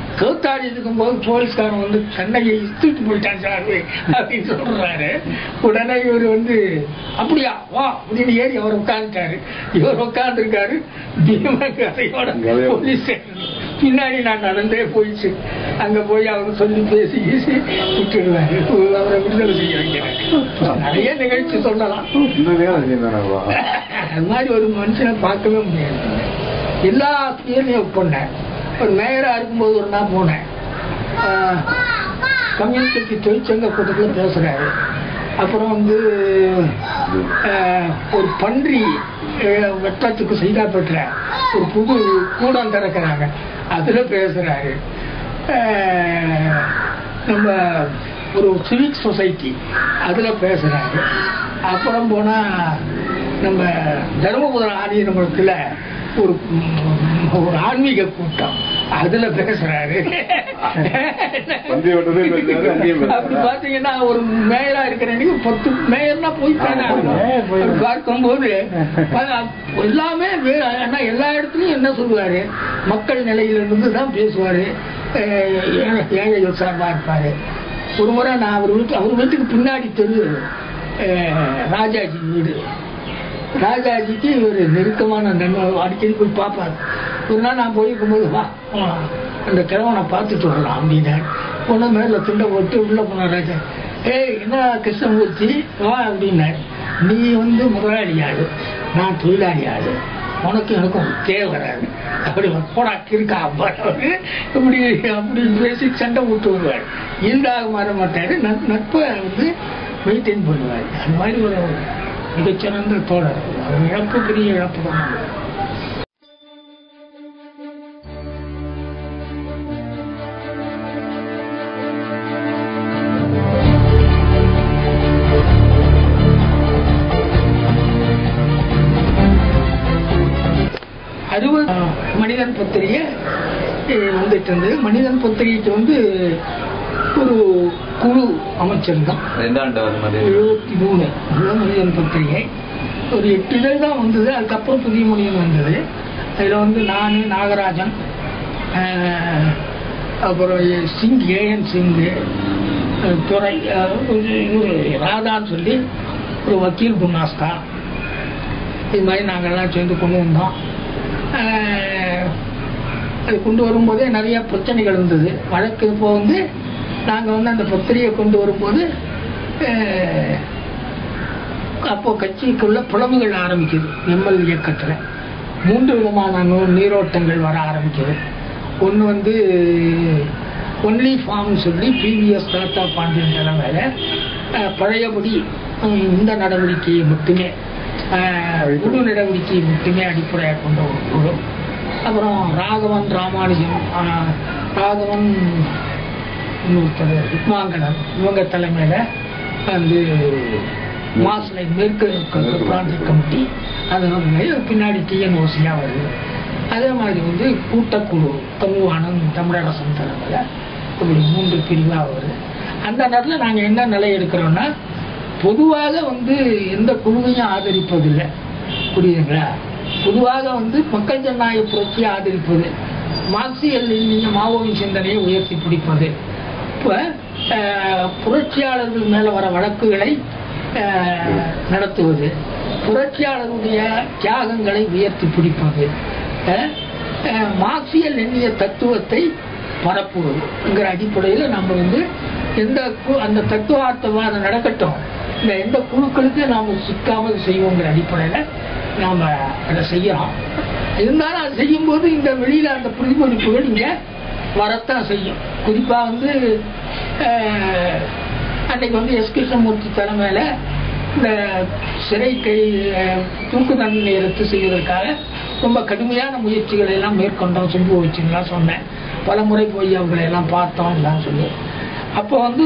கௌத்தாடி இருக்கும்போது போலீஸ்காரன் வந்து கண்ணையை இழுத்துட்டு போயிட்டான் சார் அப்படின்னு சொல்றாரு உடனே இவர் வந்து அப்படியா வா அப்படின்னு ஏறி அவர் உட்காந்துட்டாரு இவர் உட்காந்துருக்காரு பீமன் கதையோட கதையோட. போலீஸ் ஸ்டேஷன் பின்னாடி நான் நடந்தே போயிடுச்சு அங்க போய் அவர் சொல்லி பேசி பேசி விட்டுடுவாரு அவரை விடுதலை செய்ய வைக்கிறாரு நிறைய நிகழ்ச்சி சொல்லலாம் இந்த நேரம் செய்தானப்பா அது மாதிரி ஒரு மனுஷனை பார்க்கவே முடியாது எல்லா துயரையும் பண்ணேன் ஒரு மேயரா இருக்கும்போது ஒரு நாள் போனேன் ஆஹ், கம்யூனிஸ்ட் கட்சி தொழிற்சங்க கூட்டத்தில் பேசுறாரு அப்புறம் வந்து ஆஹ், ஒரு பன்றி ஆஹ், வெட்டத்துக்கு செய்தா பெற்ற ஒரு புது கூடம் திறக்கிறாங்க அதுல பேசுறாரு ஆஹ், நம்ம ஒரு சிவிக் சொசைட்டி அதுல பேசுறாரு அப்புறம் போனா நம்ம தர்மபுரம் ஆதீனங்களுக்குள்ள ஒரு ம், ஒரு ஆன்மீக கூட்டம் அதுல பேசுறாரு பந்தய ஓட்டமே பேசுறாரு, அங்கேயும் பேசுறாரு. அப்படி பாத்தீங்கன்னா ஒரு மேயரா இருக்கிற அன்னைக்கு பத்து மேயர்னா போய்த்தானே ஆமா, ஆகணும். மேயர் போய் அப்படி பார்க்கும்போது ப- எல்லாமே வே- ஆனா எல்லா இடத்துலயும் என்ன சொல்லுவாரு மக்கள் நிலையிலிருந்து தான் பேசுவாரு அஹ் ஏழை- ஏழைகள் சார்பா இருப்பாரு ஒரு முறை நான் அவர் வீட்டு அவர் வீட்டுக்கு பின்னாடி தெரு அஹ், ராஜாஜி வீடு ராஜாஜிக்கு இவர் நெருக்கமான நண்பர் அடிக்கடி போய் பார்ப்பார் ஒரு நாள் நான் போயிருக்கும்போது வா வா, அந்த கிழவனை பார்த்துட்டு வரலாம் அப்படின்னாரு போன மேல துண்டை போட்டு உள்ள போன ராஜா ஏய் என்ன கிருஷ்ணமூர்த்தி வா அப்படின்னாரு நீ வந்து முதலாளி ஆளு நான் தொழிலாளி ஆளு உனக்கு எனக்கும் தேவை வராது அப்படி போடா இருக்கா அப்படி இப்படி அப்படி பேசி சண்டை விட்டு வருவார் ஈல்டாக மாற மாட்டாரு நட்- நட்பை வந்து மெயின்டைன் பண்ணுவார் அந்த மாதிரி ஒரு மிகச்சிறந்த தோழர் அவர் இழப்பு பெரிய இழப்பு தான் அறுபது மனிதன் பத்திரிகை அஹ், வந்துட்டு இருந்தது மனிதன் பத்திரிகைக்கு வந்து ஒரு குழு அமைச்சிருந்தோம் ரெண்டாண்டு அது மாதிரி எழுபத்தி மூணு அதுதான் மனிதன் பத்திரிகை ஒரு எட்டு இதழ் தான் வந்தது அதுக்கப்புறம் புதிய மொழியும் வந்தது அதில் வந்து நான் நாகராஜன் ஆஹ், அப்புறம் சிங் ஏஎன் சிங்கு அஹ், துரை அஹ், ஒரு இவரு ராதான்னு சொல்லி ஒரு வக்கீல் குன்னாஸ்தா இது மாதிரி நாங்கள்லாம் சேர்ந்து கொண்டு வந்தோம் ஆஹ், அது கொண்டு வரும்போதே நிறைய பிரச்சனைகள் இருந்தது வழக்கு இப்போ வந்து நாங்கள் வந்து அந்த பத்திரிகை கொண்டு வரும்போது ஆஹ், அப்போ கட்சிக்குள்ள புலம்புகள் ஆரம்பிக்குது எம்எல் இயக்கத்தில் மூன்று விதமான நூ- நீரோட்டங்கள் வர ஆரம்பிக்குது ஒன்று வந்து ஒன்லி ஃபார்ம்னு சொல்லி பிவிஎஸ் தாத்தா பாண்டியன் தலைமையில் அஹ், பழையபடி உம், இந்த நடவடிக்கையை மட்டுமே அஹ், குழு நடவடிக்கையை மட்டுமே அடிப்படையாக கொண்ட ஒரு குழு அப்புறம் ராகவன் ராமானுஜம் அஹ், ராகவன் இன்னொருத்தர் ருக்மாங்கனன் இவங்க தலைமையில் வந்து மாசிலை மேற்கு பிராந்திய கமிட்டி அது வந்து பின்னாடி டிஎன்ஓசியாக வருது அதே மாதிரி வந்து கூட்டக்குழு தமிழ்வாணன் தமிழரசன் தலைமையில் இப்படி மூன்று பிரிவாக வருது அந்த நேரத்தில் நாங்கள் என்ன நிலை எடுக்கிறோம்னா பொதுவாக வந்து எந்த குழுவையும் ஆதரிப்பதில்லை புரியுதுங்களா பொதுவாக வந்து மக்கள் ஜனநாயக புரட்சியை ஆதரிப்பது மார்க்சியல் லெனினிய மாவோவின் சிந்தனையை உயர்த்தி பிடிப்பது இப்போ புரட்சியாளர்கள் மேலே வர வழக்குகளை அஹ், நடத்துவது புரட்சியாளருடைய தியாகங்களை உயர்த்தி பிடிப்பது அஹ், அஹ், மார்க்சியல் எண்ணிய தத்துவத்தை பரப்புவதுங்கிற அடிப்படையில் நம்ம வந்து எந்த கு- அந்த தத்துவார்த்தவாதம் நடக்கட்டும் இந்த எந்த குழுக்களுக்கு நாம் சிக்காமல் செய்வோங்கிற அடிப்படையில் நாம் அதை செய்யறோம் இருந்தாலும் அது செய்யும்போது இந்த வெளியில் அந்த பிரதிபலிப்புகள் இங்கே வரத்தான் செய்யும் குறிப்பாக வந்து அஹ், அன்னைக்கு வந்து எஸ் கிருஷ்ணமூர்த்தி தலைமையில் இந்த சிறை கை அஹ், தூக்கு தண்டனை ரத்து செய்வதற்காக ரொம்ப கடுமையான முயற்சிகளை எல்லாம் மேற்கொண்டோம் செஞ்சு வச்சுலாம் சொன்னேன் பல முறை போய் அவங்களை எல்லாம் பார்த்தோம் எல்லாம் சொல்லி அப்போ வந்து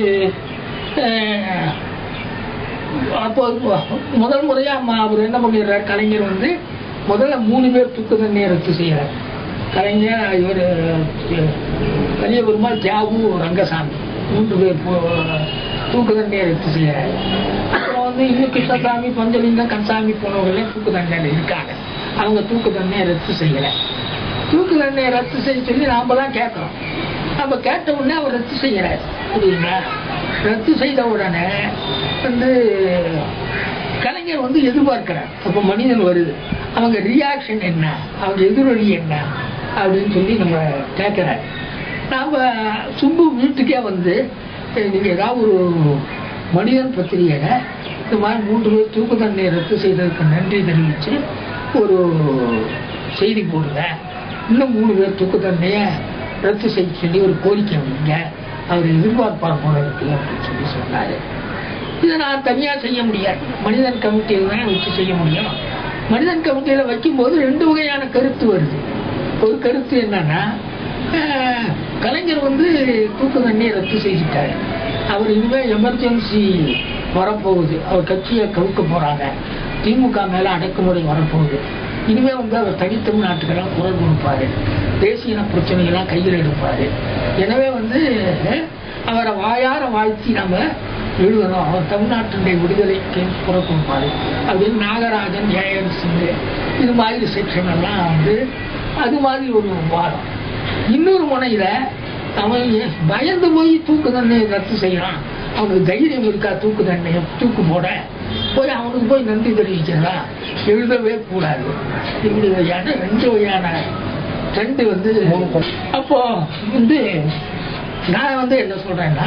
அஹ், அப்போ முதல் முறையா ம- அவர் என்ன பண்ணிடுறார் கலைஞர் வந்து முதல்ல மூணு பேர் தூக்கு தண்ணியை ரத்து செய்யறார் கலைஞர் இவர் பெரிய பெருமாள் தியாகு ரங்கசாமி மூன்று பேர் போ- தூக்கு தண்ணியை ரத்து செய்யறாரு அப்புறம் வந்து இன்னும் கிருஷ்ணசாமி பஞ்சலிங்கம் கன்சாமி போனவங்களே தூக்கு தண்டையில் இருக்காங்க அவங்க தூக்கு தண்ணியை ரத்து செய்யலை தூக்கு தண்டனை ரத்து செய்ய சொல்லி நாமெல்லாம் கேட்குறோம் நம்ம கேட்ட உடனே அவர் ரத்து செய்கிறார் புரியுங்களா ரத்து செய்த உடனே வந்து கலைஞர் வந்து எதிர்பார்க்கிறார் அப்போ மனிதன் வருது அவங்க ரியாக்ஷன் என்ன அவங்க எதிரொலி என்ன அப்படின்னு சொல்லி நம்ம கேட்குறாரு நாம் சுப்பு வீட்டுக்கே வந்து நீங்கள் ஏதாவது ஒரு மனிதன் பத்திரிகையில் இந்த மாதிரி மூன்று பேர் தூக்கு தண்டனை ரத்து செய்ததற்கு நன்றி தெரிவித்து ஒரு செய்தி போடுங்க இன்னும் மூணு பேர் தூக்கு தண்டனையை ரத்து செய்ய சொல்லி ஒரு கோரிக்கை வைங்க அவர் எதிர்பார்ப்பார் போல இருக்கு அப்படின்னு சொல்லி சொன்னார் இதை நான் தனியாக செய்ய முடியாது மனிதன் கமிட்டியில் தான் வச்சு செய்ய முடியும் மனிதன் கமிட்டியில் வைக்கும்போது ரெண்டு வகையான கருத்து வருது ஒரு கருத்து என்னன்னா அஹ், கலைஞர் வந்து தூக்கு தண்ணியை ரத்து செய்துட்டாரு அவர் இனிமேல் எமர்ஜென்சி வரப்போகுது அவர் கட்சியை கவுக்க போறாங்க திமுக மேல அடக்குமுறை வரப்போகுது இனிமே வந்து அவர் தனித்தமிழ்நாட்டுக்கெல்லாம் குரல் கொடுப்பாரு தேசிய இன பிரச்சனைகள்லாம் கையில் எடுப்பாரு எனவே வந்து அவரை வாயார வாழ்த்தி நம்ம எழுதணும் அவர் தமிழ்நாட்டினுடைய விடுதலைக்கு குரல் கொடுப்பாரு அப்படின்னு நாகராஜன் ஏஎன் சிங் இது மாதிரி செக்ஷன் எல்லாம் வந்து அது மாதிரி ஒரு வாதம் இன்னொரு முனையில அவன் ஏன் பயந்து போய் தூக்கு தண்டனையை ரத்து செய்யறான் அவனுக்கு தைரியம் இருக்கா தூக்கு தண்டனையை தூக்கு போட போய் அவனுக்கு போய் நன்றி தெரிவிக்கிறதா எழுதவே கூடாது இப்படி வகையான ரெண்டு வகையான ட்ரெண்டு வந்து அப்போ வந்து நான் வந்து என்ன சொல்றேன்னா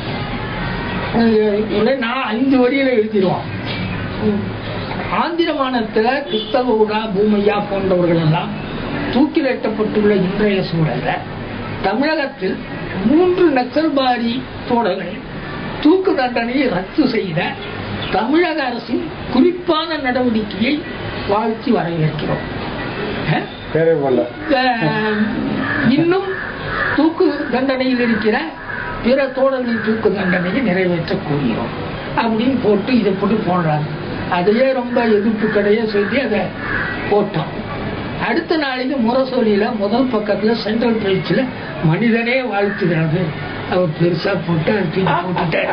அஹ் இல்லை நான் ஐந்து வரியில எழுதிடுவோம் உம், ஆந்திர மாநிலத்துல கிறிஸ்தவகுடா பூமையா போன்றவர்கள் எல்லாம் தூக்கிலிட்டப்பட்டுள்ள இன்றைய சூழல்ல தமிழகத்தில் மூன்று நக்சல்பாரி தோழர்கள் தூக்கு தண்டனையை ரத்து செய்த தமிழக அரசின் குறிப்பான நடவடிக்கையை வாழ்த்தி வரவேற்கிறோம் அஹ்? பேரே போடல அஹ், இன்னும் தூக்கு தண்டனையில் இருக்கிற பிற தோழர்களின் தூக்கு தண்டனையை நிறைவேற்ற கூறுகிறோம் அப்படின்னு போட்டு இதை போட்டு போடுறாங்க அதையே ரொம்ப எதிர்ப்பு கடையே சொல்லி அதை போட்டோம் அடுத்த நாளைக்கு முரசொலியில முதல் பக்கத்துல சென்ட்ரல் பேஜ்ல மனிதனே வாழ்த்துகிறது அவர் பெருசா போட்டு அதை தூக்கி போட்டுட்டாரு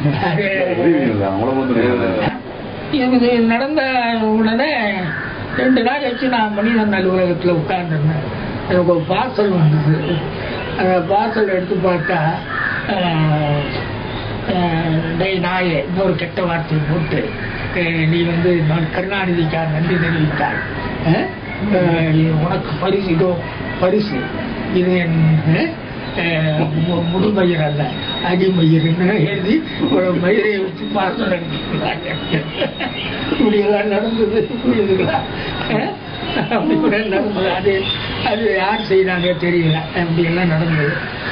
உதவிகள் அவங்கள வந்து இது நடந்த உடனே ரெண்டு நாள் கழிச்சு நான் மனிதன் அலுவலகத்தில் உட்கார்ந்துருந்தேன் எனக்கு ஒரு பார்சல் வந்தது அந்த பார்சல் எடுத்து பார்த்தா ஆஹ், ஆஹ், டேய் நாயே இன்னொரு கெட்ட வார்த்தையை போட்டு ஆஹ், நீ வந்து நான் கருணாநிதிக்கா நன்றி தெரிவித்தாய் ஆஹ், ஆஹ், இது உனக்கு பரிசு இதோ பரிசு இது என் ஆஹ், மு- முழுமயிர் அல்ல அடிமயிர்னு எழுதி ஒரு மயிரை வச்சு பார்சல் அனுப்பிக்கிறாங்க இப்படியெல்லாம் நடந்தது புரியுதுங்களா ஆஹ்? அப்படி கூட நடந்தது அது அது யார் செய்தாங்க தெரியல அப்படியெல்லாம் நடந்தது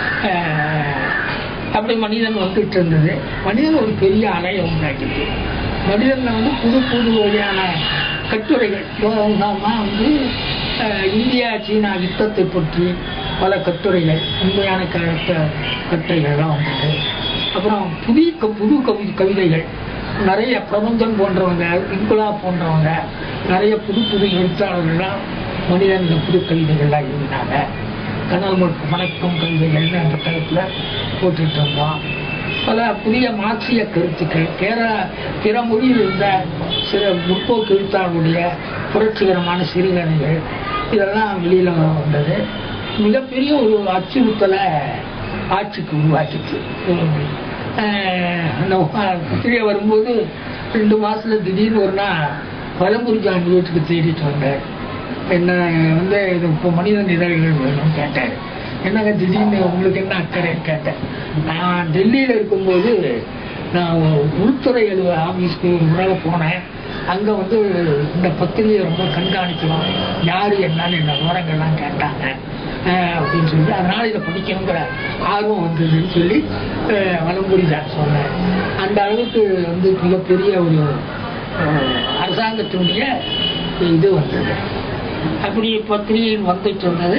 ஆஹ், அப்படி மனிதன் வந்துட்டு இருந்தது மனிதன் ஒரு பெரிய அலையை உண்டாக்கிட்டு மனிதன்ல வந்து புது புது வகையான கட்டுரைகள் உதாரணமா வந்து அஹ், இந்தியா சீனா யுத்தத்தை பற்றி பல கட்டுரைகள் உண்மையான கருத்த கட்டுரைகள்லாம் வந்தது அப்புறம் புதிய க- புது கவி கவிதைகள் நிறைய பிரபஞ்சம் போன்றவங்க இங்குலா போன்றவங்க நிறைய புது புது எழுத்தாளர்கள்லாம் மனிதன் இந்த புது கவிதைகள்லாம் எழுதினாங்க கனல் மணக்கும் மணக்கும் கவிதைகள்னு அந்த தலைப்பில் போட்டுட்டு இருந்தோம் பல புதிய மார்க்சிய கருத்துக்கள் பிற பிற மொழியில் இருந்த சில முற்போக்கு எழுத்தாளருடைய புரட்சிகரமான சிறுகதைகள் இதெல்லாம் வெளியில வந்தது மிகப்பெரிய ஒரு அச்சுறுத்தலை ஆட்சிக்கு உருவாக்கிச்சு உம், ஆஹ், அந்த பத்திரிகை வரும்போது ரெண்டு மாசத்துல திடீர்னு ஒரு நாள் பழம்புரி ஜான் வீட்டுக்கு தேடிட்டு வந்தார் என்ன வந்து இது இப்போ மனித நிழல்கள் வேணும்னு கேட்டார் என்னங்க திடீர்னு உங்களுக்கு என்ன அக்கறைன்னு கேட்டேன் நான் டெல்லியில் இருக்கும்போது நான் உள்துறை அலுவ ஆஃபீஸ்க்கு ஒரு முறை போனேன் அங்கே வந்து இந்த பத்திரிகையை ரொம்ப கண்காணிக்கணும் யார் என்னன்னு என்ன விவரங்கள்லாம் கேட்டாங்க அஹ் அப்படின்னு சொல்லி அதனால் இதை படிக்கணுங்கிற ஆர்வம் வந்ததுன்னு சொல்லி அஹ் வலம்புரி தான் சொன்னேன் அந்த அளவுக்கு வந்து மிகப்பெரிய ஒரு அஹ், அரசாங்கத்தினுடைய இது வந்தது அப்படி பத்திரிகை வந்துட்டு இருந்தது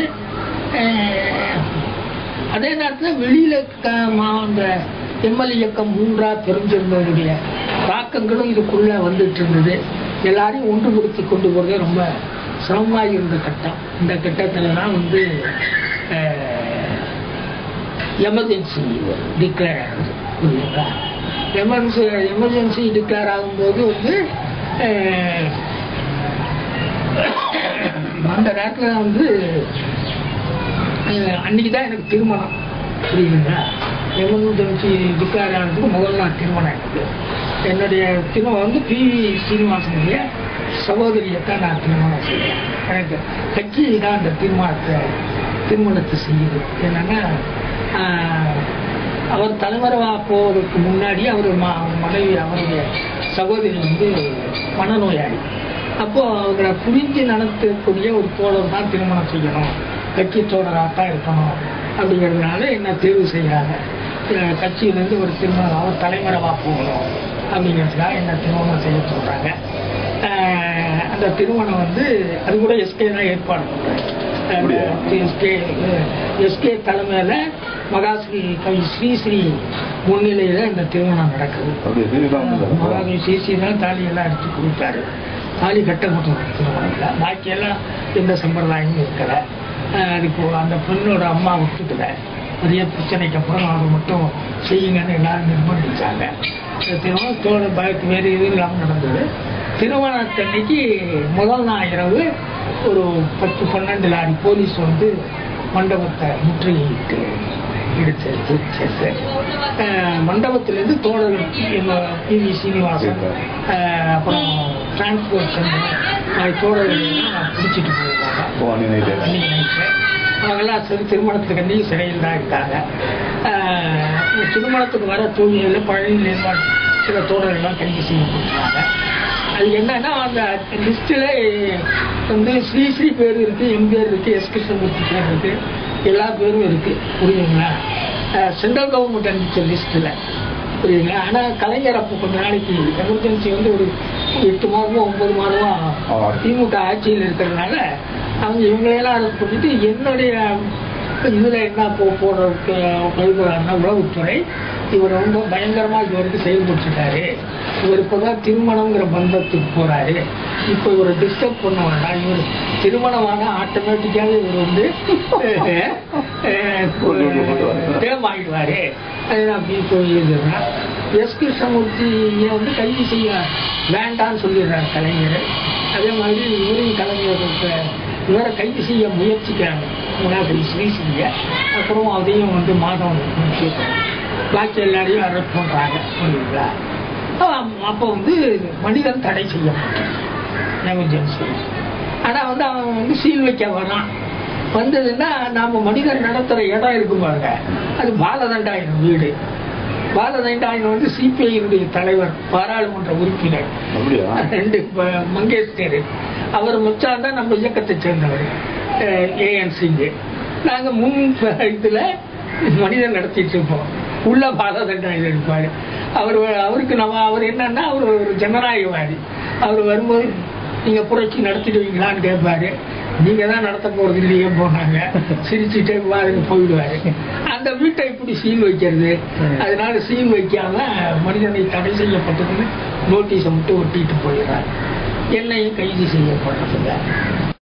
அஹ், அதே நேரத்தில் வெளியில க- மா- அந்த எம்எல்ஏ இயக்கம் மூன்றா தெரிஞ்சிருந்ததுடைய தாக்கங்களும் இதுக்குள்ள வந்துட்டு இருந்தது எல்லாரையும் ஒன்றுபடுத்தி கொண்டு போறதே ரொம்ப சிரமமாக இருந்த கட்டம் இந்த கட்டத்துல தான் வந்து எமர்ஜென்சி டிக்ளேர் ஆகுது புரியுதுங்களா எமர்ஜென்சி எமர்ஜென்சி டிக்ளேர் ஆகும்போது வந்து அஹ், அந்த நேரத்தில் வந்து அஹ் அன்னைக்கு தான் எனக்கு திருமணம் புரியுதுங்களா எமனூர் தொண்ணூற்றி டிக்ளேர் ஆனதுக்கு முதல் நாள் திருமணம் எனக்கு என்னுடைய திருமணம் வந்து பி வி சீனிவாசனுடைய சகோதரியத்தை நான் திருமணம் செய்தேன் எனக்கு கட்சி தான் அந்த திருமணத்தை திருமணத்தை செய்யுது என்னன்னா ஆஹ், அவர் தலைமறைவா போவதற்கு முன்னாடி அவர் ம- மனைவி அவருடைய சகோதரி வந்து மனநோயாளி அப்போ அவங்களை புரிஞ்சு நடத்தக்கூடிய ஒரு தோழர் தான் திருமணம் செய்யணும் கட்சி தோழராக தான் இருக்கணும் அப்படிங்கிறதுனால என்ன தேர்வு செய்கிறாங்க அஹ் கட்சியிலேருந்து ஒரு திருமணம் அவர் தலைமறைவா போகணும் அப்படிங்கிறதுக்காக என்ன திருமணம் செய்ய சொல்கிறாங்க அந்த திருமணம் வந்து அது கூட எஸ்கே தான் ஏற்பாடு பண்ணுறாங்க எஸ்கே எஸ்கே தலைமையில் மகாஸ்ரீ கவி ஸ்ரீ ஸ்ரீ முன்னிலையில் இந்த திருமணம் நடக்குது அப்படியே சீரியஸாக வந்து மகாவி சிசி தான் தாலியெல்லாம் எடுத்து கொடுத்தாரு தாலி கட்ட மட்டும் திருமணத்தில் பாக்கியெல்லாம் எந்த சம்பிரதாயமும் இருக்கலை அதுக்கு அந்த பெண்ணோட அம்மா விட்டுக்கல நிறைய பிரச்சனைக்கு அப்புறம் அதை மட்டும் செய்யுங்கன்னு எல்லாரும் நிர்பந்திச்சாங்க இந்த திருமணத்தோட பயத்து வேறு எதுவும் இல்லாமல் நடந்தது திருமணத்தன்னைக்கு முதல் நாள் இரவு ஒரு பத்து பன்னெண்டு லாரி போலீஸ் வந்து மண்டபத்தை முற்றுகையிட்டு எடுத்து சேர்த்து மண்டபத்திலேருந்து தோழர்கள் பி வி சீனிவாசன் அஹ், அப்புறம் டிரான்ஸ்போர்ட் சென்டர் தோழர்கள் எல்லாம் பிடிச்சிட்டு போயிருந்தாங்க ஓ அன்னைக்கு நைட்டு அன்னைக்கு நைட்டு அவங்கெல்லாம் சரி திருமணத்துக்கு அன்னைக்கு சிறையில் தான் இருக்காங்க ஆஹ் இந்த திருமணத்துக்கு வர தூய்மையில் பழனியில் சில தோழர்கள்லாம் கைது செய்யப்பட்டிருக்காங்க அது என்னன்னா அந்த லிஸ்ட்டில் வந்து ஸ்ரீ ஸ்ரீ பேர் இருக்குது எம் பேர் இருக்குது எஸ் கிருஷ்ணமூர்த்தி பேர் இருக்குது எல்லா பேரும் இருக்குது புரியுதுங்களா சென்ட்ரல் கவர்மெண்ட் அனுப்பிச்ச லிஸ்ட்டில் புரியுதுங்களா ஆனால் கலைஞர் அப்போ கொஞ்ச நாளைக்கு எமர்ஜென்சி வந்து ஒரு எட்டு மாதமோ ஒன்பது மாதமோ ஆ. திமுக ஆட்சியில் இருக்கிறதுனால அவங்க இவங்களையெல்லாம் அரெஸ்ட் பண்ணிட்டு என்னுடைய இதில் என்ன போ போடுறதுக்கு கழுவுறாருன்னா உளவுத்துறை இவர் ரொம்ப பயங்கரமாக இவருக்கு செயல்பட்டுட்டாரு இவர் இப்போ தான் திருமணங்கிற பந்தத்துக்கு போகிறாரு இப்போ இவரை டிஸ்டர்ப் பண்ண வேண்டாம் இவர் திருமணமான ஆட்டோமேட்டிக்காக இவர் வந்து டேம் ஆகிடுவார் அப்படின்னு சொல்லியிருந்தா எஸ் கிருஷ்ணமூர்த்தியை வந்து கைது செய்ய வேண்டாம்னு சொல்லிடுறாரு கலைஞர் அதே மாதிரி இவரையும் கலைஞருக்கு இவரை கைது செய்ய முயற்சிக்கிறாங்க முன்னாடி ஸ்ரீ செய்ய அப்புறம் அதையும் வந்து மாதம் பாக்கி எல்லாரையும் அரெஸ்ட் பண்ணுறாங்க புரியுங்களா அப்போ வந்து மனிதன் தடை செய்யப்பட்டான் எமர்ஜென்சி ஆனால் வந்து அவன் வந்து சீல் வைக்க வரான் வந்ததுன்னா நாம மனிதன் நடத்துகிற இடம் இருக்கு பாருங்க அது பாலதண்டாயிரம் வீடு பாலதண்டாயிரம் வந்து சிபிஐனுடைய தலைவர் பாராளுமன்ற உறுப்பினர் அப்படியா ரெண்டு ப- மங்கேஷ்கர் அவர் மச்சான் தான் நம்ம இயக்கத்தை சேர்ந்தவர் ஏஎன்சிங்க நாங்க முன் ப- இதுல மனிதன் நடத்திட்டு இருப்போம் உள்ள பாலதண்டாயில் இருப்பாரு அவர் அவருக்கு நம்ம அவர் என்னன்னா அவர் ஒரு ஜனநாயகவாதி அவர் வரும்போது நீங்க புரட்சி நடத்திடுவீங்களான்னு கேட்பாரு நீங்க தான் நடத்த போறது இல்லையே போனாங்க சிரிச்சுட்டே பாருங்க போயிடுவாரு அந்த வீட்டை இப்படி சீல் வைக்கிறது அதனால சீல் வைக்காம மனிதனை தடை செய்யப்பட்டதுன்னு நோட்டீஸை மட்டும் ஒட்டிட்டு போயிடுறாரு என்னையும் கைது செய்யப்படுறதுங்க